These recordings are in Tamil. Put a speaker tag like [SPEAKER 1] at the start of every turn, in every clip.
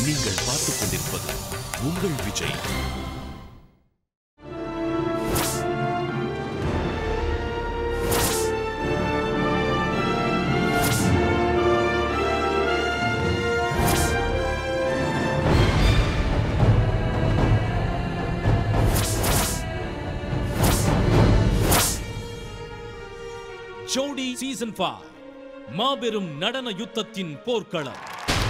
[SPEAKER 1] நீங்கள் பார்த்துக் கொண்டிருப்பது உங்கள் விஜய் ஜோடி சீசன் 5 மாபெரும் நடன யுத்தத்தின் போர்க்களம்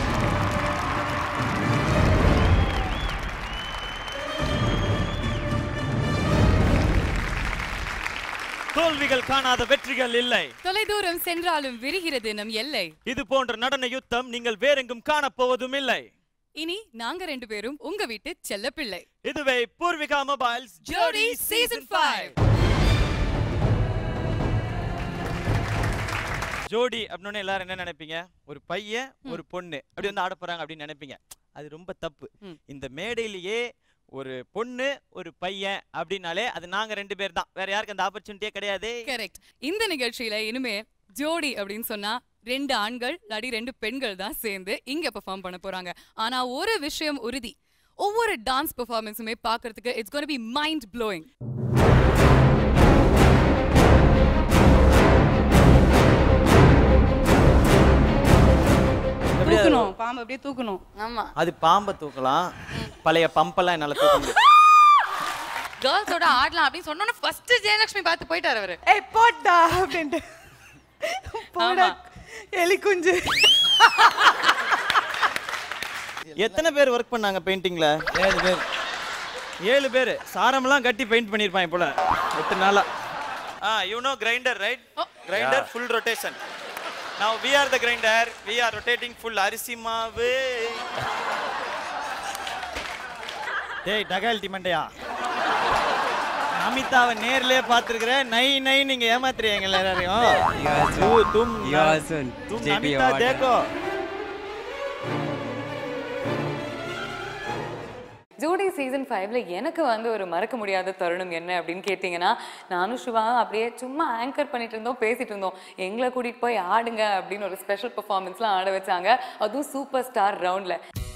[SPEAKER 2] தோல்விகள் காணாத வெற்றிகள் இல்லை
[SPEAKER 3] தொலைதூரம் சென்றாலும் விரிகிறது நம் எல்லை
[SPEAKER 2] இது போன்ற நடன யுத்தம் நீங்கள் வேறெங்கும் காணப்போவதும் இல்லை
[SPEAKER 3] இனி நாங்க ரெண்டு பேரும் உங்க வீட்டு செல்லப்பிள்ளை
[SPEAKER 2] இதுவே பூர்விகா மொபைல்ஸ்
[SPEAKER 3] ஜோடி சீசன் 5
[SPEAKER 2] ஜோடி அப்படின்னு எல்லாரும் என்ன நினைப்பீங்க ஒரு பையன் ஒரு பொண்ணு அப்படி வந்து ஆட போறாங்க அப்படின்னு நினைப்பீங்க அது ரொம்ப தப்பு
[SPEAKER 3] ம்.
[SPEAKER 2] இந்த மேடையிலேயே ஒரு பொண்ணு ஒரு பையன் அப்படின்னாலே அது நாங்க ரெண்டு பேர் தான் வேற யாருக்கு அந்த ஆப்பர்ச்சுனிட்டியே கிடையாது
[SPEAKER 3] கரெக்ட் இந்த நிகழ்ச்சியில இனிமே ஜோடி அப்படின்னு சொன்னா ரெண்டு ஆண்கள் இல்லாட்டி ரெண்டு பெண்கள் தான் சேர்ந்து இங்க பெர்ஃபார்ம் பண்ண போறாங்க ஆனா ஒரு விஷயம் உறுதி ஒவ்வொரு டான்ஸ் பெர்ஃபார்மன்ஸுமே பார்க்கிறதுக்கு it's gonna be mind blowing
[SPEAKER 4] தூக்கணும் பாம்பு அப்படியே தூக்கணும்
[SPEAKER 3] ஆமா
[SPEAKER 2] அது பாம்பை தூக்கலாம் பழைய பம்பெல்லாம் என்னால தூக்க முடியாது
[SPEAKER 3] கேர்ள்ஸோட ஆடலாம் அப்படின்னு சொன்னோன்னு ஃபர்ஸ்ட் ஜெயலட்சுமி பார்த்து போயிட்டாரு அவரு
[SPEAKER 4] ஏய் போட்டா அப்படின்ட்டு போடா
[SPEAKER 3] ஆமா.
[SPEAKER 4] எலி குஞ்சு
[SPEAKER 2] எத்தனை பேர் ஒர்க் பண்ணாங்க பெயிண்டிங்ல ஏழு பேர் ஏழு பேர் சாரமெல்லாம் கட்டி பெயிண்ட் பண்ணிருப்பாங்க போல எட்டு நாளா ah you know grinder right grinder full rotation now we are the grinder we are rotating full அரிசி மாவு டேய் டகால்டி மண்டையா அமிதாவை நேர்லயே பார்த்துருக்கிறேன் நை நை நீங்க ஏமாத்துறீங்க எல்லாரையும் தூ, தும் तुम नमिता देखो
[SPEAKER 3] ஜோடி சீசன் ஃபைவ்ல எனக்கு வந்து ஒரு மறக்க முடியாத தருணம் என்ன அப்படின்னு கேட்டிங்கன்னா நானும் சிவாவும் அப்படியே சும்மா ஆங்கர் பண்ணிட்டு இருந்தோம் பேசிட்டு இருந்தோம் எங்களை கூட்டிட்டு போய் ஆடுங்க அப்படின்னு ஒரு ஸ்பெஷல் பெர்ஃபார்மன்ஸ்லாம் ஆட வச்சாங்க அதுவும் சூப்பர் ஸ்டார் ரவுண்ட்ல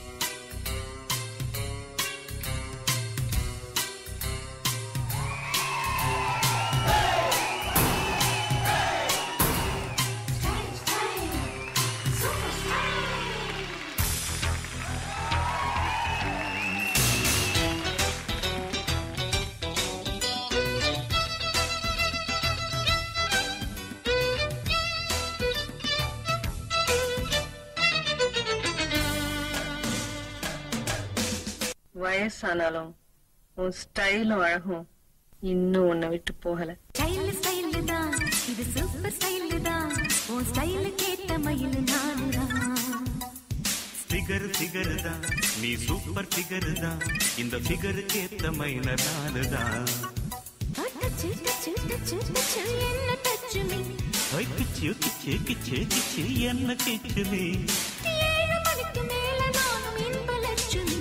[SPEAKER 5] வயசானாலும் உன் ஸ்டைலும் அழகும் இன்னும் உன்னை விட்டு போகல
[SPEAKER 6] ஸ்டைல் ஸ்டைல் தான் இது சூப்பர் ஸ்டைல் தான் உன் ஸ்டைலுக்கு ஏத்த மயில் நானுதான்
[SPEAKER 7] ஃபிகர் ஃபிகர் தான் நீ சூப்பர் ஃபிகர் தான் இந்த ஃபிகருக்கு ஏத்த மைனர் நானு தான்
[SPEAKER 6] டச்சு டச்சு டச்சு டச்சு என்ன டச்சு மீ
[SPEAKER 7] கிச்சு கிச்சு கிச்சு கிச்சு என்ன கிச்சுமே
[SPEAKER 6] ஏழு மணிக்கு மேல நானும் இன்ப லட்சுமி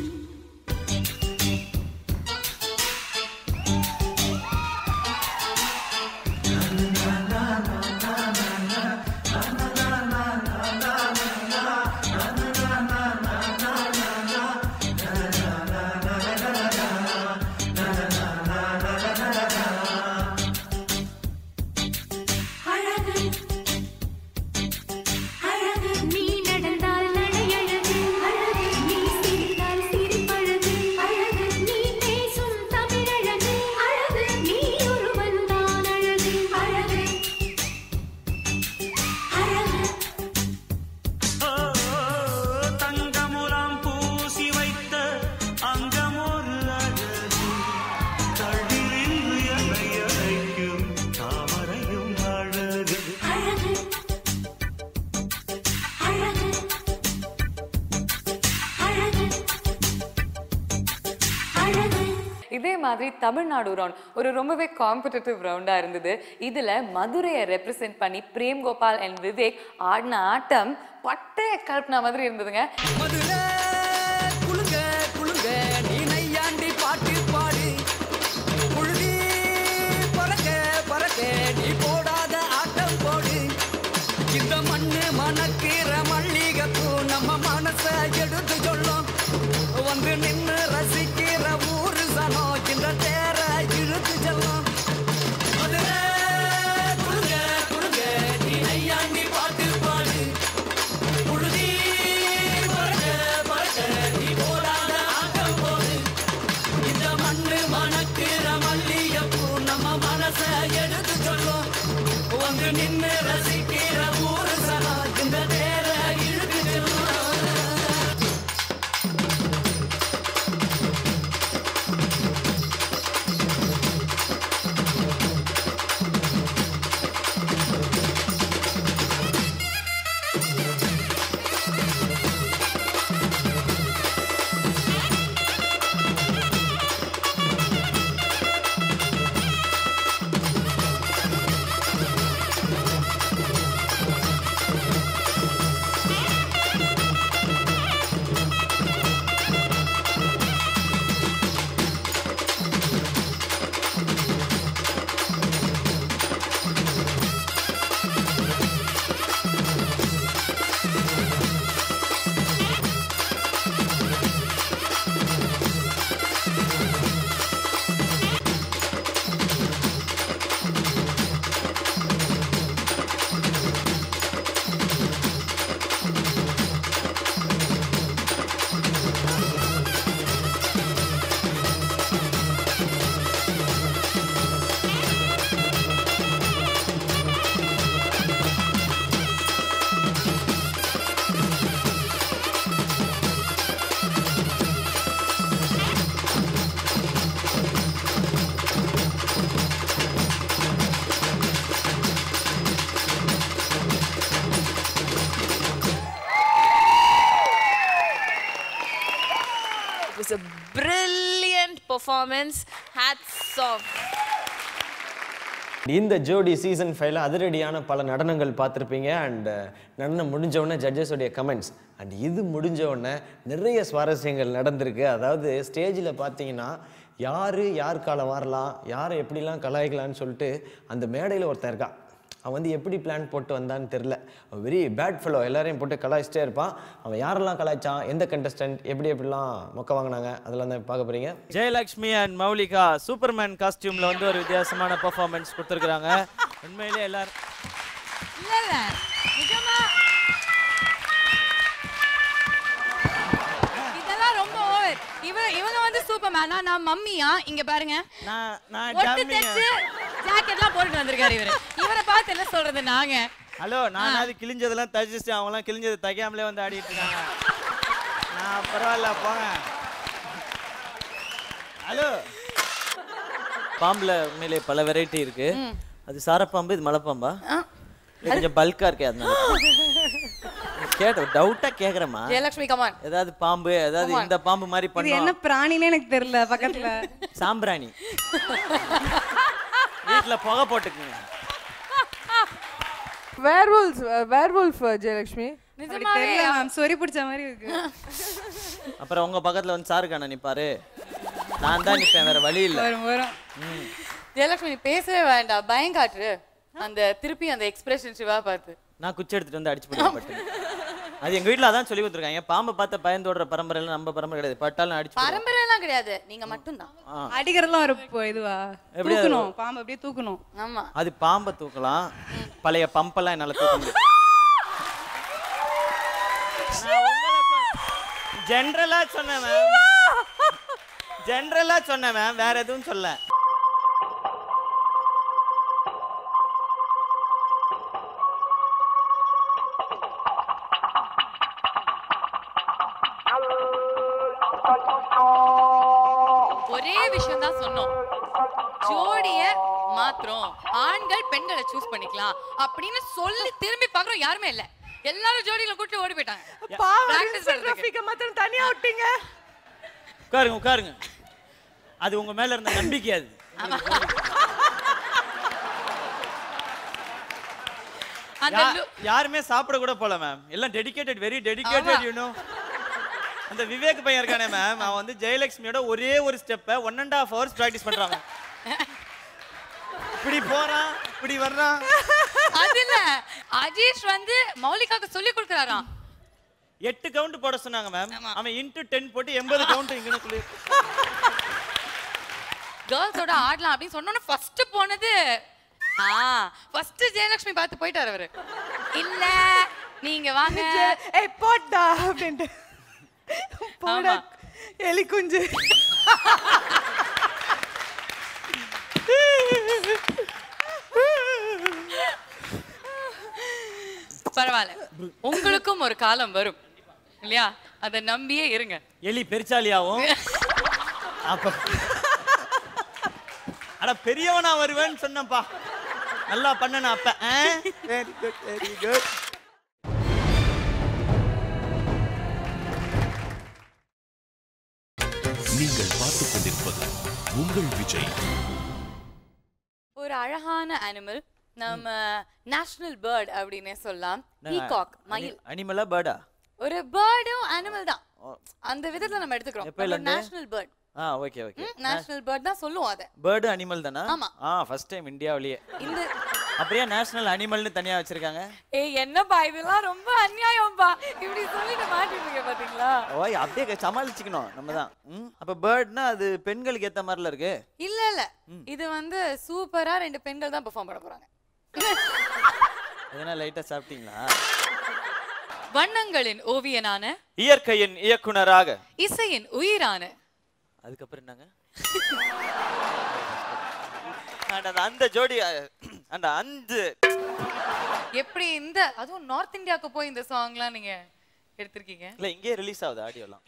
[SPEAKER 6] அழகு அழகு நீ நடந்தால் நடையழகு அழகு நீ சிரித்தால் சிரிப்பழகு அழகு நீ பேசும் தமிழழகு அழகு நீ ஒருவன் தான் அழகு அழகு அழகு
[SPEAKER 7] தங்கமுலாம் பூசி வைத்த அங்கமொரு அழகு தள்ளில் என்னை அழைக்கும் தாமரையும் அழகு
[SPEAKER 6] அழகு அழகு அழகு அழகு
[SPEAKER 3] இதே மாதிரி தமிழ்நாடு ரவுண்ட் ஒரு ரொம்பவே காம்படிட்டிவ் ரவுண்டா இருந்தது இதுல மதுரையை ரெப்ரசென்ட் பண்ணி பிரேம் கோபால் அண்ட் விவேக் ஆடின ஆட்டம் பட்டைய கல்பனா மாதிரி இருந்ததுங்க
[SPEAKER 8] மதுரை குளுங்க குளுங்க நீ நையாண்டி பாட்டு பாடு புழுதி பறக்க பறக்க நீ போடாத ஆட்டம் போடு இந்த மண்ணு மணக்கிற மல்லிகைப்பூ நம்ம மனச எடுத்து சொல்லும்
[SPEAKER 9] It was a brilliant performance. Hats off.
[SPEAKER 10] இந்த ஜோடி சீசன் ஃபைவ்ல அதிரடியான பல நடனங்கள் பார்த்துருப்பீங்க அண்ட் நடனம் முடிஞ்ச உடனே ஜட்ஜஸோடைய கமெண்ட்ஸ் அண்ட் இது முடிஞ்ச உடனே நிறைய சுவாரஸ்யங்கள் நடந்திருக்கு அதாவது ஸ்டேஜில் பார்த்தீங்கன்னா யார் யார் காலம் வரலாம் யாரை எப்படிலாம் கலாய்க்கலாம்னு சொல்லிட்டு அந்த மேடையில் ஒருத்தன் இருக்கான் அவன் வந்து எப்படி பிளான் போட்டு வந்தான்னு தெரில வெரி பேட் ஃபெலோ எல்லாரையும் போட்டு கலாய்ச்சிட்டே இருப்பான் அவன் யாரெல்லாம் கலாய்ச்சான் எந்த கண்டஸ்டன்ட் எப்படி எப்படிலாம் மொக்க வாங்கினாங்க அதெல்லாம் தான் பார்க்க போகிறீங்க
[SPEAKER 2] ஜெயலக்ஷ்மி அண்ட் மௌலிகா சூப்பர்மேன் காஸ்டியூம்ல வந்து ஒரு வித்தியாசமான பெர்ஃபார்மன்ஸ் கொடுத்துருக்காங்க உண்மையிலே எல்லாரும்
[SPEAKER 11] இல்ல இல்ல நிஜமா இதெல்லாம் ரொம்ப ஓவர் இவ இவங்க வந்து சூப்பர்மேனா நான் மம்மியா இங்க பாருங்க
[SPEAKER 2] நான் நான்
[SPEAKER 11] ஒட்டு
[SPEAKER 2] டம்மியா.
[SPEAKER 11] தச்சு ஜாக்கெட்லாம் போட்டுட்டு வந்திருக்காரு இவரு இவரை பார்த்து என்ன சொல்றது நாங்க
[SPEAKER 2] ஹலோ நான் அது கிழிஞ்சதெல்லாம் தச்சிட்டு அவங்களாம் கிழிஞ்சது தைக்காமலே வந்து ஆடிட்டு இருக்காங்க நான் பரவாயில்ல போங்க ஹலோ பாம்புல உண்மையிலே பல வெரைட்டி இருக்கு அது சாரப்பாம்பு இது மலைப்பாம்பா இது கொஞ்சம் பல்கா இருக்கே அதனால கேட்ட டவுட்டா கேக்குறேம்மா
[SPEAKER 3] ஜெயலக்ஷ்மி கமான்
[SPEAKER 2] ஏதாவது பாம்பு ஏதாவது இந்த பாம்பு மாதிரி
[SPEAKER 4] இது என்ன
[SPEAKER 2] பண்ணும்
[SPEAKER 4] பிராணினே எனக்கு தெரியல பக்கத்துல
[SPEAKER 2] சாம்பிராணி வீட்டுல புகை போட்டுக்குங்க
[SPEAKER 12] வேர்வல்ஸ் வேர்வல்ஃப் ஜெயலக்ஷ்மி
[SPEAKER 4] அப்படி தெரியல மேம் சொறி பிடிச்ச மாதிரி இருக்கு
[SPEAKER 2] அப்புறம் உங்க பக்கத்துல வந்து சாருக்கான நிப்பாரு நான் தான் நிப்பேன் வேற வழி இல்ல
[SPEAKER 4] வரும் வரும்
[SPEAKER 2] ம்.
[SPEAKER 3] ஜெயலக்ஷ்மி நீ பேசவே வேண்டாம் பயம் காட்டுரு அந்த திருப்பி அந்த எக்ஸ்பிரஷன் சிவா பார்த்து
[SPEAKER 2] நான் குச்சி எடுத்துட்டு வந்து அடிச்சு போடுவேன் பட்டுன்னு. அது எங்க வீட்ல அதான் சொல்லி கொடுத்துருக்காங்க பாம்பை பார்த்த பயந்தோடுற பரம்பரையில நம்ம பரம்பரை கிடையாது பட்டாலும் அடிச்சு போடுவோம்.
[SPEAKER 3] பரம்பரை எல்லாம் கிடையாது நீங்க மட்டும்தான்
[SPEAKER 2] ஆ.
[SPEAKER 4] அடிக்கிறதுலாம் ஒரு இப்போ இதுவா
[SPEAKER 2] எப்படி அது?
[SPEAKER 4] தூக்கணும் பாம்பு அப்படியே தூக்கணும்
[SPEAKER 3] ஆமா
[SPEAKER 2] அது பாம்பை தூக்கலாம் பழைய பம்பெல்லாம் என்னால தூக்க முடியும் ஜென்ரலா சொன்னேன் மேம் ஜென்ரலா சொன்னேன் மேம் வேற எதுவும் சொல்ல
[SPEAKER 3] ஒரே விஷயம் தான் சொன்னோம் ஜோடிய மாத்திரம் ஆண்கள் பெண்களை சூஸ் பண்ணிக்கலாம் அப்படின்னு சொல்லி திரும்பி பாக்குறோம் யாருமே இல்ல எல்லாரும் ஜோடிகளை கூட்டி ஓடி போயிட்டாங்க Practice பண்றதுக்கு.
[SPEAKER 12] ரஃபிகா மாத்திரம் தனியா விட்டீங்க
[SPEAKER 2] உட்காருங்க உட்காருங்க அது உங்க மேல இருந்த நம்பிக்கை அது
[SPEAKER 3] அந்த
[SPEAKER 2] யா-
[SPEAKER 3] லு-
[SPEAKER 2] யாருமே சாப்பிட கூட போல மேம் எல்லாம் dedicated very dedicated you know அந்த விவேக் பையன் இருக்கானே மேம் அவன் வந்து ஜெயலட்சுமியோட ஒரே ஒரு ஸ்டெப்பை one and half hours practice பண்றாங்க இப்படி போறான் இப்படி வர்றான்
[SPEAKER 3] அது இல்ல அஜீஷ் வந்து மௌலிகாக்கு சொல்லி கொடுக்கறாராம்
[SPEAKER 2] எட்டு கவுண்ட் போட சொன்னாங்க மேம் அவன் இன்ட்டு டென் போட்டு எண்பது கவுண்ட் இங்கன்னு சொல்லி
[SPEAKER 3] கேர்ள்ஸோட ஆடலாம் அப்படின்னு சொன்னோன்னு ஃபர்ஸ்ட் போனது ஆ ஃபர்ஸ்ட் ஜெயலக்ஷ்மி பார்த்து போயிட்டாரு அவரு இல்ல நீங்க வாங்க
[SPEAKER 12] ஏய் போட்டா அப்படின்ட்டு போடா எலி குஞ்சு
[SPEAKER 3] பரவாயில்ல உங்களுக்கும் ஒரு காலம் வரும் இல்லையா அதை நம்பியே இருங்க
[SPEAKER 2] எலி பெருச்சாலியாவும் அப்ப அட பெரியவனா வருவேன்னு சொன்னப்பா நல்லா பண்ணன அப்ப வெரி குட் வெரி குட்
[SPEAKER 1] நீங்கள் பார்த்துக் கொண்டிருப்பது உங்கள் விஜய்
[SPEAKER 3] ஒரு அழகான அனிமல் நம்ம நேஷனல் பேர்ட் அப்படின்னே சொல்லலாம் பீகாக் மயில்
[SPEAKER 2] அனிமலா பேர்டா
[SPEAKER 3] ஒரு பேர்டும் அனிமல் தான் அந்த விதத்துல நம்ம எடுத்துக்கிறோம்
[SPEAKER 2] எப்பையில இருந்து?
[SPEAKER 3] National bird
[SPEAKER 2] ah okay okay
[SPEAKER 3] national bird தான் சொல்லுவோம் அதை
[SPEAKER 2] பேர்டு அனிமல் தானா
[SPEAKER 3] ஆமா.
[SPEAKER 2] ஆ ஃபர்ஸ்ட் டைம் இந்தியாவிலேயே
[SPEAKER 3] இந்த
[SPEAKER 2] அப்படியே நேஷனல் அனிமல்னு தனியா வச்சிருக்காங்க
[SPEAKER 3] ஏய் என்னப்பா இதெல்லாம் ரொம்ப அநியாயம்ப்பா இப்படி சொல்லிட்டு மாட்டிருக்கீங்க பாத்தீங்களா
[SPEAKER 2] ஓய் அப்படியே சமாளிச்சுக்கணும் நம்ம தான் ம் அப்ப பேர்ட்னா அது பெண்களுக்கு ஏத்த மாதிரில இருக்கு
[SPEAKER 3] இல்ல இல்ல இது வந்து சூப்பரா ரெண்டு பெண்கள் தான் பெர்ஃபார்ம் பண்ண போறாங்க
[SPEAKER 2] எதனா லைட்டா சாப்பிட்டீங்களா
[SPEAKER 3] வண்ணங்களின் ஓவியனான
[SPEAKER 2] இயற்கையின் இயக்குனராக
[SPEAKER 3] இசையின் உயிரான
[SPEAKER 2] அதுக்கப்புறம் என்னங்க And அந்த அந்த ஜோடி அஹ், அந்த அந்த
[SPEAKER 3] எப்படி இந்த அதுவும் நார்த் இந்தியாவுக்கு போய் இந்த சாங்லாம் நீங்க எடுத்திருக்கீங்க
[SPEAKER 2] இல்ல இங்கே ரிலீஸ் ஆகுது ஆடியோலாம்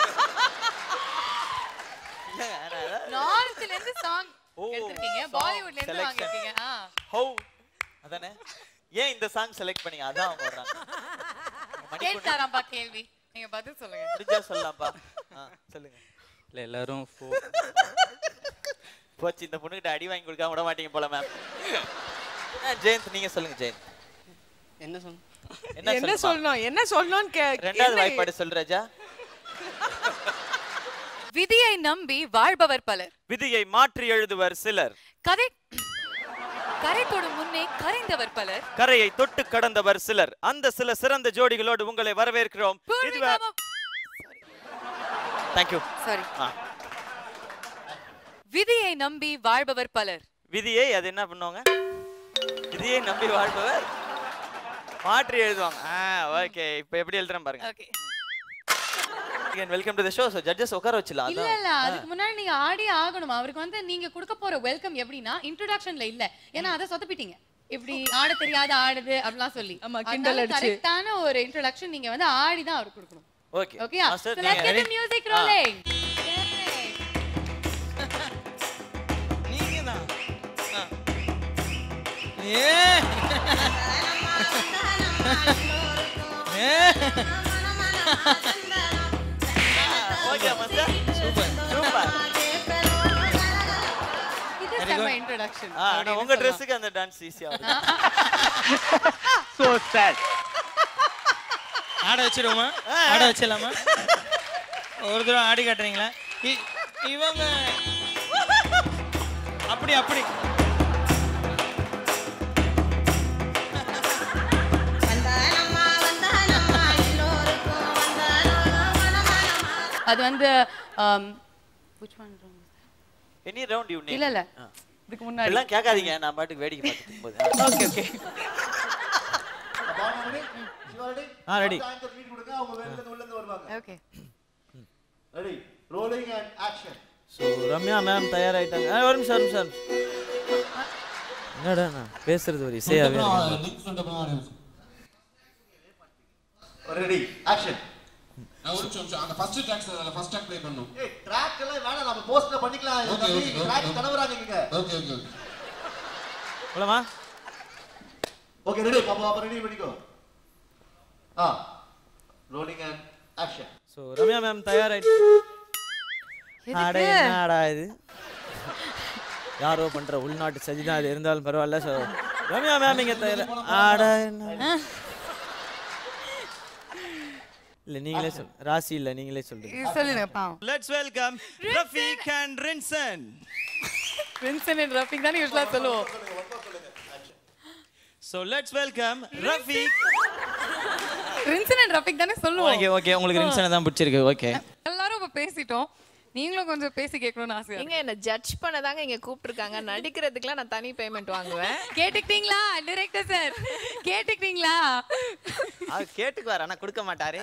[SPEAKER 3] நார்த்ல இருந்து சாங்
[SPEAKER 2] ஓ,
[SPEAKER 3] எடுத்திருக்கீங்க
[SPEAKER 2] song
[SPEAKER 3] பாலிவுட்ல இருந்து
[SPEAKER 2] selection.
[SPEAKER 3] வாங்கிருக்கீங்க ஆ
[SPEAKER 2] ஹோ அதானே ஏன் இந்த சாங் செலக்ட் பண்ணீங்க அதான் அவங்க வர்றாங்க மணிக்கூண்டு
[SPEAKER 3] கேட்டாராம்பா கேள்வி நீங்க பதில் சொல்லுங்க
[SPEAKER 2] முடிஞ்சா சொல்லலாம்ப்பா ஆ, சொல்லுங்க
[SPEAKER 13] இல்லை எல்லாரும் ஃபோ
[SPEAKER 2] போச்சு இந்த பொண்ணுகிட்ட அடி வாங்கி கொடுக்காம விட மாட்டீங்க போல மேம் ஜெயந்த் நீங்க சொல்லுங்க ஜெயந்த்
[SPEAKER 13] என்ன சொன்ன
[SPEAKER 12] என்ன
[SPEAKER 2] சொல்லுமா?
[SPEAKER 12] சொல்லணும் என்ன சொல்லணும்னு கே
[SPEAKER 2] ரெண்டாவது
[SPEAKER 12] என்ன-
[SPEAKER 2] வாய்ப்பாடு சொல் ராஜா
[SPEAKER 3] விதியை நம்பி வாழ்பவர் பலர்
[SPEAKER 2] விதியை மாற்றி எழுதுவர் சிலர்
[SPEAKER 3] கதை கரை தொடும் முன்னே கரைந்தவர் பலர்
[SPEAKER 2] கரையை தொட்டு கடந்தவர் சிலர் அந்த சில சிறந்த ஜோடிகளோடு உங்களை வரவேற்கிறோம் இதுவே தேங்க்யூ
[SPEAKER 3] சாரி விதியை நம்பி வாழ்பவர் பலர்
[SPEAKER 2] விதியை அது என்ன பண்ணுவாங்க விதியை நம்பி வாழ்பவர் மாற்றி எழுதுவாங்க ஆ ஓகே இப்போ எப்படி எழுதுறேன் பாருங்க
[SPEAKER 3] okay
[SPEAKER 2] welcome to the show so judges உட்கார வச்சலாம்
[SPEAKER 11] இல்ல இல்ல அதுக்கு முன்னாடி நீங்க ஆடி ஆகணும் அவருக்கு வந்து நீங்க கொடுக்க போற வெல்கம் எப்படின்னா இன்ட்ரோடக்ஷன்ல இல்ல ஏன்னா அதை சொதப்பிட்டீங்க இப்படி ஆட தெரியாத ஆடுது அப்படிலாம் சொல்லி
[SPEAKER 12] ஆமா, கிண்டல் அடிச்சு.
[SPEAKER 11] கரெக்டான ஒரு இன்ட்ரோடக்ஷன் நீங்க வந்து ஆடி தான் அவருக்கு கொடுக்கணும்
[SPEAKER 2] ஓகே
[SPEAKER 11] ஓகேயா
[SPEAKER 2] Master,
[SPEAKER 11] so let's
[SPEAKER 2] நீங்க
[SPEAKER 11] get the music rolling
[SPEAKER 13] நீங்க தான்
[SPEAKER 2] ஓகே மாஸ்டர் சூப்பர் சூப்பர்
[SPEAKER 11] இது செம்ம இன்ட்ரோடக்ஷன்
[SPEAKER 2] ஆ ஆனா உங்க ட்ரெஸ்ஸுக்கு அந்த டான்ஸ் ஈஸியா
[SPEAKER 13] ஸோ சேட் ஆட வச்சிடுவோமா ஆட வச்சிடலாமா ஒரு தடவை ஆடி காட்டுறீங்களா இ- இவங்க அப்படி அப்படி
[SPEAKER 11] அது வந்து um, which one wrong?
[SPEAKER 2] Any round you
[SPEAKER 11] இல்ல இல்ல இதுக்கு முன்னாடி
[SPEAKER 2] எல்லாம் கேட்காதீங்க நான் பாட்டுக்கு வேடிக்கை பார்த்துட்டு இருக்கும்போது
[SPEAKER 11] okay okay
[SPEAKER 2] ah ready
[SPEAKER 11] okay
[SPEAKER 14] ready rolling and action
[SPEAKER 2] so Ramya ma'am தயாராயிட்டாங்க ஆ, ஒரு நிமிஷம் ஒரு நிமிஷம் என்னடா நான் பேசுறது ஒரு இசையாவே இருக்கு.
[SPEAKER 14] ரெடி ஆக்ஷன்
[SPEAKER 15] ஒரு நிமிஷம் அந்த first track first track play பண்ணும்
[SPEAKER 14] ஏய் ட்ராக் எல்லாம் வேணாம் நம்ம போஸ்ட்ல பண்ணிக்கலாம்
[SPEAKER 15] Okay, okay, okay,
[SPEAKER 14] track
[SPEAKER 15] okay.
[SPEAKER 14] கனவராதீங்க
[SPEAKER 15] ஓகே ஓகே ஓகே
[SPEAKER 2] போலாமா
[SPEAKER 14] ஓகே ரெடி பாப்பா அப்ப ரெடி பண்ணிக்கோ ah rolling and action
[SPEAKER 2] so Ramya ma'am தயாராயிட்டு அட என்னடா இது யாரோ பண்ற உள்நாட்டு சதி தான் அது இருந்தாலும் பரவாயில்ல ஸோ ரம்யா மேம் இங்க தயார் ஆட என்ன இல்ல நீங்களே சொல் ராசி இல்ல நீங்களே சொல்றீங்க
[SPEAKER 11] சொல்லுங்கப்பா
[SPEAKER 13] let's welcome Rafeeq and Rinson
[SPEAKER 11] Vinson and Rafiq தானே யூஸ்வலா சொல்லுவோம்
[SPEAKER 13] so let's welcome Rafeeq
[SPEAKER 11] Vinson and Rafiq தானே சொல்லுவோம்
[SPEAKER 13] ஓகே ஓகே உங்களுக்கு ரின்சனை தான் பிடிச்சிருக்கு ஓகே
[SPEAKER 11] எல்லாரும் இப்ப பேசிட்டோம் நீங்களும் கொஞ்சம் பேசி கேட்கணும்னு ஆசையா
[SPEAKER 9] நீங்க என்ன ஜட்ஜ் பண்ணதாங்க இங்க கூப்பிட்டுருக்காங்க நடிக்கிறதுக்குலாம் நான் தனி பேமெண்ட் வாங்குவேன்
[SPEAKER 11] கேட்டுக்கிட்டீங்களா டைரக்டர் சார் கேட்டுக்கிட்டீங்களா
[SPEAKER 2] அவர் கேட்டுக்குவார் ஆனா கொடுக்க மாட்டாரு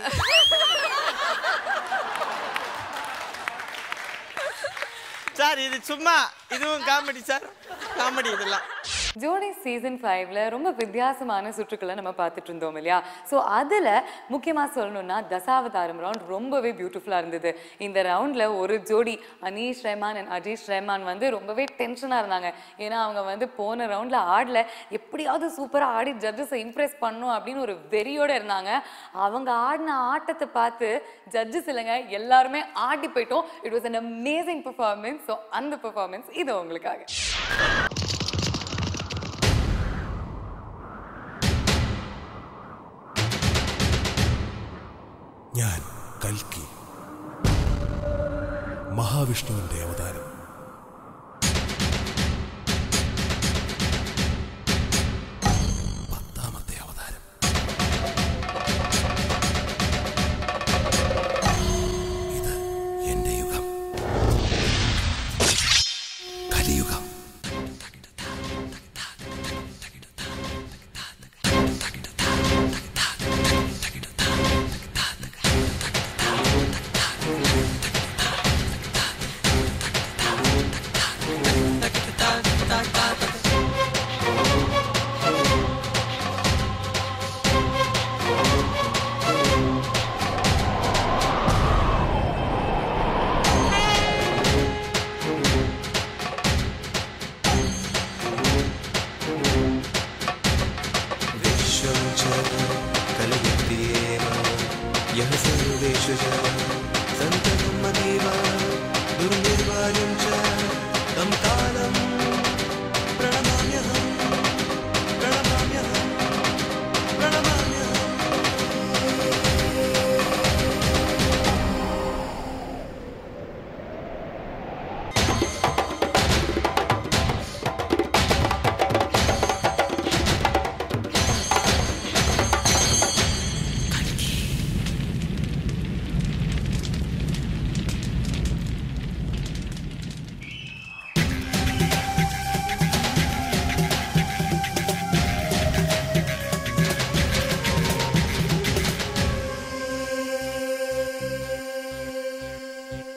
[SPEAKER 2] சார் இது சும்மா இதுவும் காமெடி சார் காமெடி இதெல்லாம்
[SPEAKER 3] ஜோடி சீசன் ஃபைவ்ல ரொம்ப வித்தியாசமான சுற்றுக்களை நம்ம பார்த்துட்டு இருந்தோம் இல்லையா ஸோ அதில் முக்கியமாக சொல்லணும்னா தசாவதாரம் ரவுண்ட் ரொம்பவே பியூட்டிஃபுல்லாக இருந்தது இந்த ரவுண்டில் ஒரு ஜோடி அனீஷ் ரஹ்மான் அண்ட் அஜீஷ் ரஹ்மான் வந்து ரொம்பவே டென்ஷனாக இருந்தாங்க ஏன்னா அவங்க வந்து போன ரவுண்டில் ஆடல எப்படியாவது சூப்பராக ஆடி ஜட்ஜஸை இம்ப்ரெஸ் பண்ணும் அப்படின்னு ஒரு வெறியோட இருந்தாங்க அவங்க ஆடின ஆட்டத்தை பார்த்து ஜட்ஜஸ் இல்லைங்க எல்லாருமே ஆடி போயிட்டோம் it was an amazing performance so அந்த பெர்ஃபார்மன்ஸ் இது உங்களுக்காக
[SPEAKER 1] ഞാൻ കൽക്കി മഹാവിഷ്ണുവിന്റെ അവതാരം പത്താമത്തെ അവതാരം ഇത് എന്റെ യുഗം കലിയുഗം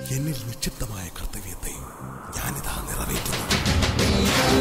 [SPEAKER 16] എന്നിൽ നിക്ഷിപ്തമായ കർത്തവ്യത്തെ ഞാനിതാ നിറവേറ്റുന്നു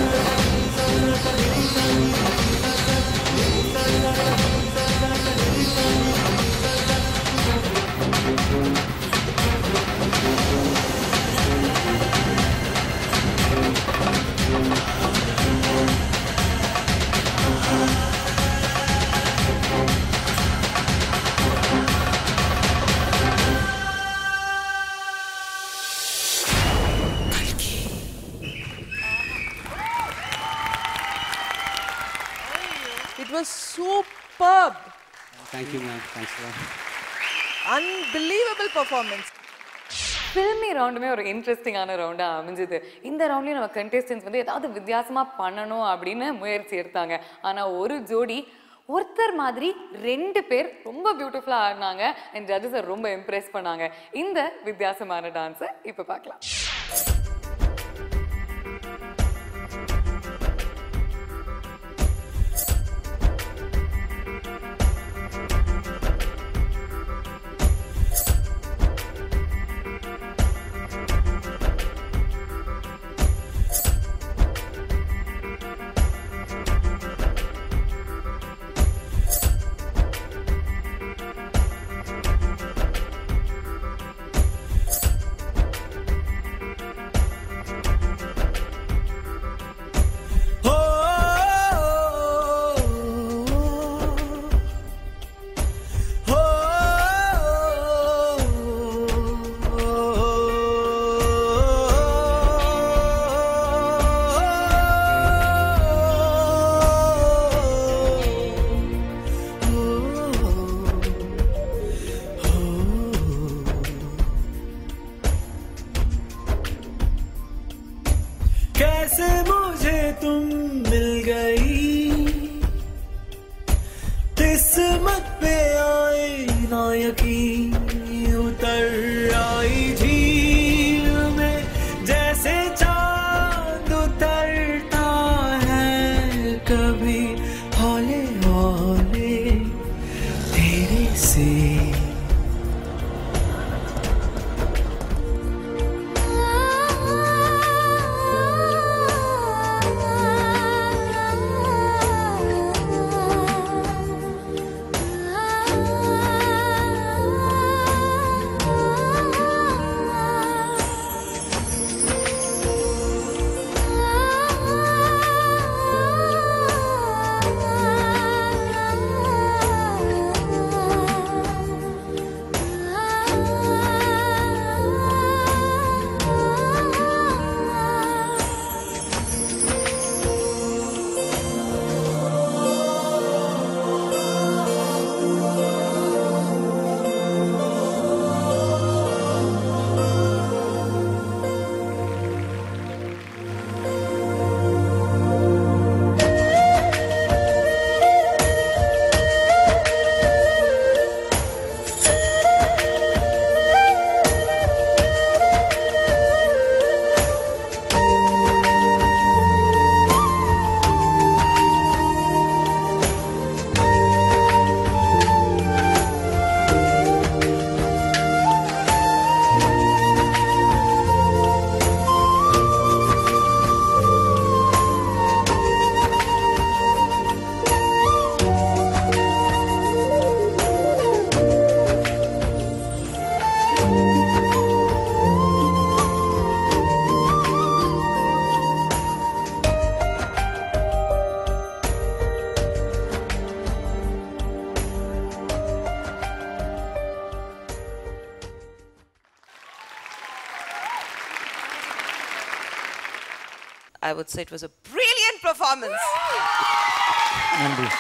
[SPEAKER 12] It was superb.
[SPEAKER 17] Thank you, ma'am. Thanks a lot.
[SPEAKER 12] Unbelievable performance.
[SPEAKER 3] Filmi ரவுண்டுமே ஒரு இன்ட்ரெஸ்டிங்கான ரவுண்டாக அமைஞ்சுது இந்த ரவுண்ட்லேயும் நம்ம கண்டெஸ்டன்ஸ் வந்து ஏதாவது வித்தியாசமாக பண்ணணும் அப்படின்னு முயற்சி எடுத்தாங்க ஆனால் ஒரு ஜோடி ஒருத்தர் மாதிரி ரெண்டு பேர் ரொம்ப பியூட்டிஃபுல்லாக ஆடினாங்க அண்ட் ஜட்ஜஸை ரொம்ப இம்ப்ரெஸ் பண்ணாங்க இந்த வித்தியாசமான டான்ஸை இப்போ பார்க்கலாம்
[SPEAKER 18] कैसे मुझे तुम मिल गई किस्मत पे आए ना यकीन उतर आई झील में जैसे चांद उतरता है कभी हौले हौले तेरे से
[SPEAKER 12] I would say it was a brilliant performance.
[SPEAKER 17] நன்றி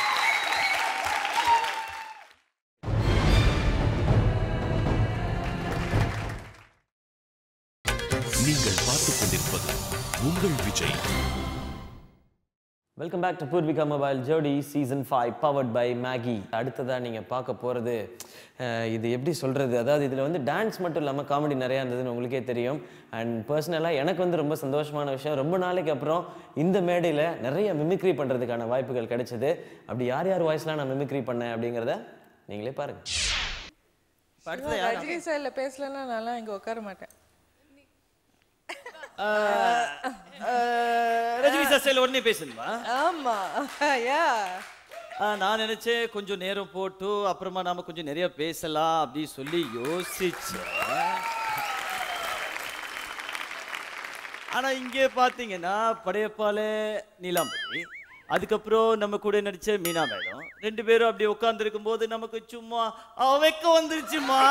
[SPEAKER 1] நீங்கள் பார்த்துக் கொண்டிருப்பது உங்கள் Vijay
[SPEAKER 10] welcome back to Poorvika mobile Jodi season five powered by Maggi அடுத்ததாக நீங்கள் பார்க்க போகிறது இது எப்படி சொல்கிறது அதாவது இதில் வந்து டான்ஸ் மட்டும் இல்லாமல் காமெடி நிறையா இருந்ததுன்னு உங்களுக்கே தெரியும் அண்ட் பர்சனலாக எனக்கு வந்து ரொம்ப சந்தோஷமான விஷயம் ரொம்ப நாளைக்கு அப்புறம் இந்த மேடையில் நிறைய மிமிக்ரி பண்ணுறதுக்கான வாய்ப்புகள் கிடைச்சது அப்படி யார் யார் வாய்ஸ்லாம் நான் மிமிக்ரி பண்ணேன் அப்படிங்கிறத நீங்களே பாருங்கள்
[SPEAKER 12] ரஜினி சார்ல பேசலன்னா நல்லா இங்க உட்கார மாட்டேன்
[SPEAKER 2] ரஜினி சார் ஸ்டைல் உடனே பேசணுமா
[SPEAKER 12] ஆமா யா
[SPEAKER 2] ஆ, நான் நினைச்சேன் கொஞ்சம் நேரம் போட்டு அப்புறமா நாம கொஞ்சம் நிறைய பேசலாம் அப்படி சொல்லி யோசிச்சேன் ஆனா இங்கே பாத்தீங்கன்னா படையப்பாலே நீலாம்பரி அதுக்கப்புறம் நம்ம கூட நடிச்ச மீனா மேடம் ரெண்டு பேரும் அப்படி உட்கார்ந்து போது நமக்கு சும்மா அவைக்க வந்துருச்சுமா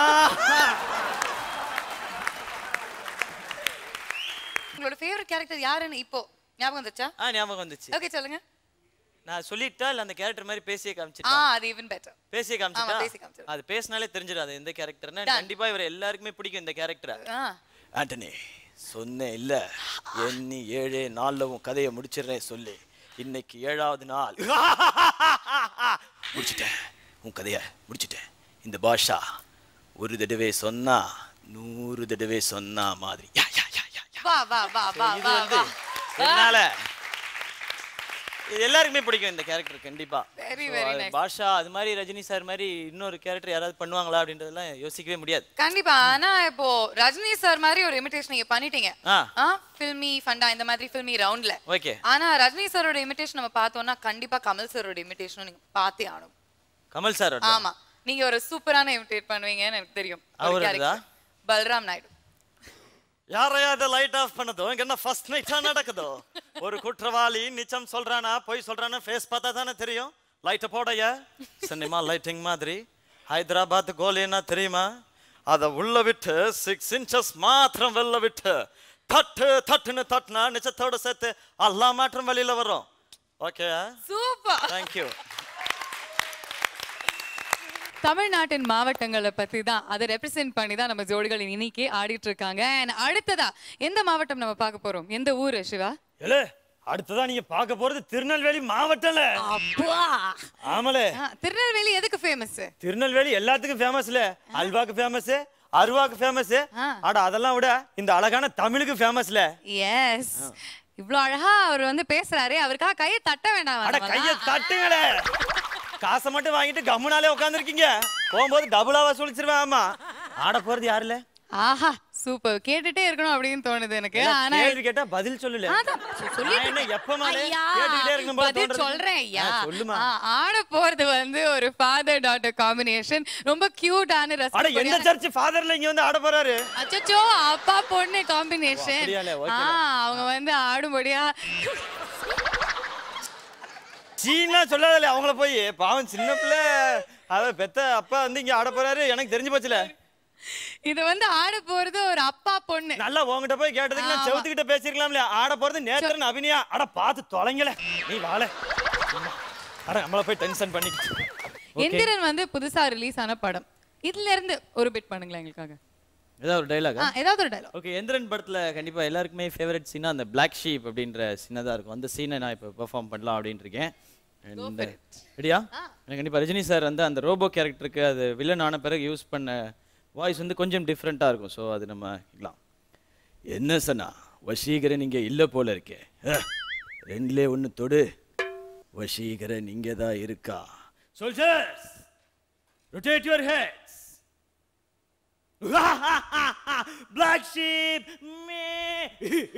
[SPEAKER 11] உங்களோட ஃபேவரட் கேரக்டர் யாருன்னு இப்போ ஞாபகம் வந்துச்சா
[SPEAKER 13] ஆ ஞாபகம் வந்துச்சு
[SPEAKER 11] ஓகே சொல்லுங்க
[SPEAKER 13] நான் சொல்லிட்டா இல்ல அந்த கேரக்டர் மாதிரி பேசியே
[SPEAKER 11] ஆ
[SPEAKER 13] காமிச்சிட்டா
[SPEAKER 11] அது ஈவன் பெட்டர்
[SPEAKER 13] பேசியே
[SPEAKER 11] ஆமா,
[SPEAKER 13] காமிச்சிட்டா
[SPEAKER 11] பேசி காமிச்சிரு.
[SPEAKER 13] அது பேசினாலே தெரிஞ்சிடும் அது எந்த கேரக்டர்னா
[SPEAKER 11] Done.
[SPEAKER 13] கண்டிப்பா இவர் எல்லாருக்குமே பிடிக்கும் இந்த கேரக்டரை
[SPEAKER 11] ஆ
[SPEAKER 2] ஆண்டனி சொன்னேன் இல்ல எண்ணி ஏழே நாள்ல உன் கதையை முடிச்சிடுறேன் சொல்லி இன்னைக்கு ஏழாவது நாள் முடிச்சிட்டேன் உன் கதையை முடிச்சிட்டேன் இந்த பாஷா ஒரு தடவை சொன்னா நூறு தடவை சொன்னா மாதிரி யா, யா, யா, யா.
[SPEAKER 11] வா வா வா வா
[SPEAKER 2] இது
[SPEAKER 11] வா
[SPEAKER 2] வந்து
[SPEAKER 11] வா
[SPEAKER 2] என்னால
[SPEAKER 13] இது எல்லாருக்குமே பிடிக்கும் இந்த கேரக்டர் கண்டிப்பா
[SPEAKER 11] Very,
[SPEAKER 13] So,
[SPEAKER 11] very
[SPEAKER 13] அது
[SPEAKER 11] nice.
[SPEAKER 13] பாஷா அது மாதிரி ரஜினி சார் மாதிரி இன்னொரு கேரக்டர் யாராவது பண்ணுவாங்களா அப்படின்றதெல்லாம் யோசிக்கவே முடியாது
[SPEAKER 11] கண்டிப்பா ஆனா இப்போ ரஜினி சார் மாதிரி ஒரு இமிடேஷன் நீங்க பண்ணிட்டீங்க
[SPEAKER 13] ஆ
[SPEAKER 11] ஆ ஃபில்மி ஃபண்டா இந்த மாதிரி ஃபில்மி ரவுண்ட்ல
[SPEAKER 13] ஓகே
[SPEAKER 11] ஆனா ரஜினி சாரோட இமிடேஷன் நம்ம பார்த்தோம்னா கண்டிப்பா கமல் சாரோட இமிடேஷனும் நீங்க பார்த்தே ஆகணும்
[SPEAKER 13] கமல் சார்
[SPEAKER 11] ஆமா நீங்க ஒரு சூப்பரான இமிடேட் பண்ணுவீங்கன்னு எனக்கு தெரியும் ஒரு
[SPEAKER 2] அவரு
[SPEAKER 11] character. பல்ராம் நாயுடு
[SPEAKER 2] யாரையாவது லைட் ஆஃப் பண்ணதோ இங்க என்ன ஃபர்ஸ்ட் நைட்டா நடக்குதோ ஒரு குற்றவாளி நிச்சம் சொல்றானா பொய் சொல்றானா ஃபேஸ் பார்த்தா தானே தெரியும் லைட்டை போடையா சினிமா லைட்டிங் மாதிரி ஹைதராபாத் கோல் என்ன தெரியுமா அதை உள்ள விட்டு சிக்ஸ் இன்ச்சஸ் மாத்திரம் வெளில விட்டு தட்டு தட்டுன்னு தட்டுனா நிச்சத்தோட சேர்த்து எல்லா மாற்றம் வெளியில வரும் ஓகே
[SPEAKER 11] சூப்பர்
[SPEAKER 2] தேங்க்யூ
[SPEAKER 11] தமிழ்நாட்டின் மாவட்டங்களை பத்தி தான் அதை ரெப்ரசென்ட் பண்ணி தான் நம்ம ஜோடிகள் இன்னைக்கு ஆடிட்டு இருக்காங்க And அடுத்ததா எந்த மாவட்டம் நம்ம பார்க்க போறோம் எந்த ஊரு சிவா
[SPEAKER 2] ஏலே அடுத்ததா நீங்க பார்க்க போறது திருநெல்வேலி மாவட்டம்ல
[SPEAKER 11] அப்பா
[SPEAKER 2] ஆமலே
[SPEAKER 11] ஆ, திருநெல்வேலி எதுக்கு ஃபேமஸ்
[SPEAKER 2] திருநெல்வேலி எல்லாத்துக்கும் ஃபேமஸ்ல அல்வாக்கு ஃபேமஸ் அருவாக்கு ஃபேமஸ் அட அதெல்லாம் விட இந்த அழகான தமிழுக்கு ஃபேமஸ்ல
[SPEAKER 11] எஸ் இவ்ளோ அழகா அவர் வந்து பேசுறாரு அவருக்காக கையை தட்ட வேண்டாம்
[SPEAKER 2] அட கைய தட்டுங்களே காசை மட்டும் வாங்கிட்டு கம்முனாலே உட்காந்துருக்கீங்க போகும்போது டபுளா வசூலிச்சிருவேன் ஆமா ஆட போறது யாருல
[SPEAKER 11] ஆஹா சூப்பர் கேட்டுட்டே இருக்கணும் அப்படின்னு தோணுது எனக்கு ஆனா
[SPEAKER 2] கேள்வி கேட்டா பதில் சொல்லல
[SPEAKER 11] அதான், சொ- சொல்லிட்டு
[SPEAKER 2] நான் என்ன எப்பமாலே
[SPEAKER 11] ஐயா,
[SPEAKER 2] கேட்டுக்கிட்டே இருக்கணும் போல
[SPEAKER 11] பதில்
[SPEAKER 2] தோன்றது.
[SPEAKER 11] சொல்றேன் ஐயா
[SPEAKER 2] ஆ, சொல்லுமா
[SPEAKER 11] ஆ, ஆட போறது வந்து ஒரு ஃபாதர் டாட்டர் காம்பினேஷன் ரொம்ப கியூட்டான
[SPEAKER 2] அட எந்த சர்ச் ஃபாதர்ல இங்க வந்து ஆட போறாரு
[SPEAKER 11] அச்சச்சோ அப்பா பொண்ணு காம்பினேஷன்
[SPEAKER 2] அப்படியாலே,
[SPEAKER 11] ஆ
[SPEAKER 2] ஓகேடா.
[SPEAKER 11] அவங்க வந்து ஆடும்படியா
[SPEAKER 2] சீனா சொல்லாதல அவங்கள போய் பாவம் சின்ன பிள்ளை அவ பெத்த அப்பா வந்து இங்க ஆட போறாரு எனக்கு தெரிஞ்சு போச்சுல
[SPEAKER 11] இது வந்து ஆட போறது ஒரு அப்பா பொண்ணு
[SPEAKER 2] நல்லா உங்ககிட்ட போய் கேட்டதுக்கு நான்
[SPEAKER 11] ஆமா.
[SPEAKER 2] செவுத்துக்கிட்ட பேசிருக்கலாம்ல ஆட போறது நேத்திரன் அபினியா அட பார்த்து தொலைங்கல நீ வாழ சும்மா. அட நம்மள போய் டென்ஷன் பண்ணிக்கிட்டு Okay.
[SPEAKER 11] எந்திரன் வந்து புதுசா ரிலீஸ் ஆன படம் இதுல இருந்து ஒரு பிட் பண்ணுங்களேன் எங்களுக்காக
[SPEAKER 2] ஏதாவது ஒரு டைலாக்
[SPEAKER 11] ஆ, ஏதாவது ஒரு dialogue.
[SPEAKER 2] ஓகே எந்திரன் படத்துல கண்டிப்பா எல்லாருக்குமே ஃபேவரட் சீனா அந்த பிளாக் ஷீப் அப்படின்ற சீனை தான் இருக்கும் அந்த சீனை நான் இப்போ பெர்ஃபார்ம் பண்ணலாம் அப்படின்னு இருக்கேன் And, ரெடியா எனக்கு கண்டிப்பா ரஜினி சார் வந்து அந்த ரோபோ கேரக்டருக்கு அது வில்லன் ஆன பிறகு யூஸ் பண்ண வாய்ஸ் வந்து கொஞ்சம் டிஃப்ரெண்ட்டாக இருக்கும் ஸோ அது நம்ம கேட்கலாம் என்ன சொன்னா வசீகரன் இங்கே இல்லை போல இருக்கே அஹ், ரெண்டுலே ஒன்று தொடு வசீகரன் இங்கே தான் இருக்கா Soldiers, rotate your heads. Black sheep, me.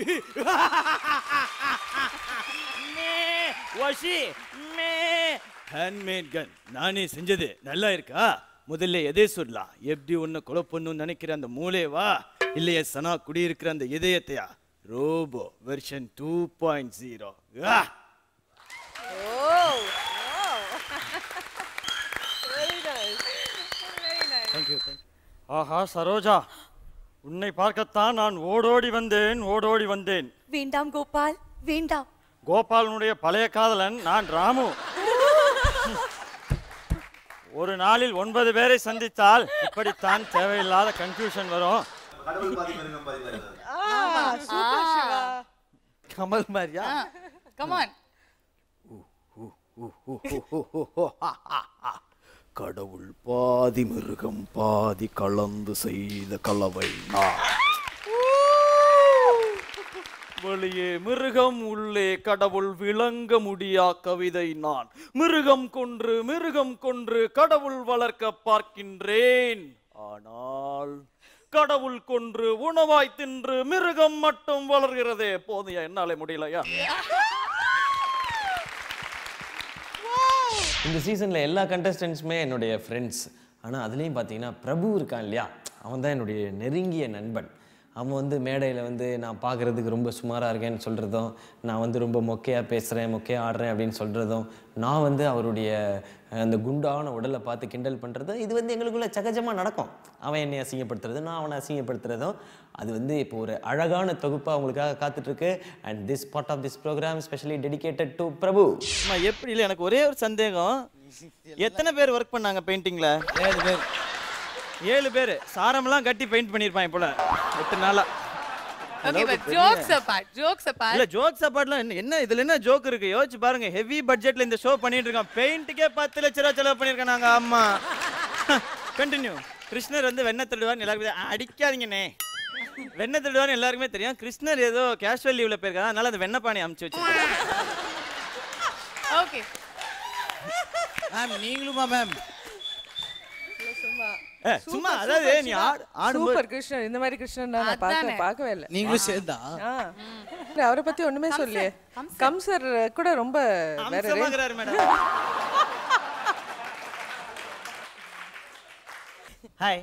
[SPEAKER 2] me. Washi, me. Handmade gun. நானே செஞ்சது நல்லா இருக்கா முதல்ல எதை சொல்லலாம் எப்படி ஒன்று கொலை பண்ணணும்னு நினைக்கிற அந்த மூளைவா இல்லையே சனா குடியிருக்கிற அந்த இதயத்தையா robo version two point zero thank you thank you ஆஹா சரோஜா உன்னை பார்க்கத்தான் நான் ஓடோடி வந்தேன் ஓடோடி வந்தேன்
[SPEAKER 19] வேண்டாம் கோபால் வேண்டாம்
[SPEAKER 2] கோபாலனுடைய பழைய காதலன் நான் ராமு ஒரு நாளில் ஒன்பது பேரை சந்தித்தால் இப்படித்தான் தேவையில்லாத கன்ஃபியூஷன் வரும்
[SPEAKER 14] கடவுள் பாதி மிருகம் பாதி மாதிரி
[SPEAKER 11] ஆமா, super சிவா.
[SPEAKER 2] கமல் மாதிரியா
[SPEAKER 11] Come on.
[SPEAKER 2] கடவுள் பாதி மிருகம் பாதி கலந்து செய்த கலவை நான் வெளியே மிருகம் உள்ளே கடவுள் விளங்க முடியா கவிதை நான் மிருகம் கொன்று மிருகம் கொன்று கடவுள் வளர்க்க பார்க்கின்றேன் ஆனால் கடவுள் கொன்று உணவாய் தின்று மிருகம் மட்டும் வளர்கிறதே போதுயா என்னாலே முடியலையா
[SPEAKER 10] இந்த சீசனில் எல்லா கண்டஸ்டன்ஸுமே என்னுடைய ஃப்ரெண்ட்ஸ் ஆனால் அதுலேயும் பார்த்தீங்கன்னா பிரபு இருக்கான் இல்லையா அவன் தான் என்னுடைய நெருங்கிய நண்பன் அவன் வந்து மேடையில் வந்து நான் பார்க்குறதுக்கு ரொம்ப சுமாராக இருக்கேன்னு சொல்கிறதும் நான் வந்து ரொம்ப மொக்கையாக பேசுகிறேன் மொக்கையாக ஆடுறேன் அப்படின்னு சொல்கிறதும் நான் வந்து அவருடைய அஹ், அந்த குண்டான உடலை பார்த்து கிண்டல் பண்ணுறதும் இது வந்து எங்களுக்குள்ள சகஜமாக நடக்கும் அவன் என்னை அசிங்கப்படுத்துறதும் நான் அவனை அசிங்கப்படுத்துறதும் அது வந்து இப்போ ஒரு அழகான தொகுப்பாக உங்களுக்காக காத்துட்ருக்கு and this part of this programme specially dedicated to Prabhu
[SPEAKER 2] அம்மா எப்படி இல்லை எனக்கு ஒரே ஒரு சந்தேகம் எத்தனை பேர் ஒர்க் பண்ணாங்க பெயிண்டிங்ல ஏழு பேர் ஏழு பேர் சாரமெல்லாம் கட்டி பெயிண்ட் பண்ணியிருப்பான் போல எட்டு நாளா
[SPEAKER 9] okay but jokes apart jokes
[SPEAKER 2] இல்ல
[SPEAKER 9] அபார்ட்
[SPEAKER 2] ஜோக்ஸ் அப்பார்ட்லாம் என்ன என்ன இதுல என்ன ஜோக் இருக்கு யோசிச்சு பாருங்க ஹெவி பட்ஜெட்ல இந்த ஷோ பண்ணிட்டு இருக்கோம் பெயிண்ட்டுக்கே பத்து லட்ச ரூபா செலவு பண்ணிருக்கோம் நாங்க ஆமா கண்டினியூ கிருஷ்ணர் வந்து வெண்ணெய் திருடுவார்னு எல்லாருக்கும் தெரியும். அடிக்காதீங்கண்ணே வெண்ணெய் திருடுவார்னு எல்லாருக்குமே தெரியும் கிருஷ்ணர் ஏதோ கேஷுவல் லீவ்ல போயிருக்காங்க அதனால அந்த வெண்ணெய் பானை அமுச்சு வச்சு
[SPEAKER 9] ஓகே
[SPEAKER 20] மேம் நீங்களுமா மேம்
[SPEAKER 2] ஏ, சும்மா அதாவது நீ ஆடு ஆடும்போது
[SPEAKER 12] சூப்பர் கிருஷ்ணன் இந்த மாதிரி கிருஷ்ணன் நான் பார்க்க
[SPEAKER 9] அதானே.
[SPEAKER 12] பார்க்கவே இல்லை
[SPEAKER 20] நீங்களும் சேர்ந்தா
[SPEAKER 12] ஆ. இல்ல, அவரை பத்தி ஒண்ணுமே சொல்லியே கம்சர் கூட ரொம்ப வேற range.
[SPEAKER 2] அம்சமாகிறாரு மேடம் ஹாய்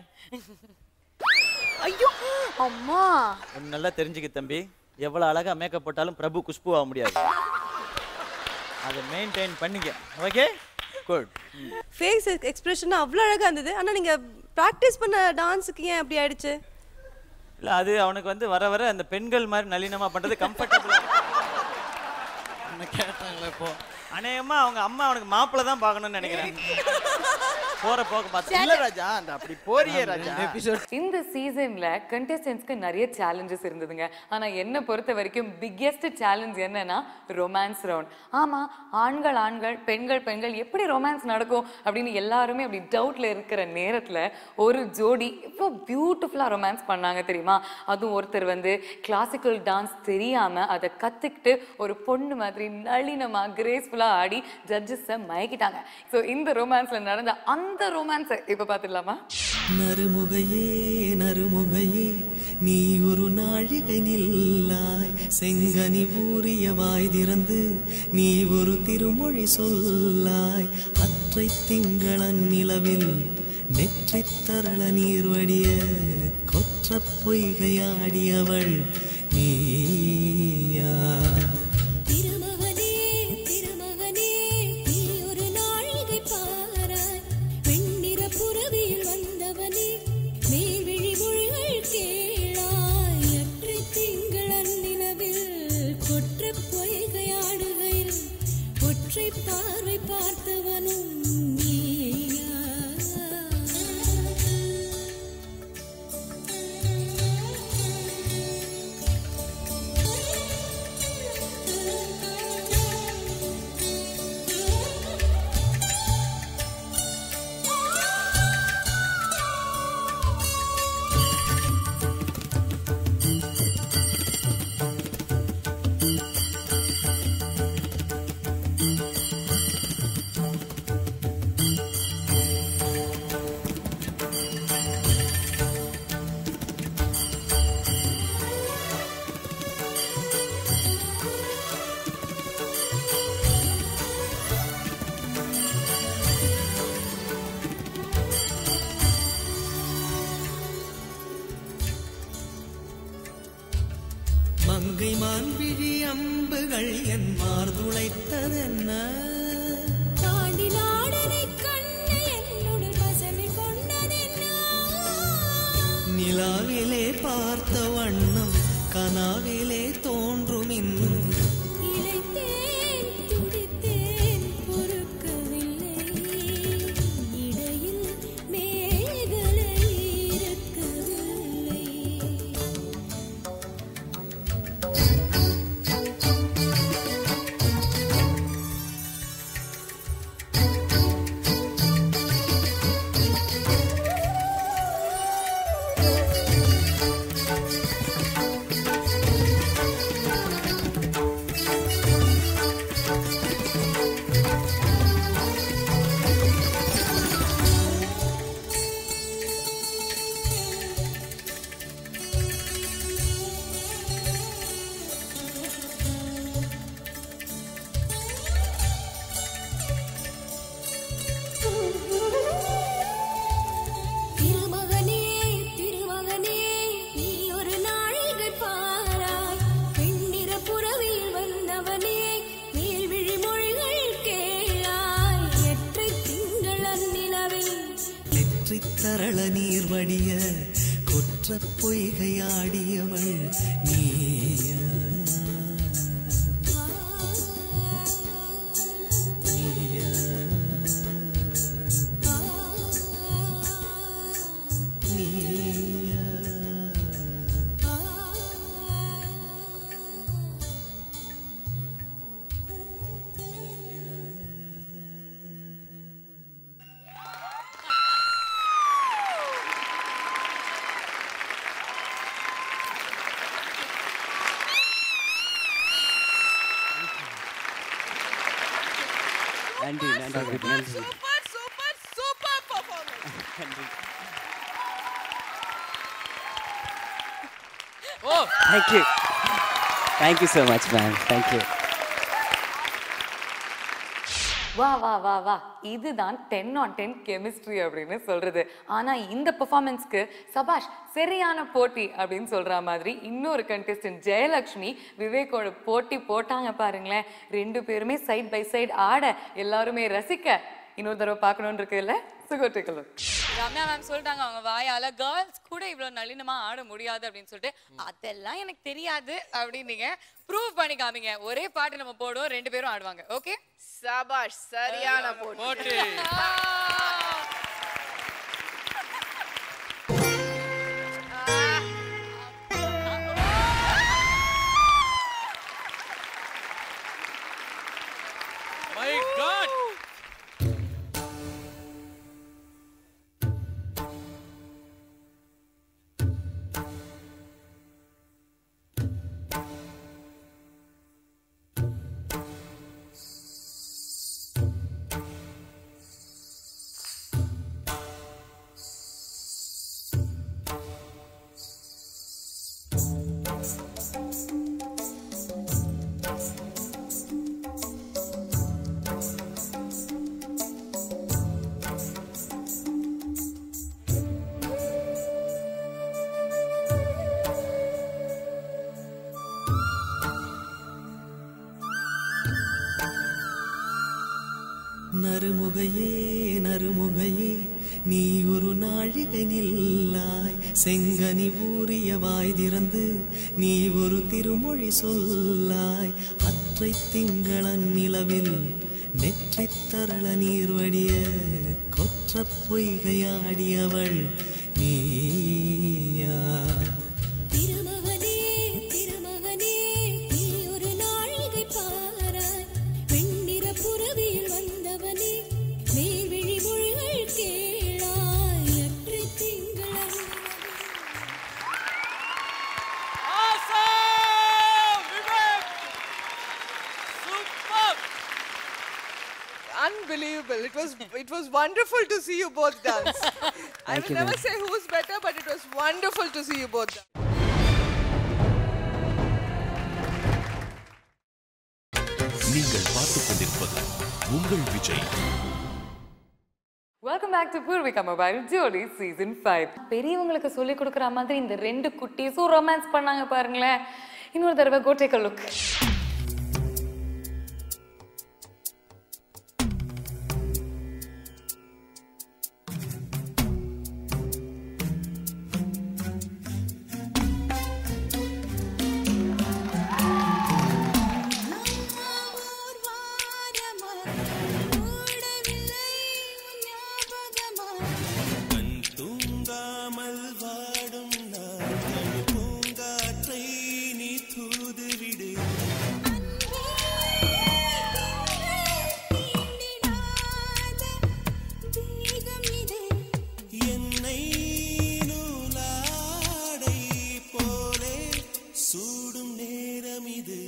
[SPEAKER 3] ஐயோ அம்மா
[SPEAKER 2] ஒன்று நல்லா தெரிஞ்சுக்க தம்பி எவ்வளோ அழகா மேக்கப் போட்டாலும் பிரபு குஷ்பு ஆக முடியாது அதை மெயின்டைன் பண்ணிக்க ஓகே குட்
[SPEAKER 21] ஃபேஸ் எக்ஸ்பிரஷன் அவ்வளோ அழகா இருந்தது ஆனா நீங்க ப்ராக்டிஸ் பண்ண டான்ஸுக்கு ஏன் அப்படி ஆயிடுச்சு
[SPEAKER 2] இல்லை அது அவனுக்கு வந்து வர வர அந்த பெண்கள் மாதிரி நளினமா பண்றது கம்ஃபர்டபுளாக
[SPEAKER 20] கேட்டாங்களே இப்போ
[SPEAKER 2] அநேகமா அவங்க அம்மா அவனுக்கு மாப்பிள்ளை தான் பார்க்கணும்னு நினைக்கிறேன் போற போக பார்த்து இல்ல ராஜா அந்த அப்படி போறியே ராஜா
[SPEAKER 3] இந்த சீசன்ல கண்டெஸ்டன்ஸ்க்கு நிறைய சேலஞ்சஸ் இருந்ததுங்க ஆனா என்ன பொறுத்த வரைக்கும் பிக்கெஸ்ட் சேலஞ்ச் என்னன்னா ரொமான்ஸ் ரவுண்ட் ஆமா ஆண்கள் ஆண்கள் பெண்கள் பெண்கள் எப்படி ரொமான்ஸ் நடக்கும் அப்படின்னு எல்லாருமே அப்படி டவுட்ல இருக்கிற நேரத்துல ஒரு ஜோடி இவ்வளோ பியூட்டிஃபுல்லா ரொமான்ஸ் பண்ணாங்க தெரியுமா அதுவும் ஒருத்தர் வந்து கிளாசிக்கல் டான்ஸ் தெரியாம அதை கத்துக்கிட்டு ஒரு பொண்ணு மாதிரி நளினமா கிரேஸ்ஃபுல்லா ஆடி ஜட்ஜஸை மயக்கிட்டாங்க ஸோ இந்த ரொமான்ஸ்ல நடந்த அந்த ரொமான்ஸை இப்போ பார்த்துடலாமா
[SPEAKER 18] நறுமுகையே நறுமுகையே நீ ஒரு நாழிகை நில்லாய் செங்கனி ஊறிய வாய் திறந்து நீ ஒரு திருமொழி சொல்லாய் அற்றை திங்களன் நிலவில் நெற்றி தரள நீர் வடிய கொற்ற பொய்கையாடியவள் நீயா
[SPEAKER 6] திருமகனே திருமகனே நீ ஒரு நாழிகை பாராய் வெண்ணிற புறவியில் வந்தவனே மேல்விழி மொழிகள் கேளாய் அற்றை திங்களன் நிலவில் கொற்ற பொய்கையாடுகையில் ஒற்றை பார்வை பார்த்தவனும் நீயா
[SPEAKER 18] மங்கை மான்விழி அம்புகள் என் மார்துளைத்ததென்ன
[SPEAKER 6] தாண்டி நாடனை கண்ணு என்னோடு பசமை கொண்டதென்ன
[SPEAKER 18] நிலாவிலே பார்த்த வண்ணம் கனாவிலே தோன்றும் இன்னும்
[SPEAKER 6] இளைத்தேன் துடித்தேன் பொறுக்கவில்லை இடையில் மேகலை இருக்கவில்லை
[SPEAKER 18] ஆ தரள நீர் வடிய கொற்ற பொய்கையாடியவள் நீயா நீயா நீயா
[SPEAKER 17] நன்றி நன்றி நன்றி
[SPEAKER 12] சூப்பர் சூப்பர் சூப்பர் பெர்ஃபார்மன்ஸ்
[SPEAKER 17] நன்றி
[SPEAKER 12] ஓ
[SPEAKER 17] thank you thank you so much ma'am thank you
[SPEAKER 3] வா வா வா வா இதுதான் டென் ஆன் டென் கெமிஸ்ட்ரி அப்படின்னு சொல்றது ஆனா இந்த பெர்ஃபார்மன்ஸ்க்கு சபாஷ் சரியான போட்டி அப்படின்னு சொல்ற மாதிரி இன்னொரு கண்டெஸ்டன்ட் ஜெயலக்ஷ்மி விவேக்கோட போட்டி போட்டாங்க பாருங்களேன் ரெண்டு பேருமே சைட் பை சைடு ஆட எல்லாருமே ரசிக்க இன்னொரு தடவை பார்க்கணும்னு இருக்குல்ல சுகோட்டிக்கலும்
[SPEAKER 5] ரம்யா மேம் சொல்லிட்டாங்க அவங்க வாயால கேர்ள்ஸ் கூட இவ்வளவு நளினமா ஆட முடியாது அப்படின்னு சொல்லிட்டு அதெல்லாம் எனக்கு தெரியாது அப்படின்னீங்க ப்ரூவ் பண்ணி காமிங்க ஒரே பாட்டு நம்ம போடுவோம் ரெண்டு பேரும் ஆடுவாங்க ஓகே
[SPEAKER 9] சபாஷ் சரியான போட்டு
[SPEAKER 2] மை காட்
[SPEAKER 18] நறுமுகையே நறுமுகையே நீ ஒரு நாழிகை நில்லாய் செங்கனி ஊறிய வாய் திறந்து நீ ஒரு திருமொழி சொல்லாய் அற்றை திங்களன் நிலவில் நெற்றித் தரள நீர் வடிய கொற்ற பொய்கையாடியவள் நீயா
[SPEAKER 6] திருமகனே திருமகனே நீ ஒரு நாழிகை பாராய் வெண்ணிற புறவியில் வந்தவனே மேல்விழி மொழிகள் கேளாய் அற்றை திங்களன்
[SPEAKER 12] Unbelievable. It was it was wonderful to see you both dance. I
[SPEAKER 17] Thank
[SPEAKER 12] will
[SPEAKER 17] you,
[SPEAKER 12] never
[SPEAKER 17] ma'am.
[SPEAKER 12] say who's better, but it was wonderful to see you both dance.
[SPEAKER 1] நீங்கள் பார்த்துக் கொண்டிருப்பது உங்கள் Vijay
[SPEAKER 3] welcome back to Poorvika mobile Jodi season five பெரியவங்களுக்கு சொல்லி கொடுக்குற மாதிரி இந்த ரெண்டு குட்டீஸும் ரொமான்ஸ் பண்ணாங்க பாருங்களேன் இன்னொரு தடவை கோட்டைக்க லுக்
[SPEAKER 18] தூங்காமல் வாடும் நாட்கள் பூங்காற்றை நீ தூதுவிடு என்னை நூலாடை போலே சூடும் நேரம் இது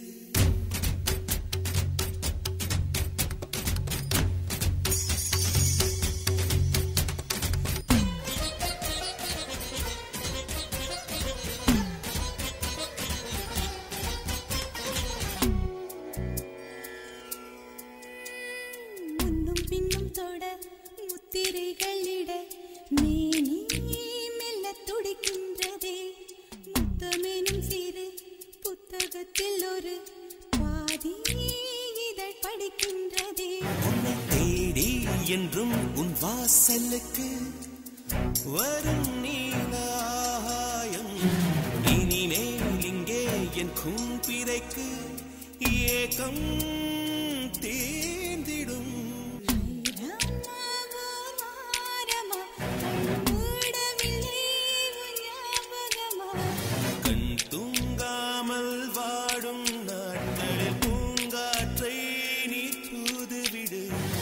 [SPEAKER 6] முன்னும் பின்னும் தொட முத்திரைகளிட மேனி மெல்ல துடிக்கின்றதே முத்தமெனும் சிறு புத்தகத்தில் ஒரு பாதி இதழ் படிக்கின்றதே
[SPEAKER 18] தேடி என்றும் உன் வாசலுக்கு வரும் நீலாயம் இனிமேல் இங்கே என் கும்பிரைக்கு ஏக்கம் தீர்ந்திடும் கண் தூங்காமல் வாடும் நாட்களில் பூங்காற்றை நீ தூதுவிடு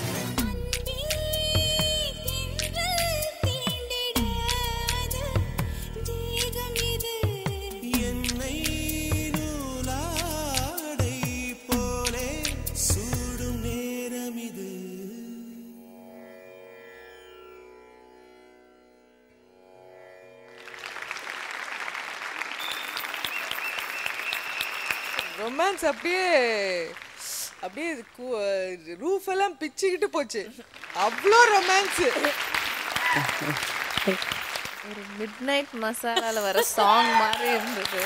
[SPEAKER 18] என்னை நூலாடை போலே சூடும் நேரம் இது
[SPEAKER 12] ரொமான்ஸ் அப்படியே அப்படியே ரூஃப் எல்லாம் பிச்சுக்கிட்டு போச்சு அவ்வளோ ரொமான்ஸ்
[SPEAKER 9] ஒரு மிட் நைட் மசாலால வர சாங் மாதிரி இருந்தது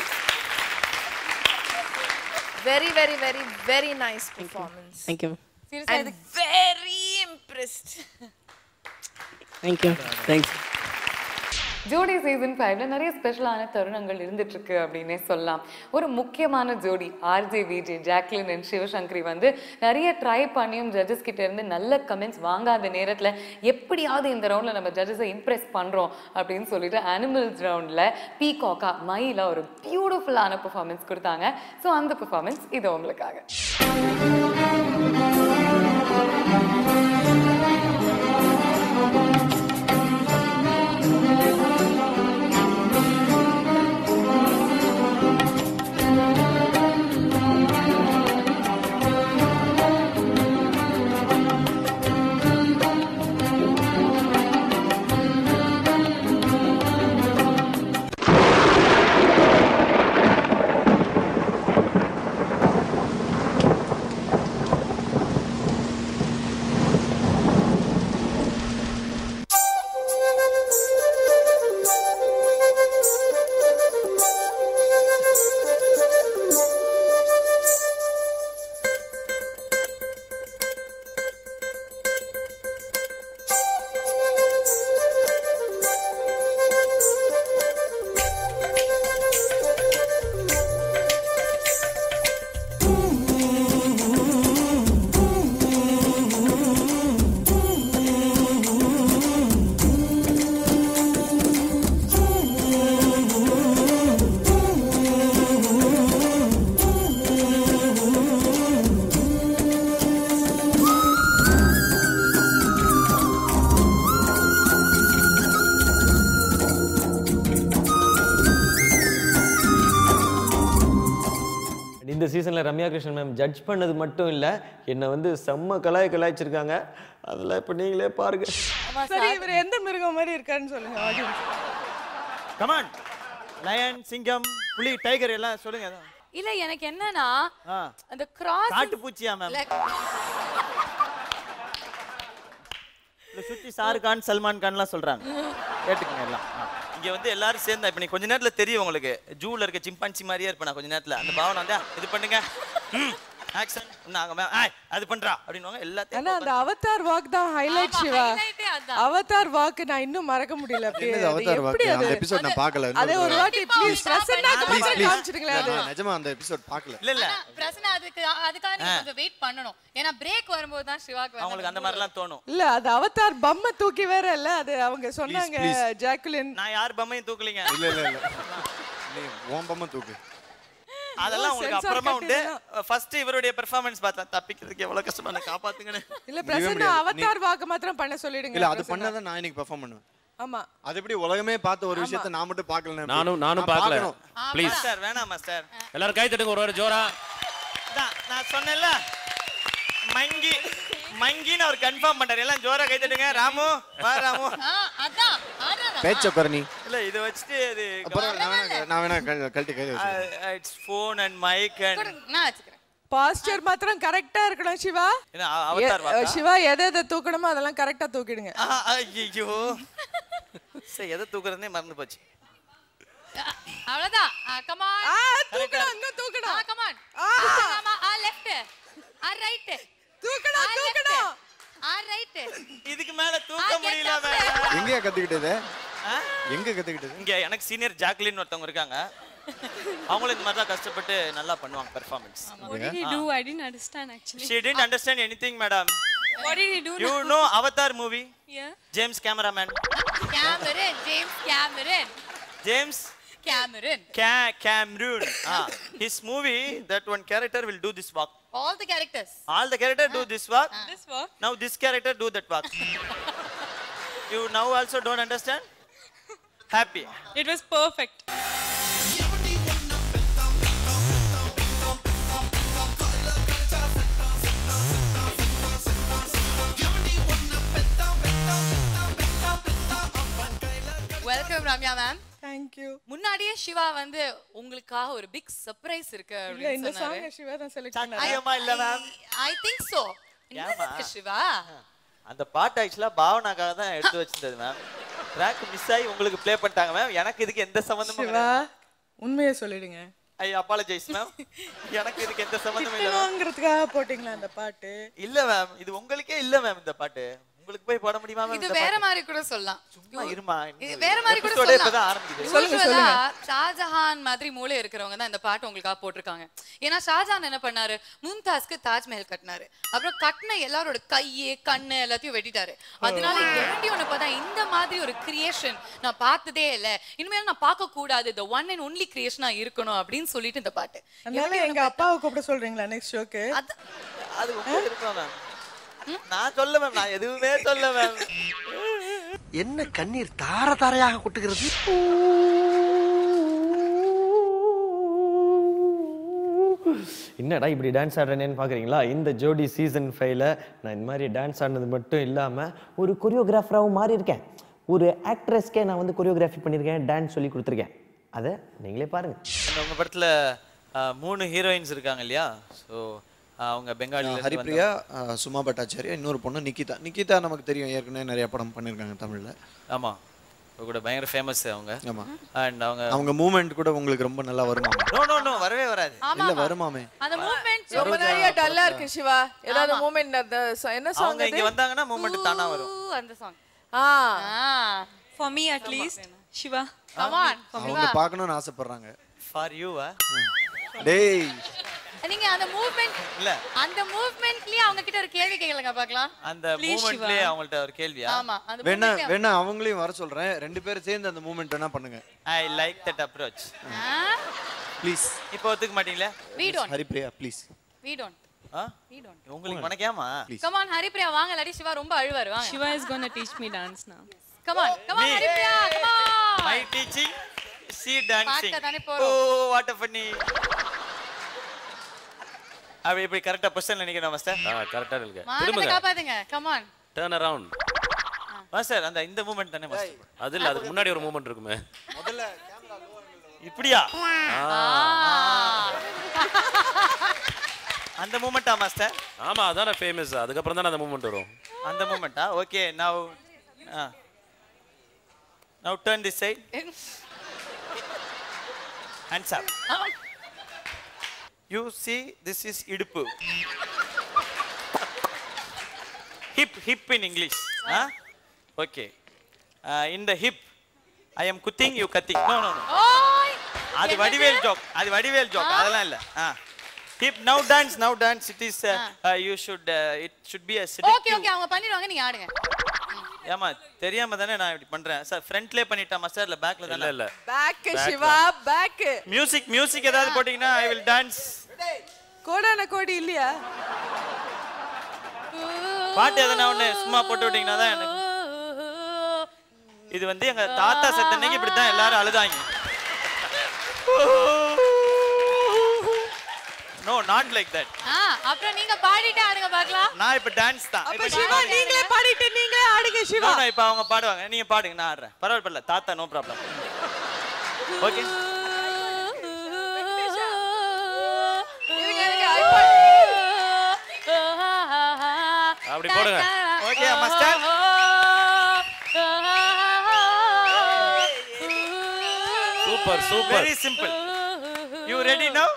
[SPEAKER 9] very very very very nice performance
[SPEAKER 17] Thank you.
[SPEAKER 9] I am very impressed
[SPEAKER 17] thank you thanks
[SPEAKER 3] Jodi season ஃபைவ்ல நிறைய ஸ்பெஷலான தருணங்கள் இருந்துட்டு இருக்கு அப்படின்னே சொல்லலாம் ஒரு முக்கியமான ஜோடி RJ VJ Jacqueline and Sivasankari வந்து நிறைய ட்ரை பண்ணியும் ஜட்ஜஸ் கிட்ட இருந்து நல்ல கமெண்ட்ஸ் வாங்காத நேரத்துல எப்படியாவது இந்த ரவுண்ட்ல நம்ம ஜட்ஜஸை இம்ப்ரெஸ் பண்றோம் அப்படின்னு சொல்லிட்டு அனிமல்ஸ் ரவுண்ட்ல பீகாக்கா மயிலா ஒரு பியூட்டிஃபுல்லான பெர்ஃபார்மன்ஸ் கொடுத்தாங்க ஸோ அந்த பெர்ஃபார்மன்ஸ் இது உங்களுக்காக
[SPEAKER 10] இந்த சீசனில் ரம்யா கிருஷ்ணன் மேம் ஜட்ஜ் பண்ணது மட்டும் இல்லை என்னை வந்து செம்ம கலாய் கலாய்ச்சிருக்காங்க அதெல்லாம் இப்போ நீங்களே பாருங்க
[SPEAKER 12] சரி இவர் எந்த மிருகம் மாதிரி இருக்காருன்னு சொல்லுங்க audience.
[SPEAKER 2] கமான் லயன் சிங்கம் புலி டைகர் எல்லாம் சொல்லுங்க அதான்.
[SPEAKER 5] இல்ல எனக்கு என்னன்னா
[SPEAKER 2] ஆ
[SPEAKER 5] அந்த கிராஸ்
[SPEAKER 2] காட்டுப்பூச்சியா மேம் இல்ல சுத்தி ஷாருக் கான் சல்மான் கான்லாம் சொல்றாங்க கேட்டுக்கங்க எல்லாம் ஆ. இங்க வந்து எல்லாரும் சேர்ந்தா இப்ப நீ கொஞ்ச நேரத்துல தெரியும் உங்களுக்கு ஜூல இருக்க சிம்பான்சி மாதிரியே இருப்பேன் நான் கொஞ்ச நேரத்துல அந்த பாவனை வந்து இது பண்ணுங்க ஆக்ஷன் நாங்க மே- ஆய், அது பண்றா அப்படின்னு எல்லாத்தையும்
[SPEAKER 12] ஆனா அந்த அவதார் வாக் தான் ஹைலைட் சிவா
[SPEAKER 5] highlight-ஏ அதான்.
[SPEAKER 12] அவதார் வாக் நான் இன்னும் மறக்க முடியல அப்படியே
[SPEAKER 7] என்னது
[SPEAKER 12] அது
[SPEAKER 7] அவதார்
[SPEAKER 12] எப்படி
[SPEAKER 7] வாக்கு?
[SPEAKER 12] அது
[SPEAKER 7] அந்த episode நான் பார்க்கல.
[SPEAKER 12] அதே ஒரு வாட்டி ப்ளீஸ் பிரசன்னா
[SPEAKER 7] ப்ளீஸ் ப்ளீஸ்
[SPEAKER 12] காமிச்சிடுங்களேன் அது
[SPEAKER 7] நான் நிஜமா அந்த எபிசோட் பார்க்கல
[SPEAKER 2] இல்ல இல்ல
[SPEAKER 11] பிரசன்னா அதுக்கு அதுக்காக நீங்க கொஞ்சம் வெயிட் பண்ணணும் ஏன்னா பிரேக் வரும்போது தான் சிவாக்கு
[SPEAKER 2] அவங்களுக்கு அந்த மாதிரிலாம் தோணும்
[SPEAKER 12] இல்ல அது அவதார் பம்மை தூக்கி வேற இல்ல அது அவங்க சொன்னாங்க
[SPEAKER 7] please.
[SPEAKER 12] ஜாக்குலின்
[SPEAKER 2] நான் யார் பம்மையும் தூக்கலீங்க
[SPEAKER 7] இல்ல இல்ல இல்ல நீ ஓம்பமா தூக்கு
[SPEAKER 2] அதெல்லாம் உங்களுக்கு
[SPEAKER 12] Sensor
[SPEAKER 2] அப்புறமா
[SPEAKER 12] cut
[SPEAKER 2] உண்டு
[SPEAKER 12] இதெல்லாம்.
[SPEAKER 2] ஃபர்ஸ்ட் இவருடைய பெர்ஃபார்மன்ஸ் பார்த்தா தப்பிக்கிறதுக்கு எவ்வளவு கஷ்டமா நான் காப்பாத்துங்கன்னு
[SPEAKER 12] இல்ல பிரசன்னா
[SPEAKER 7] முடியாது.
[SPEAKER 12] அவதார் வாக்கு மாத்திரம் பண்ண சொல்லிடுங்க
[SPEAKER 7] இல்ல அது
[SPEAKER 12] பிரசன்னா.
[SPEAKER 7] பண்ணாதான் நான் இன்னைக்கு பெர்ஃபார்ம் பண்ணுவேன்
[SPEAKER 12] ஆமா
[SPEAKER 7] அது எப்படி உலகமே பார்த்த ஒரு விஷயத்தை நான் மட்டும் பார்க்கல
[SPEAKER 1] நானும் நானும் பார்க்கல ப்ளீஸ்
[SPEAKER 2] மாஸ்டர் வேணாம் மாஸ்டர்
[SPEAKER 1] எல்லாரும் கை தட்டுங்க ஒரு வாரம் ஜோரா
[SPEAKER 2] தான் நான் சொன்னேன்ல மங்கி மங்கின்னு அவர் கன்ஃபார்ம் பண்றாரு எல்லாம் ஜோரா கை தட்டுங்க ராமு வா ராமு
[SPEAKER 11] அதான் அதான்
[SPEAKER 7] பேச்ச குரணி
[SPEAKER 2] இல்ல இத வச்சுட்டு அது
[SPEAKER 7] அப்புறம் நான் வேணா நான் வேணா கழ- கழட்டி கையில வச்சுக்கிறேன்.
[SPEAKER 2] It's phone and mic and
[SPEAKER 11] நான் வச்சுக்கிறேன்
[SPEAKER 12] பாஸ்டர் மாத்திரம் கரெக்டா இருக்கணும் சிவா
[SPEAKER 2] என்ன, அ- அவதார்
[SPEAKER 12] எ-
[SPEAKER 2] வாக்கா?
[SPEAKER 12] சிவா எதை எதை தூக்கணுமோ அதெல்லாம் கரெக்டா தூக்கிடுங்க
[SPEAKER 2] ஐயோ சரி எதை தூக்குறதுனே மறந்து போச்சு
[SPEAKER 11] அவ்வளவுதான் கமான்
[SPEAKER 12] ஆ தூக்கணும் இன்னும் தூக்கணும்
[SPEAKER 11] கமான்
[SPEAKER 12] ஆ.
[SPEAKER 11] ஆமா ஆ லெஃப்ட் ஆ ரைட்
[SPEAKER 12] தூக்கணும் தூக்கணும்
[SPEAKER 11] ஆ ரைட்
[SPEAKER 2] இதுக்கு மேல தூக்க முடியல மேடம்
[SPEAKER 7] எங்கேயா கத்துக்கிட்டது எங்க கத்துக்கிட்டது
[SPEAKER 2] இங்க எனக்கு சீனியர் ஜாக்லின் ஒருத்தவங்க இருக்காங்க அவங்களும் இந்த மாதிரி தான் கஷ்டப்பட்டு நல்லா பண்ணுவாங்க performance
[SPEAKER 8] What did he do? I didn't understand actually.
[SPEAKER 2] She didn't understand anything, madam.
[SPEAKER 8] What did he do?
[SPEAKER 2] You
[SPEAKER 8] now?
[SPEAKER 2] know Avatar movie?
[SPEAKER 8] Yeah.
[SPEAKER 2] James Cameraman.
[SPEAKER 5] Cameron, James Cameron.
[SPEAKER 2] James
[SPEAKER 5] Cameron.
[SPEAKER 2] Ca- Cameron. ah, his movie, that one character will do this walk.
[SPEAKER 5] All the characters.
[SPEAKER 2] All the character do this walk.
[SPEAKER 8] This walk?
[SPEAKER 2] Now this character do that walk. you now also don't understand? Happy.
[SPEAKER 8] It was perfect.
[SPEAKER 5] Welcome Ramya ma'am
[SPEAKER 12] Thank you.
[SPEAKER 5] முன்னாடியே சிவா வந்து உங்களுக்காக ஒரு பிக் சர்ப்ரைஸ் இருக்கு
[SPEAKER 12] இல்ல இந்த
[SPEAKER 5] அப்படின்னு சொன்னாரு
[SPEAKER 12] சாங் சிவா தான் செலக்ட்
[SPEAKER 2] சத்தியமா இல்ல மேம்
[SPEAKER 5] ஐ திங்க் சோ
[SPEAKER 2] ஏம்மா?
[SPEAKER 5] சிவா
[SPEAKER 2] அந்த பாட்டு ஆக்சுவலா பாவனாக்காக தான் எடுத்து வச்சிருந்தது மேம் ட்ராக் மிஸ் ஆகி உங்களுக்கு ப்ளே பண்ணிட்டாங்க மேம் எனக்கு இதுக்கு எந்த சம்மந்தமும்
[SPEAKER 12] சிவா உண்மையை சொல்லிடுங்க
[SPEAKER 2] ஐ அப்பாலஜைஸ் மேம் எனக்கு இதுக்கு எந்த சம்மந்தமும் இல்ல ma'am.
[SPEAKER 12] வாங்குறதுக்காக போட்டீங்களா அந்த பாட்டு
[SPEAKER 2] இல்ல மேம் இது உங்களுக்கே இல்ல மேம் இந்த பாட்டு உங்களுக்கு போய் பாட முடியுமா மேம்
[SPEAKER 5] இது
[SPEAKER 2] இந்த
[SPEAKER 5] வேற
[SPEAKER 2] பாட்டு?
[SPEAKER 5] மாதிரி கூட சொல்லலாம்
[SPEAKER 2] சும்மா இருமா
[SPEAKER 5] இது வேற மாதிரி கூட
[SPEAKER 2] Episode ஏ இப்பதான்
[SPEAKER 5] சொல்லலாம்
[SPEAKER 2] ஆரம்பிக்குது
[SPEAKER 5] Usually-ஆ ஷாஜஹான் மாதிரி மூளை இருக்கிறவங்க தான் இந்த பாட்டு உங்களுக்காக போட்டிருக்காங்க ஏன்னா ஷாஜஹான் என்ன பண்ணாரு மும்தாஸ்க்கு தாஜ்மஹல் கட்டினாரு அப்புறம் கட்டின எல்லாரோட கையே கண்ணு எல்லாத்தையும் வெட்டிட்டாரு அதனால வேண்டி ஒண்ணு பார்த்தா இந்த மாதிரி ஒரு கிரியேஷன் நான் பார்த்ததே இல்ல இனிமேல் நான் பார்க்க கூடாது the ஒன் அண்ட் ஒன்லி கிரியேஷனா இருக்கணும் அப்படின்னு சொல்லிட்டு இந்த பாட்டு
[SPEAKER 12] அதனால எங்க அப்பாவை கூப்பிட சொல்றீங்களா நெக்ஸ்ட் ஷோக்கு
[SPEAKER 2] அது உங்க விருப்பம் மேம் நான் சொல்ல மேம் நான் எதுவுமே சொல்ல மேம்
[SPEAKER 22] என்ன கண்ணீர் தார தாரையாக கொட்டுகிறது
[SPEAKER 10] என்னடா இப்படி டான்ஸ் ஆடுறேனேன்னு பார்க்குறீங்களா இந்த ஜோடி சீசன் ஃபைவ்ல நான் இந்த மாதிரி டான்ஸ் ஆடினது மட்டும் இல்லாமல் ஒரு கொரியோகிராஃபராகவும் மாறி இருக்கேன் ஒரு ஆக்ட்ரஸ்க்கே நான் வந்து கொரியோகிராஃபி பண்ணியிருக்கேன் டான்ஸ் சொல்லி கொடுத்துருக்கேன் அதை நீங்களே பாருங்கள்
[SPEAKER 2] இந்த உங்க படத்துல அஹ், மூணு ஹீரோயின்ஸ் இருக்காங்க இல்லையா ஸோ அவங்க பெங்காலில
[SPEAKER 7] ஹரிப்ரியா அஹ், சுமா பட்டாச்சாரியா இன்னொரு பொண்ணு நிக்கிதா நிக்கிதா நமக்கு தெரியும் ஏற்கனவே நிறைய படம் பண்ணிருக்காங்க தமிழ்ல
[SPEAKER 2] ஆமா இப்ப கூட பயங்கர ஃபேமஸ் அவங்க
[SPEAKER 7] ஆமா
[SPEAKER 2] அண்ட் அவங்க
[SPEAKER 7] அவங்க மூமெண்ட் கூட உங்களுக்கு ரொம்ப நல்லா வருமா
[SPEAKER 2] நோ நோ நோ வரவே வராது
[SPEAKER 7] இல்ல வருமாமே
[SPEAKER 5] அந்த மூவ்மெண்ட்
[SPEAKER 9] ரொம்ப நிறைய டல்லா இருக்கு சிவா ஏதாவது மூமெண்ட் அந்த ச- என்ன சாங்
[SPEAKER 2] அவங்க இங்க வந்தாங்கன்னா மூமெண்ட் தானா வரும்
[SPEAKER 5] அந்த சாங்
[SPEAKER 9] ஆ
[SPEAKER 8] For me at least. Shiva.
[SPEAKER 5] Come on.
[SPEAKER 7] அவங்க பார்க்கணும்னு ஆசைப்படுறாங்க
[SPEAKER 2] ஃபார் யூவா
[SPEAKER 7] டேய்
[SPEAKER 5] நீங்க அந்த மூவ்மெண்ட்
[SPEAKER 2] இல்ல
[SPEAKER 5] அந்த மூவ்மெண்ட்லயே அவங்க கிட்ட ஒரு கேள்வி கேளுங்க பார்க்கலாம்
[SPEAKER 2] அந்த
[SPEAKER 5] Please,
[SPEAKER 2] மூமெண்ட்லயே
[SPEAKER 5] Shiva.
[SPEAKER 2] அவங்கள்ட்ட ஒரு கேள்வியா
[SPEAKER 5] ஆமா அந்த
[SPEAKER 7] வேணா
[SPEAKER 5] movement-லயே
[SPEAKER 7] வேணா அவங்களையும் வர சொல்றேன் ரெண்டு பேரும் சேர்ந்து அந்த மூமெண்ட் வேணா பண்ணுங்க
[SPEAKER 2] I like that approach
[SPEAKER 7] please
[SPEAKER 2] இப்போ ஒத்துக்க மாட்டீங்களா
[SPEAKER 5] We don't.
[SPEAKER 7] Haripriya please
[SPEAKER 5] we don't
[SPEAKER 2] ஆ
[SPEAKER 5] we don't
[SPEAKER 2] உங்களுக்கு மனக்கேமா
[SPEAKER 5] come on ஹரிப்ரியா வாங்க இல்லாட்டி சிவா ரொம்ப அழுவாரு வாங்க
[SPEAKER 8] Shiva is gonna teach me dance now.
[SPEAKER 5] come on come on
[SPEAKER 2] Me.
[SPEAKER 5] Haripriya come on
[SPEAKER 2] my teaching see dancing
[SPEAKER 5] பார்க்க தானே
[SPEAKER 2] ஓ
[SPEAKER 5] போறோம்.
[SPEAKER 2] வாட் ஃபன்னி அப்படி இப்படி கரெக்டா பொசிஷன்ல நிக்கணும் மாஸ்டர்
[SPEAKER 23] ஆ கரெக்டாக இருக்கு
[SPEAKER 5] மானத்தை
[SPEAKER 23] திரும்புங்க
[SPEAKER 5] காப்பாத்துங்க come on
[SPEAKER 23] turn around
[SPEAKER 2] master அந்த இந்த மூமெண்ட் தானே மாஸ்டர்
[SPEAKER 23] அது இல்ல அதுக்கு முன்னாடி ஒரு மூமெண்ட் இருக்குமே
[SPEAKER 2] இப்படியா
[SPEAKER 23] ஆ.
[SPEAKER 2] அந்த மூமெண்டா மாஸ்டர்
[SPEAKER 23] ஆமா அதானே ஃபேமஸ் அதுக்கப்புறம் தானே அந்த மூமெண்ட் வரும்
[SPEAKER 2] அந்த மூமெண்டா okay now now turn this side hands up you see this is இடுப்பு hip hip in english huh? okay uh, in the hip i am cutting you cutting no no no
[SPEAKER 5] ஓய்
[SPEAKER 2] அது வடிவேல் ஜோக் அது வடிவேல் ஜோக் அதெல்லாம் இல்ல hip now dance now dance it is you should it should be a
[SPEAKER 5] okay
[SPEAKER 2] seductive
[SPEAKER 5] okay அவங்க பண்ணிடுவாங்க நீங்க ஆடுங்க
[SPEAKER 2] ஏமா தெரியாம தானே நான் இப்படி பண்றேன் சார் ஃப்ரண்ட்லயே பண்ணிட்டாமா சார் இல்ல பேக்ல தானே
[SPEAKER 23] இல்ல
[SPEAKER 9] back
[SPEAKER 2] Back
[SPEAKER 9] Siva back
[SPEAKER 2] music music ஏதாவது போட்டீங்கன்னா ஐ வில் டான்ஸ்
[SPEAKER 12] கோடான கோடி இல்லையா
[SPEAKER 2] பாட்டு எதனா ஒண்ணு சும்மா போட்டு விட்டீங்கன்னா தான் எனக்கு இது வந்து எங்க தாத்தா செத்த அன்னைக்கு இப்படி தான் எல்லாரும் அழுதாங்க நோ நாட் லைக் தட்
[SPEAKER 5] ஆ அப்புறம் நீங்க பாடிட்டு ஆடுங்க பார்க்கலாம்
[SPEAKER 2] நான் இப்ப டான்ஸ் தான்
[SPEAKER 12] அப்ப
[SPEAKER 2] இப்ப
[SPEAKER 12] சிவா நீங்களே பாடிட்டு நீங்களே ஆடுங்க சிவா
[SPEAKER 2] நான் இப்ப அவங்க பாடுவாங்க நீங்க பாடுங்க நான் ஆடுறேன் பரவாயில்ல பரவாயில்ல தாத்தா நோ ப்ராப்ளம் ஓகே
[SPEAKER 23] அப்படி போடுங்க
[SPEAKER 2] okay master
[SPEAKER 23] super super
[SPEAKER 2] very simple you ready now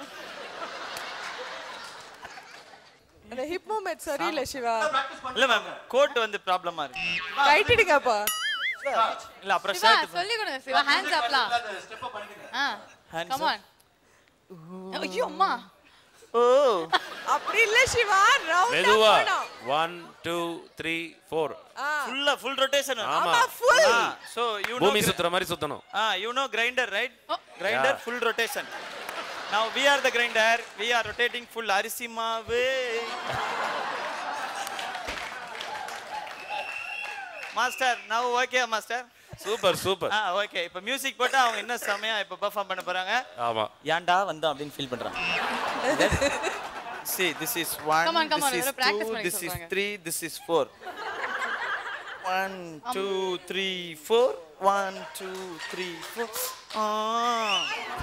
[SPEAKER 12] அந்த ஹிப் மூமெண்ட் சரியில்லை சிவா
[SPEAKER 2] இல்ல மேம் கோட் வந்து ப்ராப்ளமா இருக்கு
[SPEAKER 12] கைட்டிடுங்கப்பா
[SPEAKER 2] இல்ல அப்புறம்
[SPEAKER 5] சிவா
[SPEAKER 2] ஷர்ட்
[SPEAKER 5] சொல்லி கொடுங்க சிவா ஹேண்ட்ஸ் அப்லாம் ஆ
[SPEAKER 2] Hands
[SPEAKER 5] கம்
[SPEAKER 2] up.
[SPEAKER 5] ஆன் ஐயோ அம்மா
[SPEAKER 2] ஓ
[SPEAKER 12] அப்படி இல்ல சிவா ரவுண்டா
[SPEAKER 23] மெதுவா
[SPEAKER 12] போணும்
[SPEAKER 23] ஒன் டூ த்ரீ ஃபோர்
[SPEAKER 2] ஃபுல்லா ஃபுல் ரொட்டேஷன்
[SPEAKER 23] ஆமா.
[SPEAKER 12] full.
[SPEAKER 2] சோ யூ நோ
[SPEAKER 23] பூமி சுத்துற மாதிரி சுத்தணும்
[SPEAKER 2] Ah, you know grinder, right? Grinder,
[SPEAKER 23] Yeah.
[SPEAKER 2] full rotation. Now we are the grinder. We are rotating full அரிசி மாவு. Master now okay master
[SPEAKER 23] super super
[SPEAKER 2] ஆ ஓகே இப்போ மியூசிக் போட்டா அவங்க என்ன செமையா இப்போ பெர்ஃபார்ம் பண்ண போறாங்க
[SPEAKER 23] ஆமா
[SPEAKER 2] ஏன்டா வந்தோம் அப்படின்னு ஃபீல் பண்றாங்க see this is one
[SPEAKER 5] Come on, come on,
[SPEAKER 2] this is
[SPEAKER 5] இவரை practice
[SPEAKER 2] two
[SPEAKER 5] பண்ணிக்க
[SPEAKER 2] this is
[SPEAKER 5] சொல்றாங்க.
[SPEAKER 2] three this is four one two three four one two three four ah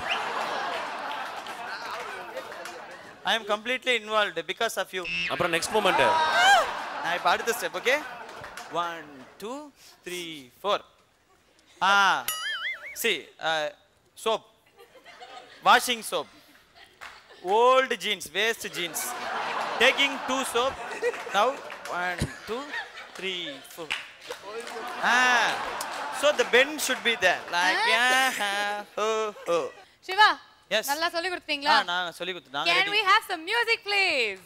[SPEAKER 2] I am completely involved because of you
[SPEAKER 23] அப்புறம் நெக்ஸ்ட் மூமெண்ட்
[SPEAKER 2] நான் இப்போ அடுத்த step okay one two three four uh see soap washing soap old jeans waste jeans taking two soap now one two three four uh so the pen should be there like ஹோ ஹோ
[SPEAKER 5] சிவா
[SPEAKER 2] Yes.
[SPEAKER 5] நல்லா சொல்லி
[SPEAKER 2] ஆ
[SPEAKER 5] கொடுத்தீங்களா
[SPEAKER 2] நான் சொல்லி கொடுத்து
[SPEAKER 5] Can
[SPEAKER 2] நாங்கள்
[SPEAKER 5] we have some music please?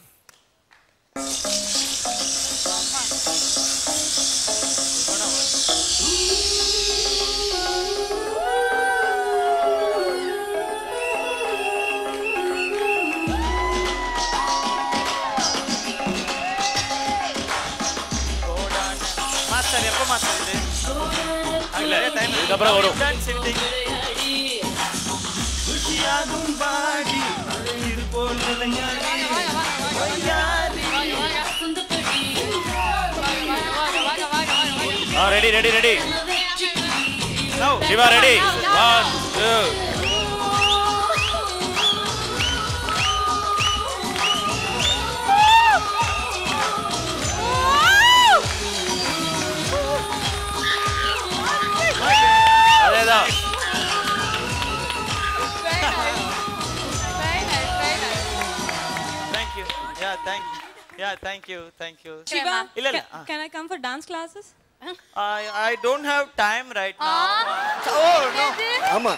[SPEAKER 2] Master எப்போ மாஸ்டர் இது
[SPEAKER 23] இல்ல,
[SPEAKER 2] டைம்
[SPEAKER 23] இதுக்கப்புறம் வரும். ஆ ready ready ready Siva ready one two அதேதான்
[SPEAKER 2] Thank you. Yeah, thank you. Yeah, thank you. Thank you.
[SPEAKER 8] Shiva,
[SPEAKER 2] இல்ல இல்ல
[SPEAKER 8] can, can I come for dance classes?
[SPEAKER 2] I I don't have time right now. Oh no.
[SPEAKER 22] ஆமா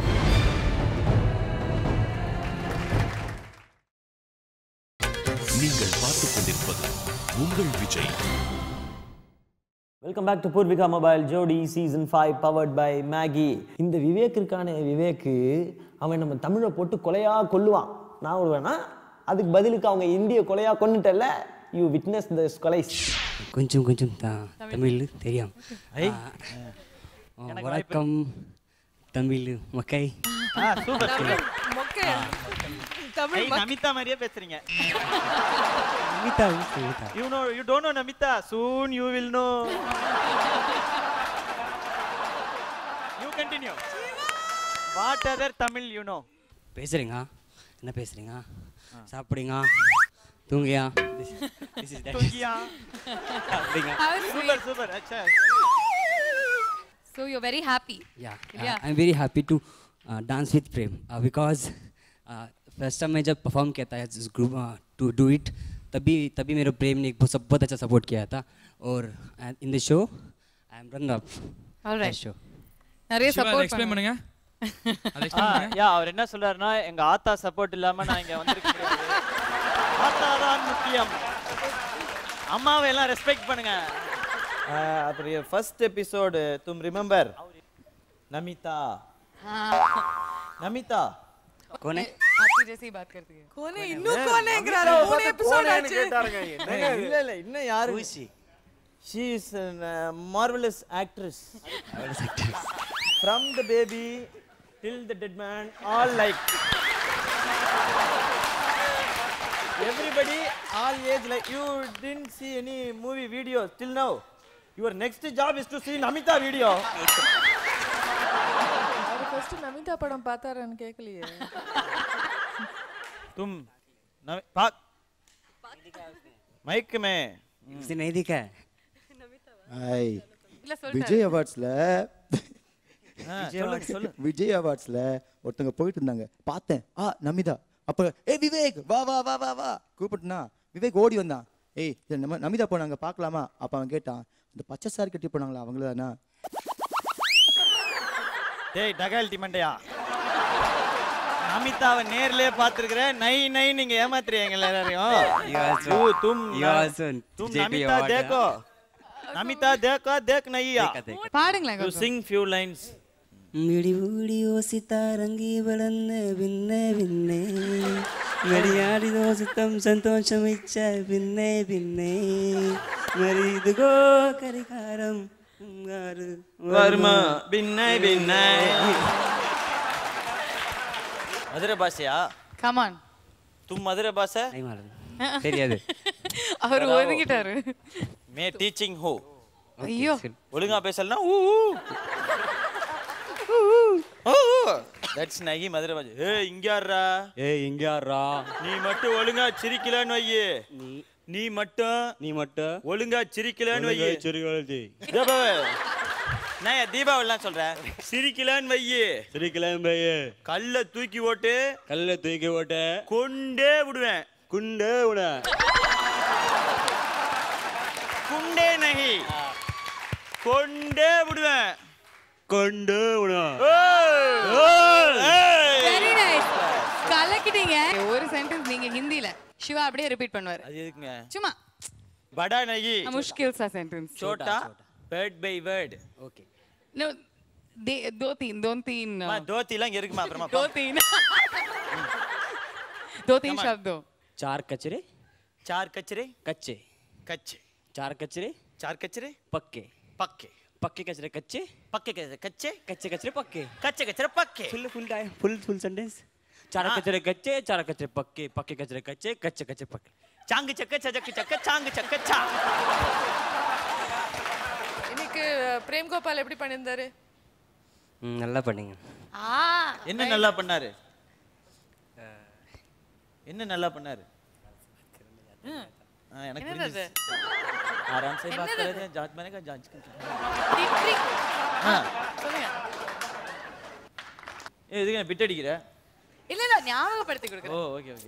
[SPEAKER 1] நீங்கள் பார்த்துக் கொண்டிருப்பது உங்கள் Vijay
[SPEAKER 10] welcome back to Poorvika mobile Jodi season five powered by Maggi இந்த விவேக் இருக்கானே விவேக்கு அவன் நம்ம தமிழை போட்டு கொலையா கொல்லுவான் நான் விடுவேனா அதுக்கு பதிலுக்கு அவங்க இந்திய கொலையா கொண்டுட்டல யூ விட்னஸ் த கொலைஸ்
[SPEAKER 17] கொஞ்சம் கொஞ்சம் தான் தமிழ் தெரியும்
[SPEAKER 2] ஐ.
[SPEAKER 17] ஆ, ஆ, வணக்கம் தமிழ் மக்கை
[SPEAKER 2] ஆ சூப்பர் சூப்பர்
[SPEAKER 12] மொக்கை
[SPEAKER 2] ஐ
[SPEAKER 12] தமிழ் மக்-
[SPEAKER 2] நமிதா மாதிரியே பேசுறீங்க
[SPEAKER 17] Namitha Namitha
[SPEAKER 2] You know you don't know Namita. Soon you will know. you continue. What other Tamil you know?
[SPEAKER 17] பேசுறீங்க என்ன பேசுறீங்க சாப்பிடுங்க தூங்கியா This is- this is that.
[SPEAKER 2] தூங்கியா?
[SPEAKER 17] அப்படிங்க
[SPEAKER 2] Super super. अच्छा.
[SPEAKER 5] So you're very happy.
[SPEAKER 17] Yeah,
[SPEAKER 5] Yeah.
[SPEAKER 17] uh, I'm very happy to uh, dance with Prem uh, because uh, first time मैं जब परफॉर्म किया था इस ग्रुप टू डू इट तभी तभी मेरे प्रेम ने एक बहुत सब- बहुत अच्छा सपोर्ट किया था और in the show I am run up
[SPEAKER 5] All right.
[SPEAKER 17] Show
[SPEAKER 5] நிறைய
[SPEAKER 13] சிவா, அதை
[SPEAKER 5] சப்போர்ட்
[SPEAKER 13] explain
[SPEAKER 5] பண்ணுங்க
[SPEAKER 13] பண்ணுங்க அதை
[SPEAKER 2] ஆ,
[SPEAKER 13] explain பண்ணுங்க
[SPEAKER 2] யா அவர் என்ன சொல்றாருன்னா எங்க ஆத்தா சப்போர்ட் இல்லாம நான் இங்க வந்திருக்க முடியாது ஆத்தா தான் முக்கியம் அம்மாவை எல்லாம் ரெஸ்பெக்ட் பண்ணுங்க ஆ, அப்புறம் ஃபர்ஸ்ட் எபிசோடு தும் ரிமெம்பர் நமிதா நமிதா
[SPEAKER 17] कौन है
[SPEAKER 5] आपकी जैसी बात करती है
[SPEAKER 12] கோனே இன்னும் கோனேங்கறாரு மூணு எபிசோட் ஆச்சு
[SPEAKER 2] இல்ல இல்ல இன்னும் யாரு she is marvellous actress from the baby till the dead man all like everybody all age like you didn't see any movie videos till now your next job is to see namita video
[SPEAKER 12] அவர் ஃபர்ஸ்ட் நமிதா படம் பார்த்தாரான்னு கேட்கலையே
[SPEAKER 2] तुम नमी पाक माइक में
[SPEAKER 17] उसने नहीं दिखा है
[SPEAKER 4] ஹாய்
[SPEAKER 5] இல்ல சொல்லிட்டாரு.
[SPEAKER 4] விஜய் அவார்ட்ஸ்ல
[SPEAKER 2] ஆ, சொல்லு, சொல்லு.
[SPEAKER 4] விஜய் அவார்ட்ஸ்ல ஒருத்தங்க போயிட்டு இருந்தாங்க பார்த்தேன் ஆ நமிதா அப்ப ஏய் விவேக் வா வா வா வா வா கூப்பிட்டுனா விவேக் ஓடி வந்தான் ஏய் இது நம்ம நமிதா போனாங்க பார்க்கலாமா அப்ப அவன் கேட்டான் இந்த பச்சை சார் கட்டி போனாங்களா அவங்கள தானா
[SPEAKER 2] டேய் டகால்டி மண்டையா நமிதாவை நேர்லயே பார்த்திருக்கிறேன் நை நை நீங்க ஏமாத்துறீங்க எல்லாரையும்
[SPEAKER 17] You also-
[SPEAKER 2] தூ, தும்
[SPEAKER 17] you also
[SPEAKER 2] தும்
[SPEAKER 17] JP
[SPEAKER 2] நமிதா
[SPEAKER 17] award.
[SPEAKER 2] देखो நமிதா देखो देख नैया
[SPEAKER 5] பாடுங்களேன்
[SPEAKER 2] யூ
[SPEAKER 5] கொஞ்சம்.
[SPEAKER 2] சிங் ஃபியூ லைன்ஸ்
[SPEAKER 17] മിടി മൂടി ഓസിത്താരങ്കി വളർന്ന് പിന്നെ പിന്നെ വെടിയാടി ദോസിത്തം സന്തോഷം വെച്ച പിന്നെ പിന്നെ മരിതുകോ കരികാരം ഉങ്കാറ്
[SPEAKER 2] வருமா பின்னை பின்னை மதுரை பாஷையா
[SPEAKER 5] கமான்
[SPEAKER 2] தும் மதுரை பாஷை
[SPEAKER 17] தெரியாது
[SPEAKER 5] அவர் ஒதுங்கிட்டாரு
[SPEAKER 2] மே டீச்சிங் ஹோ
[SPEAKER 5] ஐயோ
[SPEAKER 2] ஒழுங்கா பேசலனா ஊ தட்ஸ் நகி மதுரை பாஷை ஏய் இங்க யாரா
[SPEAKER 17] ஏய் இங்க யாரா
[SPEAKER 2] நீ மட்டும் ஒழுங்கா சிரிக்கலன்னு வையே
[SPEAKER 17] நீ
[SPEAKER 2] நீ மட்டும்
[SPEAKER 17] நீ மட்டும்
[SPEAKER 2] ஒழுங்கா சிரிக்கலன்னு வையே
[SPEAKER 17] சிரிக்கலன்னு
[SPEAKER 2] நான் தீபாவளிலாம் சொல்றேன் சிரிக்கலன்னு வையே
[SPEAKER 17] சிரிக்கலன்னு வையே
[SPEAKER 2] கல்ல தூக்கி ஓட்டு
[SPEAKER 17] கல்ல தூக்கி ஓட்ட
[SPEAKER 2] கொண்டே விடுவேன்
[SPEAKER 17] குண்டே விட
[SPEAKER 2] குண்டே நகி கொண்டே விடுவேன்
[SPEAKER 17] கொண்டு விட
[SPEAKER 5] வெரி நைஸ் கலக்கிட்டீங்க ஒரு சென்டென்ஸ் நீங்க ஹிந்தில சிவா அப்படியே ரிப்பீட் பண்ணுவாரு
[SPEAKER 2] அது எதுக்குங்க
[SPEAKER 5] சும்மா
[SPEAKER 2] படா நகி
[SPEAKER 5] मुश्किल सा सेंटेंस
[SPEAKER 2] छोटा word by word
[SPEAKER 17] okay
[SPEAKER 5] no दे दो तीन दो तीन
[SPEAKER 2] தோத்திலாம் இங்க இருக்குமா அப்புறமா
[SPEAKER 5] दो तीन दो तीन
[SPEAKER 2] Come on.
[SPEAKER 5] शब्दों
[SPEAKER 17] चार कचरे
[SPEAKER 2] चार कचरे
[SPEAKER 17] कच्चे
[SPEAKER 2] कच्चे
[SPEAKER 17] चार कचरे
[SPEAKER 2] चार कचरे
[SPEAKER 17] पक्के
[SPEAKER 2] पक्के
[SPEAKER 17] पक्के कचरे कच्चे
[SPEAKER 2] पक्के कचरे कच्चे
[SPEAKER 17] कच्चे कचरे पक्के
[SPEAKER 2] कच्चे कचरे पक्के
[SPEAKER 17] full full time full full sentence चार कचरे कच्चे चार कचरे पक्के पक्के कचरे कच्चे कच्चे कचरे पक्के
[SPEAKER 2] चांग चक्क चजक चक्क चांग चक्क चा
[SPEAKER 12] இன்னைக்கு பிரேம் கோபால் எப்படி பண்ணியிருந்தாரு
[SPEAKER 17] ம், நல்லா பண்ணீங்க
[SPEAKER 5] ஆ
[SPEAKER 2] என்ன நல்லா பண்ணாரு என்ன நல்லா பண்ணாரு हाँ, எனக்கு
[SPEAKER 5] என்னது
[SPEAKER 2] புரிஞ்சுச்சு. आराम से बात कर रहे थे जांच मैंने कहा जांच कर हाँ
[SPEAKER 5] சொல்லுங்க
[SPEAKER 2] ஏய் இதுக்கு நான் பிட் அடிக்கிற
[SPEAKER 5] இல்ல இல்ல ஞாபகப்படுத்தி
[SPEAKER 2] ஓ
[SPEAKER 5] கொடுக்குறேன்
[SPEAKER 2] ஓகே ஓகே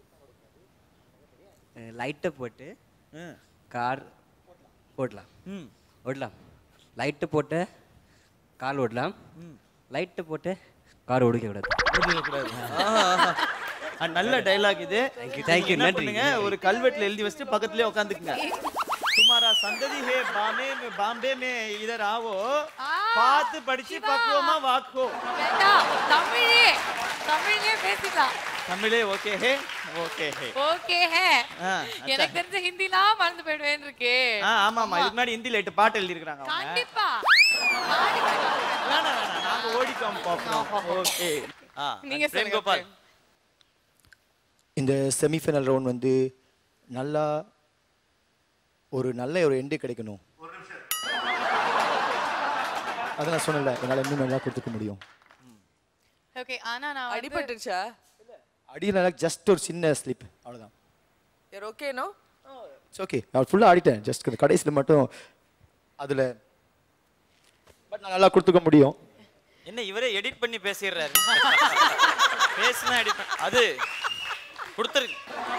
[SPEAKER 17] லைட்டை போட்டு கார் ஓடலாம்
[SPEAKER 2] ம்
[SPEAKER 17] ஓடலாம் லைட்டு போட்டு கால் ஓடலாம் லைட்டு போட்டு கார் ஓடிக்க கூடாது
[SPEAKER 2] கூடாது ஆஹா. ஆ, நல்ல டைலாக் இது
[SPEAKER 17] Thank you,
[SPEAKER 2] நீங்க
[SPEAKER 17] thank you,
[SPEAKER 2] என்ன
[SPEAKER 17] நன்றி.
[SPEAKER 2] பண்ணுங்க ஒரு கல்வெட்டுல எழுதி வச்சுட்டு பக்கத்துலயே உட்காந்துக்குங்க तुम्हारा संदति है बामे में बॉम्बे में इधर आओ பார்த்து படிச்சு பக்குவமா வாக்கோ
[SPEAKER 5] வேண்டாம் தமிழே தமிழ்லயே பேசிக்கலாம்
[SPEAKER 2] தமிழே okay hey okay hey
[SPEAKER 5] okay hey
[SPEAKER 2] ஆ,
[SPEAKER 5] எனக்கு தெரிஞ்ச ஹிந்திலாம் மறந்து போயிடுவேன் இருக்கு
[SPEAKER 2] ஆ ஆமா ஆமா இதுக்கு முன்னாடி ஹிந்தில எட்டு பாட்டு எழுதி இருக்காங்க அவங்க
[SPEAKER 5] கண்டிப்பா
[SPEAKER 2] வேணாம் வேணாம் நாங்க ஓடிக்கோம் பாப்போம் ஓகே ஆ
[SPEAKER 5] நீங்க
[SPEAKER 2] பிரேம்
[SPEAKER 5] சொல்லுங்க,
[SPEAKER 2] கோபால்
[SPEAKER 4] இந்த செமிஃபைனல் ரவுண்ட் வந்து நல்லா ஒரு நல்ல ஒரு எண்டு கிடைக்கணும் அதை நான் சொன்னல என்னால் இன்னும் நல்லா கொடுத்துக்க முடியும்
[SPEAKER 5] ஓகே ஆனா நான் வந்து-
[SPEAKER 12] அடிபட்டுருச்சா
[SPEAKER 4] அடியில் ஜஸ்ட் ஒரு சின்ன ஸ்லிப் அவ்வளோதான்
[SPEAKER 12] யார் ஓகே நோ
[SPEAKER 4] இட்ஸ் ஓகே நான் ஃபுல்லாக ஆடிட்டேன் ஜஸ்ட் கடைசியில் மட்டும் அதில் பட் நான் நல்லா கொடுத்துக்க முடியும்
[SPEAKER 2] என்ன இவரே எடிட் பண்ணி பேசிடுறாரு பேசினா எடிட் அது கொடுத்துரு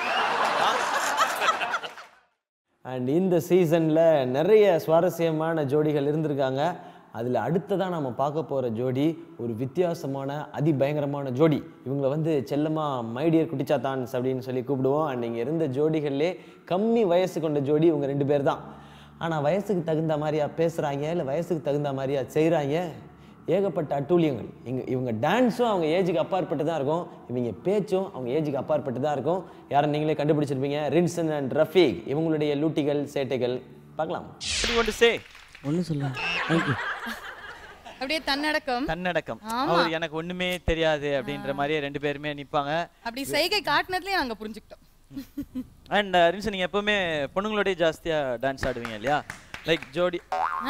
[SPEAKER 10] அண்ட் இந்த சீசனில் நிறைய சுவாரஸ்யமான ஜோடிகள் இருந்திருக்காங்க அதில் அடுத்ததாக நம்ம பார்க்க போகிற ஜோடி ஒரு வித்தியாசமான அதிபயங்கரமான ஜோடி இவங்களை வந்து செல்லமாக மைடியர் குட்டிச்சாத்தான்ஸ் அப்படின்னு சொல்லி கூப்பிடுவோம் அண்ட் இங்கே இருந்த ஜோடிகள்லே கம்மி வயசு கொண்ட ஜோடி இவங்க ரெண்டு பேர் தான் ஆனால் வயசுக்கு தகுந்த மாதிரியா பேசுகிறாங்க இல்லை வயசுக்கு தகுந்த மாதிரியா செய்கிறாங்க ஏகப்பட்ட அட்டூழியங்கள் இங்க இவங்க டான்ஸும் அவங்க ஏஜுக்கு அப்பாற்பட்டு தான் இருக்கும் இவங்க பேச்சும் அவங்க ஏஜுக்கு அப்பாற்பட்டு தான் இருக்கும் யாரை நீங்களே கண்டுபிடிச்சிருப்பீங்க ரின்சன் அண்ட் ரஃபீக் இவங்களுடைய லூட்டிகள் சேட்டைகள் பார்க்கலாம்
[SPEAKER 2] கொண்டு சே
[SPEAKER 17] ஒன்றும் சொல்ல தேங்க்யூ
[SPEAKER 11] அப்படியே தன்னடக்கம்
[SPEAKER 2] தன்னடக்கம்
[SPEAKER 11] ஆமா.
[SPEAKER 2] அவர் எனக்கு ஒண்ணுமே தெரியாது அப்படின்ற மாதிரியே ரெண்டு பேருமே நிப்பாங்க
[SPEAKER 11] அப்படி செய்கை காட்டினதுலயே நாங்க புரிஞ்சுக்கிட்டோம்
[SPEAKER 2] அண்ட் ரின்சன் நீங்க எப்பவுமே பொண்ணுங்களோடய ஜாஸ்தியா டான்ஸ் ஆடுவீங்க இல்லையா லைக் ஜோடி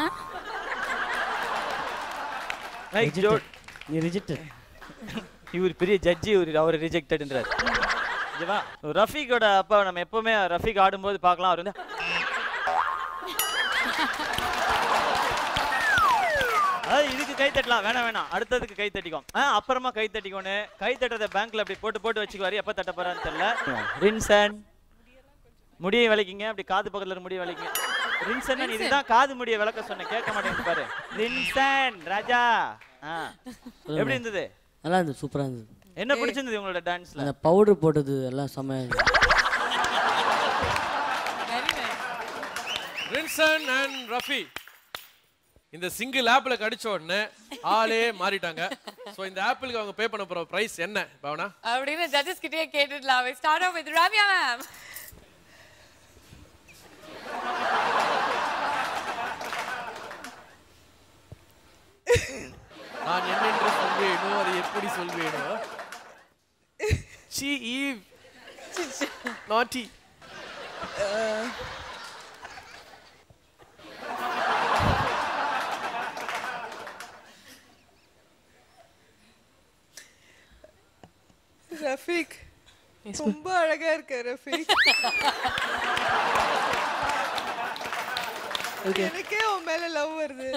[SPEAKER 2] லைக் ஜோ
[SPEAKER 17] ரிஜெக்டட்
[SPEAKER 2] இவர் பெரிய ஜட்ஜி இவர் அவர் ரிஜெக்டட்ன்றார் ஓகேவா ரஃபீக்கோட அப்பா நம்ம எப்பவுமே ரஃபீக் ஆடும்போது பார்க்கலாம் அவர் வந்து அதாவது இதுக்கு கை தட்டலாம் வேணாம் வேணாம் அடுத்ததுக்கு கை தட்டிக்கும் ஆ அப்புறமா கை தட்டிக்கோன்னு கை தட்டுறத பேங்க்ல அப்படி போட்டு போட்டு வச்சுக்குவாரு எப்ப தட்ட போறான்னு தெரியல ரின்சன் முடியை விளக்கிங்க அப்படி காது பக்கத்துல இருக்க முடிய விளக்கிங்க ரின்சன் இதுதான் காது முடிய விளக்க சொன்னேன் கேட்க மாட்டேங்குது பாரு ரின்சன் ராஜா ஆ எப்படி இருந்தது
[SPEAKER 15] நல்லா இருந்தது சூப்பரா இருந்தது
[SPEAKER 2] என்ன பிடிச்சிருந்தது உங்களோட டான்ஸ்ல
[SPEAKER 15] அந்த பவுடர் போட்டது எல்லாம் செம்மையா இருந்தது
[SPEAKER 16] ரின்சன் அண்ட் ரஃபி இந்த சிங்கிள் ஆப்பிள் கடிச்ச உடனே ஆளே மாறிட்டாங்க ஸோ இந்த ஆப்பிளுக்கு அவங்க பே பண்ண போற பிரைஸ் என்ன பாவனா
[SPEAKER 5] அப்படின்னு ஜட்ஜஸ் கிட்டே கேட்டுடலாம் start off with Ramya ma'am
[SPEAKER 16] நான் என்னென்று சொல்வேனோ அதை எப்படி சொல்வேனோ சி ஈவ் நாட்டி
[SPEAKER 12] ரஃபீக் ரொம்ப அழகா இருக்க ரஃபீக் எனக்கே உன் மேல லவ் வருது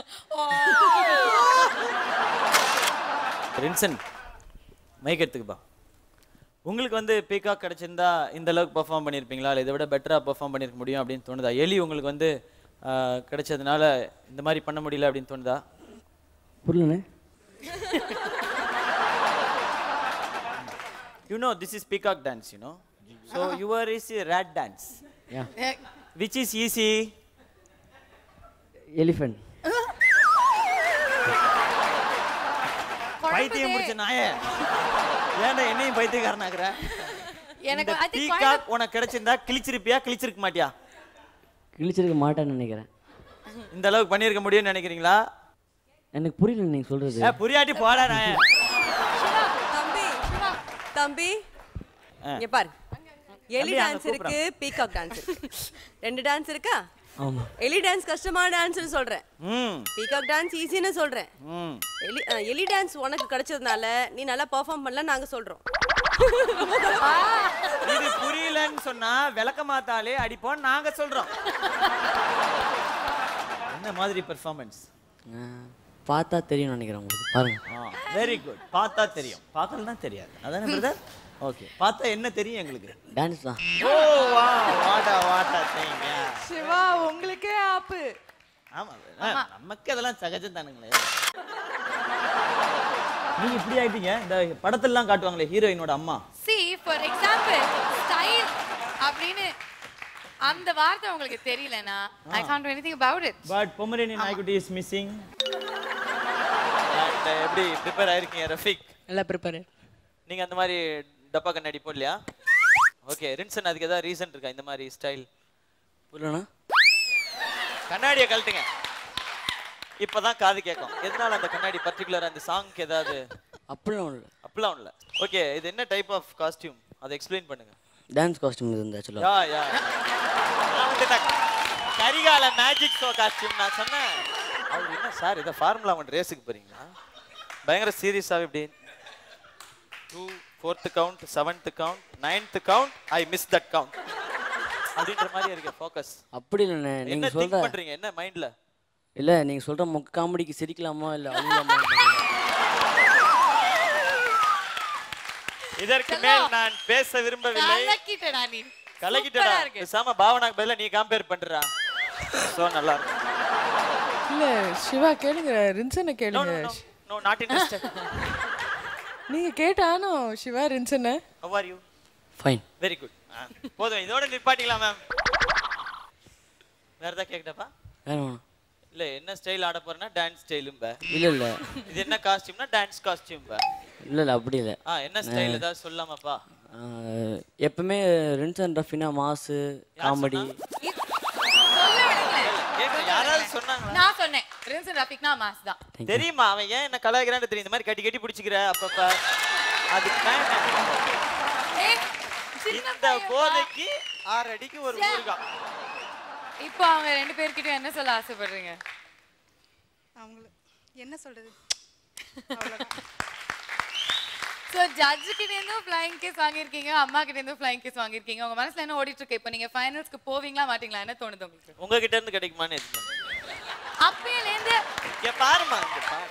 [SPEAKER 2] ரின்சன் மைக் எடுத்துக்குப்பா உங்களுக்கு வந்து பீகாக் கிடைச்சிருந்தா இந்த அளவுக்கு பெர்ஃபார்ம் பண்ணியிருப்பீங்களா இல்லை இதை விட பெட்டராக பெர்ஃபார்ம் பண்ணியிருக்க முடியும் அப்படின்னு தோணுதா எலி உங்களுக்கு வந்து ஆஹ், கிடைச்சதுனால இந்த மாதிரி பண்ண முடியல அப்படின்னு தோணுதா
[SPEAKER 15] புரியலண்ணே
[SPEAKER 2] you know this is peacock dance you know so your is rate dance
[SPEAKER 15] Yeah.
[SPEAKER 2] Which is easy
[SPEAKER 15] elephant
[SPEAKER 2] பைத்தியம் முடிச்ச நாயே ஏன்டா என்னையும் பைத்தியக்காரனாக்குற
[SPEAKER 5] எனக்கு
[SPEAKER 2] இந்த
[SPEAKER 5] I think
[SPEAKER 2] பீகாக் உனக்கு கிடைச்சிருந்தா கிழிச்சிருப்பியா கிழிச்சிருக்க மாட்டியா
[SPEAKER 15] கிழிச்சிருக்க மாட்டேன்னு நினைக்கிறேன்
[SPEAKER 2] இந்த அளவுக்கு பண்ணியிருக்க முடியும்னு நினைக்கிறீங்களா
[SPEAKER 15] எனக்கு புரியல நீங்க சொல்றது
[SPEAKER 2] ஏ, புரியாட்டி போடா நாயே
[SPEAKER 21] தம்பி தம்பி
[SPEAKER 2] ஆ.
[SPEAKER 21] இங்க பாரு எலி
[SPEAKER 2] தம்பி, அங்க
[SPEAKER 21] டான்ஸ் இருக்கு பீகாக் டான்ஸ் இருக்கு ரெண்டு டான்ஸ் இருக்கா
[SPEAKER 15] ஆமா
[SPEAKER 21] எலி டான்ஸ் கஷ்டமான டான்ஸ்னு சொல்றேன்
[SPEAKER 2] ம்
[SPEAKER 21] பீகாக் டான்ஸ் ஈஸின்னு சொல்றேன்
[SPEAKER 2] ம்
[SPEAKER 21] எலி அ, எலி டான்ஸ் உனக்கு கிடைச்சதுனால நீ நல்லா பெர்ஃபார்ம் பண்ணல நாங்க சொல்றோம்
[SPEAKER 2] இது புரியலன்னு சொன்னா விளக்க மாத்தாலே அடிப்போம் நாங்க சொல்றோம் என்ன மாதிரி பெர்ஃபார்மன்ஸ்
[SPEAKER 15] பார்த்தா தெரியும் நினைக்கிறேன் உங்களுக்கு பாருங்க
[SPEAKER 2] வெரி குட் பார்த்தா தெரியும் பார்க்கலன்னா தெரியாது அதானே பிரதர் ஓகே பார்த்தா என்ன தெரியும் எங்களுக்கு
[SPEAKER 15] டான்ஸ் தான்
[SPEAKER 2] ஓ வா வாடா வாடா தேங்க
[SPEAKER 12] சிவா உங்களுக்கே ஆப்பு
[SPEAKER 2] ஆமா ஆ, நமக்கு அதெல்லாம் சகஜம் தானுங்களே நீங்க இப்படி ஆயிட்டீங்க இந்த படத்தெல்லாம் காட்டுவாங்களே ஹீரோயினோட அம்மா
[SPEAKER 5] சி ஃபார் எக்ஸாம்பிள் ஸ்டைல் அப்படின்னு அந்த வார்த்தை உங்களுக்கு தெரியலனா I can't do anything about it
[SPEAKER 2] but Pomeranian நாய்க்குட்டி இஸ் மிஸ்ஸிங் அண்ட் எப்படி ப்ரிப்பேர் ஆயிருக்கீங்க ரஃபிக்
[SPEAKER 12] நல்லா ப்ரிப்பேர்
[SPEAKER 2] நீங்க அந்த மாதிரி டப்பா கண்ணாடி போடலையா ஓகே ரின்சன் அதுக்கு ஏதாவது ரீசன் இருக்கா இந்த மாதிரி ஸ்டைல்
[SPEAKER 15] புரியலண்ணா
[SPEAKER 2] கண்ணாடியை கழட்டுங்க இப்பதான் காது கேட்கும் எதனால அந்த கண்ணாடி பர்டிகுலர் அந்த சாங்க்கு ஏதாவது
[SPEAKER 15] அப்படிலாம் இல்லை
[SPEAKER 2] அப்படிலாம் இல்ல ஓகே இது என்ன டைப் ஆஃப் காஸ்டியூம் அதை எக்ஸ்பிளைன் பண்ணுங்க
[SPEAKER 15] டான்ஸ் காஸ்டியூம் இது ஆக்சுவலாக
[SPEAKER 2] யா யா நான் வந்து நான் கரிகால மேஜிக் ஷோ காஸ்டியூம் நான் சொன்னேன் அவர் என்ன சார் இதை ஃபார்முலா ஒன் ரேஸுக்கு போறீங்களா பயங்கர சீரியஸாக இப்படி two fourth count seventh count ninth count I miss that count அப்படின்ற மாதிரி இருக்கு ஃபோக்கஸ்
[SPEAKER 15] அப்படி இல்லைண்ணே
[SPEAKER 2] என்ன
[SPEAKER 15] நீங்கள்
[SPEAKER 2] திங்க்
[SPEAKER 15] சொல்கிற
[SPEAKER 2] பண்றீங்க என்ன மைண்ட்ல
[SPEAKER 15] இல்லை நீங்கள் சொல்கிற மொக்க காமெடிக்கு சிரிக்கலாமா இல்லை அழுகலாமா
[SPEAKER 2] இதற்கு மேல் நான் பேச விரும்பவில்லை
[SPEAKER 5] கலக்கிட்டடா நீ
[SPEAKER 2] கலக்கிட்டடா
[SPEAKER 5] சூப்பரா இருக்கு.
[SPEAKER 2] பேசாம பாவனாக்கு பதிலா நீ கம்பேர் பண்றா சோ நல்லா இருக்கு
[SPEAKER 12] இல்ல சிவா கேளுங்க ரின்சனை
[SPEAKER 2] நோ
[SPEAKER 12] கேளுங்க
[SPEAKER 2] நோ நோ நாட் இன்ட்ரஸ்டட்
[SPEAKER 12] நீங்க கேட்டானோ சிவா ரின்சனை
[SPEAKER 2] how are you
[SPEAKER 15] fine
[SPEAKER 2] very good போதும் இதோட நிப்பாட்டிக்கலாம் மேம் வேற ஏதாவது கேக்கட்டப்பா
[SPEAKER 15] வேற வேணாம்
[SPEAKER 2] இல்ல என்ன ஸ்டைல் ஆட போறேன்னா டான்ஸ் ஸ்டைலும் பே
[SPEAKER 15] இல்லை இல்லை
[SPEAKER 2] இது என்ன காஸ்டியூம்னா டான்ஸ் காஸ்டியூம் பே
[SPEAKER 15] இல்லை இல்லை அப்படி இல்லை
[SPEAKER 2] ஆ என்ன ஸ்டைல் ஏதாவது சொல்லாமாப்பா
[SPEAKER 15] ஆஹ், எப்பவுமே ரின்சன் ரஃபினா மாசு காமெடி
[SPEAKER 2] கேக்க யாராவது சொன்னாங்களா
[SPEAKER 5] நான் சொன்னேன் ரின்சன் ரஃபிக்னா மாஸ் தான்
[SPEAKER 2] தெரியுமா அவன் ஏன் என்ன கலாய்க்கிறான்னு தெரியும் இந்த மாதிரி கட்டி கட்டி பிடிச்சிக்கிற அப்பப்ப அதுக்கு தான் இந்த போதைக்கு ஆறு அடிக்கு ஒரு ஊருகா
[SPEAKER 5] இப்போ அவங்க ரெண்டு பேர்கிட்டயும் என்ன சொல்ல ஆசைப்படுறீங்க
[SPEAKER 11] அவங்கள என்ன சொல்றது
[SPEAKER 5] ஸோ ஜட்ஜு கிட்ட இருந்தும் ஃப்ளைங் கேஸ் வாங்கியிருக்கீங்க அம்மா கிட்ட இருந்தும் ஃப்ளைங் கேஸ் வாங்கியிருக்கீங்க உங்க மனசுல என்ன ஓடிட்டு இருக்கு இப்போ நீங்க ஃபைனல்ஸ்க்கு போவீங்களா மாட்டீங்களா என்ன தோணுது உங்களுக்கு
[SPEAKER 2] உங்ககிட்ட இருந்து கிடைக்குமான்னு எதுக்கு
[SPEAKER 5] அப்பையிலேருந்து
[SPEAKER 2] இங்க பாருமா இங்க பாரு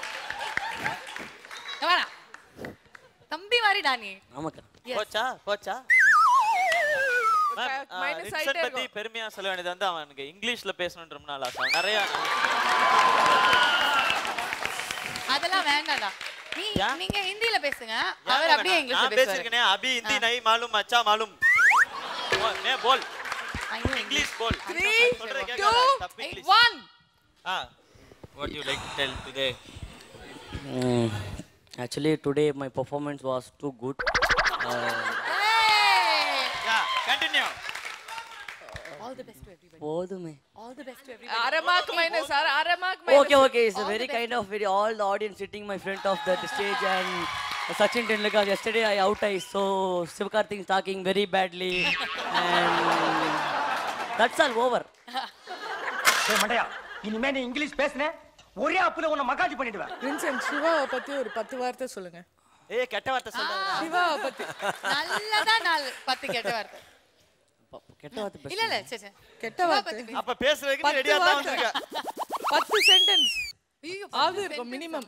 [SPEAKER 5] வேணா தம்பி மாதிரிடா நீ
[SPEAKER 15] ஆமாக்கா
[SPEAKER 2] போச்சா போச்சா Ma'am, ஆ,
[SPEAKER 12] minus
[SPEAKER 2] ரின்சன்
[SPEAKER 12] ஆயிட்டே
[SPEAKER 2] பத்தி பெருமையா சொல்ல வேண்டியது வந்து அவனுக்கு இங்கிலீஷ்ல பேசணும்ன்ற ரொம்ப நாள் ஆசை அவன் நிறைய
[SPEAKER 5] அதெல்லாம் வேண்டாம்டா நீ நீங்க ஹிந்தில பேசுங்க அவர் அப்படியே
[SPEAKER 2] நான்
[SPEAKER 5] இங்கிலீஷ்ல பேசுவாரு
[SPEAKER 2] பேசிருக்கேனே அபி ஹிந்தி நை மாலும் அச்சா மாலும் மே போல் இங்கிலீஷ் போல்
[SPEAKER 5] Three,
[SPEAKER 2] சொல்றத
[SPEAKER 5] two,
[SPEAKER 2] கேட்காத தப்பு
[SPEAKER 5] eight,
[SPEAKER 2] இங்கிலீஷ்
[SPEAKER 5] one.
[SPEAKER 2] ஆ what you like to tell today
[SPEAKER 15] Mm, actually, today my performance was too good. Uh,
[SPEAKER 2] யா continue
[SPEAKER 5] All the best to everybody.
[SPEAKER 15] போதுமே
[SPEAKER 5] All the best to everybody.
[SPEAKER 9] அரை மார்க் மைனஸ் சார் அரை mark minus
[SPEAKER 15] Okay, okay. It's a very kind of very all the audience sitting my front of the stage and Sachin Tendulkar. Yesterday I out I saw Sivakarthik talking very badly and that's all over.
[SPEAKER 14] மண்டையா இனிமே நீ இங்கிலீஷ் பேசுன ஒரே அப்புல உன்னை மகாஜி பண்ணிடுவேன்
[SPEAKER 12] வின்சென்ட் சிவாவை பத்தி ஒரு பத்து வார்த்தை சொல்லுங்க
[SPEAKER 2] ஏய் கெட்ட வார்த்தை சொல்றாங்க
[SPEAKER 12] சிவாவை பத்தி
[SPEAKER 5] நல்லதா நாலு பத்து கெட்ட வார்த்தை
[SPEAKER 15] கெட்ட வார்த்தை
[SPEAKER 5] இல்ல இல்ல சரி சரி
[SPEAKER 12] கெட்ட
[SPEAKER 5] சிவா
[SPEAKER 12] வார்த்தை
[SPEAKER 5] பத்தி
[SPEAKER 2] அப்ப பேசுறதுக்கு
[SPEAKER 12] பத்து
[SPEAKER 2] ரெடியா தான்
[SPEAKER 12] வார்த்தை.
[SPEAKER 2] வந்திருக்க
[SPEAKER 12] பத்து சென்டென்ஸ்
[SPEAKER 5] ஐயோ,
[SPEAKER 12] ஆகுது இருக்கும் மினிமம்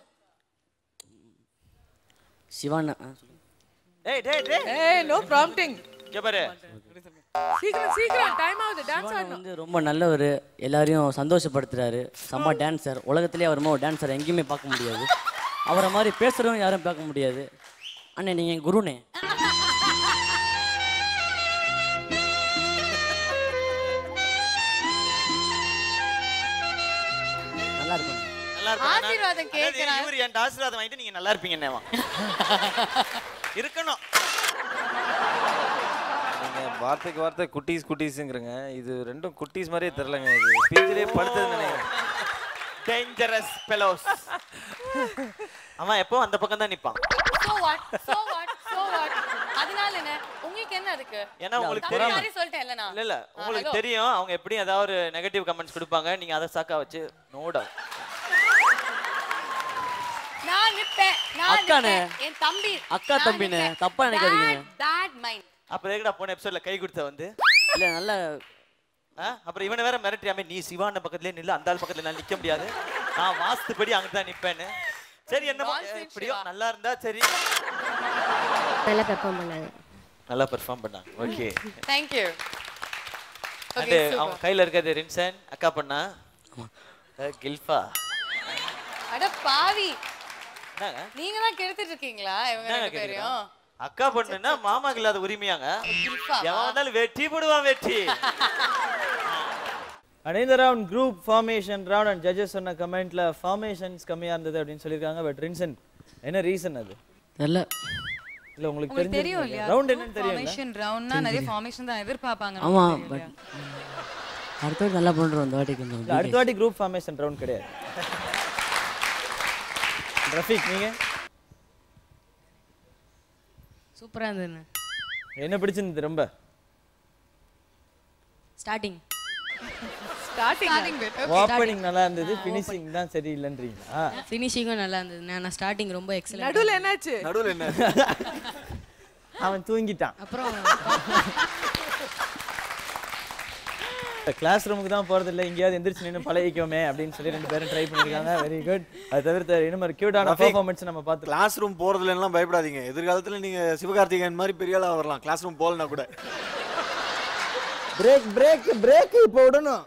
[SPEAKER 15] சிவானா
[SPEAKER 2] ஏய் டேய் டேய்
[SPEAKER 12] ஏய் நோ ப்ராம்ப்டிங்
[SPEAKER 2] இங்க பாரு
[SPEAKER 12] சீக்கிரம் சீக்கிரம் டைம் ஆகுது டான்ஸ்
[SPEAKER 15] சிவானா
[SPEAKER 12] ஆடணும்
[SPEAKER 15] வந்து ரொம்ப நல்லவர் எல்லாரையும் சந்தோஷப்படுத்துறாரு செம்ம டான்சர் உலகத்திலே அவர் மாதிரி டான்சர் எங்கேயுமே பார்க்க முடியாது அவரை மாதிரி பேசுறவங்க யாரும் பார்க்க முடியாது அண்ணே நீங்க என் குருனே நல்லா இருக்கும்
[SPEAKER 2] நல்லா இருப்பேன்
[SPEAKER 5] ஆசீர்வாதம் கேட்கிறேன்.
[SPEAKER 2] இவர் என் ஆசீர்வாதம் வாங்கிட்டு நீங்க நல்லா இருப்பீங்கன்னேவா இருக்கணும்
[SPEAKER 19] நீங்க வார்த்தைக்கு வார்த்தை குட்டீஸ் குட்டீஸுங்கிறங்க இது ரெண்டும் குட்டீஸ் மாதிரியே தெரிலங்க இது ஸ்பீச்சிலே படுத்ததுன்னு நினைக்கிறேன்
[SPEAKER 2] டேஞ்சரஸ் பெலோஸ் அவன் எப்போ அந்த பக்கம் தான் நிப்பான்
[SPEAKER 5] So what? So what? So what? அதனால என்ன உங்களுக்கு என்ன அதுக்கு
[SPEAKER 2] ஏன்னா உங்களுக்கு
[SPEAKER 5] தம்பி
[SPEAKER 2] தெரியும்.
[SPEAKER 5] மாதிரி சொல்லிட்டேன் இல்ல நான்
[SPEAKER 2] இல்ல இல்ல
[SPEAKER 5] ஆ,
[SPEAKER 2] உங்களுக்கு
[SPEAKER 5] hello.
[SPEAKER 2] தெரியும் அவங்க எப்படியும் ஏதாவது ஒரு நெகட்டிவ் கமெண்ட்ஸ் கொடுப்பாங்க நீங்க அதை சாக்கா வச்சு நோடா
[SPEAKER 5] நான் நிப்பேன் நான்
[SPEAKER 15] அக்கானே.
[SPEAKER 5] நிப்பேன். என் தம்பி
[SPEAKER 15] அக்கா தம்பினே தப்பா நினைக்காதீங்க
[SPEAKER 5] பேட் மைண்ட்
[SPEAKER 2] அப்புறம் எங்கடா போன எபிசோட்ல கை கொடுத்த வந்து
[SPEAKER 15] இல்ல நல்ல
[SPEAKER 2] ஆ? அப்புறம் இவனை வேற மிரட்டியாமே நீ சிவான பக்கத்துலயே நில்லு அந்த ஆள் பக்கத்துல நான் நிக்க முடியாது நான் வாஸ்துபடி அங்க தான் நிப்பேன்னு சரி என்னமோ எப்படியோ நல்லா இருந்தா சரி
[SPEAKER 20] நல்லா பெர்ஃபார்ம் பண்ணாங்க
[SPEAKER 2] நல்லா பெர்ஃபார்ம் பண்ணாங்க okay
[SPEAKER 5] Thank you.
[SPEAKER 2] And
[SPEAKER 5] Okay, super.
[SPEAKER 2] அவங்க கையில இருக்கிறது ரின்சன் அக்கா பண்ணா அஹ், கில்ஃபா
[SPEAKER 5] அட பாவி
[SPEAKER 2] என்னங்க
[SPEAKER 5] நீங்க தான் கெடுத்துட்டு இருக்கீங்களா இவங்க
[SPEAKER 2] என்னங்க
[SPEAKER 5] ரெண்டு பேரையும்
[SPEAKER 2] கேக்குறீங்க? அக்கா பண்ணுன்னா மாமாக்கு இல்லாத உரிமையாங்க
[SPEAKER 5] கில்ஃபா
[SPEAKER 2] எவன் வந்தாலும் வெட்டி போடுவான் வெட்டி அண்ட் இந்த round group formation round and judges சொன்ன கமெண்ட்ல ஃபார்மேஷன்ஸ் கம்மியா இருந்தது அப்படின்னு சொல்லியிருக்காங்க பட் ரின்சன் என்ன ரீசன் அது
[SPEAKER 15] தெரியல
[SPEAKER 2] இல்ல உங்களுக்கு
[SPEAKER 11] உங்களுக்கு தெரியும்
[SPEAKER 2] தெரியும்
[SPEAKER 11] இல்லையா
[SPEAKER 2] ரவுண்ட் என்னன்னு தெரியும்
[SPEAKER 11] ஃபார்மேஷன் ரவுண்ட்னா நிறைய ஃபார்மேஷன் தான் எதிர்பார்ப்பாங்க
[SPEAKER 15] ஆமா
[SPEAKER 11] நமக்கு
[SPEAKER 15] பட்
[SPEAKER 11] தெரியும்
[SPEAKER 15] அடுத்த வாட்டி நல்லா பண்றோம் இந்த வாட்டி கொஞ்சம்
[SPEAKER 2] இல்ல, அடுத்த வாட்டி குரூப் ஃபார்மேஷன் ரவுண்ட் கிடையாது ரஃபீக் நீங்க
[SPEAKER 24] சூப்பரா இருந்ததுண்ணே
[SPEAKER 2] என்ன பிடிச்சிருந்தது ரொம்ப
[SPEAKER 24] ஸ்டார்டிங்
[SPEAKER 5] ஸ்டார்டிங் பிட்
[SPEAKER 2] ஓப்பனிங் நல்லா இருந்தது ஃபினிஷிங் தான் சரியில்லைன்றீங்களா
[SPEAKER 24] ஃபினிஷிங்கும் நல்லா இருந்தது நான் ஸ்டார்டிங் ரொம்ப எக்ஸலண்ட்
[SPEAKER 12] நடுவுல என்னாச்சு
[SPEAKER 19] நடுவில் என்ன
[SPEAKER 2] அவன் தூங்கிட்டான்
[SPEAKER 24] அப்புறம்
[SPEAKER 2] கிளாஸ் ரூமுக்கு தான் போறது இல்ல எங்கேயாவது எந்திரிச்சு நின்று பழகிக்கோமே அப்படின்னு சொல்லி ரெண்டு பேரும் ட்ரை பண்ணிருக்காங்க வெரி குட் அது தவிர்த்து இன்னும் ஒரு கியூட்டான
[SPEAKER 7] ரஃபீக்,
[SPEAKER 2] பெர்ஃபார்மன்ஸ் நம்ம பார்த்து
[SPEAKER 7] கிளாஸ் ரூம் போறதுல எல்லாம் பயப்படாதீங்க எதிர்காலத்துல நீங்க சிவகார்த்திகேயன் மாதிரி பெரிய ஆளா வரலாம் கிளாஸ் ரூம் போகலனா கூட
[SPEAKER 2] பிரேக் பிரேக் பிரேக் இப்போ விடணும்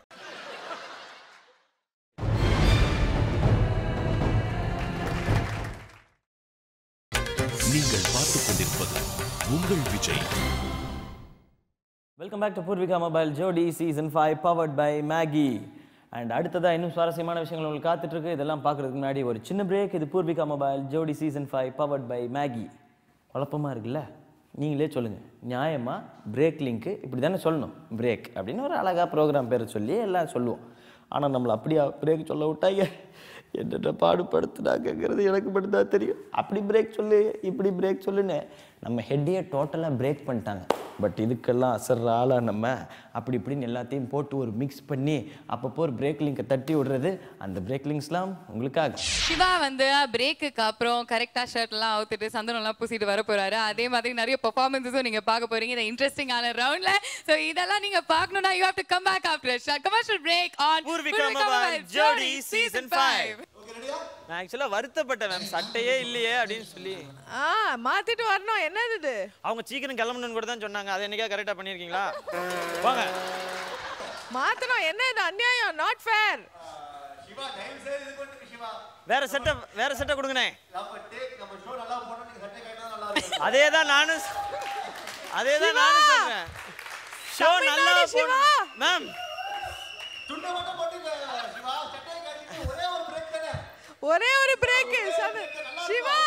[SPEAKER 1] நீங்கள் பார்த்துக் கொண்டிருப்பது உங்கள் Vijay
[SPEAKER 2] welcome back to Poorvika mobile Jodi season five powered by Maggi and அடுத்ததா இன்னும் சுவாரஸ்யமான விஷயங்கள் உங்களுக்கு காத்துட்டு இருக்கு இதெல்லாம் பார்க்கறதுக்கு முன்னாடி ஒரு சின்ன பிரேக் இது Poorvika mobile Jodi season five powered by Maggi குழப்பமா இருக்குல்ல நீங்களே சொல்லுங்க நியாயமா பிரேக் லிங்க் இப்படி தானே சொல்லணும் பிரேக் அப்படின்னு ஒரு அழகா ப்ரோக்ராம் பேரை சொல்லி எல்லாம் சொல்லுவோம் ஆனால் நம்மளை அப்படியா பிரேக் சொல்ல விட்டாங்க என்னென்ன பாடுபடுத்துனாங்கிறது எனக்கு மட்டும்தான் தெரியும் அப்படி பிரேக் சொல்லு இப்படி பிரேக் சொல்லுன்னு நம்ம ஹெட்டையே டோட்டலாக பிரேக் பண்ணிட்டாங்க பட் இதுக்கெல்லாம் அசர்ற ஆளா நம்ம அப்படி இப்படின்னு எல்லாத்தையும் போட்டு ஒரு மிக்ஸ் பண்ணி அப்பப்போ ஒரு பிரேக் லிங்கை தட்டி விடுறது அந்த பிரேக் லிங்க்ஸ்லாம் உங்களுக்காக
[SPEAKER 5] சிவா வந்து பிரேக்குக்கு அப்புறம் கரெக்டா ஷர்ட் எல்லாம் அவுத்துட்டு சந்தனம் எல்லாம் பூசிட்டு வர போறாரு அதே மாதிரி நிறைய பெர்ஃபார்மன்ஸஸும் நீங்க பார்க்க போறீங்க இந்த இன்ட்ரெஸ்டிங்கான ரவுண்ட்ல சோ இதெல்லாம் நீங்க பார்க்கணும்னா you have to come back after commercial break on
[SPEAKER 2] Poorvika mobile Jodi season five நான் ஆக்சுவலாக வருத்தப்பட்டேன் மேம் சட்டையே இல்லையே அப்படின்னு சொல்லி
[SPEAKER 12] ஆ மாத்திட்டு வரணும் என்னது இது
[SPEAKER 2] அவங்க சீக்கிரம் கிளம்பணும்னு கூட தான் சொன்னாங்க அதை என்னைக்கா கரெக்டாக பண்ணியிருக்கீங்களா வாங்க
[SPEAKER 12] மாத்தணும் என்ன இது அநியாயம் நாட் ஃபேர்
[SPEAKER 2] வேற செட்டை வேற செட்டை கொடுங்கண்ணே அதே தான் நானும் சொ- அதே தான் நானும் சொல்றேன் ஷோ நல்லா
[SPEAKER 12] தமிழ்நாடு சிவா.
[SPEAKER 2] மேம்
[SPEAKER 12] ஒரே ஒரு பிரேக் சிவா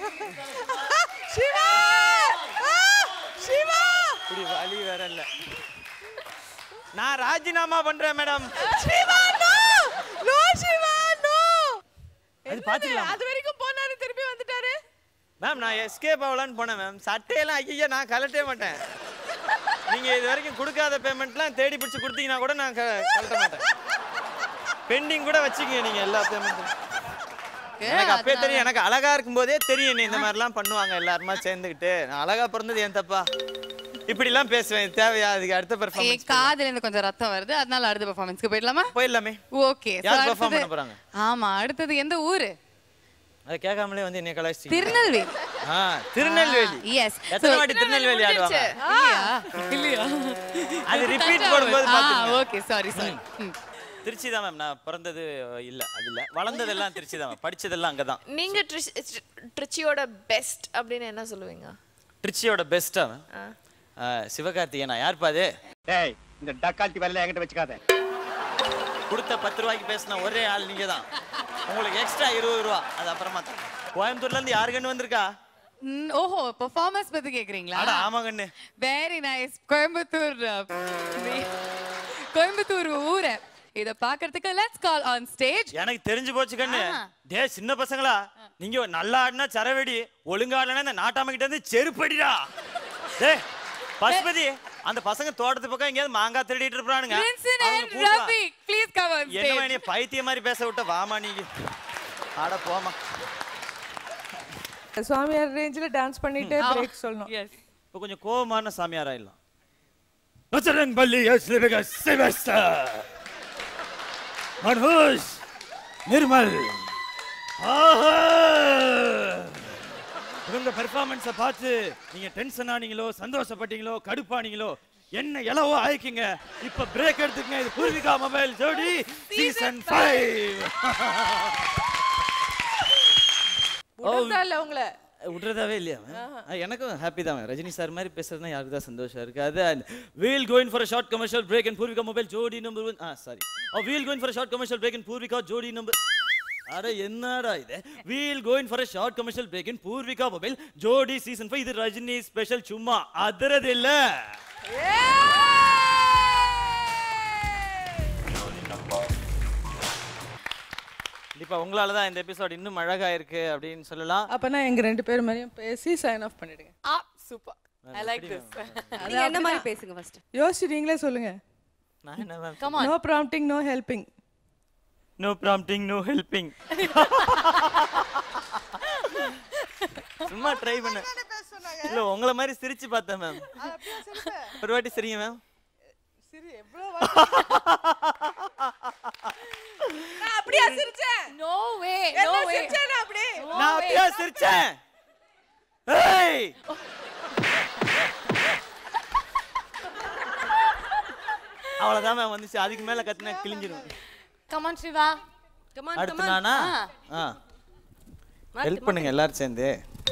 [SPEAKER 12] சிவா ஆ, சிவா
[SPEAKER 2] இப்படி வழி வேற இல்ல நான் ராஜினாமா பண்றேன் madam
[SPEAKER 12] Siva no no Siva no
[SPEAKER 2] அது பாத்துக்கலாம்
[SPEAKER 12] அது வரைக்கும் போனாரு திருப்பி வந்துட்டாரு
[SPEAKER 2] மேம் நான் எஸ்கேப் ஆகலான்னு போனேன் மேம் சட்டையெல்லாம் ஐயா நான் கலட்டவே மாட்டேன் நீங்க இது வரைக்கும் கொடுக்காத பேமெண்ட்லாம் தேடி பிடிச்சு கொடுத்தீங்கன்னா கூட நான் க- கலட்ட மாட்டேன் பெண்டிங் கூட வச்சுக்கங்க நீங்க எல்லா பேமெண்ட்டும் எனக்கு அப்பயே தெரியும் எனக்கு அழகா இருக்கும்போதே தெரியும் நீ இந்த மாதிரிலாம் பண்ணுவாங்க எல்லாருமா சேர்ந்துக்கிட்டு நான் அழகா பிறந்தது ஏன் தப்பா இப்படிலாம் பேசுவேன் இது தேவையா அதுக்கு அடுத்த
[SPEAKER 5] ஏ
[SPEAKER 2] பெர்ஃபார்மன்ஸ்
[SPEAKER 5] காதுல இருந்து கொஞ்சம் ரத்தம் வருது அதனால அடுத்த பெர்ஃபார்மன்ஸ்க்கு போயிடலாமா
[SPEAKER 2] போயிடலாமே
[SPEAKER 5] ஓகே
[SPEAKER 2] யார் பெர்ஃபார்ம் பண்ண போறாங்க
[SPEAKER 5] ஆமா அடுத்தது எந்த ஊரு
[SPEAKER 2] அதை கேட்காமலே வந்து என்னைய கலாய்ச்சி
[SPEAKER 5] திருநெல்வேலி
[SPEAKER 2] ஆ திருநெல்வேலி
[SPEAKER 5] எஸ்
[SPEAKER 2] எத்தனை வாட்டி திருநெல்வேலி ஆடுவாங்க
[SPEAKER 5] இல்லையா
[SPEAKER 2] அது ரிப்பீட் போடும்போது பாத்துக்கங்க
[SPEAKER 5] ஓகே சாரி சாரி
[SPEAKER 2] திருச்சி தான் மேம் நான் பிறந்தது இல்ல அது இல்ல வளர்ந்ததெல்லாம் திருச்சி தான் படிச்சதெல்லாம் அங்கதான்
[SPEAKER 9] நீங்க ட்ரிச்- ட்ரி- ட்ரிச்சியோட பெஸ்ட் அப்படின்னு என்ன சொல்லுவீங்க
[SPEAKER 2] திருச்சியோட பெஸ்டா சிவகார்த்திகேயனா யார்ப்பா அது
[SPEAKER 14] டேய் இந்த டக்கால்ட்டி வேலையில என்கிட்ட வச்சுக்காத
[SPEAKER 2] கொடுத்த பத்து ரூபாய்க்கு பேசின ஒரே ஆள் நீங்க தான் உங்களுக்கு எக்ஸ்ட்ரா இருபது ரூபா அது அப்புறமா தான் கோயம்புத்தூர்ல இருந்து யாரு கண்ணு வந்திருக்கா
[SPEAKER 5] ம், ஓஹோ பெர்ஃபார்மன்ஸ் பத்தி கேக்குறீங்களா
[SPEAKER 2] அட ஆமா கண்ணு
[SPEAKER 5] very nice Coimbatore uh, Coimbatore ஊரை இத பாக்குறதுக்கு லெட்ஸ் கால் ஆன் ஸ்டேஜ்
[SPEAKER 2] எனக்கு தெரிஞ்சு போச்சு கண்ணு டே சின்ன பசங்களா நீங்க நல்லா ஆடினா சரவெடி ஒழுங்கா ஆடலனா இந்த நாட்டாம கிட்ட இருந்து செருப்படிடா டே பசுபதி அந்த பசங்க தோட்டத்து பக்கம் எங்கேயாவது மாங்காய் திருடிட்டு இருப்பானுங்க
[SPEAKER 5] Vincent
[SPEAKER 2] அவங்க
[SPEAKER 5] and
[SPEAKER 2] கூட்டு வா.
[SPEAKER 5] Rafi, please come on
[SPEAKER 2] என்னமா
[SPEAKER 5] stage.
[SPEAKER 2] நீ பைத்திய மாதிரி பேச விட்ட வாமா நீங்க ஆட போமா
[SPEAKER 12] சுவாமியார் ரேஞ்சில டான்ஸ் பண்ணிட்டு
[SPEAKER 2] ம்.
[SPEAKER 12] பிரேக் சொல்லணும்
[SPEAKER 2] இப்போ கொஞ்சம் கோவமான சாமியார் ஆயிடலாம் பச்சரங் பள்ளி யோசிலிபிக சிவஸ்டர் மனோஜ் நிர்மல் ஆஹா இவங்க பெர்ஃபார்மன்ஸை பார்த்து நீங்க டென்ஷன் ஆனீங்களோ சந்தோஷப்பட்டீங்களோ கடுப்பானீங்களோ என்ன எலவோ ஆயிக்கிங்க இப்ப பிரேக் எடுத்துக்கங்க இது Poorvika mobile Jodi season five
[SPEAKER 12] விடுறதா இல்ல உங்களை
[SPEAKER 2] விட்றதாவே இல்லையா ma'am? ஆ, எனக்கும் ஹாப்பி தான் ma'am. ரஜினி சார் மாதிரி பேசுறதுனா யாருக்கு தான் சந்தோஷம் இருக்காது and we'll going for short commercial break and Poorvika mobile Jodi number one ஆ sorry we'll going for short commercial break and Poorvika Jodi number அட என்னடா இது we'll going for short commercial break and Poorvika mobile Jodi season five இது ரஜினி ஸ்பெஷல் சும்மா அதறது இல்ல கண்டிப்பா உங்களால தான் இந்த எபிசோட் இன்னும் அழகா இருக்கு அப்படின்னு சொல்லலாம்
[SPEAKER 12] அப்பனா எங்க ரெண்டு பேர் மாதிரியும் பேசி சைன் ஆஃப் பண்ணிடுங்க
[SPEAKER 5] ஆ சூப்பர் ஐ லைக் திஸ்
[SPEAKER 12] நீங்க என்ன மாதிரி
[SPEAKER 21] பேசுங்க ஃபர்ஸ்ட்
[SPEAKER 12] யோசிச்சு நீங்களே சொல்லுங்க
[SPEAKER 2] நான் என்ன ma'am
[SPEAKER 5] Come on.
[SPEAKER 12] No prompting no helping
[SPEAKER 2] no prompting no helping சும்மா ட்ரை பண்ண இல்ல உங்களை மாதிரி சிரிச்சு பார்த்தேன் மேம் ஒரு வாட்டி சரிங்க மேம்
[SPEAKER 12] சரி எவ்வளவு நான் அப்படியே சிரிச்சேன்
[SPEAKER 5] நோ வே
[SPEAKER 12] என்ன
[SPEAKER 5] நோ வே
[SPEAKER 12] சிரிச்சேன் நான் அப்படியே
[SPEAKER 2] நான் அப்படியே சிரிச்சேன் ஏய் அவ்வளவுதான் மேம் வந்துச்சு அதுக்கு மேல கத்துனா கிழிஞ்சிரும்
[SPEAKER 5] come on Siva
[SPEAKER 21] come on come
[SPEAKER 2] அடுத்து
[SPEAKER 21] ஆன்
[SPEAKER 2] நானா ஆ ஹெல்ப் பண்ணுங்க எல்லாரும் சேர்ந்து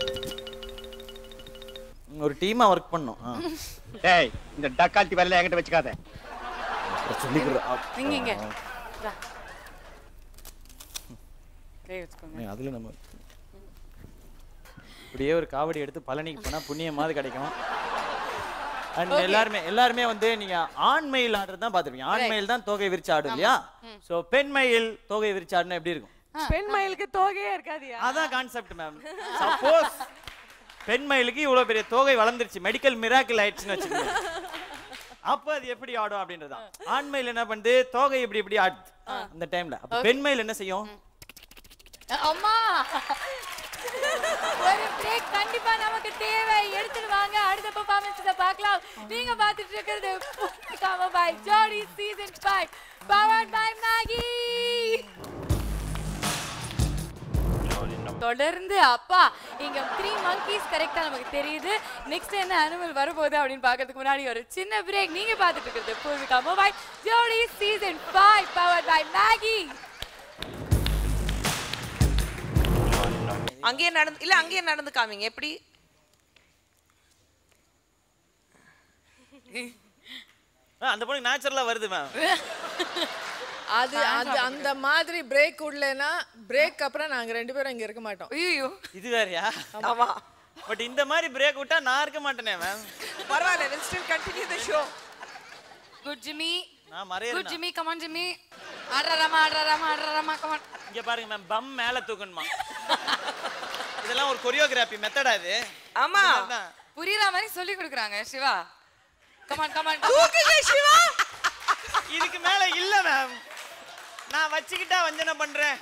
[SPEAKER 2] ஒரு டீமா ஒர்க் பண்ணோம் ஆ.
[SPEAKER 14] டேய் இந்த டக்கால்ட்டி வேலையில என்கிட்ட வச்சுக்காத
[SPEAKER 2] சொல்லிக்கிறேன்
[SPEAKER 5] நீங்க இங்க வா. கை வச்சுக்கோங்க
[SPEAKER 2] ஏய், அதுல நம்ம இப்படியே ஒரு காவடி எடுத்து பழனிக்கு போனா புண்ணியமாவது கிடைக்கும் அண்ட்
[SPEAKER 5] Okay.
[SPEAKER 2] எல்லாருமே எல்லாருமே வந்து நீங்க ஆண் மயில் ஆடுறது தான் பார்த்துருப்பீங்க ஆண்
[SPEAKER 5] Right.
[SPEAKER 2] மயில் தான் தோகை விரிச்சு ஆடும் இல்லையா சோ பெண் மயில் தோகை விரிச்சு ஆடுனா எப்படி இருக்கும்
[SPEAKER 12] பெண் மயிலுக்கு தோகையே இருக்காதியா
[SPEAKER 2] அதான் கான்செப்ட் மேம் சப்போஸ் பெண் மயிலுக்கு இவ்வளவு பெரிய தோகை வளர்ந்துருச்சு மெடிக்கல் மிராக்கிள் ஆயிடுச்சுன்னு வச்சுக்கோங்க அப்ப அது எப்படி ஆடும் அப்படின்றதுதான் ஆண் மயில் என்ன பண்ணுது தோகை இப்படி இப்படி ஆடுது அந்த டைம்ல அப்ப பெண் மயில் என்ன செய்யும்
[SPEAKER 5] அம்மா ஒரு பிரேக் கண்டிப்பா நமக்கு தேவை எடுத்துட்டு வாங்க அடுத்த பெர்ஃபார்மன்ஸ் பார்க்கலாம் நீங்க பார்த்துட்டு இருக்கிறது காம பை ஜோடி சீசன் 5 பவர்ட் பை மேகி தொடர்ந்து அப்பா இங்க த்ரீ monkeys கரெக்டா நமக்கு தெரியுது நெக்ஸ்ட் என்ன அனிமல் வரப்போகுது அப்படின்னு பார்க்கறதுக்கு முன்னாடி ஒரு சின்ன பிரேக் நீங்க பார்த்துட்டு இருக்கிறது Poorvika mobile Jodi season 5 powered by Maggi
[SPEAKER 3] அங்கேயே நடந்து இல்ல அங்கேயே நடந்து காமிங்க எப்படி
[SPEAKER 2] ஆ, அந்த பொண்ணு நேச்சுரலா வருது மேம்
[SPEAKER 9] அது அது அந்த மாதிரி பிரேக் விடலைன்னா பிரேக் அப்புறம் நாங்க ரெண்டு பேரும் இங்க இருக்க மாட்டோம்
[SPEAKER 3] ஐயோ
[SPEAKER 2] இது வேறயா
[SPEAKER 3] ஆமா
[SPEAKER 2] பட் இந்த மாதிரி பிரேக் விட்டா நான் இருக்க மாட்டேனே மேம்
[SPEAKER 3] பரவாயில்ல will still continue the show
[SPEAKER 5] good Jimmy
[SPEAKER 2] நான்
[SPEAKER 5] குட்
[SPEAKER 2] மறையறேன்
[SPEAKER 5] ஜிம்மி கமான் ஜிம்மி ஆடுறாராமா ஆடுறாராமா ஆடுறாராமா கமான்
[SPEAKER 2] இங்க பாருங்க மேம் பம் மேல தூக்கணுமா இதெல்லாம் ஒரு கொரியோகிராஃபி மெத்தடா இது
[SPEAKER 3] ஆமா
[SPEAKER 2] இதுதான்.
[SPEAKER 5] புரியுற மாதிரி சொல்லி கொடுக்குறாங்க சிவா கமான் கமான்
[SPEAKER 3] தூக்குங்க சிவா
[SPEAKER 2] இதுக்கு மேல இல்ல மேம் நான் வச்சுக்கிட்டா வஞ்சனை பண்றேன்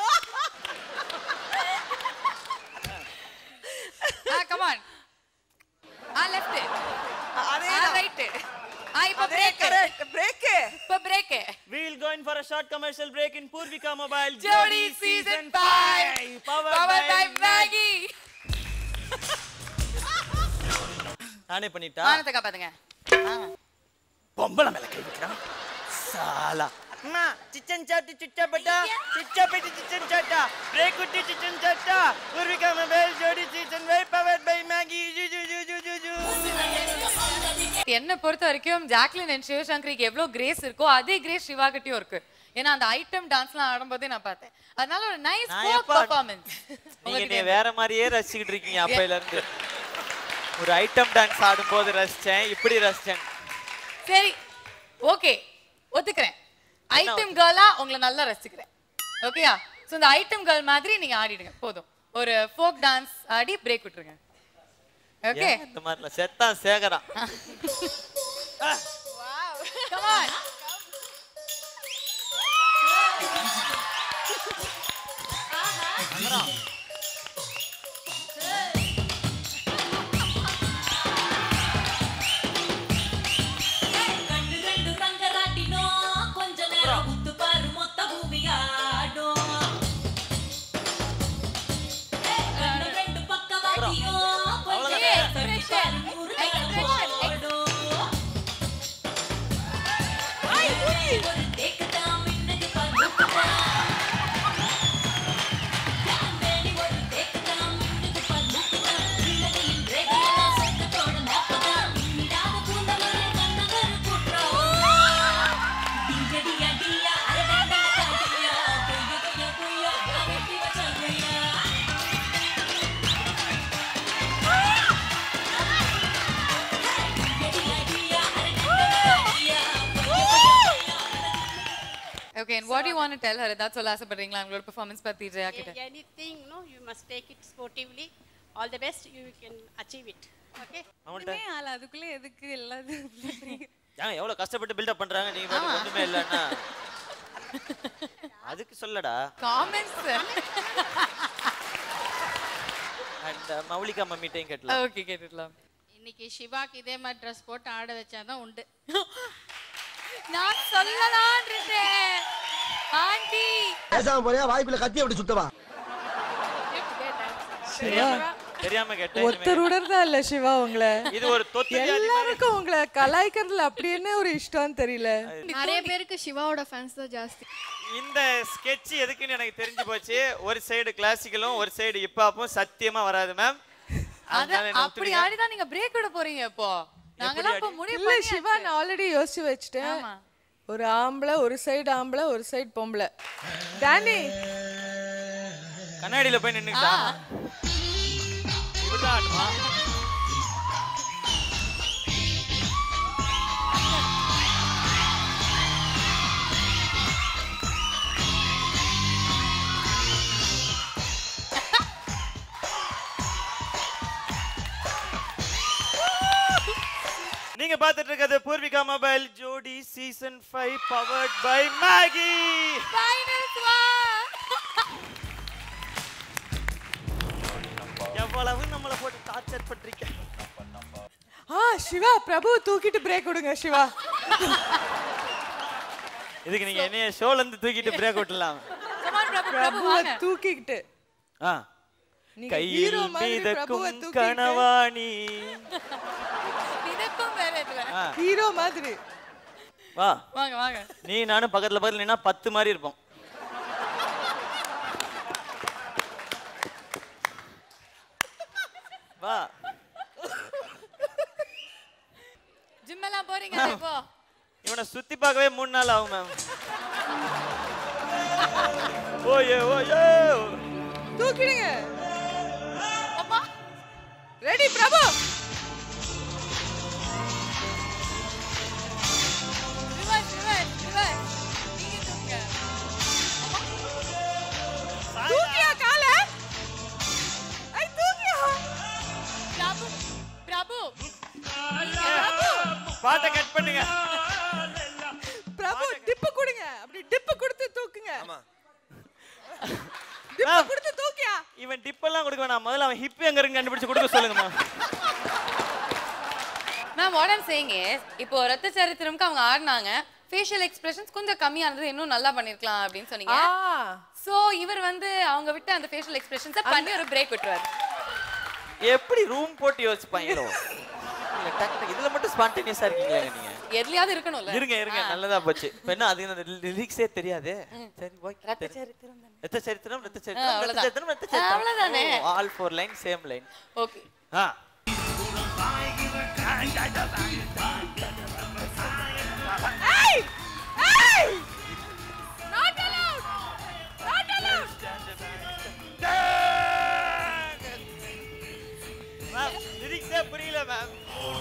[SPEAKER 5] ஆ கமான் ஆ லெஃப்ட்
[SPEAKER 3] அதே
[SPEAKER 5] ஆ ரைட் ஆ இப்போ
[SPEAKER 3] அதே
[SPEAKER 5] பிரேக்
[SPEAKER 3] correct. break.
[SPEAKER 5] இப்போ break
[SPEAKER 2] We will go in for a short commercial break in Purvika Mobile
[SPEAKER 5] Jodi season 5
[SPEAKER 2] Powered
[SPEAKER 5] power by
[SPEAKER 2] by
[SPEAKER 5] Maggi
[SPEAKER 2] நானே பண்ணிட்டா
[SPEAKER 5] வானத்தை காப்பாத்துங்க
[SPEAKER 2] பொம்பளை மேல கை வைக்கிறான் சாலா அம்மா சிச்சன் சாட்டு சுச்சா பட்டா சுச்சா பெட்டி சிச்சன் சாட்டா பிரேக் குட்டி சிச்சன் சாட்டா பூர்விகா மொபைல் ஜோடி சீசன் வை பவர்ட் பை மேகி ஜு ஜு ஜு ஜு ஜு ஜு
[SPEAKER 5] என்ன பொறுத்த வரைக்கும் ஜாக்லின் அண்ட் சிவசங்கரிக்கு எவ்வளவு கிரேஸ் இருக்கோ அதே கிரேஸ் சிவா கிட்டயும் இருக்கு ஏன்னா அந்த ஐட்டம் டான்ஸ்லாம் ஆடும்போதே நான் பார்த்தேன் அதனால ஒரு நைஸ்
[SPEAKER 2] நான்
[SPEAKER 5] ஃபோக்
[SPEAKER 2] எப்ப-
[SPEAKER 5] பெர்ஃபார்மன்ஸ்
[SPEAKER 2] நீங்க நீ வேற மாதிரியே ரசிச்சுக்கிட்டு இருக்கீங்க அப்பையில இருந்து ஒரு ஐட்டம் டான்ஸ் ஆடும்போது ரசிச்சேன் இப்படி ரசிச்சேன்
[SPEAKER 5] சரி ஓகே ஒத்துக்கிறேன் ஐட்டம் கேர்லா உங்களை நல்லா ரசிக்கிறேன் ஓகேயா சோ இந்த ஐட்டம் கேர்ள் மாதிரி நீங்க ஆடிடுங்க போதும் ஒரு ஃபோக் டான்ஸ் ஆடி பிரேக் விட்டுருங்க ஓகே
[SPEAKER 2] ஏன் இந்த மாதிரிலாம் செத்தான் சேகரா
[SPEAKER 5] கம் ஆன்
[SPEAKER 6] கண்டு ரெண்டு ரங்கராட்டினோம் கொஞ்ச நேரம் உத்து பாரு மொத்த பூமி ஆடும் கண்டு ரெண்டு பக்கவாட்டியும் கொஞ்ச நேரம் தட்டி பாரு நூறு நேரம் ஓடும் ஒரு தேக்கு தான் மின்னுக்கு பாரு முக்குதான். காம்பேணி ஒரு தேக்கு தான் மின்னுக்கு பாரு முக்குதான். உள்ளதையும் ரேகையெல்லாம் சொந்தத்தோட நோக்கதான். இல்லாத பூந்தமரை கண்ணகர் குற்றம். டிங்கடியா டியா, அரடண்டன காட்டியா. கொய்ய கொய்ய கொய்ய, அகட்டி வச்ச கொய்யா. டிங்கடியா டியா, அரடண்டன காட்டியா.
[SPEAKER 5] Okay and what do you want to tell her ஏதாவது சொல்ல ஆசைப்படுறீங்களா உங்களோட பெர்ஃபார்மன்ஸ் பத்தி ஜெயா கிட்ட
[SPEAKER 18] anything no you must take it sportively all the best you can achieve it okay
[SPEAKER 2] அவன்கிட்ட
[SPEAKER 8] ஆள் அதுக்குள்ள எதுக்கு எல்லாத்தையும்
[SPEAKER 2] ஏன் எவ்வளவு கஷ்டப்பட்டு பில்டப் பண்றாங்க நீங்க பாட்டுக்கு ஒண்ணுமே இல்லைன்னா அதுக்கு சொல்லடா
[SPEAKER 5] காமெண்ட்ஸ்
[SPEAKER 2] அண்ட் மௌலிகா மம்மிட்டையும் கேட்டலாம்
[SPEAKER 5] ஓகே கேட்டுடலாம்
[SPEAKER 24] இன்னைக்கு சிவாக்கு இதே மாதிரி ட்ரெஸ் போட்டு ஆட வச்சாதான் உண்டு
[SPEAKER 5] நான் சொல்லலாம்னு இருந்தேன் ஆண்டி
[SPEAKER 22] பேசாம போறியா வாய்ப்புல கத்தி அப்படி சுத்தவா
[SPEAKER 2] தெரியாம தெரியாம கேட்டேன்
[SPEAKER 12] ஒருத்தர் உடறதா இல்ல சிவா உங்களை
[SPEAKER 2] இது ஒரு தொத்து வியாதி மாதிரி.
[SPEAKER 12] எல்லாருக்கும் உங்களை கலாய்க்கிறதுல அப்படி என்ன ஒரு இஷ்டம்னு தெரியல
[SPEAKER 23] நிறைய பேருக்கு சிவாவோட ஃபேன்ஸ் தான் ஜாஸ்தி
[SPEAKER 2] இந்த ஸ்கெட்ச் எதுக்குன்னு எனக்கு தெரிஞ்சு போச்சு ஒரு சைடு கிளாசிக்கலும் ஒரு சைடு ஹிப்ஹாப்பும் சத்தியமா வராது மேம்
[SPEAKER 5] அத அப்படி ஆடி தான் நீங்க பிரேக் விட போறீங்க இப்போ நாங்கலாம் இப்போ முடிவு
[SPEAKER 12] இல்ல
[SPEAKER 5] பண்ணி
[SPEAKER 12] சிவா நான் ஆல்ரெடி யோசிச்சு வச்சுட்டேன் ஒரு ஆம்பளை ஒரு சைடு ஆம்பளை ஒரு சைடு பொம்பளை டானி
[SPEAKER 2] கண்ணாடியில போய் நின்னுக்கிட்டா இப்படிதான் ஆடுமா நீங்க பார்த்துட்டு இருக்கிறது Poorvika mobile Jodi season 5 powered by Maggi
[SPEAKER 5] finals வா
[SPEAKER 2] எவ்வளவு நம்மள போட்டு டார்ச்சர் பண்றீங்க
[SPEAKER 12] ஆ சிவா பிரபு தூக்கிட்டு பிரேக் விடுங்க சிவா
[SPEAKER 2] இதுக்கு நீங்க என்னைய ஷோல இருந்து தூக்கிட்டு பிரேக் விட்டுலாம்
[SPEAKER 5] கமான் பிரபு பிரபு
[SPEAKER 12] பிரபுவை
[SPEAKER 5] வாங்க
[SPEAKER 12] தூக்கிக்கிட்டு
[SPEAKER 2] ஆ
[SPEAKER 12] நீங்க
[SPEAKER 2] கையில்
[SPEAKER 12] hero மாதிரி பிரபுவை
[SPEAKER 2] மிதக்கும்
[SPEAKER 12] தூக்கிட்டு-
[SPEAKER 2] கனவாணி
[SPEAKER 5] இதற்கும் வேற இதுல
[SPEAKER 2] ஆ,
[SPEAKER 12] ஹீரோ மாதிரி
[SPEAKER 2] வா
[SPEAKER 5] வாங்க வாங்க
[SPEAKER 2] நீ நானும் பக்கத்துல பக்கத்துல நின்னா பத்து மாதிரி இருப்போம் வா
[SPEAKER 5] ஜிம் எல்லாம் போறீங்க இப்போ
[SPEAKER 2] இவனை சுத்தி பார்க்கவே மூணு நாள் ஆகும் மேம் ஓயே ஓயே
[SPEAKER 3] தூக்கிடுங்க ready Prabhu
[SPEAKER 5] reverse reverse reverse நீங்க தூக்குங்க
[SPEAKER 3] தூக்கியா கால ஐ தூக்கியா
[SPEAKER 5] பிரபு பிரபு
[SPEAKER 2] பாட்டை கட் பண்ணுங்க
[SPEAKER 3] பிரபு டிப்பு கொடுங்க அப்படி டிப்பு கொடுத்து தூக்குங்க
[SPEAKER 2] ஆமா
[SPEAKER 3] டிப்பு கொடுத்து தூக்கியா
[SPEAKER 2] இவன் டிப் எல்லாம் கொடுக்க வேணாம் முதல்ல அவன் ஹிப் எங்க இருக்கு கண்டுபிடிச்சு கொடுக்க சொல்லுங்க ma'am
[SPEAKER 5] ma'am what I'm saying is இப்போ ரத்த சரித்திரம்க்கு அவங்க ஆடினாங்க ஃபேஷியல் எக்ஸ்பிரஷன்ஸ் கொஞ்சம் கம்மியா இருந்தது இன்னும் நல்லா பண்ணிருக்கலாம் அப்படின்னு சொன்னீங்க சோ இவர் வந்து அவங்க விட்டு அந்த ஃபேஷியல் எக்ஸ்பிரஷன்ஸை பண்ணி ஒரு பிரேக் விட்டுருவாரு
[SPEAKER 2] எப்படி ரூம் போட்டு யோசிப்பாங்களோ இல்ல டக்கு டக்கு இதுல மட்டும் ஸ்பான்டேனியஸா இருக்கீங்களா நீங்க
[SPEAKER 5] எதுலயாவது இருக்கணும்ல
[SPEAKER 2] இருங்க இருங்க
[SPEAKER 5] ஆ.
[SPEAKER 2] நல்லதா போச்சு இப்ப என்ன அது லிரிக்ஸே தெரியாது சரி ஓகே
[SPEAKER 5] ரத்த சரித்திரம்
[SPEAKER 2] ரத்த சரித்திரம் ரத்த
[SPEAKER 5] ஆ,
[SPEAKER 2] சரித்திரம் ரத்த
[SPEAKER 5] அவ்வளவுதான்.
[SPEAKER 2] சரித்திரம் ரத்த
[SPEAKER 5] ஆ,
[SPEAKER 2] சரித்திரம்
[SPEAKER 5] அவ்வளவுதானே.
[SPEAKER 2] All four line same line
[SPEAKER 5] okay
[SPEAKER 2] ஆ
[SPEAKER 3] ஏய் ஏய் not allowed not allowed
[SPEAKER 2] ma'am லிரிக்ஸே புரியல மேம்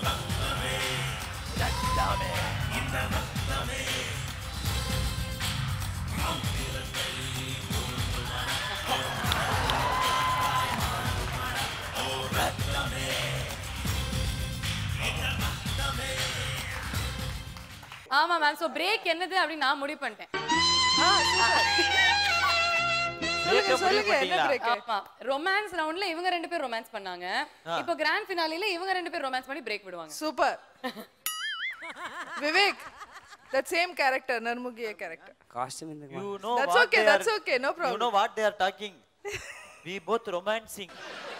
[SPEAKER 5] ஆமா மேம் சோ பிரேக் என்னது அப்படின்னு நான் முடிவு பண்ணிட்டேன்
[SPEAKER 2] Break அ முடிவு பண்ணிட்டீங்களா?
[SPEAKER 5] ஆமா ரொமான்ஸ் ரவுண்ட்ல இவங்க ரெண்டு பேரும் ரொமான்ஸ் பண்ணாங்க
[SPEAKER 2] ஆ.
[SPEAKER 5] இப்போ கிராண்ட் ஃபினாலில இவங்க ரெண்டு பேரும் ரொமான்ஸ் பண்ணி பிரேக் விடுவாங்க
[SPEAKER 9] super Vivek that same character நர்முகிய character
[SPEAKER 19] காஸ்டியூம் இந்த
[SPEAKER 2] You know
[SPEAKER 9] That's
[SPEAKER 2] what
[SPEAKER 9] okay,
[SPEAKER 2] they
[SPEAKER 9] that's
[SPEAKER 2] are-
[SPEAKER 9] okay, no
[SPEAKER 2] You
[SPEAKER 9] problem.
[SPEAKER 2] know what they are talking? We both romancing.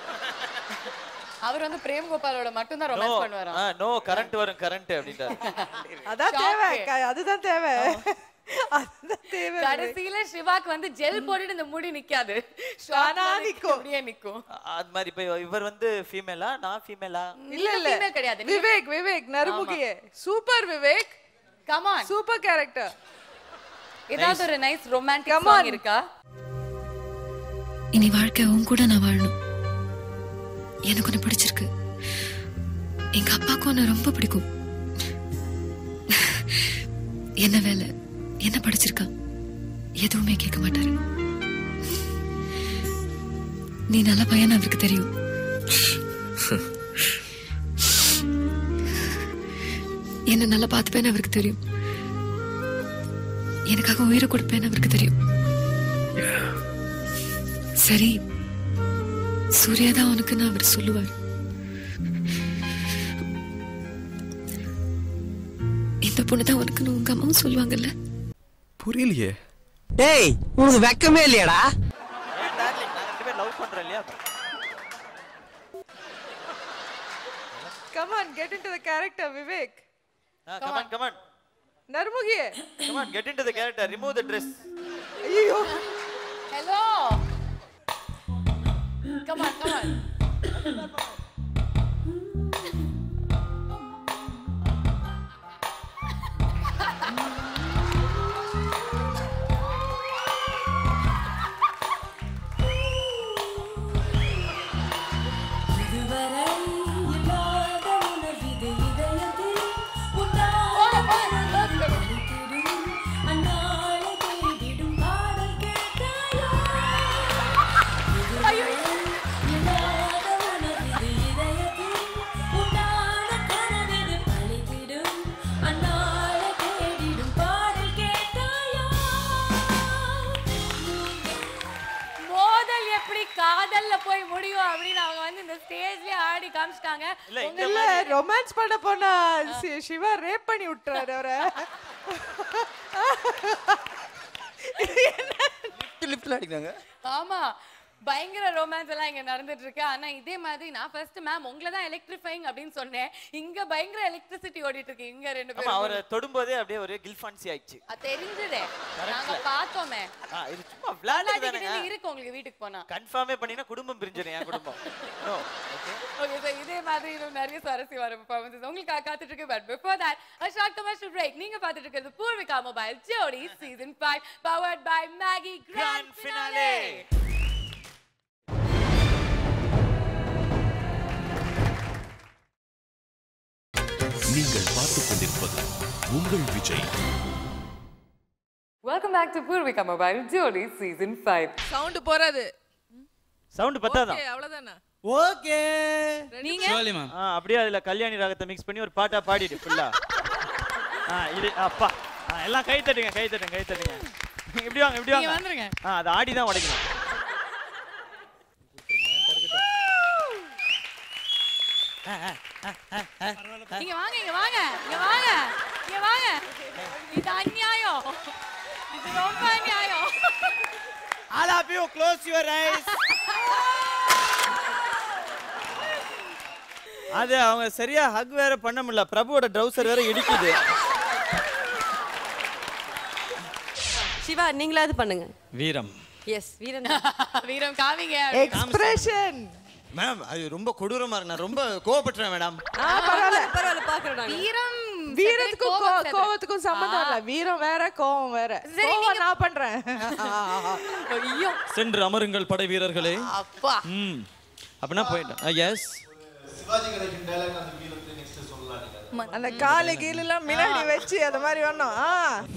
[SPEAKER 5] அவர் வந்து பிரேம் கோபாலோட மட்டும் தான்
[SPEAKER 2] No,
[SPEAKER 5] ரொமான்ஸ் பண்ணுவாராம்
[SPEAKER 2] ஆ, no, current வரும் current அப்படின்ட்டாரு.
[SPEAKER 9] அதான்
[SPEAKER 5] Shock.
[SPEAKER 9] தேவை க- அதுதான் தேவை அதுதான் தேவை
[SPEAKER 5] கடைசியில சிவாக்கு வந்து ஜெல் போட்டுட்டு இந்த முடி நிக்காது
[SPEAKER 9] தானா
[SPEAKER 5] Short
[SPEAKER 9] நிக்கும்.
[SPEAKER 5] அப்படியே நிக்கும்
[SPEAKER 2] அது மாதிரி இப்ப இவர் வந்து ஃபீமேலா நான் ஃபீமேலா
[SPEAKER 9] இல்ல இல்ல
[SPEAKER 5] female கிடையாது. நீங்க-
[SPEAKER 9] விவேக் விவேக் நர்முகிய super Vivek
[SPEAKER 5] come on
[SPEAKER 9] super character
[SPEAKER 5] ஏதாவது ஒரு nice romantic
[SPEAKER 9] Come
[SPEAKER 5] song
[SPEAKER 9] on.
[SPEAKER 5] இருக்கா
[SPEAKER 4] இனி வாழ்க்கை உன் கூட நான் வாழணும் எனக்கு உன்னை பிடிச்சிருக்கு எங்க அப்பாவுக்கும் உன்னை ரொம்ப பிடிக்கும் என்ன வேலை என்ன படிச்சிருக்கா எதுவுமே கேட்க மாட்டாரு நீ நல்ல பையன் அவருக்கு தெரியும் என்ன நல்லா பார்த்துப்பேன்னு அவருக்கு தெரியும் எனக்காக உயிரை கொடுப்பேன்னு அவருக்கு தெரியும் சரி சூர்யா தான் உனக்குன்னு அவர் சொல்லுவார் இந்த பொண்ணு தான் உனக்குன்னு உங்க அம்மாவும் சொல்லுவாங்கல்ல
[SPEAKER 10] புரியலையே
[SPEAKER 14] டேய் உனக்கு வெக்கமே இல்லையாடா
[SPEAKER 2] ஏன் darling, நாங்க ரெண்டு பேரும் love பண்றோம் இல்லையா?
[SPEAKER 9] Come on get into the character Vivek
[SPEAKER 2] ஆ, come on, come on.
[SPEAKER 9] நர்முகிய
[SPEAKER 2] Come on, get into the character. Remove the dress.
[SPEAKER 9] ஐயோ
[SPEAKER 5] hello come on come on
[SPEAKER 6] இதுவரை இல்லாத உணர்விது இதயத்தில் உண்டான மனதில் அந்நாளை தேடிடும் பாடல் கேட்டாயோ இதுவரை இல்லாத உணர்விது இதயத்தில் உண்டான கனவிது அழைத்திடும் அந்நாளை தேடிடும் பாடல் கேட்டாயோ
[SPEAKER 5] மோதல் எப்படி காதல்ல போய் முடியும் அப்படின்னு அவங்க வந்து இந்த ஸ்டேஜ்லயே ஆடி காமிச்சிட்டாங்க
[SPEAKER 2] இல்ல, இந்த
[SPEAKER 9] இல்ல ரொமான்ஸ் பண்ண போனா சி- சிவா ரேப் பண்ணி விட்டுறாரு அவரை
[SPEAKER 19] லிஃப்ட்ல அடிக்கிறாங்க
[SPEAKER 5] ஆமா பயங்கர ரொமான்ஸ் எல்லாம் இங்க நடந்துட்டு இருக்கு ஆனா இதே மாதிரி நான் ஃபர்ஸ்ட் மேம் உங்களை தான் எலக்ட்ரிஃபைங் அப்படின்னு சொன்னேன் இங்க பயங்கர எலக்ட்ரிசிட்டி ஓடிட்டு இருக்கு இங்க ரெண்டு
[SPEAKER 2] ஆமா
[SPEAKER 5] பேரும்
[SPEAKER 2] அவரை தொடும்போதே அப்படியே ஒரு கில்ஃபான்சி ஆயிடுச்சு
[SPEAKER 5] அது தெரிஞ்சதே
[SPEAKER 2] Correct.
[SPEAKER 5] நாங்க பார்த்தோமே
[SPEAKER 2] ஆ, இது சும்மா விளையாட்டுக்கு
[SPEAKER 5] விளையாட்டுக்கிட்டே
[SPEAKER 2] தானேங்க
[SPEAKER 5] இருக்கு உங்களுக்கு வீட்டுக்கு போனா
[SPEAKER 2] கன்ஃபார்மே பண்ணினா குடும்பம் பிரிஞ்சிடும் என் குடும்பம் No, okay.
[SPEAKER 5] ஓகே சார் இதே மாதிரி இன்னும் நிறைய சுவாரஸ்யமான பெர்ஃபார்மன்ஸஸ் உங்களுக்காக காத்துட்டு இருக்கு but before that a short commercial break நீங்க பார்த்துட்டு இருக்கிறது Poorvika mobile Jodi season 5 powered by Maggi grand finale
[SPEAKER 1] நீங்கள் பார்த்துக் கொண்டிருப்பது உங்கள் Vijay
[SPEAKER 5] welcome back to Poorvika mobile Jodi season 5
[SPEAKER 9] sound போறாது
[SPEAKER 2] சவுண்ட் பத்தாதான்
[SPEAKER 9] ஓகே அவ்வளவுதானா
[SPEAKER 2] ஓகே
[SPEAKER 5] நீங்க
[SPEAKER 2] ஆ அப்படியே அதுல கல்யாணி ராகத்தை மிக்ஸ் பண்ணி ஒரு பாட்டா பாடிடு ஃபுல்லா ஆ இது அப்பா ஆ, எல்லாம் கை தட்டுங்க கை தட்டுங்க கை தட்டுங்க இப்படி வாங்க இப்படி
[SPEAKER 5] நீங்க
[SPEAKER 2] வாங்க
[SPEAKER 5] வந்துருங்க.
[SPEAKER 2] ஆ அது ஆடி தான் உடைக்கணும் ஆ, ஆ, ஆ, ஆ, ஆ, ஆ.
[SPEAKER 5] இங்க வாங்க இங்க வாங்க இங்க வாங்க இங்க வாங்க இது அநியாயம் இது ரொம்ப அநியாயம்
[SPEAKER 2] All of you close your eyes. அது அவங்க சரியா ஹக் வேற பண்ண முடியல பிரபுவோட ட்ரவுசர் வேற இடிக்குது
[SPEAKER 21] சிவா நீங்களாவது பண்ணுங்க
[SPEAKER 10] வீரம்
[SPEAKER 21] எஸ் வீரன்
[SPEAKER 5] வீரம் காமிங்க
[SPEAKER 9] எக்ஸ்பிரஷன்
[SPEAKER 10] மேம் அது ரொம்ப கொடூரமா இருக்கு நான் ரொம்ப கோவப்பட்டுறேன் மேடம்
[SPEAKER 9] பரவாயில்ல
[SPEAKER 21] பரவாயில்ல பாக்குறோம் நாங்க
[SPEAKER 5] வீரம்
[SPEAKER 9] வீரத்துக்கும்
[SPEAKER 5] கோவம்
[SPEAKER 9] கோ-
[SPEAKER 5] செதறு.
[SPEAKER 9] கோவத்துக்கும் சம்மந்தம் இல்ல வீரம் வேற கோவம் வேற
[SPEAKER 5] சரி,
[SPEAKER 9] கோவம் நான் பண்றேன்
[SPEAKER 5] ஐயோ
[SPEAKER 10] சென்று அமருங்கள் படை வீரர்களே
[SPEAKER 5] அப்பா
[SPEAKER 10] ம் அப்படின்னா போயிட்டேன் எஸ்
[SPEAKER 9] அந்த காலு கீழெல்லாம் முன்னாடி வச்சு அந்த மாதிரி வேணும் ஆ.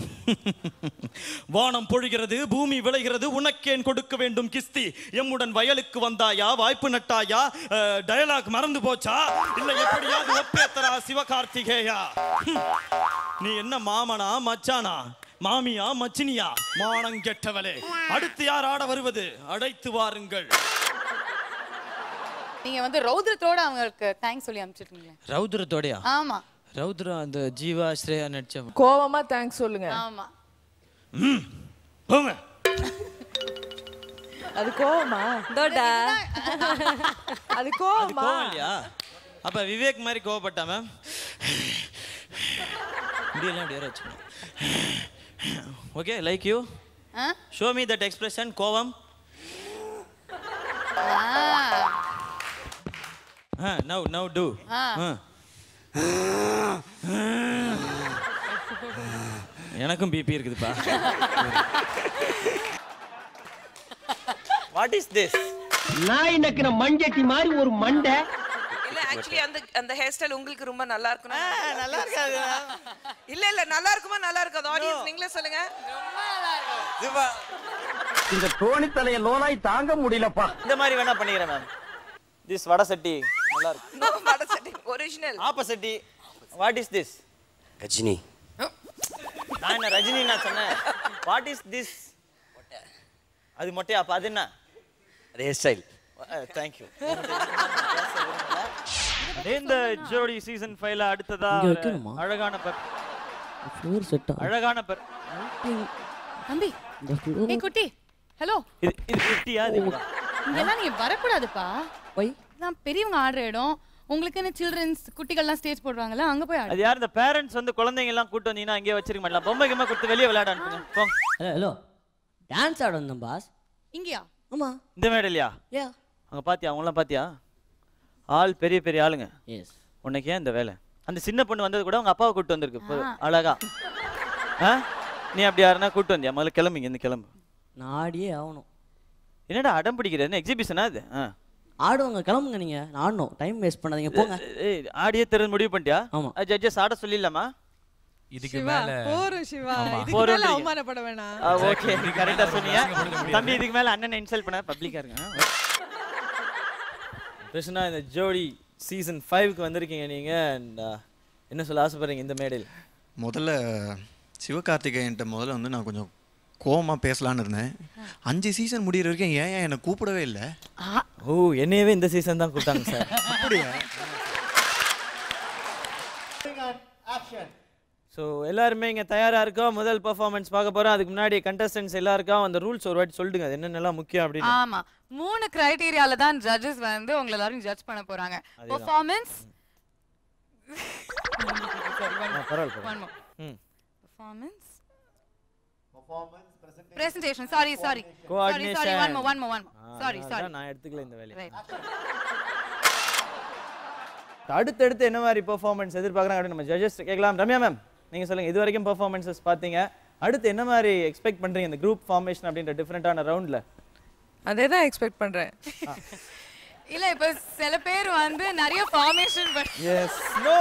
[SPEAKER 10] வானம் பொழிகிறது பூமி விளைகிறது உனக்கேன் கொடுக்க வேண்டும் கிஸ்தி எம்முடன் வயலுக்கு வந்தாயா வாய்ப்பு நட்டாயா டயலாக் மறந்து போச்சா இல்ல எப்படியாவது ஒப்பேத்தரா சிவகார்த்திகேயா ஹம். நீ என்ன மாமனா மச்சானா மாமியா மச்சினியா மானம் கெட்டவளே அடுத்து யார் ஆட வருவது அடைத்து வாருங்கள்
[SPEAKER 5] நீங்க வந்து ரௌத்ரத்தோட அவங்களுக்கு தேங்க்ஸ் சொல்லி அனுப்பிச்சிருக்கீங்க
[SPEAKER 10] ரௌத்ரத்தோடயா
[SPEAKER 5] ஆமா
[SPEAKER 10] ரௌத்ரம் அந்த ஜீவா ஸ்ரேயா நடிச்ச
[SPEAKER 9] கோவமா தேங்க்ஸ் சொல்லுங்க
[SPEAKER 5] ஆமா
[SPEAKER 10] ம் போங்க
[SPEAKER 9] அது கோவமா
[SPEAKER 21] தோடா
[SPEAKER 9] அது
[SPEAKER 10] அது
[SPEAKER 9] கோவமா
[SPEAKER 10] கோவம் இல்லையா அப்ப விவேக் மாதிரி கோவப்பட்டா மேம் இப்படியெல்லாம் அப்படியே வச்சுக்கணும் ஓகே லைக் யூ
[SPEAKER 5] ஆ?
[SPEAKER 10] ஷோ மீ தட் எக்ஸ்பிரஷன் கோவம்
[SPEAKER 5] ஆ,
[SPEAKER 10] நவ் நவ் டூ
[SPEAKER 5] ஆ.
[SPEAKER 10] எனக்கும் பிபி இருக்குதுப்பா
[SPEAKER 2] வாட் இஸ் திஸ்
[SPEAKER 14] நாய் நக்கின மஞ்சட்டி மாதிரி ஒரு மண்டை
[SPEAKER 13] இல்ல ஆக்சுவலி அந்த அந்த ஹேர் ஸ்டைல் உங்களுக்கு ரொம்ப நல்லா இருக்கும்
[SPEAKER 2] நல்லா இருக்காது
[SPEAKER 13] இல்ல இல்ல நல்லா இருக்குமா நல்லா இருக்காது ஆடியன்ஸ் நீங்களே சொல்லுங்க
[SPEAKER 14] இந்த தோணி தலைய லோனாய் தாங்க முடியலப்பா
[SPEAKER 2] இந்த மாதிரி வேணா பண்ணிக்கிறேன் மேம் திஸ் வடை சட்டி நல்லா இருக்கு
[SPEAKER 13] வடை சட்டி original
[SPEAKER 2] opposite what is this
[SPEAKER 16] Rajini
[SPEAKER 2] நான் என்ன ரஜினி நான் சொன்னேன் வாட் இஸ் திஸ் அது மொட்டையா அப்ப அது என்ன
[SPEAKER 16] அது ஹேர் ஸ்டைல்
[SPEAKER 2] தேங்க்யூ இந்த ஜோடி சீசன் ஃபைவ்ல அடுத்ததா
[SPEAKER 15] இங்க
[SPEAKER 2] ஒரு
[SPEAKER 15] வைக்கணுமா?
[SPEAKER 2] அழகான பெர்
[SPEAKER 15] ஃப்ளோர் செட்டா
[SPEAKER 2] அழகான பெர்
[SPEAKER 11] தம்பி
[SPEAKER 15] இந்த floor-
[SPEAKER 11] ஏய் குட்டி ஹலோ
[SPEAKER 2] இது இது குட்டியா இதுங்களா
[SPEAKER 11] இங்கெல்லாம் நீங்க வரக்கூடாதுப்பா
[SPEAKER 15] ஒய்
[SPEAKER 11] நான் பெரியவங்க ஆடுற இடம் உங்களுக்குன்னு சில்ட்ரன்ஸ் குட்டிகள்லாம் ஸ்டேஜ் போடுவாங்கல்ல அங்க போய் ஆடு
[SPEAKER 2] அது யார் இந்த பேரண்ட்ஸ் வந்து குழந்தைங்க எல்லாம் கூட்டு வந்தீங்கன்னா அங்கேயே வச்சிருக்க மாட்டலாம் பொம்மை கிம்மை கொடுத்து வெளியே விளையாட அனுப்புங்க போங்க
[SPEAKER 15] ஹலோ ஹலோ டான்ஸ் ஆட வந்தோம் பாஸ்
[SPEAKER 11] இங்கயா
[SPEAKER 15] ஆமா
[SPEAKER 2] இந்த மேடலையா
[SPEAKER 15] யா
[SPEAKER 2] அங்க பாத்தியா அவங்களாம் பாத்தியா ஆள் பெரிய பெரிய ஆளுங்க
[SPEAKER 15] எஸ்
[SPEAKER 2] உனக்கு ஏன் இந்த வேலை அந்த சின்ன பொண்ணு வந்தது கூட உங்க அப்பாவை கூட்டு வந்திருக்கு பாரு,
[SPEAKER 11] ஆ.
[SPEAKER 2] அழகா ஆ நீ அப்படி யாருன்னா கூட்டு வந்தியா முதல்ல கிளம்புங்க இந்த கிளம்பு
[SPEAKER 15] நான் ஆடியே ஆகணும்
[SPEAKER 2] என்னடா அடம் பிடிக்கிற என்ன எக்ஸிபிஷனா இது ஆ
[SPEAKER 15] ஆடுவாங்க கிளம்புங்க நீங்க நான் ஆடணும் டைம் வேஸ்ட் பண்ணாதீங்க போங்க
[SPEAKER 2] ஏய் ஆடியே தெரிஞ்சு முடிவு பண்ணிட்டியா
[SPEAKER 15] ஆமா
[SPEAKER 2] ஜட்ஜஸ் ஆட சொல்லிடலாமா
[SPEAKER 10] இதுக்கு
[SPEAKER 9] சிவா போரும் சிவா
[SPEAKER 10] ஆமா.
[SPEAKER 9] இதுக்கு
[SPEAKER 2] போரும்
[SPEAKER 9] மேல
[SPEAKER 2] நீங்க.
[SPEAKER 9] அவமானப்பட வேணாம்
[SPEAKER 2] ஓகே கரெக்டா சொன்னீங்க தம்பி இதுக்கு மேல அண்ணனை இன்சல்ட் பண்ண பப்ளிக்கா இருங்க கிருஷ்ணா இந்த ஜோடி சீசன் ஃபைவ்க்கு வந்திருக்கீங்க நீங்க and, uh, என்ன சொல்ல ஆசைப்படுறீங்க இந்த மேடையில்
[SPEAKER 7] முதல்ல சிவகார்த்திகேயன்ட்ட முதல்ல வந்து நான் கொஞ்சம் கோவமா பேசலான்னு இருந்தேன் அஞ்சு சீசன் முடியிற வரைக்கும் ஏன் ஏன் என்னை கூப்பிடவே இல்லை
[SPEAKER 2] ஓ என்னையவே இந்த சீசன் தான் கூப்பிட்டாங்க சார்
[SPEAKER 7] அப்படியா
[SPEAKER 2] ஸோ எல்லாருமே இங்கே தயாராக இருக்கோம் முதல் பெர்ஃபார்மன்ஸ் பார்க்க போகிறோம் அதுக்கு முன்னாடி கண்டஸ்டன்ஸ் எல்லாருக்கும் அந்த ரூல்ஸ் ஒரு வாட்டி சொல்லிடுங்க அது என்னென்னலாம் முக்கியம் அப்படின்னு
[SPEAKER 5] ஆமா மூணு கிரைட்டீரியால தான் ஜட்ஜஸ் வந்து உங்களை எல்லாரும் ஜட்ஜ் பண்ண போறாங்க
[SPEAKER 2] அதேதான்.
[SPEAKER 5] பெர்ஃபார்மன்ஸ்
[SPEAKER 2] ஆ, பரவாயில்ல, பரவாயில்ல. ம்.
[SPEAKER 5] Performance presentation sorry sorry sorry
[SPEAKER 2] coordination
[SPEAKER 5] sorry one more one more one sorry sorry
[SPEAKER 2] நான் எடுத்துக்கல இந்த வேலையை அடுத்தடுத்து என்ன மாதிரி பெர்ஃபார்மன்ஸ் எதிர்பார்க்குறாங்க அப்படின்னு நம்ம ஜட்ஜஸ் கேட்கலாம் ரம்யா மேம் நீங்கள் சொல்லுங்கள் இது வரைக்கும் பெர்ஃபார்மன்ஸஸ் பார்த்தீங்க அடுத்து என்ன மாதிரி எக்ஸ்பெக்ட் பண்ணுறீங்க இந்த குரூப் ஃபார்மேஷன் அப்படின்ற டிஃப்ரெண்ட்டான ரவுண்டில்
[SPEAKER 9] அதே தான் எக்ஸ்பெக்ட் பண்றேன்
[SPEAKER 5] இல்ல இப்ப சில பேர் வந்து நிறைய formation
[SPEAKER 2] yes no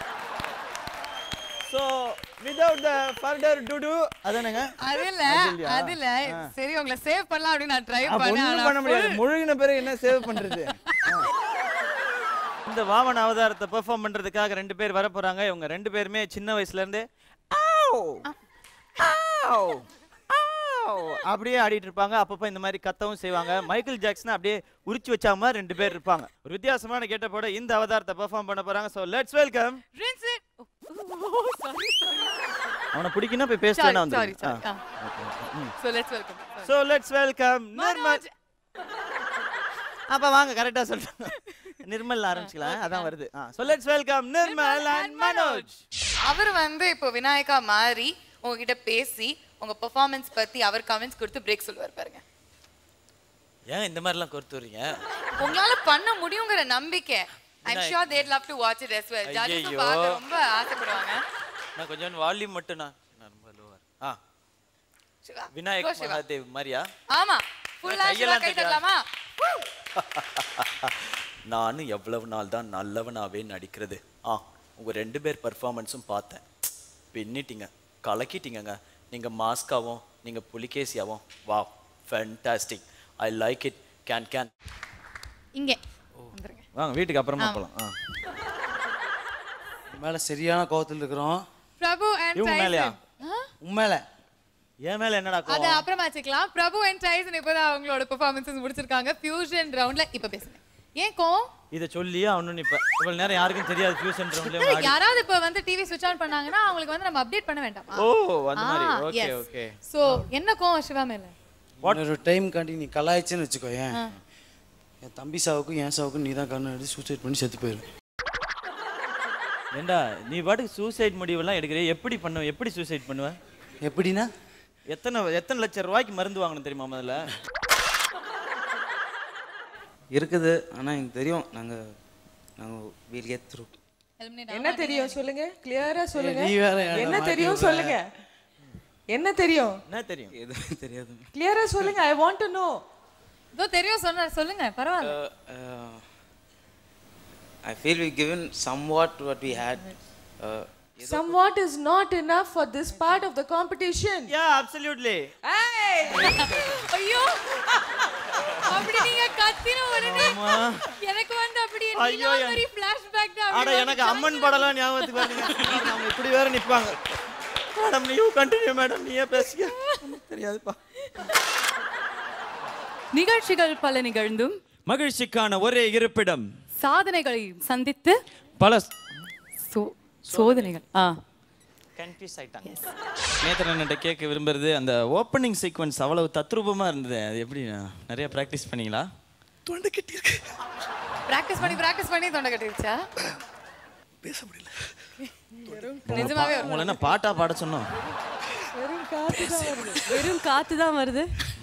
[SPEAKER 2] so without the further to to அதானங்க
[SPEAKER 5] அது இல்ல
[SPEAKER 2] இல்லையா?
[SPEAKER 5] அது இல்ல
[SPEAKER 2] ஆ.
[SPEAKER 5] சரி உங்களை சேவ் பண்ணலாம் அப்படின்னு நான் ட்ரை
[SPEAKER 2] அப்ப
[SPEAKER 5] பண்ணேன்
[SPEAKER 2] ஒண்ணும்
[SPEAKER 5] ஆனா
[SPEAKER 2] பண்ண முடியாது
[SPEAKER 5] full-
[SPEAKER 2] முழுகின பிறகு என்ன சேவ் பண்றது ஆ. இந்த வாமன அவதாரத்தை பெர்ஃபார்ம் பண்றதுக்காக ரெண்டு பேர் வர போறாங்க இவங்க ரெண்டு பேருமே சின்ன வயசுல இருந்து ஆவ், ஆவ், ஆவ் அப்படியே ஆடிட்டு இருப்பாங்க அப்பப்போ இந்த மாதிரி கத்தவும் செய்வாங்க மைக்கேல் ஜாக்சன் அப்படியே உரிச்சு வச்சா மாதிரி ரெண்டு பேர் இருப்பாங்க ஒரு வித்தியாசமான கேட்டப்போட இந்த அவதாரத்தை பெர்ஃபார்ம் பண்ண போறாங்க so let's welcome
[SPEAKER 5] Rinse it. Sorry, sorry.
[SPEAKER 2] அவனை பிடிக்குன்னா போய்
[SPEAKER 5] Sorry,
[SPEAKER 2] பேசலாம் வந்து
[SPEAKER 5] sorry, sorry. ஆ. So let's welcome. Sorry.
[SPEAKER 2] So let's welcome Nirmal அப்ப வாங்க கரெக்டா சொல்றேன் நிர்மல் ஆரம்பிச்சுக்கலாம் அதான் வருது ஆ so let's welcome Nirmal and Manoj
[SPEAKER 5] அவர் வந்து இப்போ விநாயகா மாறி உங்ககிட்ட பேசி உங்க பெர்ஃபார்மன்ஸ் பத்தி அவர் கமெண்ட்ஸ் கொடுத்து பிரேக் சொல்லுவார் பாருங்க
[SPEAKER 2] ஏன் இந்த மாதிரிலாம் கொடுத்து வரீங்க
[SPEAKER 5] உங்களால பண்ண முடியுங்கிற நம்பிக்கை I'm
[SPEAKER 2] Vinayak.
[SPEAKER 5] Sure that love to watch it as well judges
[SPEAKER 2] ஐயையோ.
[SPEAKER 5] பார்க்க ரொம்ப ஆசைப்படுவாங்க
[SPEAKER 2] நான் கொஞ்சம் வால்யூம் மட்டும் நான் நான் ரொம்ப லோவர் ஆ
[SPEAKER 5] சிவா, go
[SPEAKER 2] விநாயக்
[SPEAKER 5] சிவா.
[SPEAKER 2] மகாதேவ் மாதிரியா
[SPEAKER 5] ஆமா ஃபுல்லா சிவா
[SPEAKER 2] கையெல்லாம்
[SPEAKER 5] கை
[SPEAKER 2] தட்டலாம்.
[SPEAKER 5] தட்டலாமா
[SPEAKER 1] நானும் எவ்வளவு நாள் தான் நல்லவனாவே நடிக்கிறது ஆ உங்க ரெண்டு பேர் பர்ஃபார்மன்ஸும் பார்த்தேன் பின்னிட்டீங்க கலக்கிட்டீங்கங்க நீங்க மாஸ்காவும் நீங்க புலிகேசியாவும் வா fantastic I like it can can
[SPEAKER 11] இங்க
[SPEAKER 2] வாங்க வீட்டுக்கு அப்புறமா
[SPEAKER 11] ஆ.
[SPEAKER 2] போலாம் ஆ
[SPEAKER 8] மேல சரியான கோவத்தில் இருக்கிறோம்
[SPEAKER 5] பிரபு அண்ட்
[SPEAKER 2] இவங்க மேலயா?
[SPEAKER 8] உண்மையில
[SPEAKER 2] என் மேல என்னடா
[SPEAKER 5] அத அப்புறமா வச்சுக்கலாம் பிரபு அண்ட் டைசன் இப்போதான் அவங்களோட பெர்ஃபார்மன்ஸஸ் முடிச்சிருக்காங்க ஃபியூஷன் ரவுண்ட்ல இப்ப பேசுங்க ஏன் கோ
[SPEAKER 2] இதை சொல்லியே அவனு இப்ப இவ்வளவு நேரம் யாருக்கும் தெரியாது ஃபியூஷன்
[SPEAKER 5] இல்ல, யாராவது இப்ப வந்து டிவி ஸ்விட்ச் ஆன் பண்ணாங்கன்னா அவங்களுக்கு வந்து நம்ம அப்டேட் பண்ண வேண்டாமா
[SPEAKER 2] ஓ, அந்த மாதிரி. Okay, okay.
[SPEAKER 5] சோ என்ன கோவம் சிவா மேல
[SPEAKER 8] ஒரு டைம் காண்டி நீ கலாய்ச்சேன்னு வச்சுக்கோ ஏன்
[SPEAKER 5] ஆ.
[SPEAKER 8] என் தம்பி சாவுக்கும் என் சாவுக்கும் நீ தான் கண்ணு எடுத்து சூசைட் பண்ணி செத்து போயிரு
[SPEAKER 2] ஏண்டா நீ பாட்டுக்கு சூசைட் முடிவெல்லாம் எடுக்கிற எப்படி பண்ணுவ எப்படி சூசைட் பண்ணுவ
[SPEAKER 8] எப்படின்னா
[SPEAKER 2] எத்தனை எத்தனை லட்சம் ரூபாய்க்கு மருந்து வாங்கணும் தெரியுமா முதல்ல
[SPEAKER 8] இருக்குது ஆனா எனக்கு தெரியும் நாங்க நாங்க வீல் get through
[SPEAKER 9] என்ன தெரியும் சொல்லுங்க கிளியரா சொல்லுங்க
[SPEAKER 8] நீ வேற ஏன்டா
[SPEAKER 9] என்ன
[SPEAKER 8] மாட்டி
[SPEAKER 9] தெரியும்
[SPEAKER 8] விடுற?
[SPEAKER 9] சொல்லுங்க என்ன தெரியும்
[SPEAKER 2] என்ன தெரியும்
[SPEAKER 8] எதுவும் தெரியாது
[SPEAKER 9] கிளியரா சொல்லுங்க ஐ வாண்ட் டு நோ
[SPEAKER 5] இதோ தெரியும் சொன்ன சொல்லுங்க பரவாயில்ல
[SPEAKER 8] uh, I feel we given somewhat what we had. Uh,
[SPEAKER 9] somewhat is not enough for this part of the competition
[SPEAKER 2] yeah absolutely
[SPEAKER 9] hey
[SPEAKER 5] ஐயோ அப்படி நீங்க கத்தின உடனே
[SPEAKER 2] ஆமா.
[SPEAKER 5] எனக்கு வந்து அப்படி
[SPEAKER 2] ஐயோ,
[SPEAKER 5] நீங்க
[SPEAKER 2] என்-
[SPEAKER 5] மாதிரி ஃபிளாஷ்பேக்
[SPEAKER 2] அட எனக்கு அம்மன் படம்லாம் ஞாபகத்துக்கு வருதுங்க அவங்க இப்படி வேற நிப்பாங்க மேடம் நீ கண்டினியூ மேடம் நீயே பேசுங்க எனக்கு தெரியாதுப்பா
[SPEAKER 5] நிகழ்ச்சிகள் பல நிகழ்ந்தும்
[SPEAKER 10] மகிழ்ச்சிக்கான ஒரே இருப்பிடம்
[SPEAKER 5] சாதனைகளை சந்தித்து
[SPEAKER 10] பல
[SPEAKER 5] சோ- சோதனைகள் ஆ
[SPEAKER 2] கன்ஃபியூஸ் ஆயிட்டாங்க நேத்திரன்ட்ட கேட்க விரும்புறது அந்த ஓப்பனிங் சீக்வன்ஸ் அவ்வளவு தத்ரூபமா இருந்தது அது எப்படி நிறைய ப்ராக்டிஸ் பண்ணீங்களா
[SPEAKER 5] தொண்டை கட்டி இருக்கு பிராக்டிஸ் பண்ணி பிராக்டிஸ் பண்ணி தொண்டை கட்டிருச்சா
[SPEAKER 22] பேச முடியல
[SPEAKER 5] நிஜமாவே ஒரு
[SPEAKER 2] உங்களை என்ன பாட்டா பாட சொன்னோம்
[SPEAKER 21] வெறும் காத்து தான் வருது வெறும் காத்து தான் வருது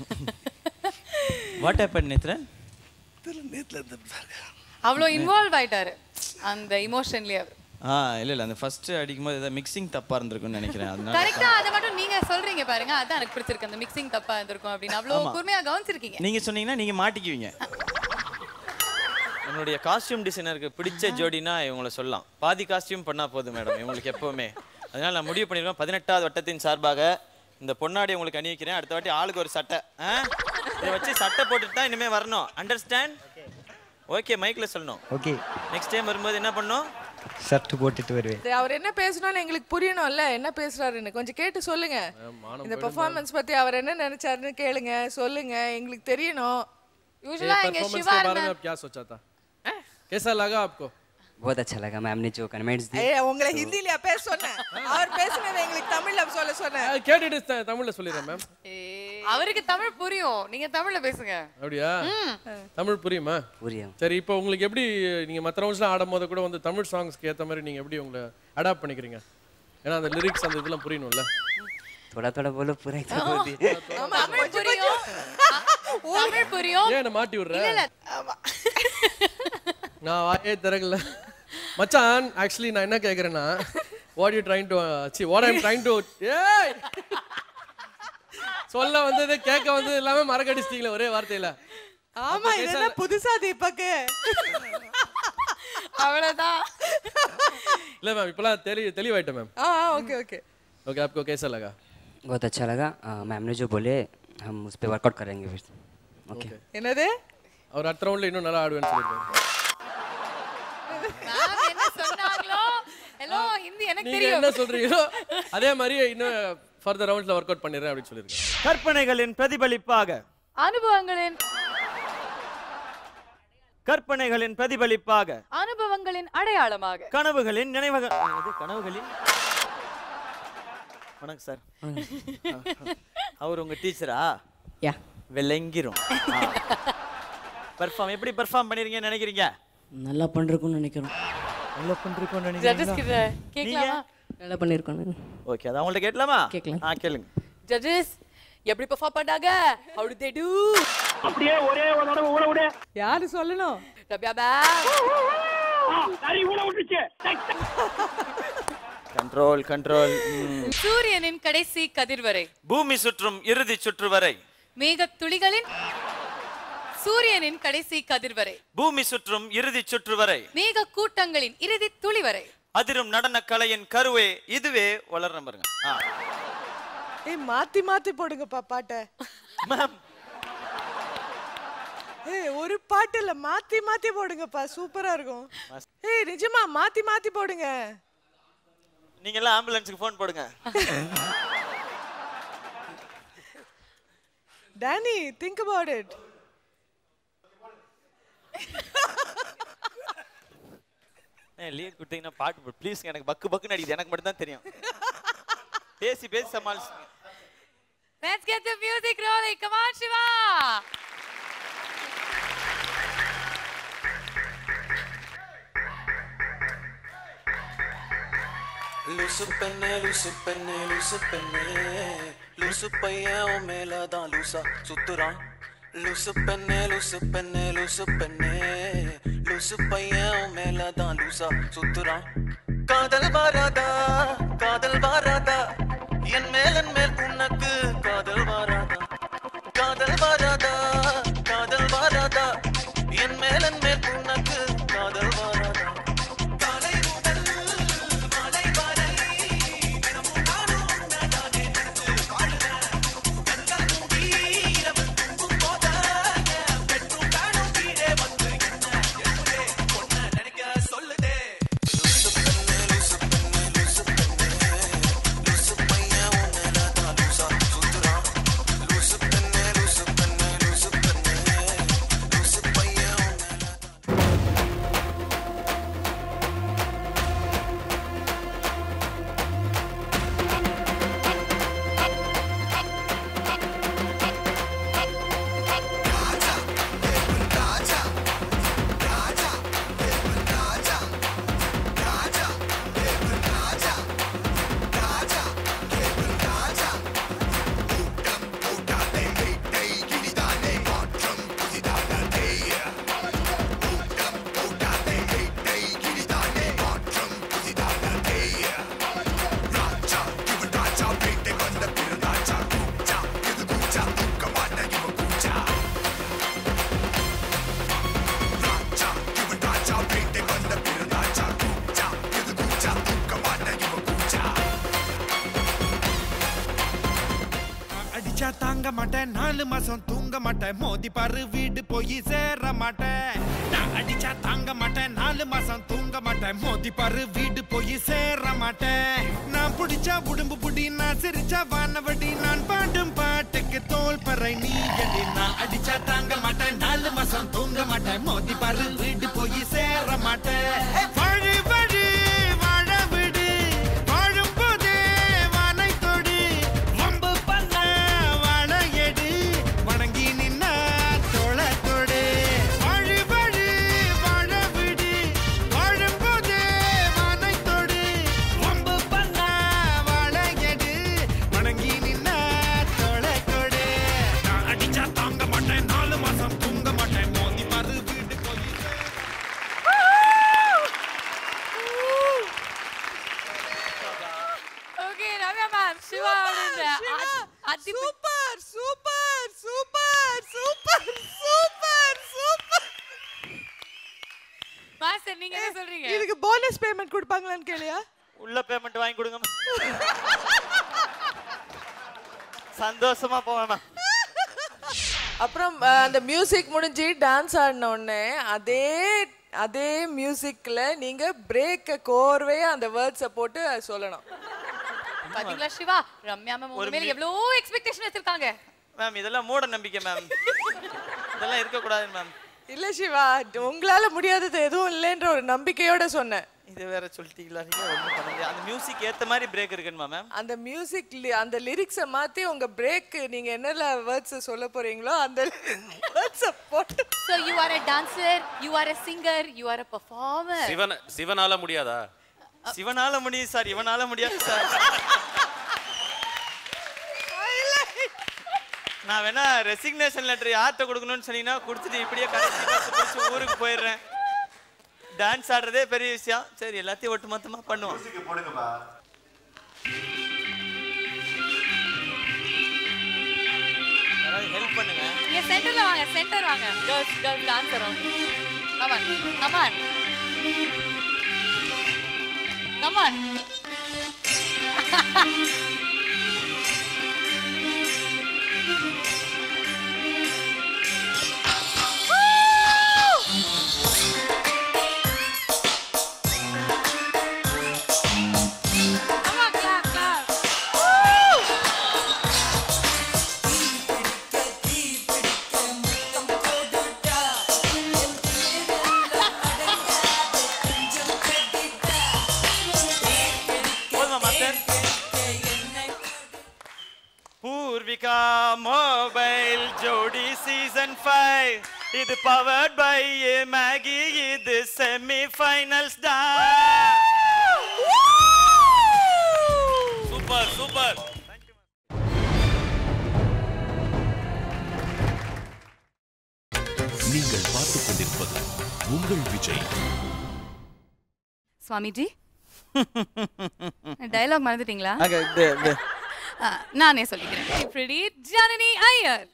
[SPEAKER 2] வாட் ஹேப்பன் நேத்ரன்
[SPEAKER 22] நேத்துல இருந்து
[SPEAKER 5] அவ்வளோ இன்வால்வ் ஆயிட்டாரு அந்த இமோஷன்லயே அவர்
[SPEAKER 2] ஆ இல்ல இல்ல அந்த ஃபர்ஸ்ட் அடிக்கும்போது ஏதாவது மிக்சிங் தப்பா இருந்திருக்கும்னு நினைக்கிறேன் அதனால
[SPEAKER 5] கரெக்டா அதை மட்டும் நீங்க சொல்றீங்க பாருங்க அதான் எனக்கு பிடிச்சிருக்கு அந்த மிக்சிங் தப்பா இருந்திருக்கும் அப்படின்னு அவ்வளோ
[SPEAKER 2] ஆமா.
[SPEAKER 5] கூர்மையா கவனிச்சிருக்கீங்க
[SPEAKER 2] நீங்க சொன்னீங்கன்னா நீங்க மாட்டிக்குவீங்க நம்மளுடைய காஸ்டியூம் டிசைனருக்கு பிடிச்ச ஜோடினா இவங்கள சொல்லலாம் பாதி காஸ்டியூம் பண்ணா போதும் மேடம் இவங்களுக்கு எப்பவுமே அதனால நான் முடிவு பண்ணிருக்கேன் பதினெட்டாவது வட்டத்தின் சார்பாக இந்த பொன்னாடி உங்களுக்கு அணிவிக்கிறேன் அடுத்த வாட்டி ஆளுக்கு ஒரு சட்டை ஆ? இதை வச்சு சட்டை போட்டுட்டு தான் இனிமே வரணும் அண்டர்ஸ்டாண்ட் ஓகே மைக்ல சொல்லணும்
[SPEAKER 17] ஓகே
[SPEAKER 2] நெக்ஸ்ட் டைம் வரும்போது என்ன பண்ணணும்
[SPEAKER 17] ஷர்ட் போட்டுட்டு வருவேன்
[SPEAKER 9] இது அவர் என்ன பேசணும்னு எங்களுக்கு புரியணும்ல என்ன பேசுறாருன்னு கொஞ்சம் கேட்டு சொல்லுங்க இந்த பெர்ஃபார்மன்ஸ் பத்தி அவர் என்ன நினைச்சாருன்னு கேளுங்க சொல்லுங்க எங்களுக்கு தெரியணும்
[SPEAKER 5] யூजुअली
[SPEAKER 18] ये
[SPEAKER 5] இங்க
[SPEAKER 18] performance
[SPEAKER 5] சிவா
[SPEAKER 18] के बारे में
[SPEAKER 5] இருந்தா-
[SPEAKER 18] आप क्या सोचा था कैसा लगा आपको
[SPEAKER 17] बहुत अच्छा लगा मैम ने जो कमेंट्स दिए
[SPEAKER 3] ஏய் உங்களை ஹிந்திலயா பேச சொன்னேன் அவர் பேசுனதை எங்களுக்கு தமிழ்ல சொல்ல சொன்னேன்
[SPEAKER 18] கேட்டுட்டு த- தமிழ்ல சொல்லிடுறேன் மேம்
[SPEAKER 5] அவருக்கு தமிழ் புரியும் நீங்க தமிழ்ல பேசுங்க
[SPEAKER 18] அப்படியா
[SPEAKER 5] ம்.
[SPEAKER 18] தமிழ் புரியுமா
[SPEAKER 17] புரியும்
[SPEAKER 18] சரி இப்போ உங்களுக்கு எப்படி நீங்க மற்ற ரவுண்ட்ஸ்லாம் ஆடும் போது கூட வந்து தமிழ் சாங்ஸ்க்கு ஏத்த மாதிரி நீங்க எப்படி உங்களை அடாப்ட் பண்ணிக்கிறீங்க ஏன்னா அந்த லிரிக்ஸ் அந்த இதெல்லாம் புரியணும்ல
[SPEAKER 17] थोड़ा थोड़ा बोलो पूरा ही तो बोल दिए
[SPEAKER 5] தமிழ் புரியும் தமிழ் புரியும்
[SPEAKER 18] ஏன் என்ன மாட்டி விடுற
[SPEAKER 5] இல்ல இல்ல
[SPEAKER 18] நான் வாயே திறக்கல மச்சான் ஆக்சுவலி நான் என்ன கேக்குறேன்னா what you trying to see what I'm trying to ஏய் சொல்ல வந்தது கேட்க வந்தது எல்லாமே மறக்கடிச்சிட்டீங்களே ஒரே வார்த்தையில
[SPEAKER 3] ஆமா இதெல்லாம் புதுசா தீபக்கு
[SPEAKER 5] அவ்வளவுதான்
[SPEAKER 18] இல்ல மேம் இப்பலாம் தெளி தெளிவாயிட்டேன் மேம்
[SPEAKER 3] ஆ ஓகே ஓகே
[SPEAKER 18] ओके आपको कैसा लगा
[SPEAKER 17] बहुत अच्छा लगा मैम ने जो बोले हम उस पर वर्कआउट करेंगे फिर ओके
[SPEAKER 3] என்னது
[SPEAKER 18] அவர் அடுத்த ரவுண்ட்ல இன்னும் நல்லா ஆடுவேன்னு சொல்லியிருக்காரு
[SPEAKER 5] மேம் என்ன சொன்னாங்களோ ஹலோ ஹிந்தி எனக்கு
[SPEAKER 18] நீங்க
[SPEAKER 5] தெரியும்
[SPEAKER 18] என்ன சொல்றீங்களோ அதே மாதிரி இன்னும் ஃபர்தர் ரவுண்ட்ஸ்ல ஒர்க் அவுட் பண்ணிடுறேன் அப்படின்னு சொல்லியிருக்காரு
[SPEAKER 2] கற்பனைகளின் பிரதிபலிப்பாக
[SPEAKER 5] அனுபவங்களின்
[SPEAKER 2] கற்பனைகளின் பிரதிபலிப்பாக
[SPEAKER 5] அனுபவங்களின் அடையாளமாக
[SPEAKER 2] கனவுகளின் நினைவக இது கனவுகளின் வணக்கம் சார் அவர் உங்க டீச்சரா
[SPEAKER 15] யா
[SPEAKER 2] விளங்கிரும் பெர்ஃபார்ம் எப்படி பெர்ஃபார்ம் பண்ணிருக்கீங்கன்னு நினைக்கிறீங்க
[SPEAKER 15] நல்லா பண்ணிருக்கோம்னு நினைக்கிறோம்
[SPEAKER 2] நல்லா பண்ணிருக்கோம்னு
[SPEAKER 5] ஜட்ஜஸ் கிட்ட கேட்கலாமா
[SPEAKER 15] நல்லா பண்ணிருக்கோம்
[SPEAKER 2] ஓகே அது அவங்கள்ட்ட கேட்கலாமா
[SPEAKER 15] கேட்கலாம்.
[SPEAKER 2] ஆ கேளுங்க
[SPEAKER 5] ஜட்ஜஸ் எப்படி பெர்ஃபார்ம் பண்ணாங்க how did they do
[SPEAKER 14] அப்படியே ஒரே ஒரு தடவை ஊட விடு
[SPEAKER 3] யாரு சொல்லணும்
[SPEAKER 5] ரப்யா மேம்
[SPEAKER 14] சரி ஊட விட்டுச்சு
[SPEAKER 2] கண்ட்ரோல் கண்ட்ரோல்
[SPEAKER 5] சூரியனின் கடைசி கதிர்வரை
[SPEAKER 2] பூமி சுற்றும் இறுதி சுற்று வரை
[SPEAKER 5] மேகத் துளிகளின் சூரியனின் கடைசி கதிர்வரை
[SPEAKER 2] பூமி சுற்றும் இறுதி சுற்று வரை
[SPEAKER 5] மேக கூட்டங்களின் இறுதி துளி வரை
[SPEAKER 2] அதிரும் நடன கலையின் கருவே இதுவே வளர்ற பாருங்க ஆ.
[SPEAKER 3] ஏய் மாத்தி மாத்தி போடுங்கப்பா பாட்டை ஏய் ஒரு பாட்டு இல்ல மாத்தி மாத்தி போடுங்கப்பா சூப்பரா இருக்கும் ஏய் நிஜமா மாத்தி மாத்தி போடுங்க
[SPEAKER 2] நீங்க எல்லாம் ஆம்புலன்ஸுக்கு ஃபோன் போடுங்க
[SPEAKER 3] Danny think about it
[SPEAKER 2] leave கொடுத்தீங்கன்னா பாட்டு ப்ளீஸ் எனக்கு பக்கு பக்குன்னு அடிக்குது எனக்கு மட்டும் தான் தெரியும் பேசி பேசி சமாளிச்சுங்க
[SPEAKER 5] Let's get the music rolling. Come on, Shiva.
[SPEAKER 20] லூசு பெண்ணே லூசு பெண்ணே லூசு பெண்ணே லூசு பையன் உன் மேலதான் லூசா சுத்துறான் லூசு பெண்ணே லூசு பெண்ணே லூசு பெண்ணே லூசு பையன் உன் மேலதான் லூசா சுத்துறான் காதல் வாராதா காதல் வாராதா என் மேலன் மேல் உனக்கு காதல் வாராதா காதல் வாராதா காதல் வாராதா என் மேலன் மேல் உனக்கு காதல் வாராதா காலை முதல் மாலை வரை தினமும் நானும் உன்னதானே நினைத்து வாழுறேன். கண்கள் மூடி இரவு தூங்கும் போது என் பெட்ரூம் காணும் கீழே வந்து என்ன என்னுடைய பொண்ணை நினைக்க சொல்லுதே. லூசு பெண்ணே, லூசு பெண்ணே, லூசு பெண்ணே. லூசு பையன் உன் மேலதான் லூசா சுத்துறான். லூசு பெண்ணே, லூசு பெண்ணே, லூசு பெண்ணே. லூசு பையன் உன் மேலதான்
[SPEAKER 23] அடிச்சா தாங்க மாட்டேன் நாலு மாசம் தூங்க மாட்டேன் மோதி பாரு வீடு போய் சேர மாட்டேன் நான் அடிச்சா தாங்க மாட்டேன் நாலு மாசம் தூங்க மாட்டேன் மோதி பாரு வீடு போய் சேர மாட்டேன் நான் பிடிச்சா உடம்பு புடி நான் சிரிச்சா வானவடி நான் பாடும் பாட்டுக்கு தோல் பறை நீ எடி நான் அடிச்சா தாங்க மாட்டேன் நாலு மாசம் தூங்க மாட்டேன் மோதி பாரு வீடு போய் சேர மாட்டேன் வாழ
[SPEAKER 5] ரம்யா மேம் சிவா அப்படின்னு
[SPEAKER 3] super super super super super super
[SPEAKER 5] master நீங்க என்ன சொல்றீங்க
[SPEAKER 3] இதுக்கு போனஸ் பேமெண்ட் கொடுப்பாங்களான்னு கேளியா
[SPEAKER 2] உள்ள பேமெண்ட் வாங்கி கொடுங்க சந்தோஷமா போவேன்
[SPEAKER 9] அப்புறம் அஹ், அந்த மியூசிக் முடிஞ்சு டான்ஸ் ஆடின உடனே அதே அதே மியூசிக்ல நீங்க பிரேக்க கோர்வையா அந்த வேர்ட்ஸை போட்டு சொல்லணும்
[SPEAKER 5] பாத்தீங்களா சிவா ரம்யா மேம் உங்க
[SPEAKER 2] ஒரு
[SPEAKER 5] மேல
[SPEAKER 2] மி-
[SPEAKER 5] எவ்வளவு எக்ஸ்பெக்டேஷன் வச்சிருக்காங்க
[SPEAKER 2] மேம் இதெல்லாம் மூட நம்பிக்கை மேம் இதெல்லாம் இருக்கக்கூடாது மேம்
[SPEAKER 9] இல்ல சிவா உங்களால முடியாதது எதுவும் இல்லைன்ற ஒரு நம்பிக்கையோட சொன்னேன்
[SPEAKER 2] இது வேற சொல்லிட்டீங்களா நீங்க ஒண்ணும் பண்ண முடியாது அந்த மியூசிக் ஏத்த மாதிரி பிரேக் இருக்குமா மேம்
[SPEAKER 9] அந்த மியூசிக் அந்த லிரிக்ஸை மாத்தி உங்க பிரேக் நீங்க என்னென்ன வேர்ட்ஸ் சொல்ல போறீங்களோ அந்த வேர்ட்ஸை போட்டு
[SPEAKER 5] So you are a dancer, you are a singer, you are a performer.
[SPEAKER 4] Sivan சிவனால முடியாதா
[SPEAKER 2] சிவனால முடியும் சார் இவனால முடியாது சார் நான் வேணா ரெசிக்னேஷன் லெட்டர் யார்கிட்ட கொடுக்கணும்னு சொன்னீங்கன்னா கொடுத்துட்டு இப்படியே கடைசி பஸ் பிடிச்சி ஊருக்கு போயிடுறேன் டான்ஸ் ஆடுறதே பெரிய விஷயம் சரி எல்லாத்தையும் ஒட்டு மொத்தமா பண்ணுவோம் யாராவது ஹெல்ப் பண்ணுங்க
[SPEAKER 5] இங்க சென்டர்ல வாங்க சென்டர் வாங்க girls girls dance around come on come on come on
[SPEAKER 2] போதுமா master Poorvika mobile Jodi season five இது பவர்ட் பை மேகி இது செமி ஃபைனல்ஸ் டா
[SPEAKER 4] சூப்பர் சூப்பர்
[SPEAKER 6] நீங்கள் பார்த்துக் கொண்டிருப்பது உங்கள் விஜய்
[SPEAKER 5] சுவாமிஜி டயலாக் மறந்துட்டீங்களா
[SPEAKER 2] அங்க இது- இது.
[SPEAKER 5] ஆ, நானே சொல்லிக்கிறேன் இப்படி ஜனனி ஐயர்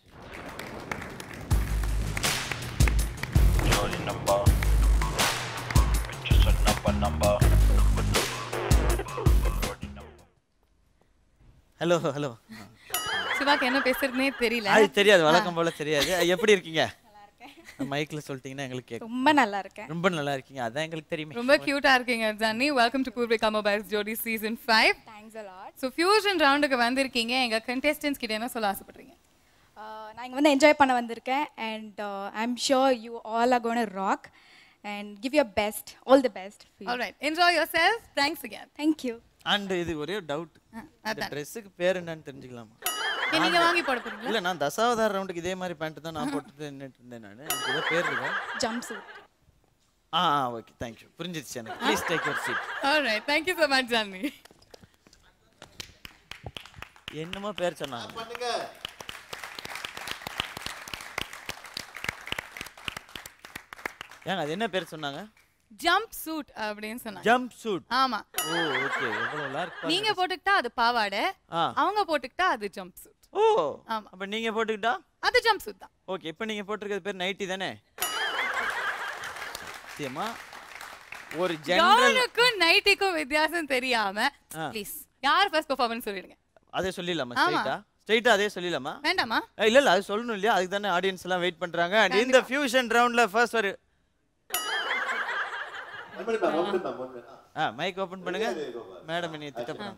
[SPEAKER 2] ஹலோ ஹலோ
[SPEAKER 5] சிவாக்கு என்ன பேசுறதுனே தெரியல
[SPEAKER 2] அது தெரியாது வழக்கம் போல தெரியாது எப்படி இருக்கீங்க மைக்ல சொல்லிட்டீங்கன்னா எங்களுக்கு கேட்கும்
[SPEAKER 12] ரொம்ப நல்லா இருக்கேன்
[SPEAKER 2] ரொம்ப நல்லா இருக்கீங்க அதான் எங்களுக்கு தெரியுமே
[SPEAKER 5] ரொம்ப கியூட்டா இருக்கீங்க Johnny welcome to Poorvika mobiles Jodi season five
[SPEAKER 12] thanks a lot
[SPEAKER 5] so fusion ரவுண்டுக்கு வந்திருக்கீங்க எங்க கண்டெஸ்டன்ஸ் கிட்ட என்ன சொல்ல ஆசைப்படுறீங்க
[SPEAKER 12] நான் இங்கே வந்து என்ஜாய் பண்ண வந்திருக்கேன் and I am sure you all are gonna rock and give your best all the best
[SPEAKER 5] alright enjoy yourself thanks again
[SPEAKER 12] thank you
[SPEAKER 2] and இது ஒரே டவுட் இந்த
[SPEAKER 5] அதான்.
[SPEAKER 2] ட்ரெஸ்ஸுக்கு பேர் என்னன்னு தெரிஞ்சுக்கலாமா
[SPEAKER 5] ஏன் நீங்க வாங்கி போட போறீங்களா
[SPEAKER 2] இல்ல நான் தசாவதார ரவுண்டுக்கு இதே மாதிரி பேண்ட் தான் நான் போட்டு நின்னுட்டு இருந்தேன் நான் எனக்கு ஏதோ பேர் இருக்கா
[SPEAKER 12] ஜம்ப் சூட்
[SPEAKER 2] ஆ ஓகே தேங்க்யூ புரிஞ்சிருச்சு எனக்கு please take your seat
[SPEAKER 5] alright thank you so much Johnny
[SPEAKER 2] என்னமோ பேர் சொன்னாங்க ஏங்க அது என்ன பேர் சொன்னாங்க
[SPEAKER 5] ஜம்ப் சூட் அப்படின்னு சொன்னாங்க
[SPEAKER 2] ஜம்ப் சூட்
[SPEAKER 5] ஆமா
[SPEAKER 2] ஓ ஓகே எவ்வளவு நல்லா இருக்கு
[SPEAKER 5] நீங்க போட்டுக்கிட்டா அது பாவாடை
[SPEAKER 2] ஆ.
[SPEAKER 5] அவங்க போட்டுக்கிட்டா அது ஜம்ப் சூட்
[SPEAKER 2] ஓ
[SPEAKER 5] ஆமா
[SPEAKER 2] அப்ப நீங்க போட்டுக்கிட்டா
[SPEAKER 5] அது ஜம்ப் சூட் தான்
[SPEAKER 2] ஓகே இப்போ நீங்க போட்டிருக்கிறது பேர் நைட்டி தானே சத்தியமா ஒரு ஜெனரல்
[SPEAKER 5] கவுனுக்கும் நைட்டிக்கும் வித்தியாசம் தெரியாம
[SPEAKER 2] ஆ.
[SPEAKER 5] ப்ளீஸ் யார் ஃபர்ஸ்ட் பெர்ஃபார்மன்ஸ் சொல்லிடுங்க
[SPEAKER 2] அதே சொல்லிடலாமா
[SPEAKER 5] ஆமா.
[SPEAKER 2] ஸ்ட்ரைட்டா ஸ்ட்ரைட்டா அதே சொல்லிடலாமா
[SPEAKER 5] வேண்டாமா
[SPEAKER 2] ஏய், இல்ல இல்ல அது சொல்லணும் இல்லையா அதுக்கு தானே ஆடியன்ஸ் எல்லாம் வெயிட் பண்றாங்க அண்ட் இந்த ஃபியூஷன் ரவுண்ட்ல ஃபர்ஸ்ட் ஒரு ஆ மைக் ஓபன் பண்ணுங்க மேடம் என்னைய திட்டப்படும்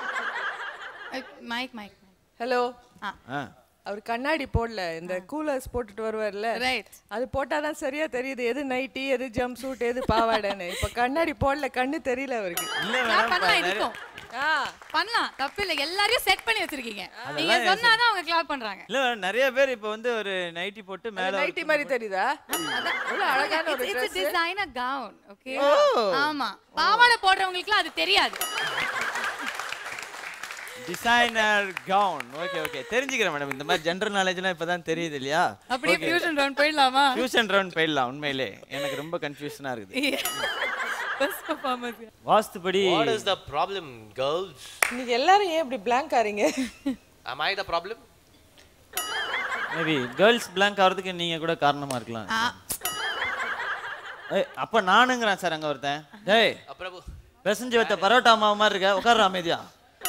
[SPEAKER 5] மைக் மைக்
[SPEAKER 9] ஹலோ
[SPEAKER 2] ஆ
[SPEAKER 9] அவர் கண்ணாடி போடல இந்த கூலர்ஸ் போட்டுட்டு வருவார்ல
[SPEAKER 5] ரைட்
[SPEAKER 9] அது போட்டாதான் சரியா தெரியுது எது நைட்டி எது ஜம்ப் சூட் எது பாவாடைன்னு இப்ப கண்ணாடி போடல கண்ணு தெரியல அவருக்கு
[SPEAKER 2] இல்ல
[SPEAKER 5] நான் பண்ணலாம் இதுக்கும்
[SPEAKER 9] ஆ
[SPEAKER 5] பண்ணலாம் தப்பு இல்ல எல்லாரையும் செட் பண்ணி வச்சிருக்கீங்க நீங்க
[SPEAKER 2] அதெல்லாம்
[SPEAKER 5] சொன்னாதான் அவங்க கிளாப் பண்றாங்க
[SPEAKER 2] இல்ல நிறைய பேர் இப்போ வந்து ஒரு நைட்டி போட்டு மேல ஒரு
[SPEAKER 9] நைட்டி மாதிரி தெரியுதா எவ்வளவு அழகான ஒரு
[SPEAKER 5] it's
[SPEAKER 9] dress
[SPEAKER 5] designer gown okay
[SPEAKER 2] oh.
[SPEAKER 5] ஆமா பாவாடை போடுறவங்களுக்குலாம் அது தெரியாது
[SPEAKER 2] டிசைனர் கவுன் ஓகே ஓகே தெரிஞ்சுக்கிறேன் மேடம் இந்த மாதிரி ஜென்ரல் நாலேஜ்லாம் இப்பதான் தெரியுது இல்லையா
[SPEAKER 5] அப்படியே fusion round போயிடலாமா?
[SPEAKER 2] ஃபியூஷன் ரவுண்ட் போயிடலாம் உண்மையிலே எனக்கு ரொம்ப கன்ஃபியூஷனா இருக்குது
[SPEAKER 5] பெஸ்ட் பெர்ஃபார்மன்ஸ்
[SPEAKER 2] வாஸ்துபடி
[SPEAKER 4] What is the problem, girls?
[SPEAKER 9] நீங்க எல்லாரும் ஏன் இப்படி blank ஆறீங்க
[SPEAKER 4] Am I the problem?
[SPEAKER 2] Maybe girls blank ஆகிறதுக்கு நீங்க கூட காரணமா இருக்கலாம் ஏய் அப்ப நானுங்கிறேன் சார் அங்க ஒருத்தன் டேய்
[SPEAKER 4] அப்புறம்
[SPEAKER 2] பெசஞ்சு வைத்த பரோட்டா மாவு மாதிரி இருக்க உட்கார்ற அமைதியா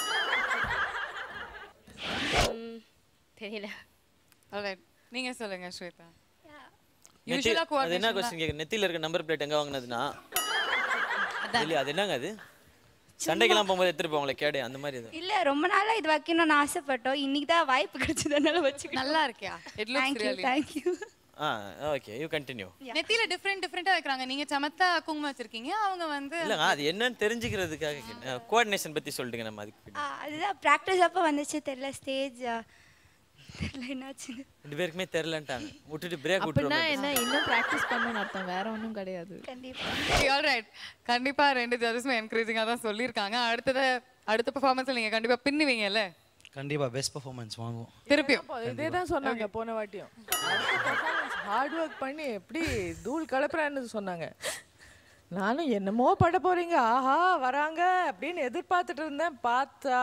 [SPEAKER 11] தெரியல
[SPEAKER 5] Alright. நீங்க சொல்லுங்க ஸ்வேதா
[SPEAKER 1] நெத்தி-
[SPEAKER 5] யூஷுவலா
[SPEAKER 1] அது என்ன
[SPEAKER 5] கோஆர்டினேஷன்
[SPEAKER 1] கொஸ்டின் கேட்க நெத்தியில இருக்க நம்பர் பிளேட் எங்க வாங்கினதுன்னா இல்லையா அது என்னங்க அது சண்டைக்கெல்லாம் போகும்போது எடுத்துட்டு போவாங்களே கேடு அந்த மாதிரி இது
[SPEAKER 12] இல்ல ரொம்ப நாளா இது வைக்கணும்னு ஆசைப்பட்டோம் இன்னைக்கு தான் வாய்ப்பு கிடைச்சதுனால வச்சுக்கிட்டோம்
[SPEAKER 5] நல்லா இருக்கியா it looks
[SPEAKER 12] thank you
[SPEAKER 5] really
[SPEAKER 12] thank you
[SPEAKER 1] ஆ ஓகே யூ கண்டினியூ
[SPEAKER 5] நெத்தியில டிஃபரெண்ட் டிஃபரெண்டா வைக்கறாங்க நீங்க சமத்தா குங்குமம் வச்சிருக்கீங்க அவங்க வந்து
[SPEAKER 1] இல்லைங்க அது என்னன்னு தெரிஞ்சுக்கிறதுக்காக கோஆர்டினேஷன் பத்தி சொல்லிட்டுங்க நம்ம அதுக்கு பின்னாடி.
[SPEAKER 12] அதுதான் ப்ராக்டிஸ் அப்போ வந்துச்சு தெரியல ஸ்டேஜ் தெரியல என்னாச்சு
[SPEAKER 1] ரெண்டு பேருக்குமே தெரிலன்ட்டாங்க விட்டுட்டு பிரேக்
[SPEAKER 9] அப்படின்னா
[SPEAKER 1] விட்டுருவோம்
[SPEAKER 9] என்ன இன்னும் ப்ராக்டிஸ் பண்ணணும்னு அர்த்தம் வேற ஒன்றும் கிடையாது
[SPEAKER 12] கண்டிப்பா
[SPEAKER 5] ஆல்ரைட் கண்டிப்பா ரெண்டு ஜட்ஜஸுமே என்கரேஜிங்கா தான் சொல்லியிருக்காங்க அடுத்தது அடுத்த பெர்ஃபார்மன்ஸ்ல நீங்க கண்டிப்பா பின்னுவீங்கல்ல
[SPEAKER 13] கண்டிப்பா பெஸ்ட் பெர்ஃபார்மன்ஸ் வாங்குவோம்
[SPEAKER 5] திருப்பியும்
[SPEAKER 9] இதே தான் சொன்னாங்க போன வாட்டியும் ஹார்ட் ஒர்க் பண்ணி எப்படி தூள் கலப்புறான்னு சொன்னாங்க நானும் என்னமோ பட போறீங்க ஆஹா வராங்க அப்படின்னு எதிர்பார்த்துட்டு இருந்தேன் பார்த்தா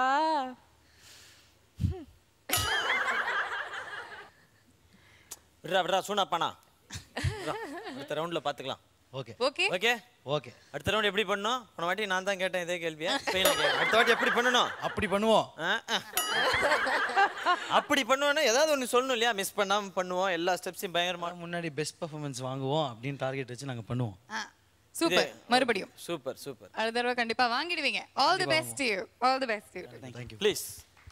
[SPEAKER 1] விட்றா விட்றா சூனா பானா விட்றா. அடுத்த ரவுண்ட்ல பாத்துக்கலாம்
[SPEAKER 13] ஓகே
[SPEAKER 5] ஓகே
[SPEAKER 1] ஓகே
[SPEAKER 13] ஓகே
[SPEAKER 1] அடுத்த ரவுண்ட் எப்படி பண்ணணும் போன வாட்டி நான் தான் கேட்டேன் இதே கேள்வியா இப்ப நான் கேட்கிறேன். அடுத்த வாட்டி எப்படி பண்ணணும்
[SPEAKER 13] அப்படி பண்ணுவோம்
[SPEAKER 1] ஆ, ஆ. அப்படி பண்ணுவோம்னா ஏதாவது ஒன்று சொல்லணும் இல்லையா மிஸ் பண்ணாம பண்ணுவோம் எல்லா ஸ்டெப்ஸையும் பயங்கரமா
[SPEAKER 13] முன்னாடி பெஸ்ட் பெர்ஃபார்மன்ஸ் வாங்குவோம் அப்படின்னு டார்கெட் வச்சு நாங்க பண்ணுவோம்
[SPEAKER 5] சூப்பர் மறுபடியும்
[SPEAKER 1] சூப்பர் சூப்பர்
[SPEAKER 5] அடுத்த தடவை கண்டிப்பா வாங்கிடுவீங்க all the best you all the best you
[SPEAKER 13] thank you
[SPEAKER 1] please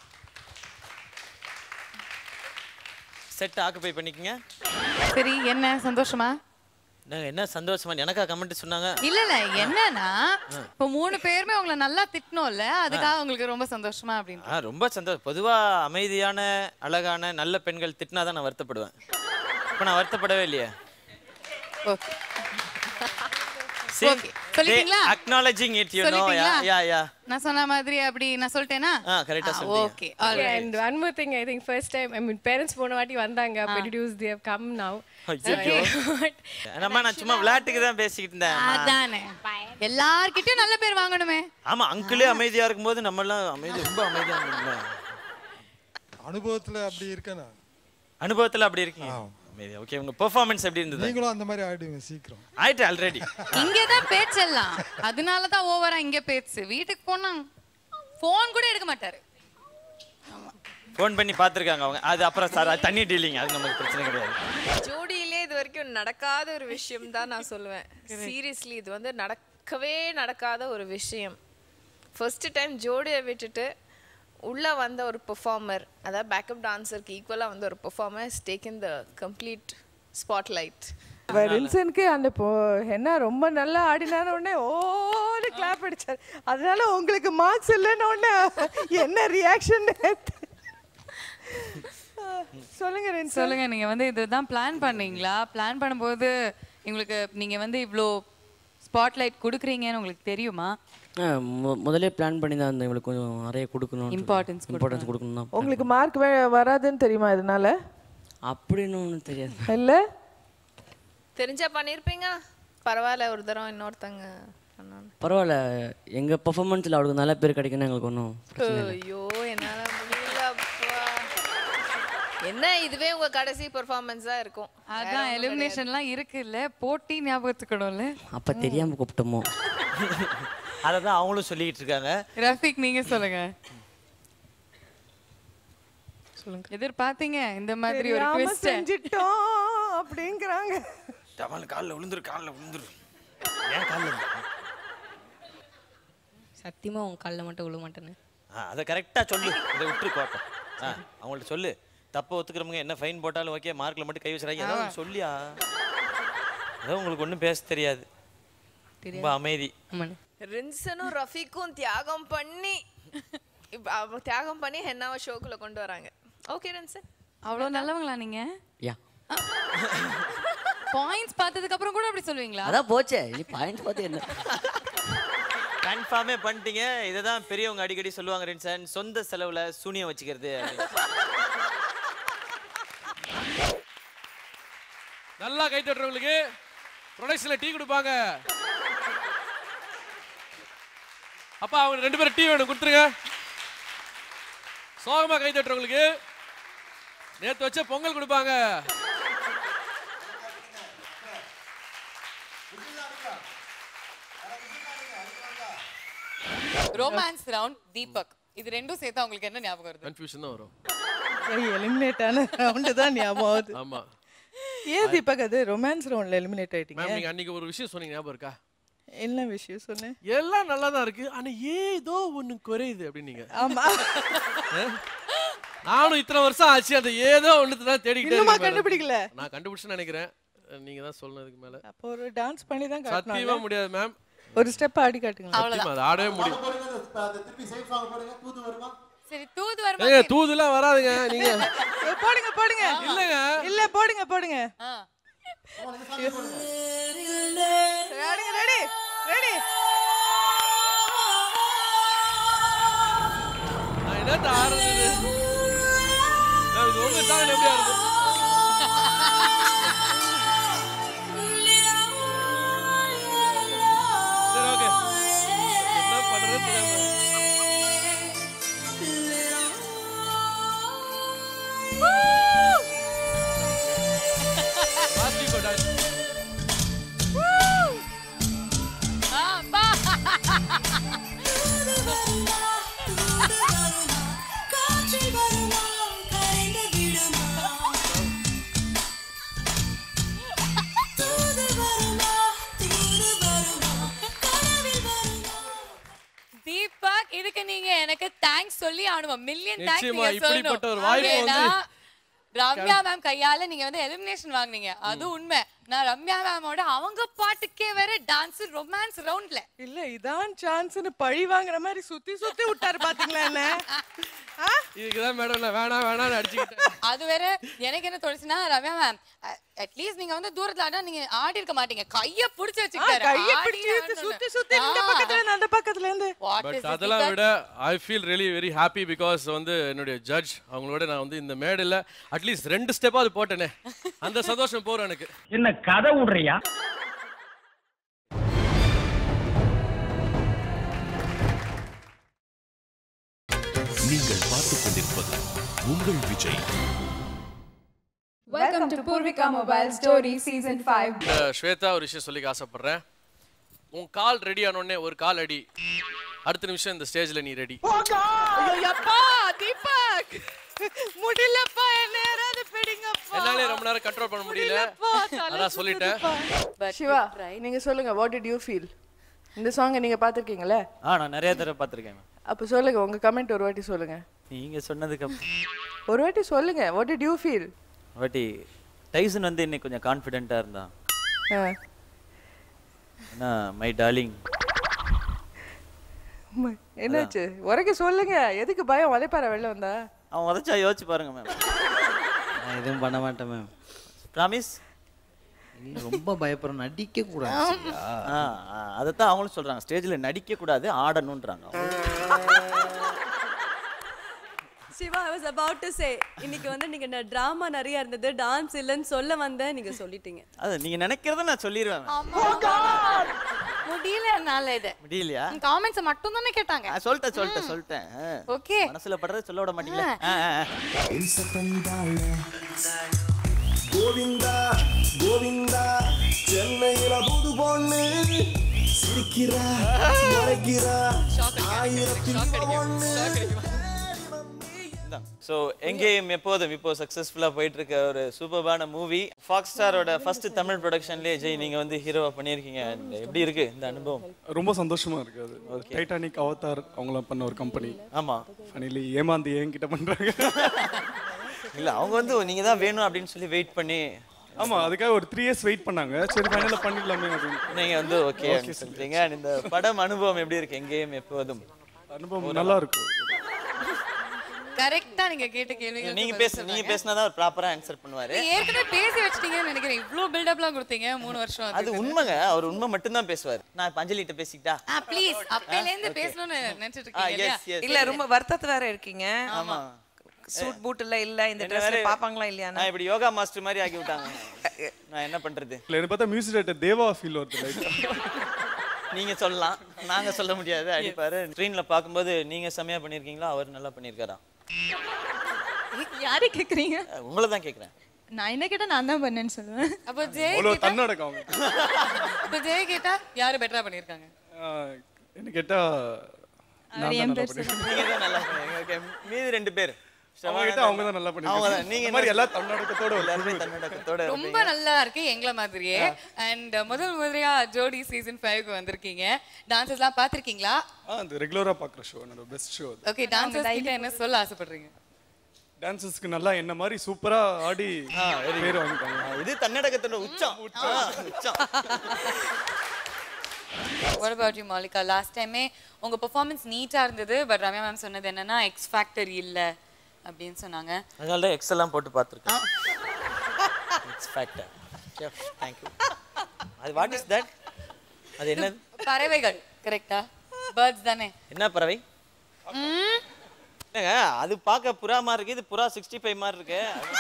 [SPEAKER 1] set occupy பண்ணிக்கங்க
[SPEAKER 5] சரி என்ன சந்தோஷமா
[SPEAKER 1] நாங்க என்ன சந்தோஷமா எனக்கா கமெண்ட் சொன்னாங்க
[SPEAKER 5] இல்ல இல்ல என்னன்னா இப்போ மூணு பேருமே உங்களை நல்லா திட்டணும்ல அதுக்காக உங்களுக்கு ரொம்ப சந்தோஷமா அப்படின்னு
[SPEAKER 1] ஆ ரொம்ப சந்தோஷம் பொதுவா அமைதியான அழகான நல்ல பெண்கள் திட்டினா தான் நான் வருத்தப்படுவேன் இப்போ நான் வருத்தப்படவே இல்லையே
[SPEAKER 5] ஓகே Okay. சொல்லிட்டீங்களா?
[SPEAKER 1] Acknowledging it you know yeah
[SPEAKER 5] சொல்லிட்டீங்களா?
[SPEAKER 1] யா யா
[SPEAKER 5] நான் சொன்ன மாதிரி அப்படி நான் சொல்லிட்டேனா
[SPEAKER 1] ஆ கரெக்டா சொல்றீங்க
[SPEAKER 5] okay
[SPEAKER 16] And one more thing, I think first time, I mean, parents போன வாட்டி வந்தாங்க அப்ப introduced, they have come now.
[SPEAKER 1] ஐயோ நம்ம நான் சும்மா விளையாட்டுக்கு தான் பேசிக்கிட்டு இருந்தேன்
[SPEAKER 5] அதானே எல்லார்கிட்டயும் நல்ல பேர் வாங்கணுமே
[SPEAKER 1] ஆமா அங்கிளே அமைதியா இருக்கும்போது நம்ம எல்லாம் அமைதி ரொம்ப அமைதியா இருந்தோம்ல
[SPEAKER 19] அனுபவத்துல அப்படி இருக்கேன் நான்
[SPEAKER 1] அனுபவத்துல அப்படி இருக்கீங்க அமைதி ஓகே உங்க பெர்ஃபார்மன்ஸ் எப்படி இருந்தது
[SPEAKER 19] நீங்களும் அந்த மாதிரி ஆயிடுவீங்க சீக்கிரம்
[SPEAKER 1] ஆயிட்டு ஆல்ரெடி
[SPEAKER 5] இங்கதான் பேச்செல்லாம் அதனால தான் ஓவரா இங்க பேச்சு வீட்டுக்கு போனா போன் கூட எடுக்க மாட்டாரு
[SPEAKER 1] ஃபோன் பண்ணி பார்த்துருக்காங்க அவங்க அது அப்புறம் சார் அது தண்ணி டீலிங் அது நமக்கு பிரச்சனை கிடையாது
[SPEAKER 9] ஜோடியிலே இது வரைக்கும் நடக்காத ஒரு விஷயம் தான் நான் சொல்லுவேன் சீரியஸ்லி இது வந்து நடக்கவே நடக்காத ஒரு விஷயம் ஃபர்ஸ்ட் டைம் ஜோடியை விட்டுட்டு உள்ள வந்த ஒரு பெர்ஃபார்மர் அதாவது பேக்கப் டான்சருக்கு ஈக்குவலாக வந்த ஒரு performer taken the complete spotlight ரின்சனுக்கு அந்த பொ என்ன ரொம்ப நல்லா ஆடினான உடனே ஓடு கிளாப் அடிச்சார் அதனால உங்களுக்கு மார்க்ஸ் இல்லைன்னு உடனே என்ன ரியாக்ஷன் சொல்லுங்க ரின்சன்
[SPEAKER 5] சொல்லுங்க நீங்க வந்து இதுதான் பிளான் பண்ணீங்களா பிளான் பண்ணும்போது உங்களுக்கு நீங்க வந்து இவ்ளோ ஸ்பாட்லைட் கொடுக்குறீங்கன்னு உங்களுக்கு தெரியுமா
[SPEAKER 15] ஆ, மு- முதல்லே பிளான் பண்ணி தான் இருந்தேன் இவளுக்கு கொஞ்சம் நிறைய கொடுக்கணும்
[SPEAKER 5] Importance
[SPEAKER 15] இம்பார்ட்டன்ஸ் கொடுக்கணும் தான்
[SPEAKER 9] உங்களுக்கு மார்க் வராதுன்னு தெரியுமா இதனால
[SPEAKER 15] அப்படின்னு ஒன்றும் தெரியாது
[SPEAKER 9] இல்ல தெரிஞ்சா பண்ணிருப்பீங்க பரவாயில்ல ஒரு தரம் இன்னொருத்தங்க பண்ணாங்க
[SPEAKER 15] பரவாயில்ல எங்கள் பர்ஃபார்மன்ஸில் அவளுக்கு நல்ல பேர் கிடைக்குன்னு எங்களுக்கு ஒன்றும் பிரச்சனை இல்லை
[SPEAKER 9] ஐயோ என்னால முடியலப்பா என்ன இதுவே உங்க கடைசி பெர்ஃபார்மன்ஸா இருக்கும்
[SPEAKER 5] அதான் எலிமினேஷன்லாம் இருக்குல்ல போட்டி ஞாபகத்துக்கணும்ல
[SPEAKER 15] அப்போ தெரியாமல் கூப்பிட்டோமோ
[SPEAKER 1] அதை தான் அவங்களும் சொல்லிக்கிட்டு இருக்காங்க
[SPEAKER 5] ரஃபிக் நீங்க சொல்லுங்க சொல்லுங்க எதிர்பார்த்தீங்க இந்த மாதிரி ஒரு
[SPEAKER 9] தெரியாம
[SPEAKER 5] ட்விஸ்ட்
[SPEAKER 9] செஞ்சிட்டோம் அப்படிங்கறாங்க
[SPEAKER 1] டமால் காலில் விழுந்துரு காலில் விழுந்துரு ஏன் காலில்
[SPEAKER 11] சத்தியமா உன் காலில் மட்டும் விழ மாட்டேன்னு
[SPEAKER 1] ஆ அதை கரெக்டாக சொல்லு இதை விட்டுரு கோட்டம் ஆ அவங்கள்ட்ட சொல்லு தப்பை ஒத்துக்கிறவங்க என்ன ஃபைன் போட்டாலும் ஓகே மார்க்கில் மட்டும் கை வச்சுறாங்க ஏதாவது ஒண்ணு சொல்லியா அதான் உங்களுக்கு ஒன்றும் பேச தெரியாது ரொம்ப அமைதி
[SPEAKER 9] ரின்சனும் ரஃபிக்கும் தியாகம் பண்ணி இப்ப அவங்க தியாகம் பண்ணி ஹென்னாவை ஷோக்குள்ள கொண்டு வராங்க ஓகே ரின்சன்
[SPEAKER 5] அவ்வளோ நல்லவங்களா நீங்க
[SPEAKER 15] யா
[SPEAKER 5] பாயிண்ட்ஸ் பார்த்ததுக்கு அப்புறம் கூட அப்படி சொல்லுவீங்களா
[SPEAKER 15] அதான் போச்சே இனி பாயிண்ட் பார்த்து என்ன
[SPEAKER 1] கன்ஃபார்மே பண்ணிட்டீங்க இதை தான் பெரியவங்க அடிக்கடி சொல்லுவாங்க ரின்சன் சொந்த செலவில் சூனியம் வச்சுக்கிறது அப்படின்னு.
[SPEAKER 18] நல்லா கை தட்டுறவங்களுக்கு ப்ரொடக்ஷனில் டீ கொடுப்பாங்க அப்பா அவங்க ரெண்டு பேரும் டீ வேணும் கொடுத்துருங்க சோகமா கை தட்டுறவங்களுக்கு நேத்து வச்ச பொங்கல் கொடுப்பாங்க
[SPEAKER 5] ரொமான்ஸ் ரவுண்ட் தீபக் இது ரெண்டும் சேர்த்தா உங்களுக்கு என்ன ஞாபகம் வருது
[SPEAKER 18] கன்ஃபியூஷன் தான் வரும்
[SPEAKER 3] எலிமினேட் ஆன ரவுண்டு தான் ஞாபகம் ஆகுது
[SPEAKER 18] ஆமா
[SPEAKER 3] ஏன் தீபக் அது ரொமான்ஸ் ரவுண்ட்ல எலிமினேட்
[SPEAKER 18] மேம்
[SPEAKER 3] ஆயிட்டீங்க
[SPEAKER 18] நீங்க அன்னைக்கு ஒரு விஷயம் சொன்னீங்க ஞாபகம் இருக்கா
[SPEAKER 3] என்ன விஷயம் சொன்னேன்
[SPEAKER 18] எல்லாம் நல்லா தான் இருக்கு ஆனா ஏதோ ஒண்ணு குறையுது அப்படின்னீங்க
[SPEAKER 3] ஆமா
[SPEAKER 18] அஹ்? நானும் இத்தனை வருஷம் ஆச்சு அந்த ஏதோ ஒண்ணுக்கு தான் தேடிக்கிட்டே
[SPEAKER 3] இன்னுமா
[SPEAKER 18] இருக்கேன் madam.
[SPEAKER 3] கண்டுபிடிக்கல?
[SPEAKER 18] நான் கண்டுபிடிச்சேன்னு நினைக்கிறேன் நீங்க தான் சொன்னதுக்கு மேல
[SPEAKER 3] அப்போ ஒரு டான்ஸ் பண்ணி தான்
[SPEAKER 18] சத்தியமா
[SPEAKER 3] காட்டணும்
[SPEAKER 18] முடியாது மேம்
[SPEAKER 3] ஒரு ஸ்டெப் ஆடி காட்டுங்க
[SPEAKER 18] சத்தியமா அது ஆடவே முடியும்
[SPEAKER 5] சரி தூது வருமா
[SPEAKER 18] ஏங்க தூதுலாம் வராதுங்க நீங்க
[SPEAKER 3] ஏ, போடுங்க போடுங்க
[SPEAKER 18] இல்லங்க.
[SPEAKER 3] இல்ல போடுங்க போடுங்க
[SPEAKER 5] ஆ.
[SPEAKER 3] ரெடி ரெடி ரெடி
[SPEAKER 18] நான் என்னத்த ஆடுறது நான் இது உங்க சாங் எப்படி ஆடுது சரி ஓகே என்ன பண்றது தெரியாம Last go dance.
[SPEAKER 5] ஆ, பா. தீபக் இதுக்கு நீங்க எனக்கு தேங்க்ஸ் சொல்லி ஆகணும் மில்லியன் தேங்க்ஸ்
[SPEAKER 18] நிச்சயமா,
[SPEAKER 5] நீங்க
[SPEAKER 18] இப்படிப்பட்ட ஒரு
[SPEAKER 5] சொல்லணும்
[SPEAKER 18] வாய்ப்பு
[SPEAKER 5] ஏன்னா,
[SPEAKER 18] வந்து-
[SPEAKER 5] ரம்யா மேம் கையால நீங்க வந்து எலிமினேஷன் வாங்குனீங்க அது உண்மை நான் ரம்யா மேமோட அவங்க பாட்டுக்கே வேற டான்ஸ் ரொமான்ஸ் ரவுண்ட்ல
[SPEAKER 3] இல்ல இதான் சான்ஸ்னு பழி வாங்குற மாதிரி சுத்தி சுத்தி விட்டாரு பாத்தீங்களா என்ன
[SPEAKER 18] இதுக்குதான் மேடம் நான் வேணாம் வேணாம்னு அடிச்சுக்கிட்டேன்
[SPEAKER 5] அது வேற எனக்கு என்ன தோணுச்சுன்னா ரம்யா மேம் அட்லீஸ்ட் நீங்க வந்து தூரத்துல ஆடினா நீங்க ஆடி இருக்க மாட்டீங்க கைய புடிச்சு வச்சுக்கிட்டாரு
[SPEAKER 3] கைய
[SPEAKER 5] ஆடி
[SPEAKER 3] பிடிச்சு இழுத்து
[SPEAKER 5] ஆடணும்னு.
[SPEAKER 3] சுத்தி சுத்தி இந்த
[SPEAKER 5] ஆ.
[SPEAKER 3] பக்கத்துல இருந்து அந்த பக்கத்துல இருந்து
[SPEAKER 5] What is
[SPEAKER 18] பட்
[SPEAKER 5] this,
[SPEAKER 18] அதெல்லாம்
[SPEAKER 5] Deepak?
[SPEAKER 18] விட I feel really very happy because வந்து என்னுடைய ஜட்ஜ் அவங்களோட நான் வந்து இந்த மேடையில் அட்லீஸ்ட் ரெண்டு ஸ்டெப்பாவது போட்டேனே அந்த சந்தோஷம் போறோம் எனக்கு
[SPEAKER 14] என்ன கதை விடுறியா
[SPEAKER 6] நீங்கள் பார்த்துக் கொண்டிருப்பது உங்கள் Vijay
[SPEAKER 7] Welcome to Purvika Mobile Story Season 5.
[SPEAKER 18] இந்த ஸ்வேதா ஒரு விஷயம் சொல்லிக்க ஆசைப்படுறேன் உன் கால் ரெடி ஆனோடனே ஒரு கால் அடி அடுத்த நிமிஷம் இந்த ஸ்டேஜ்ல நீ ரெடி
[SPEAKER 3] ஐயோ, அப்பா தீபக் முடியலப்பா என்ன யாராவது பிடிங்கப்பா
[SPEAKER 18] என்னாலே ரொம்ப நேரம் கண்ட்ரோல் பண்ண முடியல அதான் சொல்லிட்டேன்
[SPEAKER 3] சிவா நீங்க சொல்லுங்க வாட் டிட் யூ ஃபீல் இந்த சாங்கை நீங்க பாத்திருக்கீங்களே
[SPEAKER 2] ஆ நான் நிறைய தடவை பார்த்துருக்கேன் மேம்
[SPEAKER 3] அப்ப சொல்லுங்க உங்க கமெண்ட் ஒரு வாட்டி சொல்லுங்க
[SPEAKER 2] நீங்க சொன்னதுக்கு அப்புறம்
[SPEAKER 3] ஒரு வாட்டி சொல்லுங்க வாட் டிட் யூ ஃபீல்
[SPEAKER 2] வாட்டி டைசன் வந்து இன்னைக்கு கொஞ்சம் கான்ஃபிடென்ட்டா இருந்தான் ஏன்னா மை டார்லிங்
[SPEAKER 3] என்னாச்சு உரைக்க சொல்லுங்க எதுக்கு பயம் வலைப்பாற வெளில வந்தா
[SPEAKER 2] அவன் உதச்சா யோசிச்சு பாருங்க மேம்
[SPEAKER 13] நான் எதுவும் பண்ண மாட்டேன் மேம்
[SPEAKER 2] ப்ராமிஸ்
[SPEAKER 13] நீ ரொம்ப பயப்படுற நடிக்க கூடாது
[SPEAKER 2] ஆ அதைத்தான் அவங்களும் சொல்றாங்க ஸ்டேஜ்ல நடிக்க கூடாது ஆடணும்ன்றாங்க
[SPEAKER 21] Siva I was about to say இன்னைக்கு வந்து நீங்க டிராமா நிறைய இருந்தது டான்ஸ் இல்லைன்னு சொல்ல வந்தேன் நீங்க சொல்லிட்டீங்க
[SPEAKER 2] அது நீங்க நினைக்கிறத நான் சொல்லிடுவேன்
[SPEAKER 5] முடியல என்னால இது
[SPEAKER 2] முடியலையா
[SPEAKER 5] காமெண்ட்ஸ் மட்டும் தானே கேட்டாங்க
[SPEAKER 2] ஆ, சொல்லிட்டேன் சொல்லிட்டேன் சொல்லிட்டேன் ஆ.
[SPEAKER 5] ஓகே
[SPEAKER 2] மனசுல படுறத சொல்ல விட மாட்டீங்களா ஆ, ஆ, ஆ.
[SPEAKER 8] கோவிந்தா கோவிந்தா சென்னையில புது பொண்ணு சிரிக்கிறா மறைக்கிறா ஆயிரத்தில் ஒண்ணு
[SPEAKER 2] ஸோ எங்கேயும் எப்போதும் இப்போ சக்ஸஸ்ஃபுல்லாக போயிட்டு இருக்க ஒரு சூப்பர்பான மூவி ஃபாக்ஸ் ஸ்டாரோட ஃபர்ஸ்ட் தமிழ் ப்ரொடக்ஷன்லேயே ஜெய் நீங்கள் வந்து ஹீரோவா பண்ணியிருக்கீங்க And எப்படி இருக்கு இந்த அனுபவம்
[SPEAKER 10] ரொம்ப சந்தோஷமா இருக்கு அது டைட்டானிக் அவதார் அவங்களாம் பண்ண ஒரு கம்பெனி
[SPEAKER 2] ஆமா
[SPEAKER 10] ஃபைனலி ஏமாந்து என்கிட்ட பண்றாங்க
[SPEAKER 2] இல்லை அவங்க வந்து நீங்கள் தான் வேணும் அப்படின்னு சொல்லி வெயிட் பண்ணி
[SPEAKER 10] ஆமா அதுக்காக ஒரு த்ரீ இயர்ஸ் வெயிட் பண்ணாங்க சரி ஃபைனலா பண்ணிடலாமே அப்படின்னு
[SPEAKER 2] நீங்கள் வந்து ஓகே
[SPEAKER 10] Okay,
[SPEAKER 2] சொல்றீங்க And இந்த படம் அனுபவம் எப்படி இருக்கு எங்கேயும் எப்போதும்
[SPEAKER 10] அனுபவம் நல்லா இருக்கும்
[SPEAKER 5] கரெக்டா நீங்க கேட்ட கேள்விகள்
[SPEAKER 2] நீங்க பேச நீங்க பேசினா தான் அவர் ப்ராப்பரா ஆன்சர் பண்ணுவாரு
[SPEAKER 5] ஏற்கனவே பேசி வச்சிட்டீங்கன்னு நினைக்கிறேன் இவ்ளோ பில்டப்லாம் கொடுத்தீங்க மூணு வருஷம்
[SPEAKER 2] அது உண்மைங்க அவர் உண்மை மட்டும் தான் பேசுவார் நான் இப்ப அஞ்சலிட்ட பேசிக்கிட்டா
[SPEAKER 5] ஆ ப்ளீஸ் அப்பையில இருந்து பேசணும்னு நினைச்சிட்டு
[SPEAKER 2] ஆ,
[SPEAKER 5] இருக்கீங்க
[SPEAKER 2] yes, yes.
[SPEAKER 24] இல்ல ரொம்ப வருத்தத்துல வேற இருக்கீங்க
[SPEAKER 2] ஆமா
[SPEAKER 24] சூட் பூட் இல்ல இல்ல இந்த
[SPEAKER 2] என்ன
[SPEAKER 24] ட்ரெஸ்ல
[SPEAKER 2] வேற-
[SPEAKER 24] பாப்பாங்களா இல்லையான்னு
[SPEAKER 2] நான் இப்படி யோகா மாஸ்டர் மாதிரி ஆக்கி விட்டாங்க நான் என்ன பண்றது
[SPEAKER 10] இல்ல எனக்கு பார்த்தா மியூசிக் டைரக்டர் தேவா ஃபீல் வருது லைக்
[SPEAKER 2] நீங்க சொல்லலாம் நாங்க சொல்ல முடியாது அடிப்பாரு ஸ்க்ரீன்ல பார்க்கும்போது நீங்க செமையா பண்ணிருக்கீங்களா அவர் நல்லா பண்ணிருக்காரா
[SPEAKER 17] யாரை கேக்குறீங்க
[SPEAKER 2] உங்களை தான் கேக்குறேன்
[SPEAKER 17] நான் என்ன கேட்டா நான் தான் பண்ணேன்னு சொல்லுவேன்
[SPEAKER 5] அப்போ ஜெய்
[SPEAKER 10] அவ்வளோ
[SPEAKER 5] கேட்டா
[SPEAKER 10] தன்னடக்கம் அவங்க
[SPEAKER 5] இப்போ ஜெய் கேட்டா யாரு பெட்டரா பண்ணிருக்காங்க
[SPEAKER 10] ஆஹ், என்ன கேட்டா நான்
[SPEAKER 17] என்
[SPEAKER 10] தான் நல்லா
[SPEAKER 17] பேர்
[SPEAKER 10] பண்ணிருக்கேன்.
[SPEAKER 2] நீங்க தான் நல்லா பண்ணீங்க ஓகே மீதி ரெண்டு பேர்
[SPEAKER 10] அவங்க கிட்ட அவங்க தான் நல்லா
[SPEAKER 2] அவங்க
[SPEAKER 10] பண்ணிருக்காங்க
[SPEAKER 2] தான் நீங்க
[SPEAKER 10] இந்த மாதிரி எல்லா தன்னடக்கத்தோட
[SPEAKER 2] எல்லாருமே தன்னடக்கத்தோட
[SPEAKER 5] ரொம்ப நல்லா இருக்கு எங்களை மாதிரியே அண்ட் முதல் முதலியா ஜோடி சீசன் ஃபைவ்க்கு வந்திருக்கீங்க டான்சஸ்லாம் பார்த்திருக்கீங்களா
[SPEAKER 10] ஆ அந்த ரெகுலரா பார்க்குற ஷோ என்னோட பெஸ்ட் ஷோ அது
[SPEAKER 5] ஓகே டான்சஸ் கிட்ட என்ன சொல்ல ஆசைப்படுறீங்க
[SPEAKER 10] டான்சஸ்க்கு நல்லா என்ன மாதிரி சூப்பரா ஆடி பேர் வாங்கிட்டாங்க
[SPEAKER 2] இது தன்னடக்கத்தோட உச்சம் ஆ, உச்சம்
[SPEAKER 5] what about you Mallika last டைமே உங்க பெர்ஃபார்மன்ஸ் நீட்டா இருந்தது பட் ரம்யா மேம் சொன்னது என்னன்னா எக்ஸ் ஃபேக்டர் இல்ல அப்படின்னு சொன்னாங்க
[SPEAKER 2] அதனால தான் எக்ஸ் எல்லாம் போட்டு பார்த்துருக்கேன் எக்ஸ் ஃபேக்டர் தேங்க்யூ அது வாட் இஸ் தட் அது என்னது
[SPEAKER 5] பறவைகள் கரெக்டா பேர்ட்ஸ் தானே
[SPEAKER 2] என்ன பறவை
[SPEAKER 5] ம்
[SPEAKER 2] என்னங்க அது பார்க்க புறா மாதிரி இருக்கு இது புறா சிக்ஸ்டி ஃபைவ் மாதிரி இருக்கு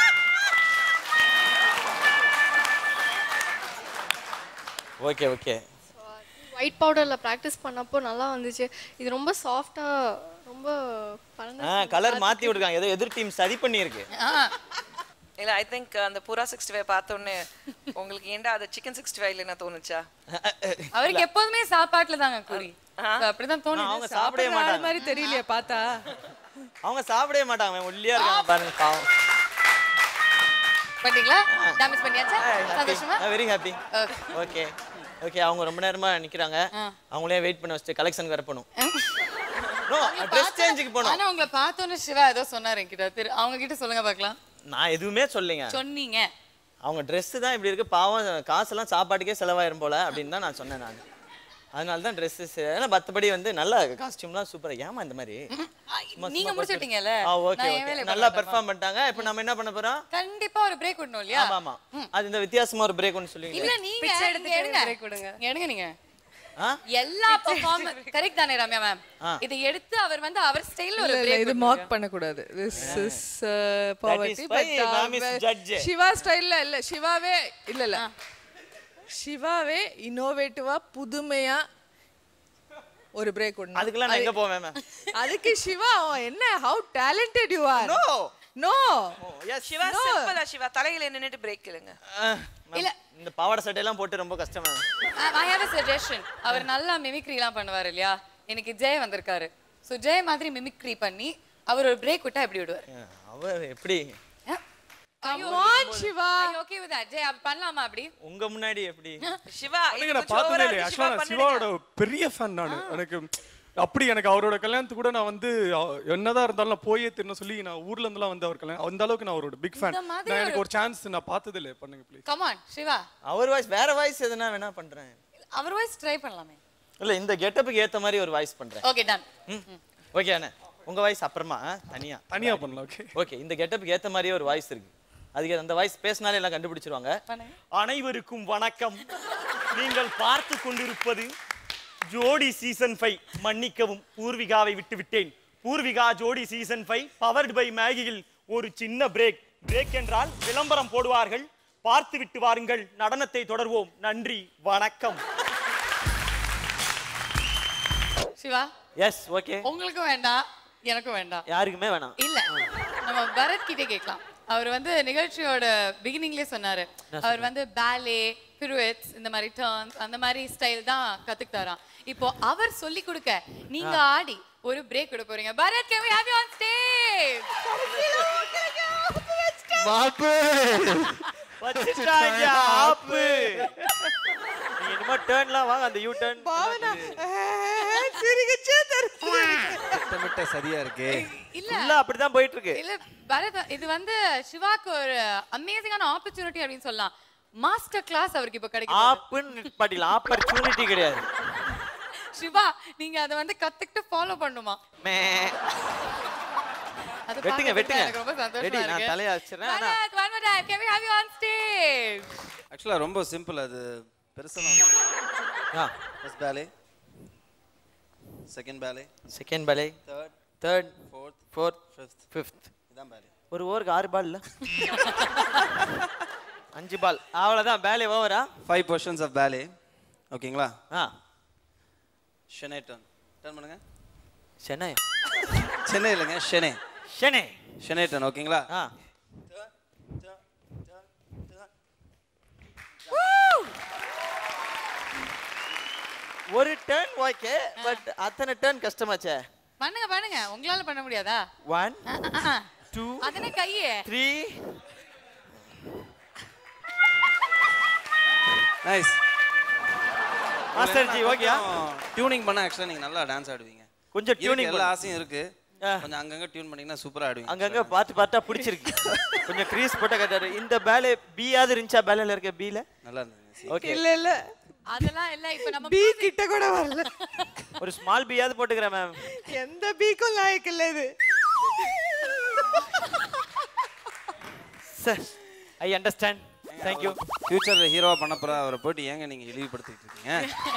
[SPEAKER 2] ஓகே ஓகே
[SPEAKER 16] ஒயிட் பவுடரில் ப்ராக்டிஸ் பண்ணப்போ நல்லா வந்துச்சு இது ரொம்ப சாஃப்டாக ரொம்ப
[SPEAKER 2] ஆ
[SPEAKER 16] பறந்து
[SPEAKER 2] கலர் மாத்தி விட்டுருக்காங்க ஏதோ எதிர் டீம் சதி பண்ணியிருக்கு
[SPEAKER 24] இல்ல ஐ திங்க் அந்த புறா சிக்ஸ்டி ஃபைவ் பார்த்தோன்னே உங்களுக்கு ஏன்டா அது சிக்கன் சிக்ஸ்டி ஃபைவ்ல என்ன தோணுச்சா
[SPEAKER 5] அவருக்கு எப்போதுமே சாப்பாட்டுல தாங்க குறி So, அப்படிதான் தோணுது
[SPEAKER 2] அவங்க சாப்பிடவே மாட்டாங்க
[SPEAKER 3] மாதிரி தெரியலையே பார்த்தா
[SPEAKER 2] அவங்க சாப்பிடவே மாட்டாங்க அவன் ஒல்லியா இருக்காங்க பாருங்க பாவம்
[SPEAKER 5] பாத்தீங்களா டேமேஜ் பண்ணியாச்சா சந்தோஷமா
[SPEAKER 2] வெரி ஹாப்பி ஓகே ஓகே அவங்க ரொம்ப நேரமா நிக்கிறாங்க அவங்களே வெயிட் பண்ண வச்சுட்டு கலெக்ஷன் வர பண்ணும் நோ ட்ரெஸ் சேஞ்சுக்கு போனோம்
[SPEAKER 5] ஆனா உங்களை பார்த்தோன்னே சிவா ஏதோ சொன்னாரு என்கிட்ட திரு அவங்க கிட்ட சொல்லுங்க பார்க்கலாம்
[SPEAKER 2] நான் எதுவுமே சொல்லிங்க
[SPEAKER 5] சொன்னீங்க
[SPEAKER 2] அவங்க Dress தான் இப்படி இருக்கு பாவம் காசெல்லாம் சாப்பாட்டுக்கே செலவாயிரும் போல அப்படின்னு தான் நான் சொன்னேன் நான் அதனால தான் ட்ரெஸ்ஸஸ் ஏன்னா மற்றபடி வந்து நல்ல காஸ்டியூம்லாம் சூப்பரா ஏமா இந்த மாதிரி சும்மா
[SPEAKER 5] நீங்க
[SPEAKER 2] சும்மா
[SPEAKER 5] முடிச்சுட்டீங்கல்ல
[SPEAKER 2] ஆ ஓகே
[SPEAKER 5] நான் என்
[SPEAKER 2] ஓகே
[SPEAKER 5] வேலையை
[SPEAKER 2] நல்லா
[SPEAKER 5] பார்க்க
[SPEAKER 2] பெர்ஃபார்ம் பண்ணிட்டாங்க இப்போ நம்ம என்ன பண்ண போறோம்
[SPEAKER 5] கண்டிப்பா ஒரு பிரேக் விடணும் இல்லையா
[SPEAKER 2] ஆமா ஆமா அது இந்த வித்தியாசமா ஒரு பிரேக் ஒன்று சொல்லுவீங்க
[SPEAKER 5] இல்ல நீங்க
[SPEAKER 21] பிச்சை
[SPEAKER 5] இங்க
[SPEAKER 21] எடுத்துட்டு
[SPEAKER 5] எடுங்க
[SPEAKER 21] break கொடுங்க.
[SPEAKER 5] இங்க எடுங்க நீங்க
[SPEAKER 2] ஆ?
[SPEAKER 5] எல்லா பெர்ஃபார்மன்ஸ் கரெக்ட் தானே ரம்யா மேம்
[SPEAKER 2] ஆ.
[SPEAKER 5] இதை எடுத்து அவர் வந்து அவர் ஸ்டைல்ல ஒரு
[SPEAKER 3] இல்ல, இல்ல,
[SPEAKER 5] பிரேக்
[SPEAKER 3] இது மார்க் பண்ணக்கூடாது this is poverty
[SPEAKER 2] why ma'am is judge.
[SPEAKER 3] Siva ஸ்டைல்ல இல்ல சிவாவே இல்ல இல்ல சிவாவே இன்னோவேட்டிவா புதுமையா ஒரு பிரேக் விடணும்
[SPEAKER 2] அதுக்கெல்லாம் நான் எங்க போவேன் மேம்
[SPEAKER 3] அதுக்கு சிவா அவன் என்ன how talented you are
[SPEAKER 2] no
[SPEAKER 3] no
[SPEAKER 24] Siva சிம்பிளா சிவா தலையில நின்னுட்டு பிரேக் இல்லைங்க
[SPEAKER 5] இல்ல.
[SPEAKER 2] இந்த பாவாடை சட்டையெல்லாம் போட்டு ரொம்ப கஷ்டம் ma'am
[SPEAKER 5] I have a suggestion அவர் நல்லா மிமிக்ரி எல்லாம் பண்ணுவார் இல்லையா எனக்கு ஜெய் வந்திருக்காரு சோ ஜெய் மாதிரி மிமிக்ரி பண்ணி அவர் ஒரு பிரேக் விட்டா எப்படி விடுவார்
[SPEAKER 2] அவர் எப்படி
[SPEAKER 5] Come
[SPEAKER 3] on, சிவா.
[SPEAKER 5] ஓகே வித் தட் ஜெய் அப்படி பண்ணலாமா அப்படி
[SPEAKER 2] உங்க முன்னாடி எப்படி
[SPEAKER 24] சிவா
[SPEAKER 10] பண்ணுங்க நான் பார்த்ததே இல்லை ஆக்சுவலாக நான் சிவாவோட பெரிய ஃபேன் நான் எனக்கு அப்படி எனக்கு அவரோட கல்யாணத்துக்கு கூட நான் வந்து அ- என்னதான் இருந்தாலும் நான் போயே திரும்ப சொல்லி நான் ஊர்ல இருந்தெல்லாம் வந்து அவர் கல்யாணம் அந்த அளவுக்கு நான் அவரோட பிக் ஃபேன்
[SPEAKER 5] இந்த மாதிரி
[SPEAKER 10] நான் எனக்கு
[SPEAKER 5] ஒரு-
[SPEAKER 10] ஒரு சான்ஸ் நான் பார்த்தது இல்லை பண்ணுங்க ப்ளீஸ்
[SPEAKER 5] கம் ஆன் சிவா
[SPEAKER 2] அவர் வாய்ஸ் வேற வாய்ஸ் எதுனா வேணா பண்றேன்
[SPEAKER 5] அவர் வாய்ஸ் ட்ரை பண்ணலாமே
[SPEAKER 2] இல்ல இந்த கெட்டப்புக்கு ஏத்த மாதிரி ஒரு வாய்ஸ் பண்றேன்
[SPEAKER 5] ஓகே டன்
[SPEAKER 2] ஓகே அண்ணே உங்க வாய்ஸ் அப்புறமா ஆ, தனியா
[SPEAKER 10] தனியா பண்ணலாம் ஓகே
[SPEAKER 2] ஓகே இந்த கெட்டப்புக்கு ஏத்த மாதிரியே ஒரு வாய்ஸ் இருக்கு அதுக்கு அந்த வாய்ஸ் பேசினாலே எல்லாம் கண்டுபிடிச்சிருவாங்க அனைவருக்கும் வணக்கம் நீங்கள் பார்த்து கொண்டிருப்பது ஜோடி சீசன் ஃபைவ் மன்னிக்கவும் பூர்விகாவை விட்டு விட்டேன் Poorvika Jodi season five powered by மேகியில் ஒரு சின்ன பிரேக் பிரேக் என்றால் விளம்பரம் போடுவார்கள் பார்த்து விட்டு வாருங்கள் நடனத்தை தொடர்வோம் நன்றி வணக்கம்
[SPEAKER 5] சிவா
[SPEAKER 2] எஸ் ஓகே
[SPEAKER 5] உங்களுக்கும் வேண்டாம் எனக்கும் வேண்டாம்
[SPEAKER 2] யாருக்குமே வேணாம்
[SPEAKER 5] இல்ல நம்ம பரத் கிட்ட கேட்கலாம் அவர் வந்து நிகழ்ச்சியோட பிகினிங்லேயே சொன்னாரு அவர் வந்து பேலே பிருவெட்ஸ் இந்த மாதிரி டர்ன்ஸ் அந்த மாதிரி ஸ்டைல் தான் கத்துக்கிட்டாராம் இப்போ அவர் சொல்லி கொடுக்க நீங்க ஆடி ஒரு பிரேக் விட போறீங்க Bharath can we have you on stage
[SPEAKER 2] மாப்பு வச்சிட்டாங்க ஆப்பு நீங்க இனிமே டர்ன்லாம் வாங்க அந்த யூ டர்ன்
[SPEAKER 3] பாவனா சிரிக்கச்சே தெரிஞ்சு
[SPEAKER 20] திட்டமிட்ட சரியா இருக்கு
[SPEAKER 5] இல்ல
[SPEAKER 2] ஃபுல்லா அப்படிதான் போயிட்டு இருக்கு
[SPEAKER 5] இல்ல பரத் இது வந்து சிவாக்கு ஒரு அமேசிங்கான ஆப்பர்ச்சுனிட்டி அப்படின்னு சொல்லலாம் மாஸ்டர் கிளாஸ் அவருக்கு இப்போ கிடைக்கும்
[SPEAKER 2] ஆப்புன்னு பாட்டிக்கலாம் ஆப்பர்ச்சுனிட்டி கிடையாது
[SPEAKER 5] சிவா நீங்க அதை வந்து கத்துக்கிட்டு ஃபாலோ பண்ணுமா
[SPEAKER 2] மே.
[SPEAKER 5] அது
[SPEAKER 2] வெட்டுங்க
[SPEAKER 5] பார்க்கறதுக்கு
[SPEAKER 2] வெட்டுங்க
[SPEAKER 5] எனக்கு ரொம்ப சந்தோஷமா
[SPEAKER 2] ரெடி நான்
[SPEAKER 5] இருக்கு.
[SPEAKER 2] தலையை வச்சிடுறேன் ஆனா
[SPEAKER 5] Bharat, one more time. Can we have you on stage?
[SPEAKER 20] ஆக்சுவலா ரொம்ப சிம்பிள் அது பெருசா
[SPEAKER 2] ஆ
[SPEAKER 20] first ballet second ballet
[SPEAKER 2] second ballet
[SPEAKER 20] third
[SPEAKER 2] third
[SPEAKER 20] fourth
[SPEAKER 2] fourth
[SPEAKER 20] fifth
[SPEAKER 2] fifth
[SPEAKER 20] இதான் பேலே
[SPEAKER 2] ஒரு ஓவருக்கு ஆறு பால் இல்ல அஞ்சு பால் அவ்வளவுதான் பேலே ஓவரா
[SPEAKER 20] ஃபைவ் பொசிஷன்ஸ் ஆஃப் பேலே ஓகேங்களா
[SPEAKER 2] ஆ
[SPEAKER 20] சென்னை டர்ன் டர்ன் பண்ணுங்க
[SPEAKER 2] சென்னை
[SPEAKER 20] சென்னை இல்லைங்க சென்னை
[SPEAKER 2] சென்னை
[SPEAKER 20] சென்னை டர்ன் ஓகேங்களா
[SPEAKER 2] ஆ ஒரு டர்ன் ஓகே பட் அத்தனை டர்ன் கஷ்டமாச்சே
[SPEAKER 5] பண்ணுங்க பண்ணுங்க உங்களால பண்ண முடியாதா
[SPEAKER 2] ஒன் டூ
[SPEAKER 5] அதனே கையே
[SPEAKER 2] த்ரீ
[SPEAKER 20] நைஸ்
[SPEAKER 2] மாஸ்டர் ஜி, ஓகேயா?
[SPEAKER 20] டியூனிங் பண்ண ஆக்சுவலா நீங்க நல்லா டான்ஸ் ஆடுவீங்க
[SPEAKER 2] கொஞ்சம்
[SPEAKER 20] இருக்கு,
[SPEAKER 2] tuning
[SPEAKER 20] எல்லா
[SPEAKER 2] பண்ணு.
[SPEAKER 20] ஆசையும் இருக்கு கொஞ்சம் அங்கங்க டியூன் பண்ணீங்கன்னா சூப்பரா ஆடுவீங்க
[SPEAKER 2] அங்கங்க பார்த்து பார்த்தா பிடிச்சிருக்கு கொஞ்சம் க்ரீஸ் போட்ட கட்டாரு இந்த பேலே பியாவது இருந்துச்சா பேலையில இருக்க பில
[SPEAKER 20] நல்லா இருந்தது
[SPEAKER 2] ஓகே
[SPEAKER 3] இல்ல இல்ல
[SPEAKER 5] அதெல்லாம் இல்ல இப்ப நம்ம
[SPEAKER 3] பி கிட்ட கூட வரல
[SPEAKER 2] ஒரு ஸ்மால் பியாவது போட்டுக்கிறேன் மேம்
[SPEAKER 3] எந்த பீக்கும் லாயக்கு இல்ல இது
[SPEAKER 2] சார் ஐ அண்டர்ஸ்டாண்ட் தேங்க்யூ
[SPEAKER 20] ஃபியூச்சர்ல ஹீரோவா பண்ண போற அவரை போயிட்டு ஏங்க நீங்க இழிவுபடுத்திட்டு இருக்கீங்க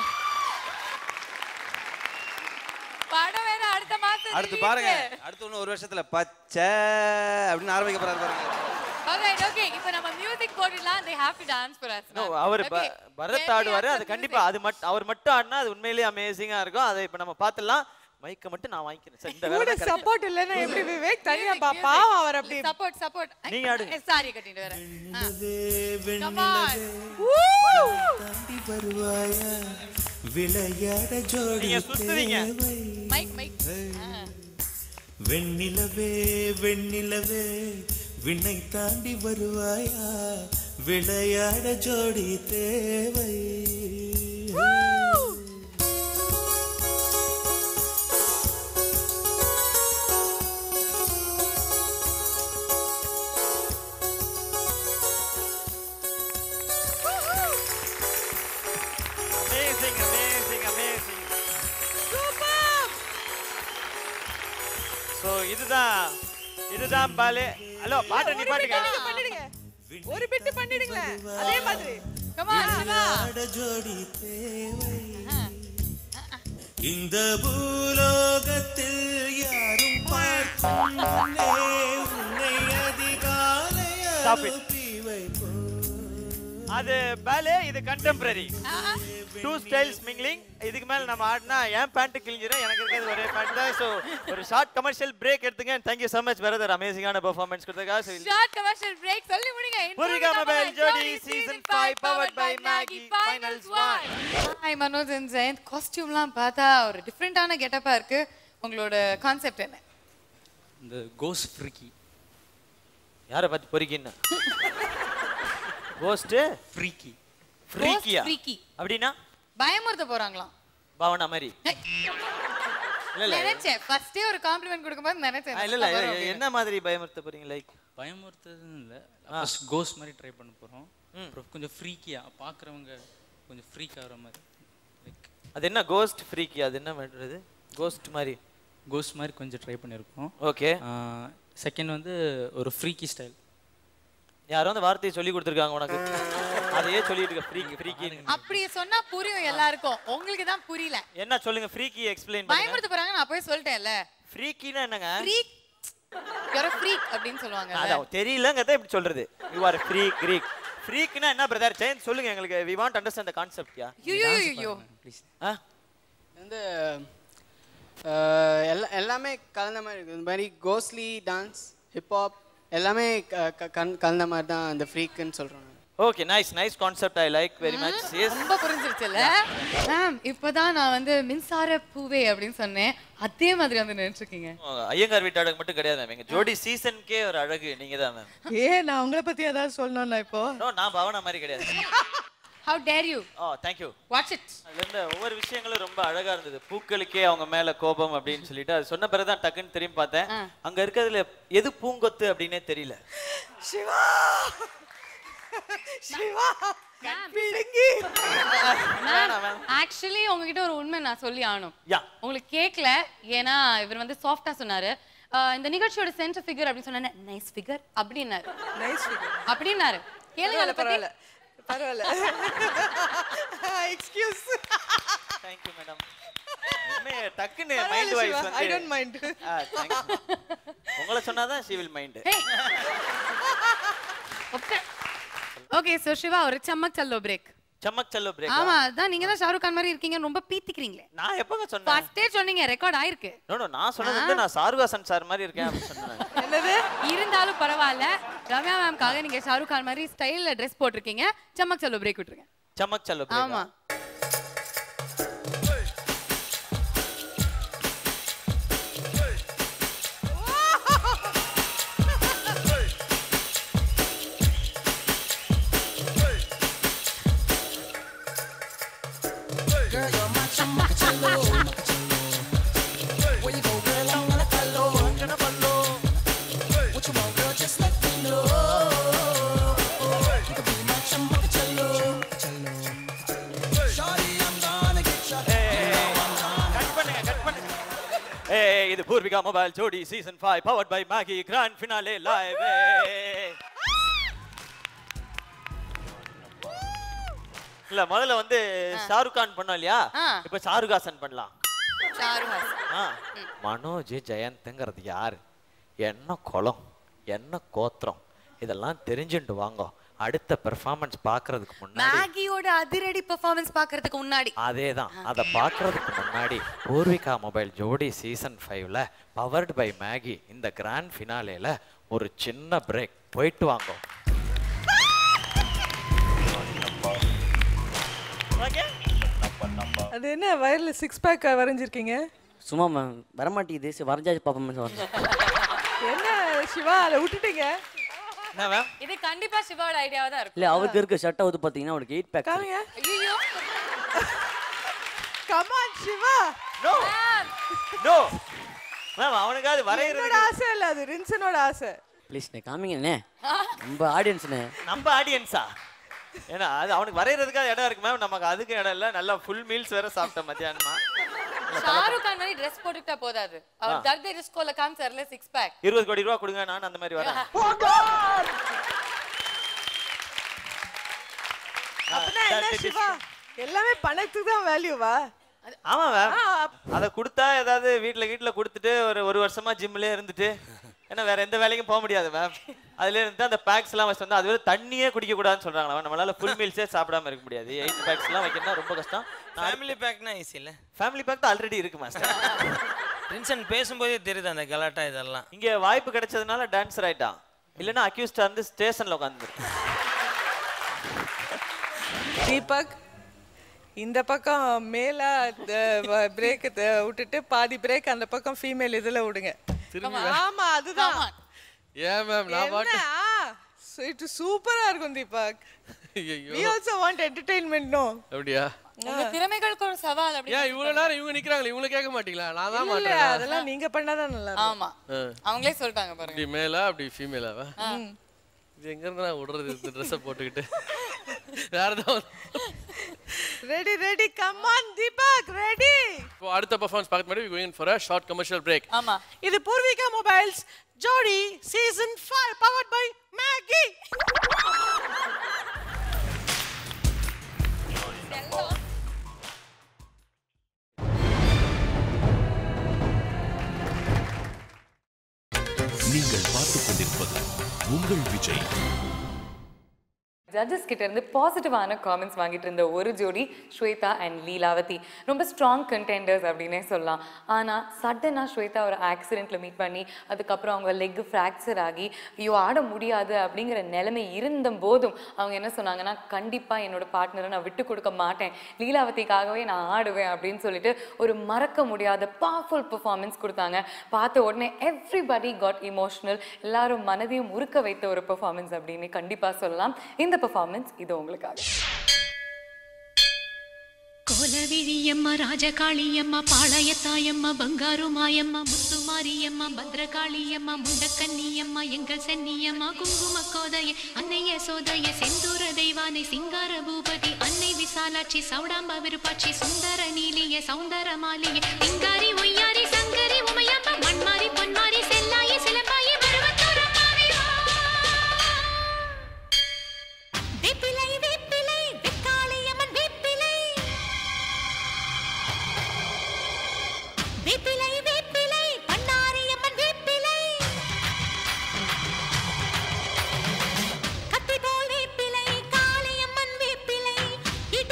[SPEAKER 5] படம் வேற அடுத்த மாசம்
[SPEAKER 20] அடுத்து பாருங்க அடுத்து இன்னும் ஒரு வருஷத்துல பச்சை அப்படின்னு ஆரம்பிக்க போறாரு பாருங்க
[SPEAKER 5] Alright, okay. இப்போ நம்ம மியூசிக் போட்டுடலாம் they have to dance for us
[SPEAKER 2] no
[SPEAKER 5] ma'am.
[SPEAKER 2] அவர்
[SPEAKER 5] Okay.
[SPEAKER 2] பரத் ஆடுவாரு அது கண்டிப்பா அது மட்டும் அவர் மட்டும் ஆடினா அது உண்மையிலேயே அமேசிங்கா இருக்கும் அதை இப்ப நம்ம பார்த்துடலாம் மைக்க மட்டும் நான் வாங்கிக்கிறேன் சார் இந்த
[SPEAKER 3] கூட
[SPEAKER 2] வேலை தான்
[SPEAKER 3] சப்போர்ட் இல்லைன்னா எப்படி விவேக் தனியா பா பாவம் அவர் அப்படி
[SPEAKER 5] சப்போர்ட் சப்போர்ட்
[SPEAKER 2] நீங்க ஆடுங்க.
[SPEAKER 5] சாரி கட்டிட்டு வரேன் Come on.
[SPEAKER 8] தாண்டி வருவாயா விளையாட ஜோடி
[SPEAKER 2] நீங்க சுத்துவீங்க.
[SPEAKER 8] தேவை.
[SPEAKER 5] மைக் மைக்
[SPEAKER 8] வெண்ணிலவே வெண்ணிலவே விண்ணை தாண்டி வருவாயா விளையாட ஜோடி தேவை
[SPEAKER 2] அமேசிங் அமேசிங் அமேசிங் சோ இதுதான் இதுதான் பாலே ஹலோ பாட்டை
[SPEAKER 3] ஒரு
[SPEAKER 2] நிப்பாட்டுங்க
[SPEAKER 3] bit நீங்க பண்ணிடுங்க ஒரு பிட்டு பண்ணிடுங்களேன் அதே மாதிரி
[SPEAKER 5] Come on, சிவா.
[SPEAKER 8] விளையாட ஜோடி தேவை இந்த பூலோகத்தில் யாரும் பார்க்கும் முன்னே உன்னை அதிகாலையா
[SPEAKER 2] Stop it.
[SPEAKER 8] அனுப்பி வைப்போம்
[SPEAKER 2] அது பேலே இது கண்டெம்பரரி டூ ஸ்டைல்ஸ் மிங்லிங் இதுக்கு மேல நம்ம ஆடினா என் பேண்ட் கிழிஞ்சிரும் எனக்கு இருக்கிறது ஒரே பேண்ட் தான் ஸோ ஒரு ஷார்ட் கமர்ஷியல் பிரேக் எடுத்துங்க தேங்க்யூ so much பிரதர் அமேசிங்கான பெர்ஃபார்மன்ஸ் கொடுத்ததுக்காக So,
[SPEAKER 5] Short commercial break சொல்லி முடிங்க
[SPEAKER 2] Poorvika mobile Jodi season five powered by Maggi finals one.
[SPEAKER 5] Hi Manoj and Jayanth காஸ்டியூம்லாம் பார்த்தா ஒரு டிஃப்ரெண்டான கெட்டப்பா இருக்கு உங்களோட கான்செப்ட் என்ன
[SPEAKER 4] இந்த கோஸ் ஃப்ரிக்கி
[SPEAKER 2] யாரை பார்த்து பொறிக்கின்னு கோஸ்ட்
[SPEAKER 4] ஃப்ரீக்கி
[SPEAKER 2] ஃப்ரீக்கியா
[SPEAKER 5] freaky.
[SPEAKER 2] அப்படின்னா
[SPEAKER 5] பயமுறுத்த போறாங்களாம்
[SPEAKER 2] பவனா மாதிரி இல்ல இல்ல
[SPEAKER 5] நினைச்சேன் ஃபர்ஸ்டே ஒரு காம்ப்ளிமெண்ட் கொடுக்கும்போது நினைச்சேன்
[SPEAKER 2] ஆ, இல்ல இல்ல
[SPEAKER 5] வரும் அப்படின்னு.
[SPEAKER 2] என்ன மாதிரி பயமுறுத்த போறீங்க லைக்
[SPEAKER 4] பயமுறுத்துறதுன்னு இல்லை ஃபர்ஸ்ட் கோஸ் மாதிரி ட்ரை பண்ண போகிறோம் அப்புறம் கொஞ்சம் ஃப்ரீக்கியாக பார்க்குறவங்க கொஞ்சம் ஃப்ரீக் ஆகிற மாதிரி லைக்
[SPEAKER 2] அது என்ன கோஸ்ட் ஃப்ரீக்கி அது என்ன பண்றது கோஸ்ட் மாதிரி
[SPEAKER 4] கோஸ் மாதிரி கொஞ்சம் ட்ரை பண்ணியிருக்கோம்
[SPEAKER 2] ஓகே
[SPEAKER 4] செகண்ட் வந்து ஒரு ஃப்ரீக்கி ஸ்டைல்
[SPEAKER 2] யாரோ அந்த வார்த்தையை சொல்லி கொடுத்துருக்காங்க உனக்கு அதையே சொல்லிட்டு இருக்க ஃப்ரீக்கி ஃப்ரீக்கி
[SPEAKER 5] அப்படி சொன்னா புரியும் எல்லாருக்கும் உங்களுக்கு தான் புரியல
[SPEAKER 2] என்ன சொல்லுங்க ஃப்ரீக்கி எக்ஸ்பிளைன் பண்ணுங்க
[SPEAKER 5] பயமுறுத்த போறாங்க நான் போய் சொல்லிட்டேன்ல
[SPEAKER 2] ஃப்ரீக்கினா என்னங்க
[SPEAKER 5] ஃப்ரீக் யாரோ ஃப்ரீக் அப்படின்னு சொல்லுவாங்க
[SPEAKER 2] அதான் தெரியலங்கிறத இப்படி சொல்றது யூ ஆர் ஃப்ரீக் கிரீக் ஃப்ரீக்னா என்ன பிரதர் ஜெயந்த் சொல்லுங்க எங்களுக்கு we want understand the concept yeah
[SPEAKER 5] ஐயோ ஐயோ
[SPEAKER 2] ஆ
[SPEAKER 12] வந்து அஹ், எல்லா எல்லாமே கலந்த மாதிரி இருக்குது இந்த மாதிரி கோஸ்லி டான்ஸ் ஹிப்ஹாப் எல்லாமே க- க- கலந்த- கலந்த மாதிரி தான் அந்த ஃப்ரீக்குன்னு சொல்கிறாங்க
[SPEAKER 2] okay nice nice concept I like very much yes
[SPEAKER 5] ரொம்ப புரிஞ்சிருச்சுல்ல மேம் இப்பதான் நான் வந்து மின்சார பூவே அப்படின்னு சொன்னேன் அதே மாதிரி வந்து நினைச்சிருக்கீங்க
[SPEAKER 2] ஐயங்கார் வீட்டு அழகு மட்டும் கிடையாது மேம் எங்க ஜோடி சீசனுக்கே ஒரு அழகு நீங்க தான் மேம்
[SPEAKER 3] ஏ நான் உங்களை பத்தி ஏதாவது சொல்லணும்னா இப்போ
[SPEAKER 2] நோ நான் பவனா மாதிரி கிடையாது
[SPEAKER 5] have dare you
[SPEAKER 2] O thank you
[SPEAKER 5] watch it
[SPEAKER 2] அதுல இருந்த ஒவ்வொரு விஷயங்களும் ரொம்ப அழகா இருந்தது பூக்களுக்கே அவங்க மேல கோபம் அப்படின்னு சொல்லிட்டு அது சொன்ன பிறகுதான் டக்குன்னு திரும்பி பார்த்தேன் அங்க இருக்கிறதுல எது பூங்கொத்து அப்படின்னே தெரியல
[SPEAKER 3] சிவா சிவா பிடுங்கி
[SPEAKER 11] ஆக்சுவலி உங்ககிட்ட ஒரு உண்மை நான் சொல்லி ஆகணும்
[SPEAKER 2] யா
[SPEAKER 11] உங்களுக்கு கேட்கல ஏன்னா இவர் வந்து சாஃப்டா சொன்னாரு ஆஹ் இந்த நிகழ்ச்சியோட சென்டர் ஃபிகர் அப்படின்னு சொன்ன நைஸ் ஃபிகர் அப்படின்னாரு
[SPEAKER 3] நைஸ் ஃபிகர்
[SPEAKER 11] அப்படின்னாரு கேளுங்க அதை பத்தி
[SPEAKER 3] பரவாயில்ல பரவாயில்ல எக்ஸ்கியூஸ்
[SPEAKER 2] தேங்க் யூ மேடம் உண்மையே டக்குன்னு
[SPEAKER 3] பரவாயில்ல
[SPEAKER 2] மைண்ட் வைஸ்
[SPEAKER 3] சிவா,
[SPEAKER 2] வந்து
[SPEAKER 3] I don't mind.
[SPEAKER 2] Ah, thanks. உங்களை சொன்னாதான் she will mind
[SPEAKER 11] okay so Siva ஒரு சம்மக் சல்லோ பிரேக்
[SPEAKER 2] சம்மக் செல்லோ பிரேக்
[SPEAKER 11] ஆமா அதான் நீங்க தான் ஷாருக் கான் மாதிரி இருக்கீங்கன்னு ரொம்ப பீத்திக்கிறீங்களே
[SPEAKER 2] நான் எப்பங்க சொன்னேன்
[SPEAKER 11] ஃபர்ஸ்டே சொன்னீங்க ரெக்கார்ட் ஆயிருக்கு
[SPEAKER 2] நோ நோ நான் சொன்னது வந்து நான் சாருகாசன் சார் மாதிரி இருக்கேன் அப்படின்னு சொன்னேன்
[SPEAKER 11] என்னது இருந்தாலும் பரவாயில்ல ரம்யா மேம்காக நீங்க ஷாருக் கான் மாதிரி ஸ்டைல்ல ட்ரெஸ் போட்டிருக்கீங்க சம்மக் செல்லோ பிரேக் விட்டுருங்க
[SPEAKER 2] சம்மக் செல்லோ
[SPEAKER 11] ஆமா
[SPEAKER 8] Girl, you're my chamacello. Where you go, girl? I'm gonna follow. I'm gonna follow. What you want, girl? Just let me know. You can be my chamacello. Shawty, I'm gonna get you. You know I'm gonna.
[SPEAKER 2] ஏ இது Poorvika mobile Jodi season five powered by Maggi grand finale live இல்ல முதல்ல வந்து ஷாருக் கான் பண்ணோம் இல்லையா
[SPEAKER 11] ஆ.
[SPEAKER 2] இப்ப ஷாருகாசன் பண்ணலாம்
[SPEAKER 11] ஷாருக் ஹாஸ்
[SPEAKER 2] ஆ. மனோஜ் ஜெயந்த்ங்கிறது யாரு என்ன குலம் என்ன கோத்திரம் இதெல்லாம் தெரிஞ்சுட்டு வாங்க அடுத்த பெர்ஃபார்மன்ஸ் பார்க்கறதுக்கு முன்னாடி
[SPEAKER 5] மேகியோட அதிரடி பெர்ஃபார்மன்ஸ் பார்க்கறதுக்கு முன்னாடி
[SPEAKER 2] அதே தான் அதை பார்க்கறதுக்கு முன்னாடி பூர்விகா மொபைல் ஜோடி சீசன் ஃபைவ்ல பவர்டு பை மேகி இந்த கிராண்ட் ஃபினாலேல ஒரு சின்ன பிரேக் போயிட்டு வாங்க
[SPEAKER 3] அது என்ன வயர்ல சிக்ஸ் பேக் வரைஞ்சிருக்கீங்க
[SPEAKER 15] சும்மா மேம் வரமாட்டேங்குது சரி வரைஞ்சாச்சு பர்ஃபார்மன்ஸ் வரணும்
[SPEAKER 3] என்ன சிவா அதை விட்டுட்டீங்க
[SPEAKER 11] இது கண்டிப்பா சிவாவோட ஐடியாவா தான் இருக்கும்
[SPEAKER 15] இல்லை அவருக்கு இருக்க ஷர்ட் ஆகுது பார்த்தீங்கன்னா அவருக்கு எயிட் பேக்
[SPEAKER 3] காமிங்க
[SPEAKER 11] ஐயோ
[SPEAKER 3] come on Siva
[SPEAKER 2] no no ma'am அவனுக்காவது வரைகிறது
[SPEAKER 3] என்னோட ஆசை இல்ல அது ரின்சனோட ஆசை
[SPEAKER 15] ப்ளீஸ் நே காமிங்கண்ணே ரொம்ப ஆடியன்ஸ்ண்ணே
[SPEAKER 2] நம்ம ஆடியன்ஸா ஏன்னா அது அவனுக்கு வரைகிறதுக்காக இடம் இருக்கு மேம் நமக்கு அதுக்கு இடம் இல்லை நல்லா ஃபுல் மீல்ஸ் வேற சாப்பிட்டேன் மத்தியானமா
[SPEAKER 11] ஷாருக் கான் மாதிரி ட்ரெஸ் போட்டுக்கிட்டா போதாது அவர்
[SPEAKER 2] ஆ.
[SPEAKER 11] தர்தே டிஸ்கோல காமிச்சார்ல சிக்ஸ் பேக்
[SPEAKER 2] இருபது கோடி ரூபா கொடுங்க நான் அந்த மாதிரி வரேன்
[SPEAKER 3] அப்படின்னா என்ன சிவா எல்லாமே பணத்துக்கு தான் வேல்யூவா
[SPEAKER 2] ஆமா மேம் அதை கொடுத்தா ஏதாவது வீட்ல வீட்ல கொடுத்துட்டு ஒரு ஒரு வருஷமா ஜிம்லயே இருந்துட்டு ஏன்னா வேற எந்த வேலைக்கும் போக முடியாது மேம் அதுல இருந்து அந்த பேக்ஸ் எல்லாம் வச்சு வந்து அது வந்து தண்ணியே குடிக்க கூடாதுன்னு சொல்றாங்களா நம்மளால ஃபுல் மீல்ஸே சாப்பிடாம இருக்க முடியாது எயிட் பேக்ஸ் எல்லாம் வைக்கணும்னா ரொம்ப கஷ்டம்
[SPEAKER 9] ஃபேமிலி பேக்னா ஈஸி இல்ல
[SPEAKER 2] ஃபேமிலி பேக் தான் ஆல்ரெடி இருக்கு மாஸ்டர்
[SPEAKER 9] டென்ஷன் பேசும்போதே தெரியுது அந்த கலாட்டா இதெல்லாம்
[SPEAKER 2] இங்க வாய்ப்பு கிடைச்சதுனால டான்சர் ஆயிட்டான் இல்லைன்னா அக்யூஸ்டா வந்து ஸ்டேஷன்ல உட்காந்து
[SPEAKER 3] தீபக் இந்த பக்கம் மேல பிரேக் விட்டுட்டு பாதி பிரேக் அந்த பக்கம் ஃபீமேல் இதுல விடுங்க
[SPEAKER 18] திரும்பி
[SPEAKER 3] ஆமா அதுதான்
[SPEAKER 18] ஏன் மேம் நான் பாட்டு
[SPEAKER 3] இது சூப்பரா இருக்கும் தீபக் we
[SPEAKER 18] ஐயோ
[SPEAKER 3] also want entertainment no
[SPEAKER 18] அப்படியா
[SPEAKER 11] உங்க திறமைகளுக்கு ஒரு சவால் அப்படி
[SPEAKER 18] ஏன் இவ்வளவு நேரம் இவங்க நிக்கிறாங்களே இவங்களை கேட்க மாட்டீங்களா நான் தான்
[SPEAKER 3] இல்ல
[SPEAKER 18] மாட்டேன்
[SPEAKER 3] அதெல்லாம் நீங்க பண்ணாதான் நல்லா இருக்கும்
[SPEAKER 11] ஆமா அவங்களே சொல்லிட்டாங்க பாருங்க
[SPEAKER 18] இப்படி மேலா அப்படி ஃபீமேலாவா
[SPEAKER 3] ம்.
[SPEAKER 18] இது எங்க இருந்து நான் விடுறது இந்த ட்ரெஸ்ஸை போட்டுக்கிட்டு வேற ஏதாவது
[SPEAKER 3] ready ready come on Deepak ready
[SPEAKER 18] இப்போ அடுத்த பர்ஃபார்மன்ஸ் பார்க்க முன்னாடி going for a short commercial break
[SPEAKER 11] ஆமா
[SPEAKER 3] இது Poorvika mobiles Jodi season 5 powered by Maggi
[SPEAKER 6] நீங்கள் பார்த்துக் கொண்டிருப்பது உங்கள் விஜய்
[SPEAKER 5] ஜட்ஜஸ் கிட்ட இருந்து பாசிட்டிவான காமெண்ட்ஸ் வாங்கிட்டு இருந்த ஒரு ஜோடி ஸ்வேதா அண்ட் லீலாவதி ரொம்ப ஸ்ட்ராங் கண்டெண்டர்ஸ் அப்படின்னே சொல்லலாம் ஆனால் சடனாக ஸ்வேதா ஒரு ஆக்சிடெண்ட்டில் மீட் பண்ணி அதுக்கப்புறம் அவங்க லெக் ஃப்ராக்சர் ஆகி ஐயோ ஆட முடியாது அப்படிங்கிற நிலைமை இருந்த போதும் அவங்க என்ன சொன்னாங்கன்னா கண்டிப்பாக என்னோட பார்ட்னரை நான் விட்டு கொடுக்க மாட்டேன் லீலாவதிக்காகவே நான் ஆடுவேன் அப்படின்னு சொல்லிட்டு ஒரு மறக்க முடியாத பவர்ஃபுல் பெர்ஃபார்மன்ஸ் கொடுத்தாங்க பார்த்த உடனே எவ்ரிபடி காட் இமோஷனல் எல்லாரும் மனதையும் உருக்க வைத்த ஒரு பெர்ஃபார்மன்ஸ் அப்படின்னு கண்டிப்பாக சொல்லலாம் இந்த பெர்ஃபார்மன்ஸ் இது உங்களுக்காக
[SPEAKER 19] కోలవిడియమ్మ రాజకాళియమ్మ పాళయத்தாயమ్మ బంగారు మాయమ్మ ముత్తు మారియమ్మ భద్రకాళియమ్మ ముండకన్னியம்மா எங்கள் சென்னியம்மா குங்கும கோதைய அன்னைய சோதைய செந்தூர தெய்வானை சிங்கார பூபதி அன்னை விசாலாட்சி சௌடாம்ப விருப்பாட்சி சுந்தர நீலிய சௌந்தர மாலிய சிங்காரி ஒய்யாரி சங்கரி உமையம்மா மண்மாரி பொன்மாரி செல்லாயி சிலம்பாயி வருவத்தூரம்மாவே வா. வேப்பிலை வேப்பிலை வெக்காளியம்மன் வேப்பிலை வேப்பிலை வேப்பிலை பண்ணாரியம்மன் வேப்பிலை கத்தி போல் வேப்பிலை காளியம்மன் வேப்பிலை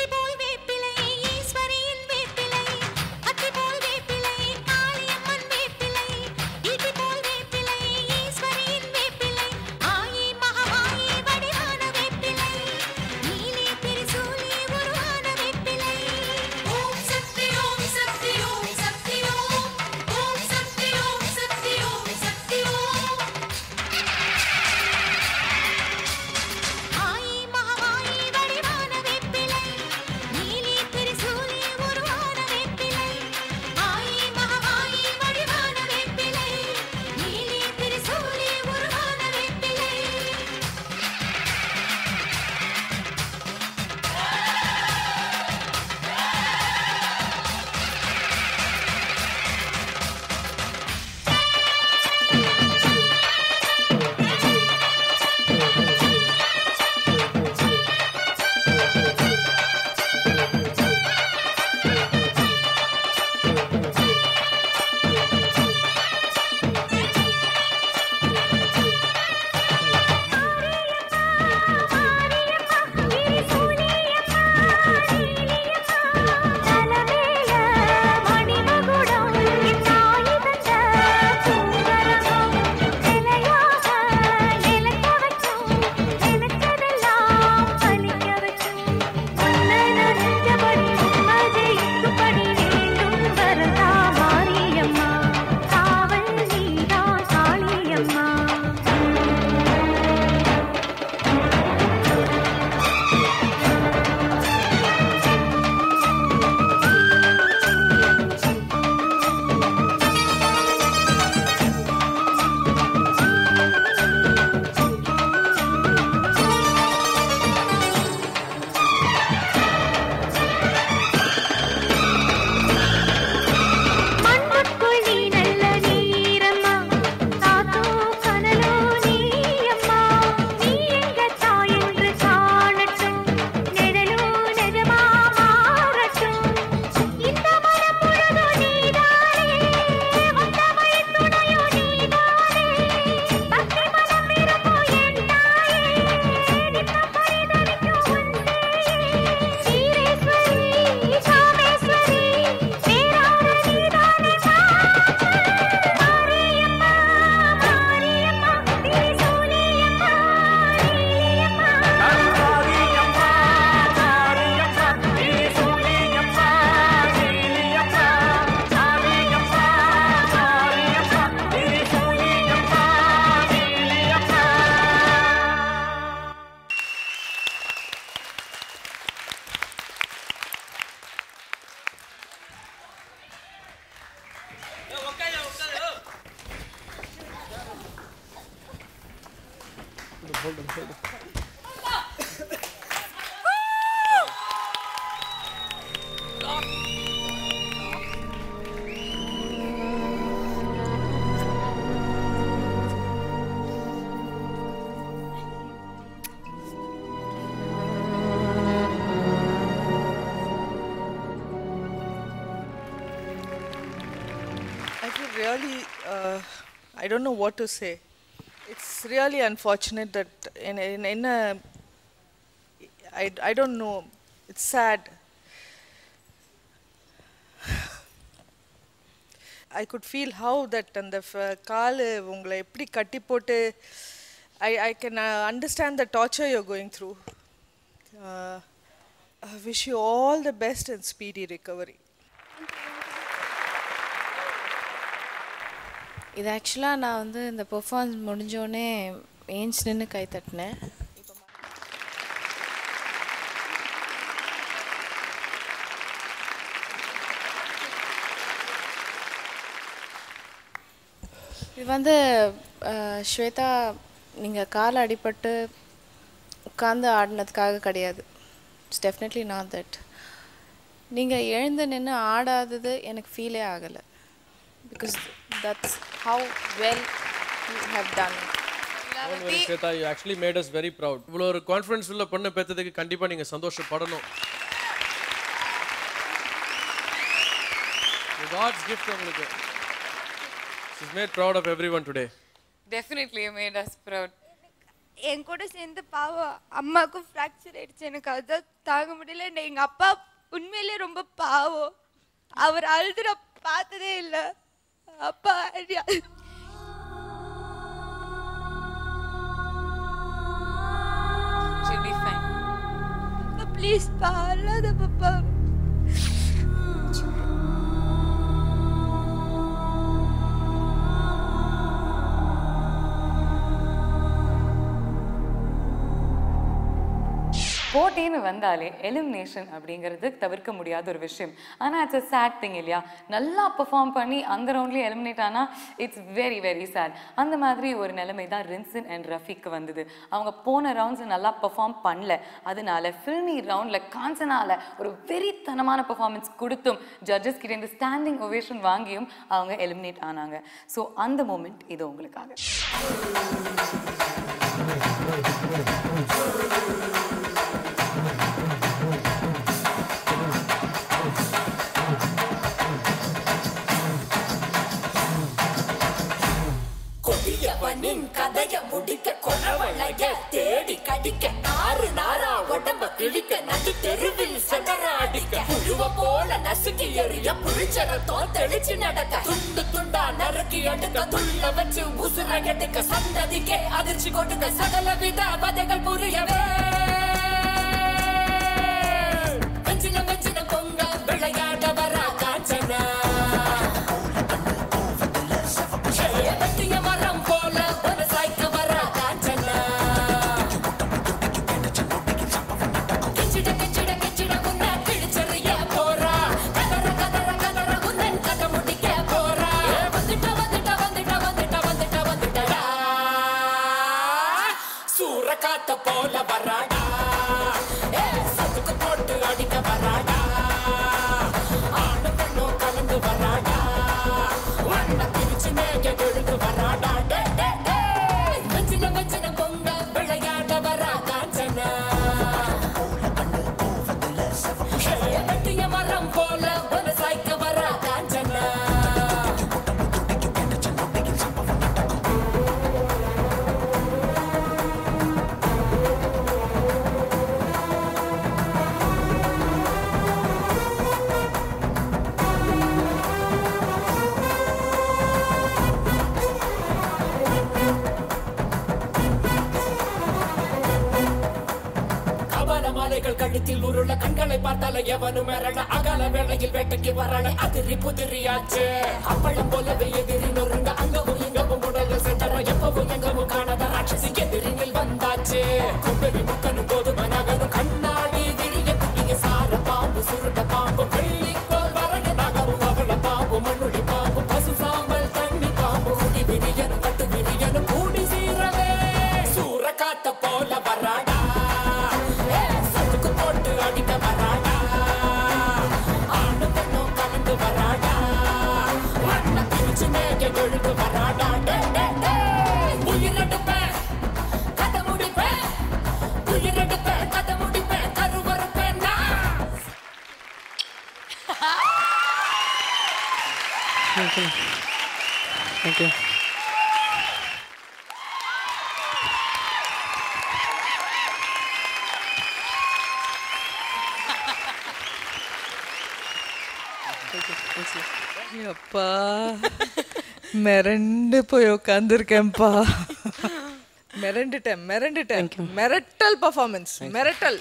[SPEAKER 18] hold on, hold on.
[SPEAKER 3] I feel really, uh, I don't know what to say. It's really unfortunate that in, in, in a, I, I don't know, it's sad. I could feel how that அந்த காலு உங்களை எப்படி கட்டி போட்டு I, I can uh, understand the torture you're going through. Uh, I wish you all the best and speedy recovery.
[SPEAKER 1] இது ஆக்சுவலாக நான் வந்து இந்த பெர்ஃபார்மன்ஸ் முடிஞ்சோடனே ஏஞ்சி நின்று கை தட்டினேன் இது வந்து அஹ், ஸ்வேதா நீங்கள் கால் அடிபட்டு உட்காந்து ஆடினதுக்காக கிடையாது இட்ஸ் டெஃபினெட்லி நாட் தட் நீங்கள் எழுந்து நின்று ஆடாதது எனக்கு ஃபீலே ஆகலை because that's how well you have done
[SPEAKER 18] Don't worry, Shweta, you actually made us very proud. இவ்வளோ ஒரு கான்ஃபிடன்ஸ் உள்ள பொண்ணை பெற்றதுக்கு கண்டிப்பா நீங்க சந்தோஷப்படணும் காட்ஸ் கிஃப்ட் உங்களுக்கு is made proud of everyone today
[SPEAKER 5] definitely made us proud
[SPEAKER 14] என் கூட சேர்ந்து பாவம் அம்மாவுக்கும் ஃப்ராக்சர் ஆயிடுச்சு எனக்கு அதுதான் தாங்க முடியல நான் எங்க அப்பா உண்மையிலே ரொம்ப பாவம் அவர் அழுது நான் பார்த்ததே இல்லை அப்பா அடி-
[SPEAKER 5] She'll be fine.
[SPEAKER 14] ப்ளீஸ் பா அழாத பாப்பா
[SPEAKER 5] போட்டின்னு வந்தாலே எலிமினேஷன் அப்படிங்கிறது தவிர்க்க முடியாத ஒரு விஷயம் ஆனால் இட்ஸ் a சேட் திங் இல்லையா நல்லா பெர்ஃபார்ம் பண்ணி அந்த ரவுண்ட்லேயே எலிமினேட் ஆனால் இட்ஸ் வெரி வெரி சேட் அந்த மாதிரி ஒரு நிலைமை தான் ரின்சன் அண்ட் ரஃபிக்கு வந்தது அவங்க போன ரவுண்ட்ஸ் நல்லா பெர்ஃபார்ம் பண்ணல அதனால ஃபில்மி ரவுண்டில் காஞ்சனால ஒரு வெறித்தனமான பெர்ஃபார்மன்ஸ் கொடுத்தும் ஜட்ஜஸ் கிட்ட இருந்து ஸ்டாண்டிங் ஒவேஷன் வாங்கியும் அவங்க எலிமினேட் ஆனாங்க ஸோ அந்த மூமெண்ட் இது உங்களுக்காக
[SPEAKER 8] கொடியவனின் கதைய முடிக்க கொணவளைய தேடி கடிக்க நாறு நாரா உடம்ப கிழிக்க நடு தெருவில் சதற அடிக்க புழுவ போல நசுக்கி எறிய புளிச்சரத்தோ தெளிச்சு நடக்க துண்டு துண்டா நறுக்கி எடுக்க துள்ள வச்சு உசுர எடுக்க சந்ததிக்கே அதிர்ச்சி கொடுக்க சகல வித வதைகள் புரியவே வெஞ்சின வெஞ்சின பொங்க விளையாட வர காஞ்சனா வெட்டிய மரம் போல ஒரு சாய்க்க வர காஞ்சனா கிச்சிட கிச்சிட கிச்சிட உன்னை கிழிச்செறிய போறா கதற கதற கதற உன்னன் கதை முடிக்க போறா வந்துட்ட வந்துட்ட வந்துட்ட வந்துட்ட வந்துட்ட வந்துட்டடா சூற காத்த போல வராடா ஏ சதுக்கு போட்டு அடிக்க வராடா ஆணு பெண்ணும் கலந்து வராடா வண்ண பிரிச்சு மேக விழுந்து வராடா டே டே டே வஞ்சின வஞ்சின பொங்க விளையாட வரா காஞ்சனா ஏ, வெட்டிய மரம் போல ஒரு சாய்க்க வரா காஞ்சனா கவல மாலைகள் கழுத்தில் உருள கண்களை பார்த்தால எவனும் மிரள அகல வேளையில் வேட்டைக்கு வரல அதிரி புதிரியாச்சு அப்பளம் போலவே எதிரி நொறுங்க அங்கவும் இங்கவும் உடல்கள் சென்றன எப்பவும் எங்கவும் காணாத ராட்சசி எதிரினில் வந்தாச்சு கும்பெரி முக்கனும் கோதுமை நகரும் கண்ணாடி விரிய குட்டிய சார பாம்பு சுருட்ட பாம்பு வெள்ளிக்கோல் வரைய நகரும் அவள பாம்பு மண்ணுடி பாம்பு பசு சாம்பல் தண்ணி பாம்பு குடி விரியனும் கட்டு விரியனும் கூடி சீரவே சூற காத்த
[SPEAKER 15] தேங்க்யூ
[SPEAKER 3] அப்பா மிரண்டு போய் உட்காந்துருக்கேன்ப்பா மிரண்டுட்டேன் மிரண்டுட்டேன் மிரட்டல் பர்ஃபார்மன்ஸ் மிரட்டல்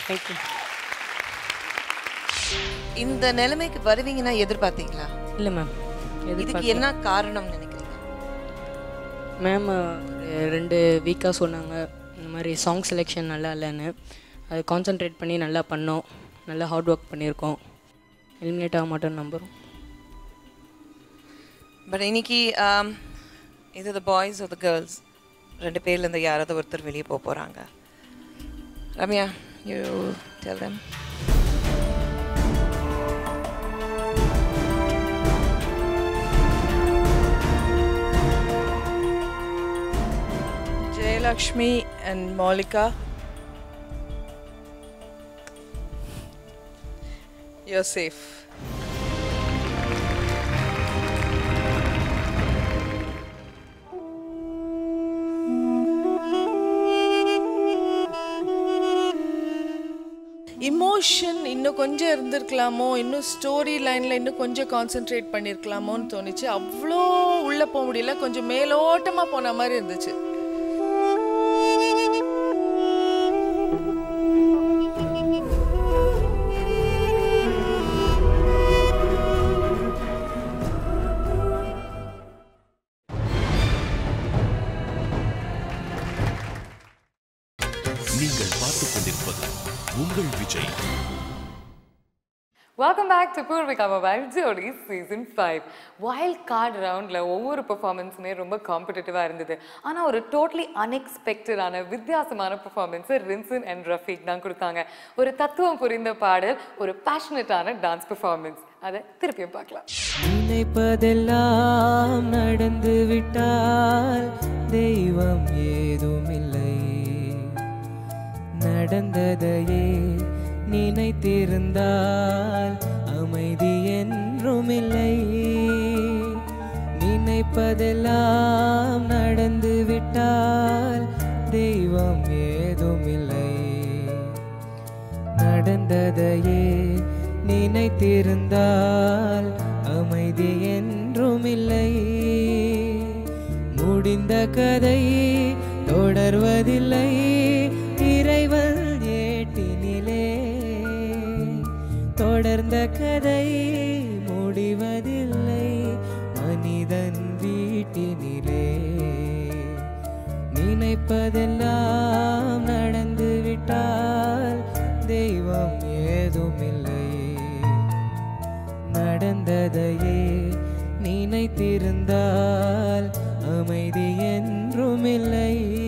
[SPEAKER 24] இந்த நிலைமைக்கு வருவீங்கன்னா எதிர்பார்த்தீங்களா
[SPEAKER 15] இல்லை மேம்
[SPEAKER 24] இதுக்கு என்ன காரணம் நினைக்கிறீங்க
[SPEAKER 15] மேம் ரெண்டு வீக்காக சொன்னாங்க இந்த மாதிரி சாங் செலெக்ஷன் நல்லா இல்லைன்னு அது கான்சென்ட்ரேட் பண்ணி நல்லா பண்ணோம் நல்லா ஹார்ட் ஒர்க் பண்ணியிருக்கோம் எலிமினேட் ஆக மாட்டோம்னு நம்புகிறோம்
[SPEAKER 24] பட் இன்னைக்கு um, இது the boys or the girls ரெண்டு பேர்ல இருந்து யாராவது ஒருத்தர் வெளியே போக போறாங்க Ramya you tell them
[SPEAKER 3] Jayalakshmi and Malika. You're safe. Emotion இன்னும் கொஞ்சம் இருந்திருக்கலாமோ இன்னும் ஸ்டோரி லைனில் இன்னும் கொஞ்சம் கான்சென்ட்ரேட் பண்ணியிருக்கலாமோன்னு தோணுச்சு அவ்வளோ உள்ளே போக முடியல கொஞ்சம் மேலோட்டமாக போன மாதிரி இருந்துச்சு
[SPEAKER 6] நீங்கள் பார்த்துக் கொண்டிருப்பது உங்கள் Vijay
[SPEAKER 7] welcome back to Poorvika mobile Jodi season five wild card ரவுண்டில் ஒவ்வொரு பெர்ஃபார்மன்ஸுமே ரொம்ப காம்படிட்டிவாக இருந்தது ஆனால் ஒரு டோட்டலி அன்எக்ஸ்பெக்டடான வித்தியாசமான பெர்ஃபார்மன்ஸை ரின்சன் அண்ட் ரஃபீக் தான் கொடுத்தாங்க ஒரு தத்துவம் புரிந்த பாடல் ஒரு பேஷனட்டான டான்ஸ் பெர்ஃபார்மன்ஸ் அதை திருப்பியும் பார்க்கலாம்
[SPEAKER 13] நினைப்பதெல்லாம் நடந்து விட்டால் தெய்வம் ஏதுமில்லை நடந்ததையே நினைத்திருந்தால் அமைதி என்றுமில்லை நினைப்பதெல்லாம் நடந்து விட்டால் தெய்வம் ஏதுமில்லை நடந்ததையே நினைத்திருந்தால் அமைதி என்றுமில்லை முடிந்த கதை தொடர்வதில்லை இறைவன் ஏட்டினிலே தொடர்ந்த கதை முடிவதில்லை மனிதன் வீட்டினிலே நினைப்பதெல்லாம் நடந்து விட்டால் தெய்வம் ஏதுமில்லை நடந்ததையே நினைத்திருந்தால் அமைதி என்றுமில்லை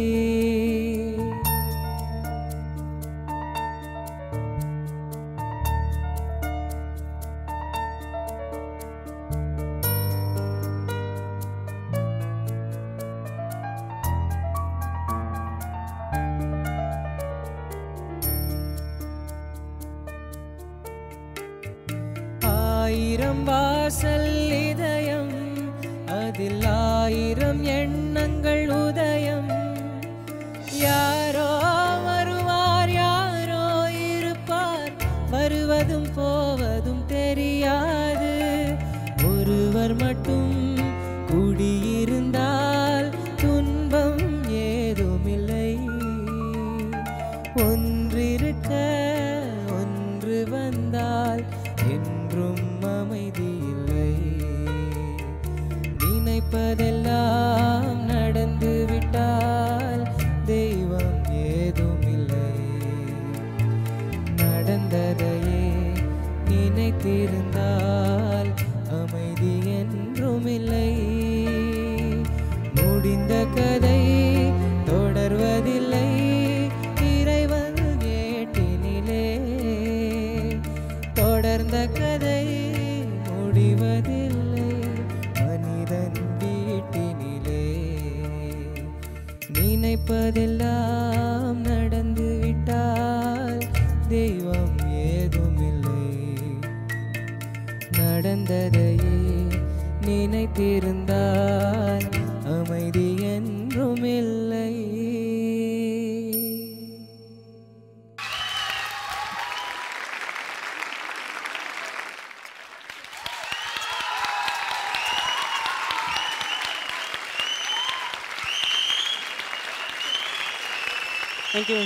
[SPEAKER 13] ஆயிரம் வாசல் இதயம் அதில் ஆயிரம் எண்ணங்கள் உதயம் யாரோ வருவார் யாரோ இருப்பார் வருவதும் போவதும் தெரியாது ஒருவர் மட்டும் குடியிருந்தால் துன்பம் ஏதுமில்லை ஒன்றிருக்க ஒன்று வந்தால் என்றும் அமைதி இல்லை நினைப்பதெல்லாம் நடந்து விட்டால் தெய்வம் ஏதுமில்லை நடந்ததையே நினைத்திருந்தால் அமைதி என்றுமில்லை முடிந்த கதை தொடர்வதில்லை இறைவன் ஏட்டினிலே தொடர்ந்த கதை முடிவதில்லை மனிதன் வீட்டினிலே நினைப்பதெல்லாம் நடந்து விட்டால் தெய்வம் ஏதுமில்லை நடந்ததையே நினைத்திருந்தால் ஒன்றுமில்லை
[SPEAKER 15] thank you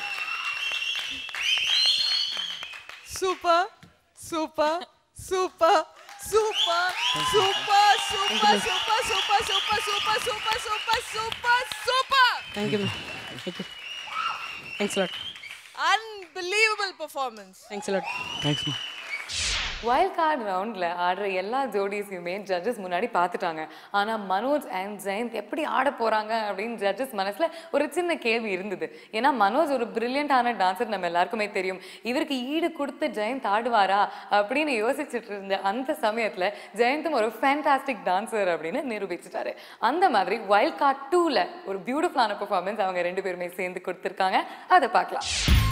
[SPEAKER 3] super super super super super super super super super super super super super super
[SPEAKER 15] thank you ma'am thank you thanks lot
[SPEAKER 3] unbelievable performance
[SPEAKER 15] thanks lot thanks ma'am
[SPEAKER 7] wild card ரவுண்டில் ஆடுற எல்லா ஜோடிஸையுமே ஜட்ஜஸ் முன்னாடி பார்த்துட்டாங்க ஆனால் மனோஜ் அண்ட் ஜெயந்த் எப்படி ஆட போகிறாங்க அப்படின்னு ஜட்ஜஸ் மனசில் ஒரு சின்ன கேள்வி இருந்தது ஏன்னா மனோஜ் ஒரு பிரில்லியண்டான டான்சர் நம்ம எல்லாருக்குமே தெரியும் இவருக்கு ஈடு கொடுத்து ஜெயந்த் ஆடுவாரா அப்படின்னு யோசிச்சுட்டு இருந்த அந்த சமயத்தில் ஜெயந்தும் ஒரு ஃபேண்டாஸ்டிக் டான்சர் அப்படின்னு நிரூபிச்சிட்டாரு அந்த மாதிரி வைல்ட் கார்ட் டூவில் ஒரு பியூட்டிஃபுல்லான பெர்ஃபார்மன்ஸ் அவங்க ரெண்டு பேருமே சேர்ந்து கொடுத்துருக்காங்க அதை பார்க்கலாம்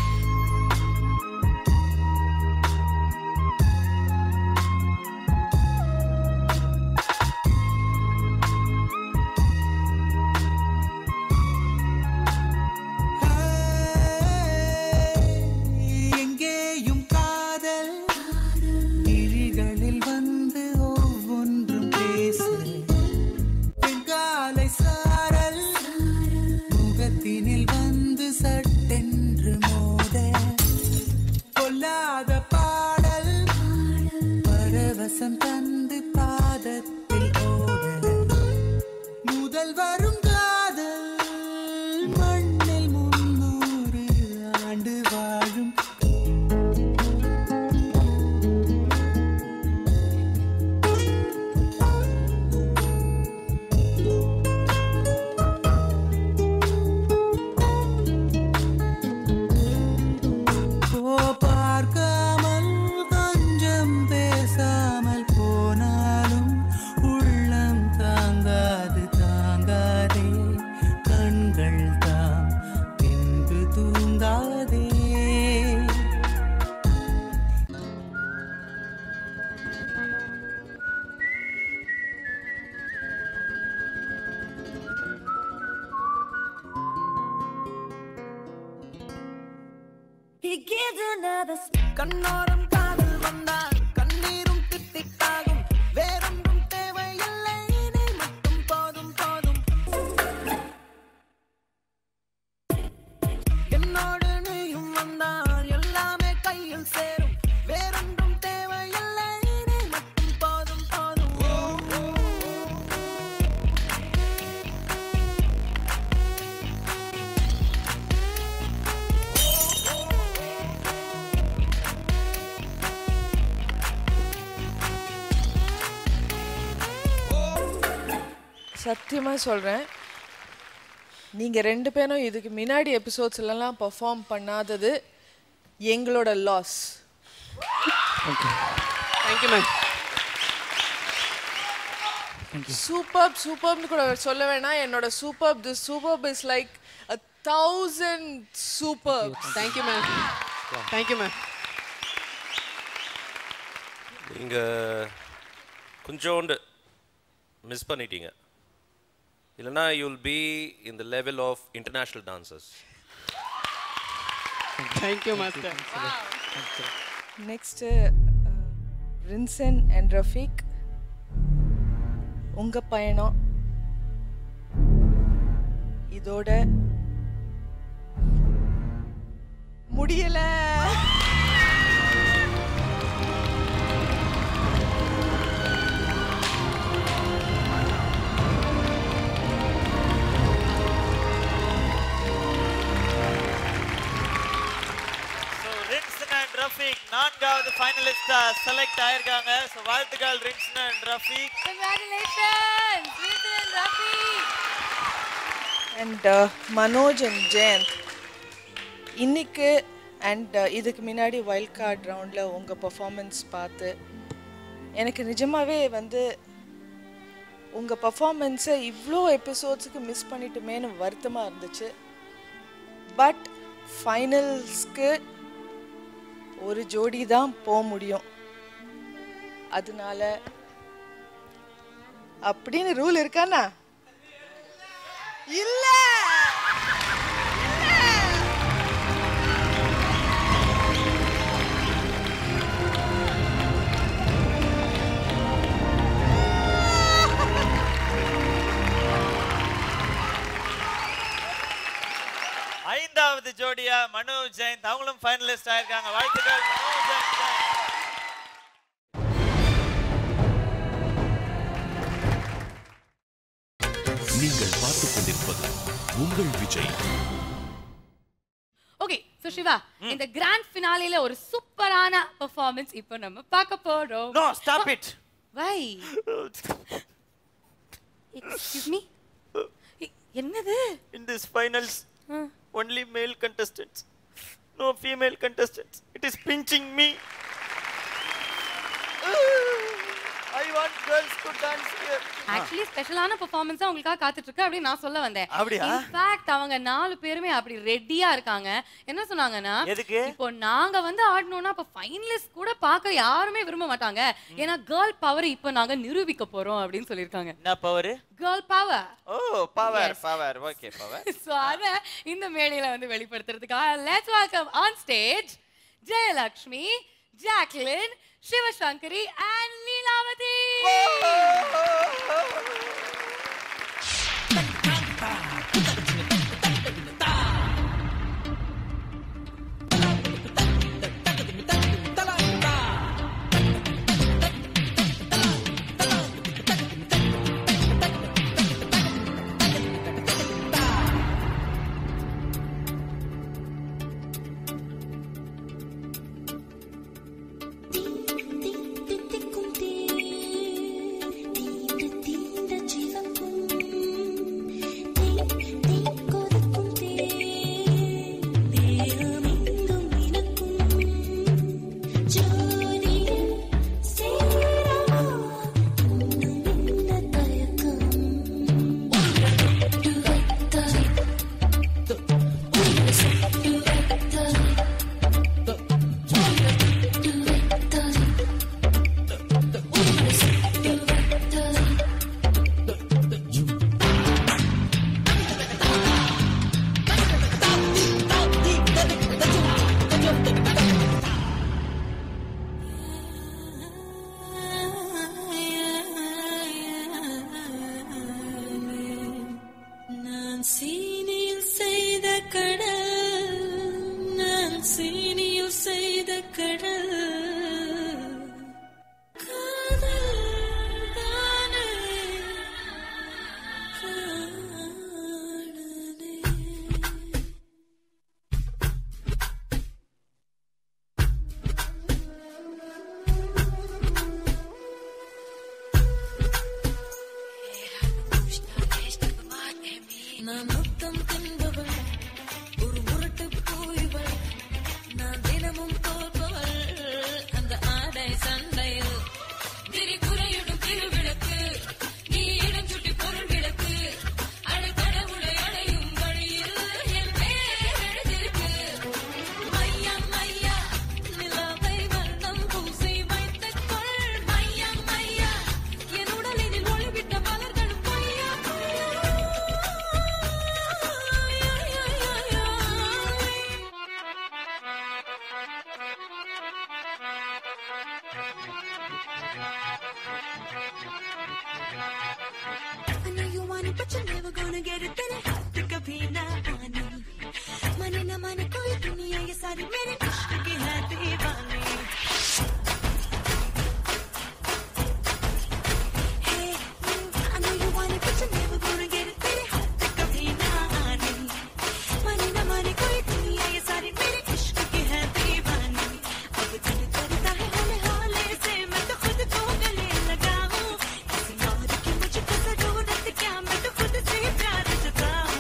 [SPEAKER 16] எங்கேயும் காதல் விழிகளில் வந்து ஒவ்வொன்றும் பேச வெங்காலை சாரல் முகத்தினில் வந்து சட்டென்று மோத கொல்லாத பாடல் பரவசம் தந்து பாதத்தில் ஓட முதல் வரும் காதல் மண்ணில் முன்னூறு ஆண்டு வாழும் போ பார்க்காமல் கொஞ்சம் பேசாமல் போனாலும் உள்ளம் தாங்காது தாங்காதே கண்கள் தாம் பின்பு தூங்காதே கண்ணோரம் காதல் வந்தால் கண்ணீரும் தித்திக்காகும் வேறொன்றும் தேவையில்லை நீ மட்டும் போதும் போதும் என்னோடு நீயும் வந்தால் எல்லாமே கையில் சேரும் வேறொன்றும் தேவையில்லை நீ மட்டும் போதும் போதும்
[SPEAKER 3] சத்தியமாக சொல்கிறேன் நீங்கள் ரெண்டு பேரும் இதுக்கு முன்னாடி எபிசோட்ஸ்லாம் பெர்ஃபார்ம் பண்ணாதது எங்களோட லாஸ்
[SPEAKER 15] தேங்க்யூ மேம்
[SPEAKER 3] சூப்பர் சூப்பர்னு கூட சொல்ல வேணாம் என்னோட super this super is like a thousand super
[SPEAKER 12] thank you ma'am thank you ma'am
[SPEAKER 17] நீங்கள் கொஞ்சோண்டு மிஸ் பண்ணிட்டீங்க இல்லைனா you'll be in the level of international dancers
[SPEAKER 12] thank you master
[SPEAKER 3] next Rinsan and Rafiq உங்கள் பயணம் இதோட முடியல
[SPEAKER 2] ஸோ ரின்சன் அண்ட் ரஃபீக் நான்காவது ஃபைனலிஸ்டா செலக்ட் ஆயிருக்காங்க ஸோ வாழ்த்துக்கள் Rinsan and Rafiq
[SPEAKER 11] Congratulations, Rinsan and Rafi.
[SPEAKER 3] And Manoj and Jayanth இன்னைக்கு அண்ட் இதுக்கு முன்னாடி வைல்ட் கார்ட் ரவுண்டில் உங்கள் பர்ஃபார்மன்ஸ் பார்த்து எனக்கு நிஜமாவே வந்து உங்கள் பர்ஃபார்மன்ஸை இவ்வளோ எபிசோட்ஸுக்கு மிஸ் பண்ணிட்டுமேனு வருத்தமாக இருந்துச்சு பட் ஃபைனல்ஸ்க்கு ஒரு ஜோடி தான் போக முடியும் அதனால அப்படின்னு ரூல் இருக்காண்ணா இல்ல
[SPEAKER 2] மூணாவது ஜோடியா மனு ஜெயந்த் அவங்களும் ஃபைனலிஸ்ட் ஆயிருக்காங்க வாழ்த்துக்கள் மனு ஜெயந்த்
[SPEAKER 6] நீங்கள் பார்த்துக் கொண்டிருப்பது உங்கள் விஜய்
[SPEAKER 11] ஓகே சோ சிவா இந்த கிராண்ட் ஃபினாலேல ஒரு சூப்பரான பெர்ஃபார்மன்ஸ் இப்போ நம்ம பார்க்க போறோம்
[SPEAKER 2] no stop it
[SPEAKER 11] why excuse me என்னது
[SPEAKER 2] In this finals, only male contestants. No female contestants. It is pinching me. I want girls to dance here.
[SPEAKER 11] Actually ஸ்பெஷலான பெர்ஃபார்மன்ஸ் உங்களுக்காக காத்துட்டு இருக்கு அப்படின்னு நான் சொல்ல வந்தேன்
[SPEAKER 2] அப்படியா?
[SPEAKER 11] இன்ஃபேக்ட் அவங்க நாலு பேருமே அப்படி ரெடியா இருக்காங்க என்ன சொன்னாங்கன்னா
[SPEAKER 2] எதுக்கு?
[SPEAKER 11] இப்போ நாங்க வந்து ஆடணும்னா அப்ப ஃபைனலிஸ்ட் கூட பார்க்க யாருமே விரும்ப மாட்டாங்க ஏன்னா கேர்ள் பவர் இப்போ நாங்க நிரூபிக்க போறோம் அப்படின்னு சொல்லியிருக்காங்க
[SPEAKER 2] என்ன power
[SPEAKER 11] girl power
[SPEAKER 2] oh power power okay power
[SPEAKER 11] so அதை இந்த மேடையில வந்து வெளிப்படுத்துறதுக்காக let's welcome on stage Jayalakshmi Jacqueline Sivasankari and Leelavathi
[SPEAKER 16] நான் சீனியில் செய்த கடல் நான் சீனியில் செய்த கடல் காதல் தானே நான் முத்தம் தின்பவள் ஒரு முரட்டு போய்வள் நான் தினமும் தோற்பவள் அந்த ஆடை சண்டையில் திரி குறையிடும் திருவிளக்கு நீ இடம் சுட்டி பொருள் விளக்கு அடை கடவுளை அடையும் வழியில் என் பேர் எழுதிருக்கு மையா மையா நிலாவை வர்ணம் பூசி வைத்துக் கொள் மையா மையா என் உடலினில் ஒளிவிட்ட மலர்களும் பொய்யா I know you want it, but you're never gonna get it. तेरे हाथ कभी ना आने माने ना माने कोई दुनिया ये सारी मेरे इश्क की है दीवानी Hey, you, I know you want it, but you're never gonna get it. तेरे हाथ कभी ना आने माने ना माने कोई दुनिया ये सारी मेरे इश्क की है दीवानी अब दिल करता है हौले हौले से मैं तो खुद को गले लगाऊं किसी और की मुझको जरूरत क्या मैं तो खुद से ही प्यार जताऊं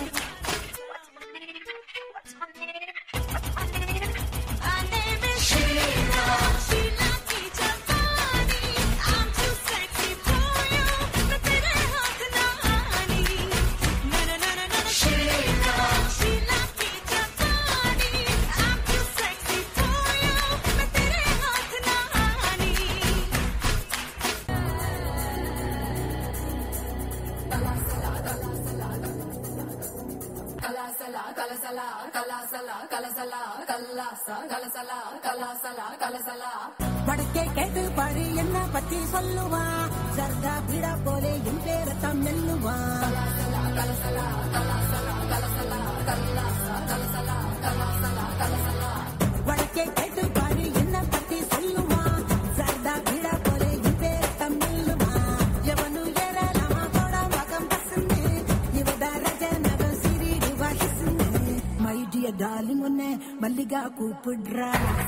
[SPEAKER 16] आने में शीला शीला की जवानी I'm too sexy for you मैं तेरे हाथ ना आनी ना ना ना ना ना शीला शीला की जवानी I'm too sexy for you मैं तेरे हाथ ना आनी
[SPEAKER 10] படுக்கை கேட்டு பாரு என்ன பத்தி சொல்லுவா சர்தா பிடா போலே என் பேரத்தான் மெல்லுவா டார்லிங் உன்னை மல்லிகா கூப்பிடுறா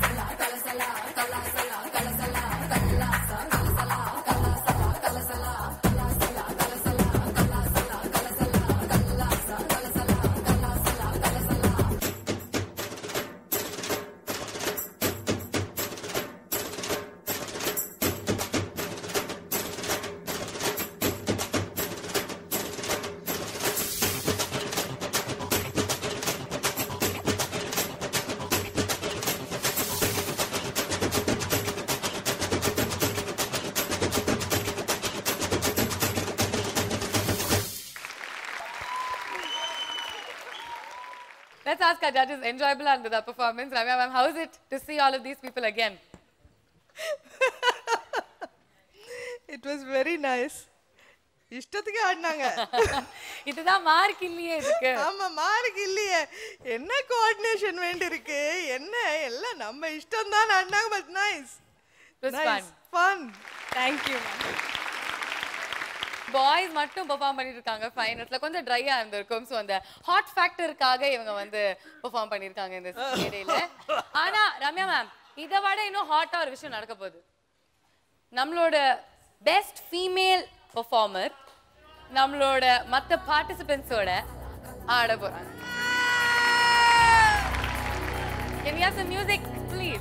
[SPEAKER 7] Let's ask our judges, enjoyable under the performance. Ramya ma'am, how is it to see all of these people again?
[SPEAKER 3] It was very nice இஷ்டத்துக்கு ஆடினாங்க
[SPEAKER 7] இதுதான் மார்க் இல்லையே இதுக்கு
[SPEAKER 3] ஆமா மார்க் இல்லையே என்ன கோஆர்டினேஷன் வேண்டியிருக்கு என்ன எல்லாம் நம்ம இஷ்டம் தான் ஆடினாங்க but nice
[SPEAKER 7] was fun.
[SPEAKER 3] Fun thank you
[SPEAKER 7] பாய்ஸ் மட்டும் பெர்ஃபார்ம் பண்ணிட்டு இருக்காங்க ஃபைனல்ஸ்ல கொஞ்சம் ட்ரையா இருந்திருக்கும் ஸோ அந்த ஹாட் ஃபேக்டருக்காக இவங்க வந்து பெர்ஃபார்ம் பண்ணிருக்காங்க இந்த மேடையில ஆனா ரம்யா மேம் இதை விட இன்னும் ஹாட்டா ஒரு விஷயம் நடக்க போகுது நம்மளோட பெஸ்ட் ஃபீமேல் பெர்ஃபார்மர் நம்மளோட மற்ற பார்ட்டிசிபென்ட்ஸோட ஆட போறாங்க Can we have some music, please?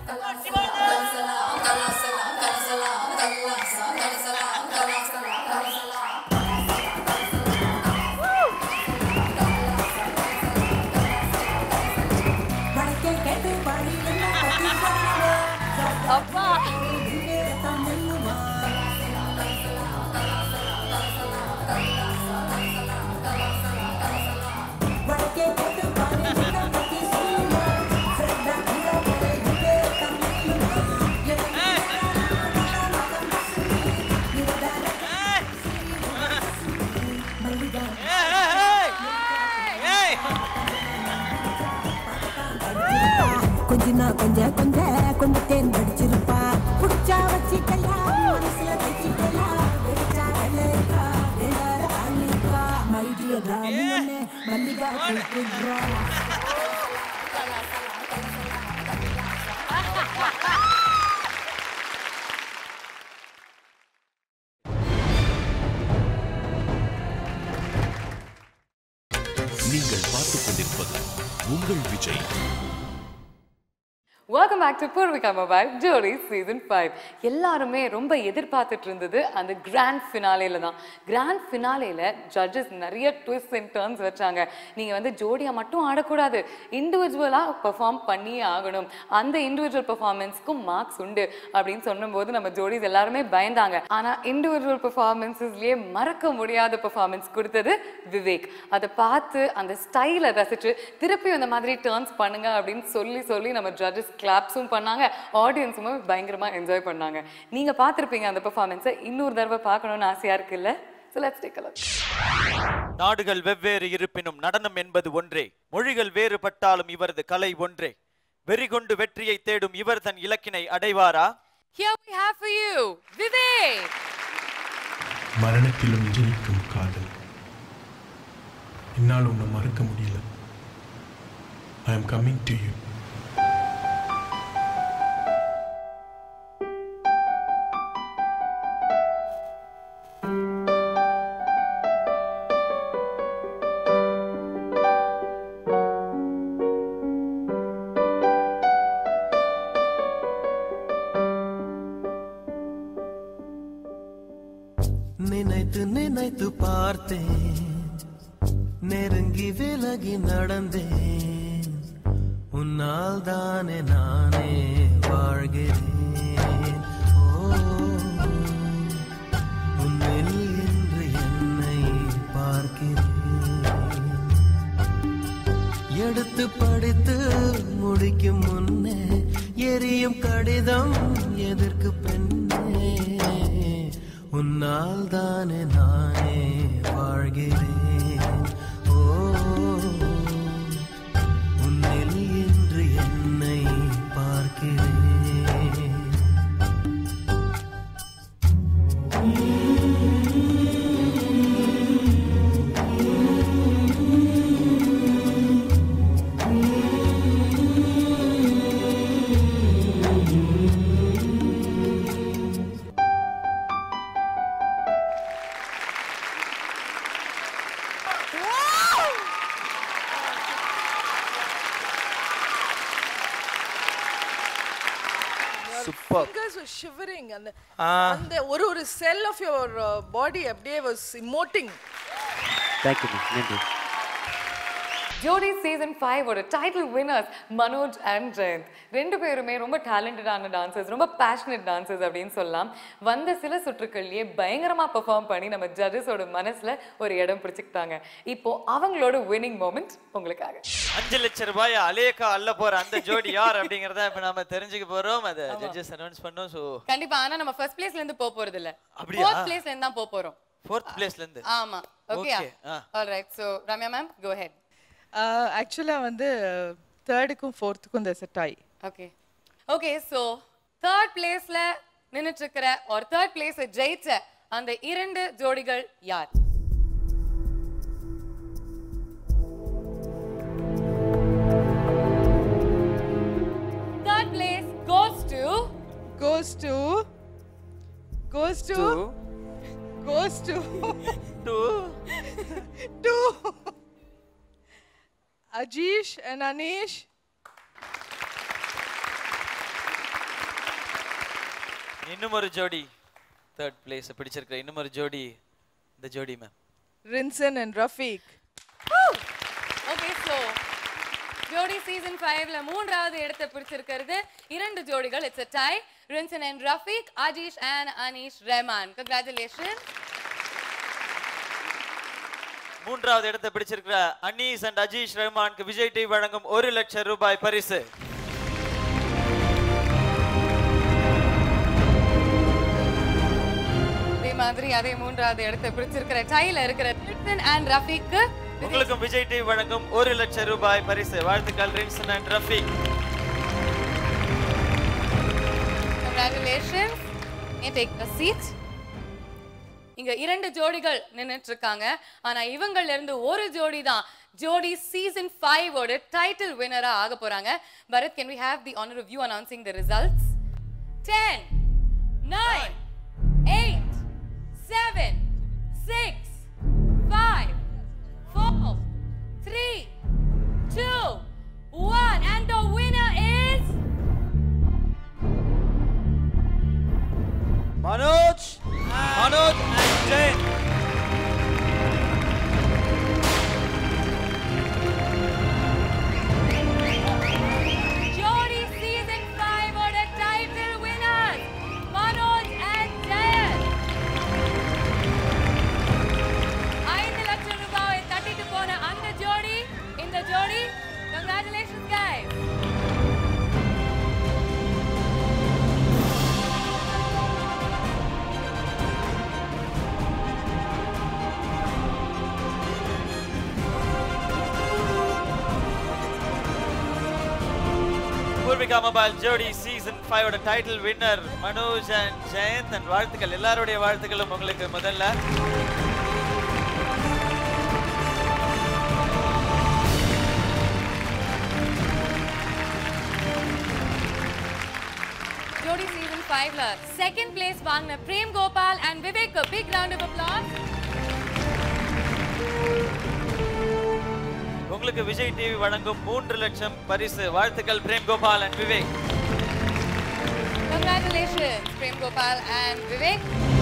[SPEAKER 10] வடக்கே கேட்டு பாடி என்ன பத்தி சொல்லுவா
[SPEAKER 7] அப்பா
[SPEAKER 10] வடக்கே கேட்டு பாடி என்ன பத்தி சொல்லுவா ஃப்ரெண்டா கூட போலே இங்கே தமிழுமா மல்லிகா கொஞ்சனா கொஞ்ச கொஞ்ச கொண்டு தேன் படிச்சிருப்பா புடிச்சா வச்சிக்கலா மனசுல வச்சிக்கலா வெச்சா கலேக்கா வேற அன்னிக்கா மைடிய ராணி ஒண்ணே மல்லிகா கூப்பிடுறா
[SPEAKER 6] நீங்கள் பார்த்துக் கொண்டிருப்பது உங்கள் Vijay
[SPEAKER 7] welcome back to Poorvika mobile Jodi season five எல்லாருமே ரொம்ப எதிர்பார்த்துட்டு இருந்தது அந்த கிராண்ட் ஃபினாலேல தான் கிராண்ட் ஃபினாலேல ஜட்ஜஸ் நிறைய ட்விஸ்ட் அண்ட் டர்ன்ஸ் வச்சாங்க நீங்கள் வந்து ஜோடியாக மட்டும் ஆடக்கூடாது இண்டிவிஜுவலாக பெர்ஃபார்ம் பண்ணியே ஆகணும் அந்த இண்டிவிஜுவல் பெர்ஃபார்மன்ஸ்க்கும் மார்க்ஸ் உண்டு அப்படின்னு சொன்னும்போது நம்ம ஜோடிஸ் எல்லாருமே பயந்தாங்க ஆனால் இண்டிவிஜுவல் பெர்ஃபார்மன்ஸஸ்லேயே மறக்க முடியாத பெர்ஃபார்மன்ஸ் கொடுத்தது விவேக் அதை பார்த்து அந்த ஸ்டைலை ரசிச்சு திருப்பி அந்த மாதிரி டர்ன்ஸ் பண்ணுங்க அப்படின்னு சொல்லி சொல்லி நம்ம ஜட்ஜஸ் கிளாப்ஸும் பண்ணாங்க ஆடியன்ஸுமே பயங்கரமா என்ஜாய் பண்ணாங்க நீங்க பார்த்திருப்பீங்க அந்த பெர்ஃபார்மன்ஸை இன்னொரு தடவை பார்க்கணும்னு ஆசையா இருக்குல்ல ஸோ லெட்ஸ் டேக் அ
[SPEAKER 2] நாடுகள் வெவ்வேறு இருப்பினும் நடனம் என்பது ஒன்றே மொழிகள் வேறுபட்டாலும் இவரது கலை ஒன்றே வெறிகொண்டு வெற்றியை தேடும் இவர் தன் இலக்கினை அடைவாரா
[SPEAKER 7] Here we have for you Vivek
[SPEAKER 20] மரணத்திலும் ஜெயிக்கும் காதல் என்னால் உன்னை மறக்க முடியல I am coming to you
[SPEAKER 13] நினைத்து நினைத்து பார்த்தேன் நெருங்கி விலகி நடந்தேன் உன்னால் தானே நானே வாழ்கிறேன் ஓ, உன்னில் இன்று என்னை பார்க்கிறேன் எடுத்து படித்து முடிக்கும் முன்னே எரியும் கடிதம் எதற்கு பெண்ணே உன்னால் தானே நானே வாழ்கிறேன் ஓ உன்னில் இன்று என்னை பார்க்கிறேன்
[SPEAKER 2] Superb.
[SPEAKER 3] fingers were shivering and
[SPEAKER 9] ஆ.
[SPEAKER 3] அந்த ஒரு ஒரு cell of your uh, body அப்படியே was emoting
[SPEAKER 15] தேங்க்யூ நன்றி
[SPEAKER 7] ஜோடி சீசன் ஃபைவ் ஒரு title winners Manoj and Jayanth ரெண்டு பேருமே ரொம்ப டேலண்டடான டான்சர்ஸ் ரொம்ப பேஷனட் டான்சர்ஸ் அப்படின்னு சொல்லலாம் வந்த சில சுற்றுக்கள்லயே பயங்கரமா பெர்ஃபார்ம் பண்ணி நம்ம ஜட்ஜஸோட மனசுல ஒரு இடம் பிடிச்சிக்கிட்டாங்க இப்போ அவங்களோட வின்னிங் மூமெண்ட் உங்களுக்காக
[SPEAKER 2] அஞ்சு லட்சம் ரூபாய் அலேக்கா அள்ள போற அந்த ஜோடி யார் அப்படிங்கறத இப்ப நாம தெரிஞ்சுக்க போறோம் அதை ஜட்ஜஸ் அனௌன்ஸ் பண்ணோம் சோ
[SPEAKER 5] கண்டிப்பா ஆனா நம்ம ஃபர்ஸ்ட் பிளேஸ்ல இருந்து போக போறது இல்ல
[SPEAKER 2] அப்படியா?
[SPEAKER 5] ஃபோர்த் பிளேஸ்ல இருந்து தான் போக போறோம்
[SPEAKER 2] ஃபோர்த் பிளேஸ்ல இருந்து
[SPEAKER 5] ஆமா ஓகே
[SPEAKER 2] Okay, ஆ.
[SPEAKER 5] Alright so Ramya ma'am go ahead
[SPEAKER 3] ஆக்சுவலாக வந்து தேர்டுக்கும் ஃபோர்த்துக்கும் there's a tie
[SPEAKER 5] okay okay so third பிளேஸ்ல நின்னுட்டு இருக்கிற ஒரு தேர்ட் பிளேஸ் ஜெயிச்ச அந்த இரண்டு ஜோடிகள் யார் third place goes to
[SPEAKER 3] goes to goes to goes to
[SPEAKER 2] to
[SPEAKER 3] to Ajish and Anish
[SPEAKER 2] இன்னும் ஒரு ஜோடி தேர்ட் பிளேஸ் பிடிச்சிருக்கிற இன்னும் ஒரு ஜோடி இந்த ஜோடி ma'am
[SPEAKER 3] Rinsen and Rafiq
[SPEAKER 5] okay so Jodi season ஃபைவ்ல மூன்றாவது இடத்தை பிடிச்சிருக்கிறது இரண்டு ஜோடிகள் it's a tie Rinsan and Rafiq Ajeesh and Aneesh Rehman congratulation
[SPEAKER 2] மூன்றாவது இடத்தை பிடிச்சிருக்கிற அனீஸ் அண்ட் அஜீஷ் ரஹ்மானுக்கு விஜய் டிவி வழங்கும் ஒரு லட்சம் ரூபாய் பரிசு
[SPEAKER 5] அதே மாதிரி அதே மூன்றாவது இடத்தை பிடிச்சிருக்கிற டைல இருக்கிற ரின்சன் அண்ட் ரஃபீக்கு
[SPEAKER 2] உங்களுக்கும் விஜய் டிவி வழங்கும் ஒரு லட்சம் ரூபாய் பரிசு வாழ்த்துக்கள் ரின்சன் அண்ட் ரஃபீக்
[SPEAKER 5] கங்க்ராச்சுலேஷன்ஸ் ஏன் டேக் அ சீட் இங்க இரண்டு ஜோடிகள் நின்னுட்டு இருக்காங்க ஆனா இவங்கள்ல இருந்து ஒரு ஜோடி தான் ஜோடி சீசன் ஃபைவ் ஓட டைட்டில் வினரா ஆக போறாங்க Bharath can we have the honour of you announcing the results ten nine eight seven six five four three two one and the winner is
[SPEAKER 2] Manoj Manoj and Jayanth
[SPEAKER 5] Jodi season five ஓட title winner Manoj and Jayanth ஐந்து லட்சம் ரூபாயை தட்டிட்டு போன அந்த ஜோடி இந்த ஜோடி congratulations guys
[SPEAKER 2] Poorvika mobile Jodi season five ஓட title winner Manoj and Jayant and வாழ்த்துக்கள் எல்லாருடைய வாழ்த்துக்களும் உங்களுக்கு முதல்ல
[SPEAKER 5] ஜோடி சீசன் ஃபைவ்ல செகண்ட் பிளேஸ் வாங்கின Prem Gopal and Vivek big round of applause
[SPEAKER 2] உங்களுக்கு விஜய் டிவி வழங்கும் மூன்று லட்சம் பரிசு வாழ்த்துக்கள் Prem Gopal and Vivek
[SPEAKER 5] Congratulations, Prem Gopal and Vivek.